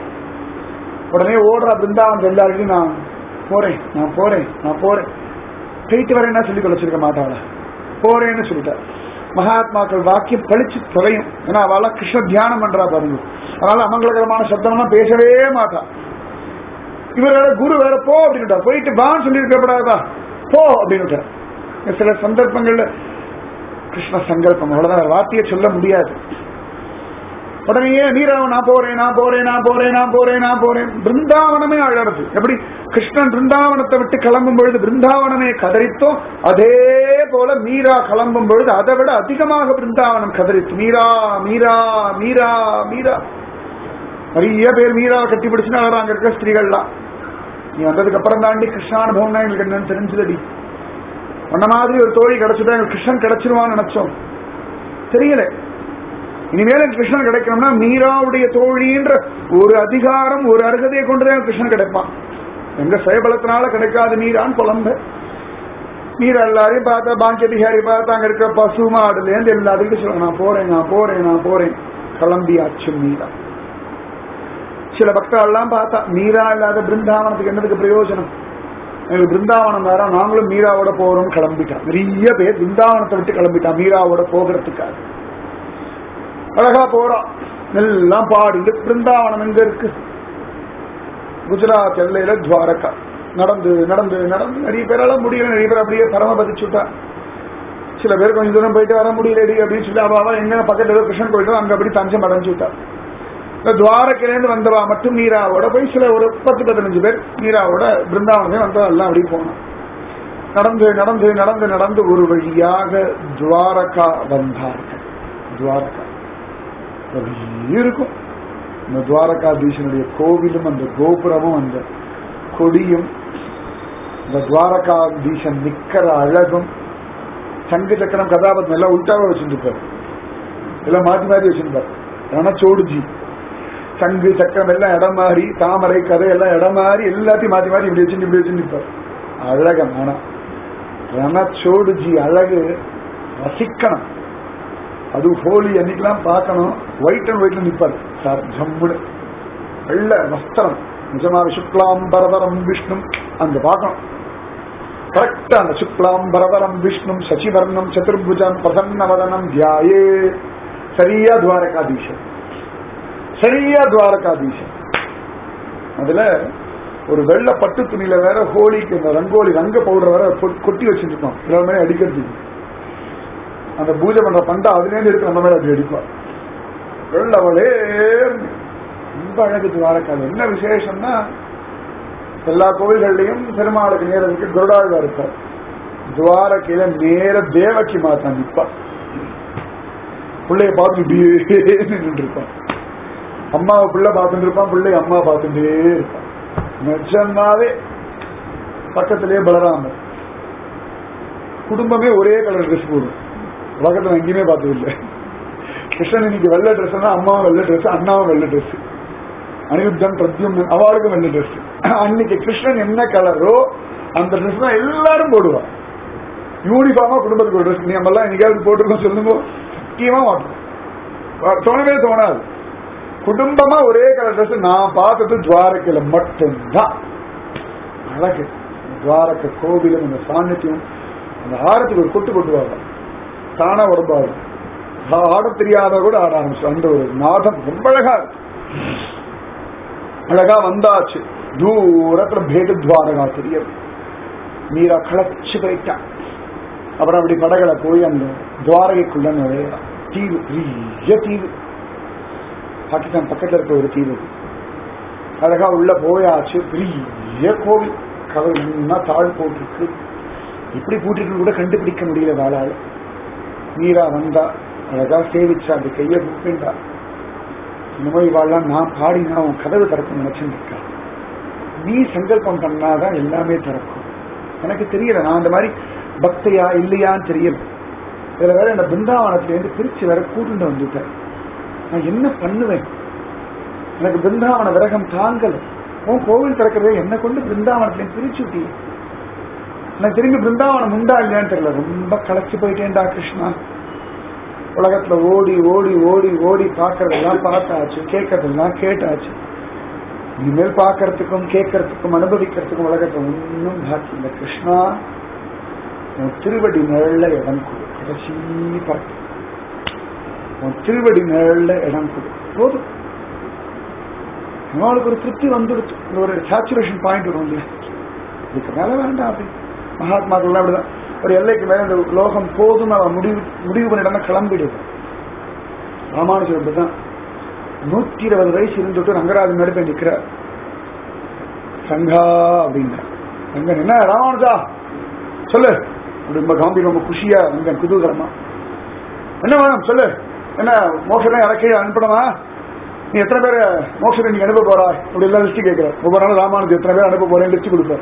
உடனே ஓடுறா பிருந்தாவன் எல்லாருக்கும் நான் போறேன் நான் போறேன் நான் போறேன் போயிட்டு வரேன்னா சொல்லி தொலைச்சிருக்க மாட்டாளா போறேன்னு சொல்லிட்டார் மகாத்மாக்கள் வாக்கியம் பழிச்சு தொலையும் ஏன்னா அவள கிருஷ்ண தியானம் பண்றா பாருங்க அதனால அமங்கலகரமான சப்தம்லாம் பேசவே மாட்டா இவர் வேற குரு வேற போ அப்படின்னுட்டா போயிட்டு வான்னு சொல்லி இருக்கப்படாதா போ அப்படின்னுட்டார் சில சந்தர்ப்பங்கள்ல கிருஷ்ண சங்கல்பம் அவ்வளவுதான் வேற வார்த்தையை சொல்ல முடியாது உடனே நீராவன் நான் போறேன் நான் போறேன் நான் போறேன் நான் போறேன் நான் போறேன் பிருந்தாவனமே அழறது எப்படி கிருஷ்ணன் பிருந்தாவனத்தை விட்டு கிளம்பும் பொழுது பிருந்தாவனமே கதறித்தோ அதே போல மீரா கிளம்பும் பொழுது அதை விட அதிகமாக பிருந்தாவனம் கதறித்து மீரா மீரா மீரா மீரா நிறைய பேர் மீராவை கட்டி பிடிச்சுன்னு அழறாங்க இருக்க ஸ்திரீகள்லாம் நீ வந்ததுக்கு அப்புறம் தாண்டி கிருஷ்ணானுபவம்னா எங்களுக்கு என்னன்னு தெரிஞ்சதடி உன்ன மாதிரி ஒரு தோழி கிடைச்சதா எங்களுக்கு கிருஷ்ணன் கிடைச்சிருவான்னு நினைச்சோம் தெரியல இனிமேல் எனக்கு கிருஷ்ணன் கிடைக்கணும்னா மீராவுடைய தோழின்ற ஒரு அதிகாரம் ஒரு அருகதையை கொண்டுதான் எனக்கு கிருஷ்ணன் கிடைப்பான் எங்க சுயபலத்தினால கிடைக்காத மீரான்னு புலம்ப மீரா எல்லாரையும் பார்த்தா பாங்கிய பிஹாரி பார்த்தா அங்க இருக்க பசு மாடுல இருந்து எல்லாத்துக்கும் சொல்ல நான் போறேன் நான் போறேன் நான் போறேன் கிளம்பியாச்சு மீரா சில பக்தர்கள்லாம் பார்த்தா மீரா இல்லாத பிருந்தாவனத்துக்கு என்னதுக்கு பிரயோஜனம் எங்களுக்கு பிருந்தாவனம் வேற நாங்களும் மீராவோட போறோம் கிளம்பிட்டான் நிறைய பேர் பிருந்தாவனத்தை விட்டு கிளம்பிட்டான் மீராவோட போகிறதுக்காக அழகா போறான் எல்லாம் பாடிட்டு பிருந்தாவனம் எங்க இருக்கு குஜராத் எல்லையில துவாரகா நடந்து நடந்து நடந்து நிறைய பேரால முடியல நிறைய பேர் அப்படியே பரமபதிச்சுட்டா சில பேர் கொஞ்சம் தூரம் போயிட்டு வர முடியலடி அப்படின்னு சொல்லி அவ எங்க பக்கத்துல ஏதோ கிருஷ்ணன் கோயில் அங்க அப்படி தஞ்சம் அடைஞ்சு விட்டா இந்த துவாரக்கிலேருந்து வந்தவா மட்டும் மீராவோட போய் சில ஒரு பத்து பதினஞ்சு பேர் மீராவோட பிருந்தாவனமே வந்தவா எல்லாம் அப்படி போனோம் நடந்து நடந்து நடந்து நடந்து ஒரு வழியாக துவாரகா வந்தார்கள் துவாரகா அப்படியே இருக்கும் இந்த துவாரகாதீசனுடைய கோவிலும் அந்த கோபுரமும் அந்த கொடியும் இந்த துவாரகாதீசன் நிக்கிற அழகும் சங்கு சக்கரம் கதாபத்தம் எல்லாம் உள்டாவ வச்சிருப்பார் எல்லாம் மாத்தி மாத்தி வச்சிருப்பார் ரணச்சோடுஜி சங்கு சக்கரம் எல்லாம் இடம் மாறி தாமரை கதை எல்லாம் இடம் மாறி எல்லாத்தையும் மாத்தி மாத்தி இப்படி வச்சு இப்படி வச்சு நிற்பார் அழகம் ஆனா ரணச்சோடுஜி அழகு ரசிக்கணும் அது ஹோலி அன்னைக்கெல்லாம் பார்க்கணும் ஒயிட் அண்ட் ஒயிட்ல நிப்பாரு சார் ஜம்முடு வெள்ள வஸ்திரம் நிஜமாக சுக்லாம் பரதரம் விஷ்ணு அங்க பார்க்கணும் கரெக்டா அந்த சுக்லாம் பரதரம் விஷ்ணு சசிவர்ணம் சதுர்புஜம் பிரசன்னவதனம் தியாயே சரியா துவாரகாதீசன் சரியா துவாரகாதீசன் அதுல ஒரு வெள்ள பட்டு துணியில வேற ஹோலிக்கு இந்த ரங்கோலி ரங்க பவுடர் வேற கொ- கொட்டி வச்சிருக்கோம் எல்லாருமே அடிக்கிறதுக்கு அந்த பூஜை பண்ற பண்டா அதுலேருந்து எடுத்து நம்ம மேல அப்படி அடிப்பார் வெள்ளவளே ரொம்ப அழகு துவாரக்காது என்ன விசேஷம்னா எல்லா கோவில்கள்லயும் பெருமாளுக்கு நேரத்துக்கு குருடாழ்வா இருப்பார் துவாரக்கையில நேர தேவக்கி மாத்தா நிப்பார் பிள்ளைய பார்த்து இப்படியே நின்று இருப்பான் அம்மாவை பிள்ளை பார்த்துட்டு இருப்பான் பிள்ளை அம்மா பார்த்துட்டே இருப்பான் நிஜமாவே பக்கத்திலேயே பலராமர் குடும்பமே ஒரே கலர் ட்ரெஸ் போடும் உலகத்துல நான் எங்கேயுமே பார்த்தது இல்லை கிருஷ்ணன் இன்னைக்கு வெள்ளை ட்ரெஸ்னா அம்மாவும் வெள்ளை ட்ரெஸ் அண்ணாவும் வெள்ளை ட்ரெஸ் அனிருத்தன் பிரத்யும் அவளுக்கும் வெள்ளை ட்ரெஸ் அன்னைக்கு கிருஷ்ணன் என்ன கலரோ அந்த ட்ரெஸ் தான் எல்லாரும் போடுவான் யூனிஃபார்மா குடும்பத்துக்கு ஒரு ட்ரெஸ் நம்ம எல்லாம் என்னைக்காவது போட்டிருக்கோம் சொல்லுங்க சத்தியமா மாட்டோம் தோணவே தோணாது குடும்பமா ஒரே கலர் ட்ரெஸ் நான் பார்த்தது துவாரக்கையில மட்டும்தான் அழகு துவாரக்க கோவிலும் அந்த சாநித்தியம் அந்த ஆரத்துக்கு ஒரு கொட்டு கொட்டுவாங்க தானா உடம்பாது ஆட தெரியாத கூட ஆட ஆரம்பிச்சு அந்த ஒரு நாதம் ரொம்ப அழகா இருக்கு அழகா வந்தாச்சு தூரத்துல பேத துவாரகா தெரியும் மீரா களைச்சு போயிட்டான் அப்புறம் அப்படி படகளை போய் அந்த துவாரகைக்குள்ள நுழையலாம் தீவு பெரிய தீவு பாகிஸ்தான் பக்கத்துல இருக்க ஒரு தீவு அது. அழகா உள்ள போயாச்சு பெரிய கோவில் கதவு என்ன தாழ் போட்டிருக்கு எப்படி பூட்டிருக்கு கூட கண்டுபிடிக்க முடியல வாழால மீரா வந்தா அழகா சேவிச்சா அப்படி கைய கூப்பிண்டா இனிமே இவாள்லாம் நான் பாடினா உன் கதவு திறக்கும் நினைச்சுட்டு இருக்கா நீ சங்கல்பம் பண்ணாதான் எல்லாமே திறக்கும் எனக்கு தெரியல நான் அந்த மாதிரி பக்தையா இல்லையான்னு தெரியல இதுல வேற இந்த பிருந்தாவனத்துல இருந்து பிரிச்சு வேற கூட்டுண்டு வந்துட்டேன் நான் என்ன பண்ணுவேன் எனக்கு பிருந்தாவன விரகம் தாங்கல உன் கோவில் திறக்கிறதே என்ன கொண்டு பிருந்தாவனத்துல பிரிச்சு விட்டி நான் திரும்பி பிருந்தாவனம் உண்டா இல்லையான்னு தெரியல ரொம்ப களைச்சு போயிட்டேன்டா கிருஷ்ணா உலகத்துல ஓடி ஓடி ஓடி ஓடி பார்க்கறதெல்லாம் பார்த்தாச்சு கேட்கறதெல்லாம் கேட்டாச்சு இனிமேல் பார்க்கறதுக்கும் கேட்கறதுக்கும் அனுபவிக்கிறதுக்கும் உலகத்தை ஒன்றும் பாக்கி இல்லை கிருஷ்ணா உன் திருவடி நிழல்ல இடம் கொடு கடைசி பார்த்து உன் திருவடி நிழல்ல இடம் கொடு போதும் அவளுக்கு ஒரு திருப்தி வந்துடுச்சு இந்த ஒரு சேச்சுரேஷன் பாயிண்ட் வரும் இல்லையா இதுக்கு மேல வேண்டாம் அப்படி மகாத்மாக்கள்லாம் அப்படிதான் ஒரு எல்லைக்கு மேல இந்த லோகம் போதும் அவன் முடிவு முடிவு பண்ணிடாம கிளம்பிடுது ராமானுஜர் அப்படிதான் நூத்தி இருபது வயசு இருந்துட்டு ரங்கராஜன் மேடு போய் நிக்கிறார் சங்கா அப்படின்னா ரங்கன் என்ன ராமானுஜா சொல்லு அப்படி ரொம்ப காம்பீர் ரொம்ப குஷியா ரங்கன் குதூகலமா என்ன வேணும் சொல்லு என்ன மோட்சம் இறக்கி அனுப்பணுமா நீ எத்தனை பேர் மோட்சத்தை நீங்க அனுப்ப போறா அப்படி எல்லாம் லிஸ்ட் கேட்கிற ஒவ்வொரு நாளும் ராமானுஜர் எத்தனை பேர் அனுப்ப போறேன் லிஸ்ட் கொடுப்பார்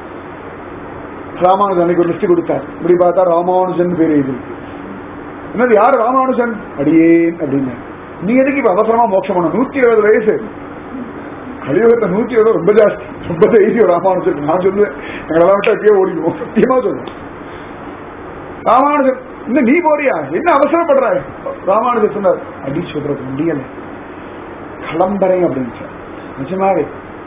ராமானுஜன் அன்னைக்கு ஒரு லிஸ்ட் கொடுத்தார் இப்படி பார்த்தா ராமானுஜன் பேர் இது என்னது யாரு ராமானுஜன் அடியேன் அப்படின்னு நீ எதுக்கு இப்ப அவசரமா மோட்சம் பண்ண நூத்தி இருபது வயசு கலியுகத்தை நூத்தி இருபது ரொம்ப ஜாஸ்தி ரொம்ப தைரியம் ராமானுஜன் நான் சொல்லுவேன் எங்களெல்லாம் விட்டு அப்படியே ஓடிடுவோம் சத்தியமா சொல்லுவேன் ராமானுஜன் இன்னும் நீ போறியா என்ன அவசரப்படுற ராமானுஜர் சொன்னார் அடி சொல்றது முடியல கிளம்புறேன் அப்படின்னு சார் நிஜமாவே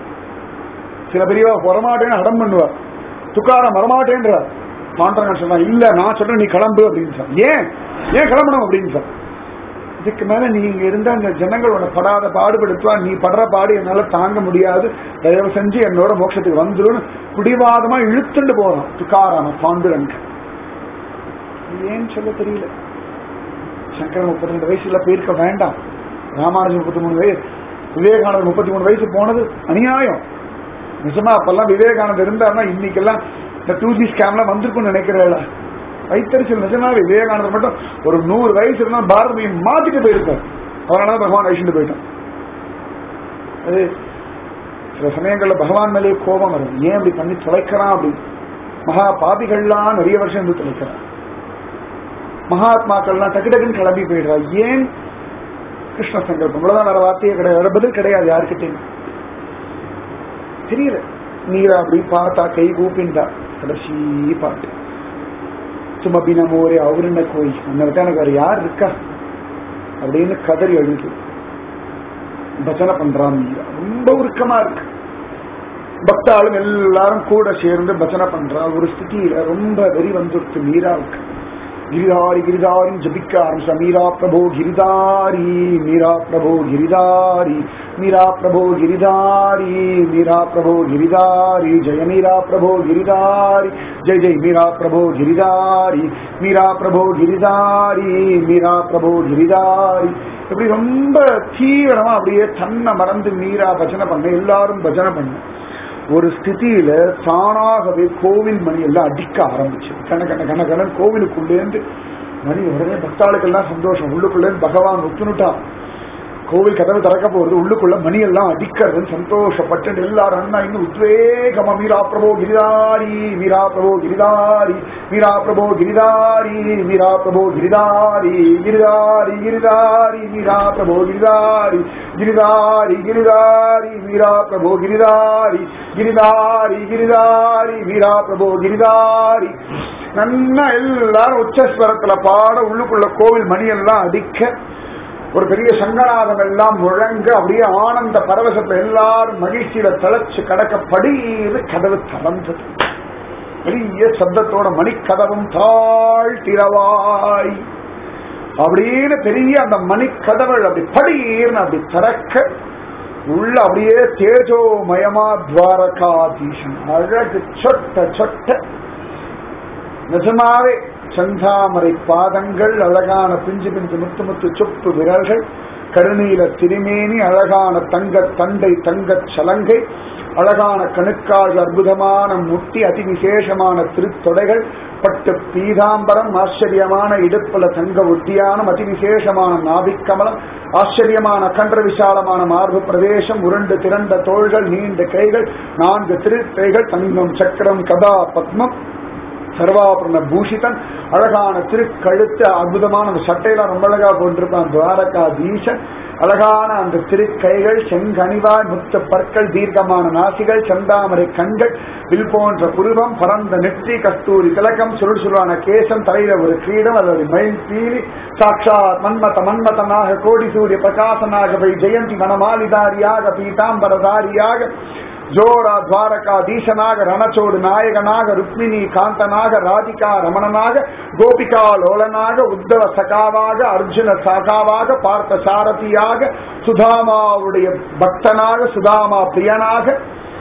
சில பெரியவா வரமாட்டேன்னு அடம் பண்ணுவார் துக்காரம் வரமாட்டேன்றார் மாண்டரங்கன் சொன்னா இல்ல நான் சொல்றேன் நீ கிளம்பு அப்படின்னு சார் ஏன் ஏன் கிளம்பணும் அப்படின்னு சார் இதுக்கு மேல நீ இங்க இருந்தா இந்த ஜனங்கள் உன்னை படாத பாடுபடுத்துவா நீ படுற பாடு என்னால தாங்க முடியாது தயவு செஞ்சு என்னோட மோட்சத்துக்கு வந்துடும் பிடிவாதமா இழுத்துட்டு போறான் துக்காராம பாண்டுரங்க ஏன்னு சொல்ல தெரியல சங்கரன் முப்பத்தி ரெண்டு வயசுல போயிருக்க வேண்டாம் ராமானுஜன் முப்பத்தி மூணு வயசு விவேகானந்தர் முப்பத்தி மூணு வயசு போனது அநியாயம் நிஜமா அப்பெல்லாம் விவேகானந்தர் இருந்தாருன்னா இன்னைக்கெல்லாம் இந்த டூ ஜி ஸ்கேம்லாம் வந்திருக்கும்னு நினைக்கிறேன் வைத்தறிச்சல் நிஜமாவே விவேகானந்தர் மட்டும் ஒரு நூறு வயசு இருந்தா பாரதியை மாத்திட்டு போயிருப்பார் அதனால பகவான் அழிச்சுட்டு போயிட்டான் அது சில சமயங்கள்ல பகவான் மேலே கோபம் வருது ஏன் அப்படி பண்ணி தொலைக்கிறான் அப்படி மகா பாபிகள்லாம் நிறைய வருஷம் இருந்து தொலைக்கிறான் மகாத்மாக்கள்லாம் டக்கு டக்குன்னு கிளம்பி போயிடுறா ஏன் கிருஷ்ண சங்கல்பம் இவ்வளவுதான் வேற வார்த்தையே கிடையாது வேற பதில் கிடையாது யாருக்கிட்டையும் தெரியல நீரா அப்படி பார்த்தா கை கூப்பிண்டா கடைசி பாட்டு சுமபி நம்ம ஒரே அவரு என்ன கோயில் அந்த விட்டா எனக்கு வேற யார் இருக்கா அப்படின்னு கதறி எழுது பஜனை பண்றான் மீரா ரொம்ப உருக்கமா இருக்கு பக்தாளும் எல்லாரும் கூட சேர்ந்து பஜனை பண்றா ஒரு ஸ்திதியில ரொம்ப வெறி வந்துருச்சு மீராவுக்கு गिरिधारी गिरिधारी जपिक आरंभ मीरा प्रभो गिरिधारी मीरा प्रभो गिरिधारी मीरा प्रभो गिरिधारी मीरा प्रभो गिरिधारी जय मीरा प्रभो गिरिधारी जय जय मीरा प्रभो गिरिधारी मीरा प्रभो गिरिधारी मीरा प्रभो गिरिधाரி இப்படி ரொம்ப தீவிரமா அப்படியே தன்னை மறந்து மீரா பஜனை பண்ண எல்லாரும் பஜனை பண்ண ஒரு ஸ்திதியில தானாகவே கோவில் மணி எல்லாம் அடிக்க ஆரம்பிச்சு கண்ண கண்ண கண்ண கண்ணன் கோவிலுக்குள்ளேருந்து மணி உடனே பக்தாளுக்கெல்லாம் சந்தோஷம் உள்ளுக்குள்ளேருந்து பகவான் ஒத்துனுட்டான் கோவில் கதவு திறக்க போறது உள்ளுக்குள்ள மணி எல்லாம் அடிக்கிறதுன்னு சந்தோஷப்பட்டு எல்லாரும் அண்ணா இன்னும் உத்வேகமா மீரா பிரபோ கிரிதாரி மீரா பிரபோ கிரிதாரி மீரா பிரபோ கிரிதாரி மீரா பிரபோ கிரிதாரி கிரிதாரி கிரிதாரி மீரா பிரபோ கிரிதாரி கிரிதாரி கிரிதாரி மீரா பிரபோ கிரிதாரி கிரிதாரி கிரிதாரி மீரா பிரபோ கிரிதாரி நன்னா எல்லாரும் உச்சஸ்வரத்துல பாட உள்ளுக்குள்ள கோவில் மணி எல்லாம் அடிக்க ஒரு பெரிய சங்கநாதம் எல்லாம் முழங்க அப்படியே ஆனந்த பரவசத்துல எல்லாரும் மகிழ்ச்சியில தளச்சு கடக்க படியிரு கதவு திறந்தது பெரிய சப்தத்தோட மணிக்கதவும் தாழ்த்திரவாய் அப்படின்னு பெரிய அந்த மணிக்கதவள் அப்படி படியிர்னு அப்படி திறக்க உள்ள அப்படியே தேஜோமயமா துவாரகாதீசன் அழகு சொட்ட சொட்ட நிஜமாவே செந்தாமரை பாதங்கள் அழகான பிஞ்சு பிஞ்சு முத்து முத்து சொப்பு விரல்கள் கருநீல திருமேனி அழகான தங்க தண்டை தங்கச் சலங்கை அழகான கணுக்கால் அற்புதமான முட்டி அதிவிசேஷமான திருத்தொடைகள் பட்டு பீதாம்பரம் ஆச்சரியமான இடுப்புல தங்க ஒட்டியானம் அதிவிசேஷமான நாபிக்கமலம் ஆச்சரியமான கன்ற விசாலமான மார்பு பிரதேசம் உருண்டு திரண்ட தோள்கள் நீண்ட கைகள் நான்கு திருக்கைகள் தங்கம் சக்கரம் கதா பத்மம் சர்வாபரண பூஷிதன் அழகான திருக்கழுத்து அற்புதமான அந்த சட்டையெல்லாம் ரொம்ப அழகா போட்டிருப்பான் துவாரகாதீசன் அழகான அந்த திருக்கைகள் செங்கனிவாய் முத்த பற்கள் தீர்க்கமான நாசிகள் செந்தாமரை கண்கள் வில் போன்ற புருவம் பரந்த நெற்றி கஸ்தூரி திலகம் சுருள் சுருளான கேசம் தலையில ஒரு கிரீடம் அல்லது மயில் பீலி சாட்சாத் மன்மத மன்மதனாக கோடி சூரிய பிரகாசனாக வை ஜெயந்தி மனமாலிதாரியாக பீதாம்பரதாரியாக ஜோரா துவாரகாதீசனாக ரணச்சோடு நாயகனாக ருக்மிணி காந்தனாக ராதிகா ரமணனாக கோபிகா லோலனாக உத்தவ சகாவாக அர்ஜுன சகாவாக பார்த்த சாரதியாக சுதாமாவுடைய பக்தனாக சுதாமா பிரியனாக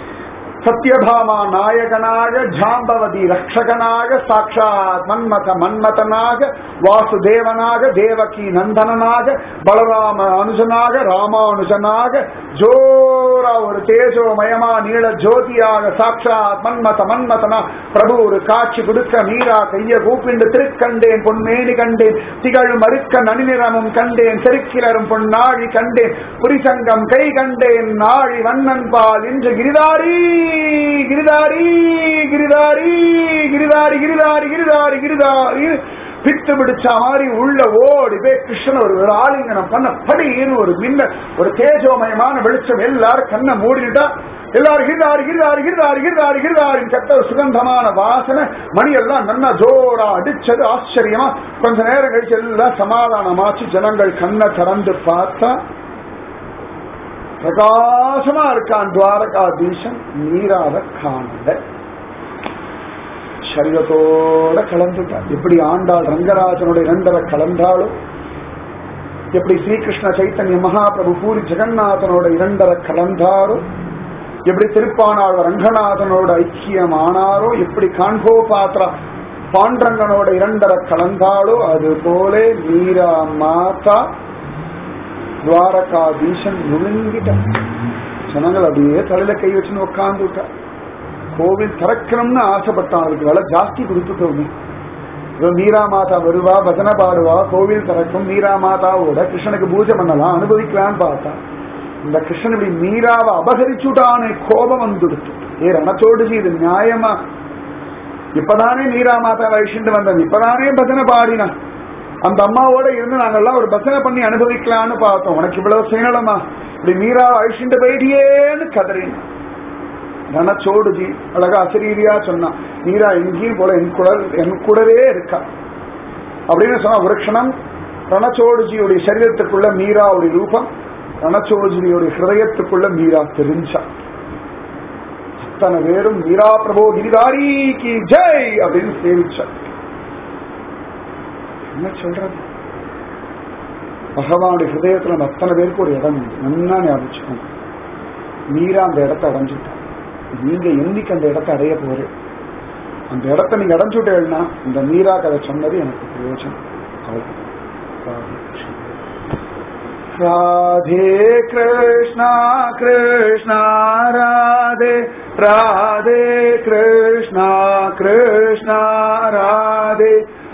சத்யபாமா நாயகனாக ஜாம்பவதி ரக்ஷகனாக சாட்சாத் மன்மத மன்மதனாக வாசுதேவனாக தேவகி நந்தனனாக பலராம அனுஜனாக ராமானுஜனாக ஜோரா ஒரு தேஜோமயமா நீள ஜோதியாக சாட்சாத் மன்மத மன்மதனா பிரபு ஒரு காட்சி கொடுக்க மீரா கைய கூப்பிண்டு திருக்கண்டேன் பொன்மேனி கண்டேன் திகழும் மறுக்க நனிநிறமும் கண்டேன் செருக்கிலரும் பொன்னாழி கண்டேன் புரிசங்கம் கை கண்டேன் நாழி வண்ணன் பால் இன்று கிரிதாரி கிரிதாரி கிரிதாரி கிரிதாரி கிரிதாரி கிரிதாரி கிரிதாரி பித்து பிடிச்ச மாதிரி உள்ள ஓடி போய் கிருஷ்ணன் ஒரு ஒரு ஆலிங்கனம் பண்ண படின்னு ஒரு மின்ன ஒரு தேஜோமயமான வெளிச்சம் எல்லாரும் கண்ணை மூடிட்டா எல்லாரும் கிரிதாரி கிரிதாரி கிரிதாரி கிரிதாரி கிரிதாரின் கட்ட ஒரு சுகந்தமான வாசனை மணி எல்லாம் நல்லா ஜோரா அடிச்சது ஆச்சரியமா கொஞ்ச நேரம் கழிச்சு எல்லாம் சமாதானமாச்சு ஜனங்கள் கண்ணை திறந்து பார்த்தா பிரகாசமா இருக்கான் துவாரகாதீசன் நீராத காணல சரீரத்தோட கலந்துட்டான் எப்படி ஆண்டாள் ரங்கராஜனுடைய இரண்டரை கலந்தாலும் எப்படி ஸ்ரீகிருஷ்ண சைத்தன்ய மகாபிரபு பூரி ஜெகநாதனோட இரண்டரை கலந்தாரோ எப்படி திருப்பானாள் ரங்கநாதனோட ஐக்கியம் ஆனாரோ எப்படி காண்போ பாத்ரா பாண்டரங்கனோட இரண்டரை கலந்தாளோ அது போல மீரா மாதா துவாரகாதீசன் நுழுங்கிட்டான் ஜனங்கள் அப்படியே தலையில கை வச்சுன்னு உட்காந்துட்டா கோவில் திறக்கணும்னு ஆசைப்பட்டான் அதுக்கு விலை ஜாஸ்தி கொடுத்துட்டோமே இதோ மீரா மாதா வருவா பஜனை பாடுவா கோவில் திறக்கும் மீரா மாதாவோட கிருஷ்ணனுக்கு பூஜை பண்ணலாம் அனுபவிக்கலாம்னு பார்த்தா இந்த கிருஷ்ணன் இப்படி மீராவை அபகரிச்சுட்டானே கோபம் வந்துடுத்து ஏ ரணச்சோடுஜி இது நியாயமா இப்பதானே மீரா மாதா வயசுண்டு வந்தது இப்பதானே பஜனை பாடினான் அந்த அம்மாவோட இருந்து நாங்கெல்லாம் ஒரு பசனை பண்ணி அனுபவிக்கலாம்னு பார்த்தோம் உனக்கு இவ்வளவு செய்யணுமா இப்படி மீரா அழிச்சுட்டு போயிட்டியேன்னு கதறின் ரணச்சோடுஜி அழகா அசரீரியா சொன்னான் மீரா எங்கேயும் போல என் குடல் என் கூடவே இருக்கா அப்படின்னு சொன்னா ஒரு க்ஷணம் ரணச்சோடுஜியுடைய சரீரத்துக்குள்ள மீராவுடைய ரூபம் ரணச்சோடுஜியுடைய ஹிருதயத்துக்குள்ள மீரா தெரிஞ்சா அத்தனை பேரும் மீரா பிரபோ கிரிதாரி கி ஜெய் அப்படின்னு சேவிச்சா என்ன சொல்றது பகவானுடைய ஹிருதயத்துல நம்ம அத்தனை பேருக்கு ஒரு இடம் உண்டு நல்லா ஞாபகம் மீரா அந்த இடத்தை அடைஞ்சுட்டான் நீங்க என்னைக்கு அந்த இடத்தை அடைய போறேன் அந்த இடத்தை நீங்க அடைஞ்சுட்டேன்னா இந்த மீரா கதை சொன்னது எனக்கு பிரயோஜனம் ராதே கிருஷ்ணா கிருஷ்ணா ராதே ராதே கிருஷ்ணா கிருஷ்ணா ராதே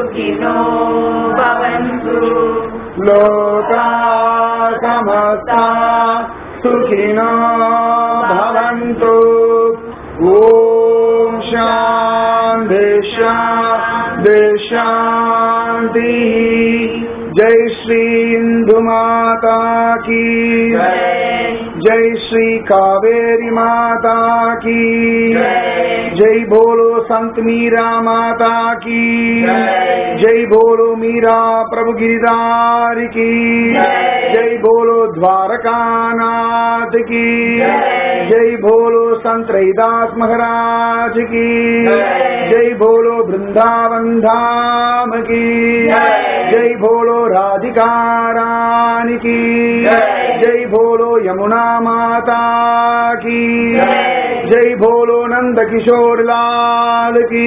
सुखिनो भवन्तु लोका समस्ता सुखिनो भवन्तु ॐ शान्ति शान्ति शान्तिः जय श्री इंदु माता की जय श्री कावेरी माता की जय बोलो संत मीरा माता की जय बोलो मीरा प्रभु गिरिधार की जय बोलो द्वारकानाथ की जय बोलो संत रैदास महाराज की जय बोलो वृंदावन धाम की जय बोलो राधिका रानी की जय बोलो यमुना माता की जय बोलो नंद किशोर लाल की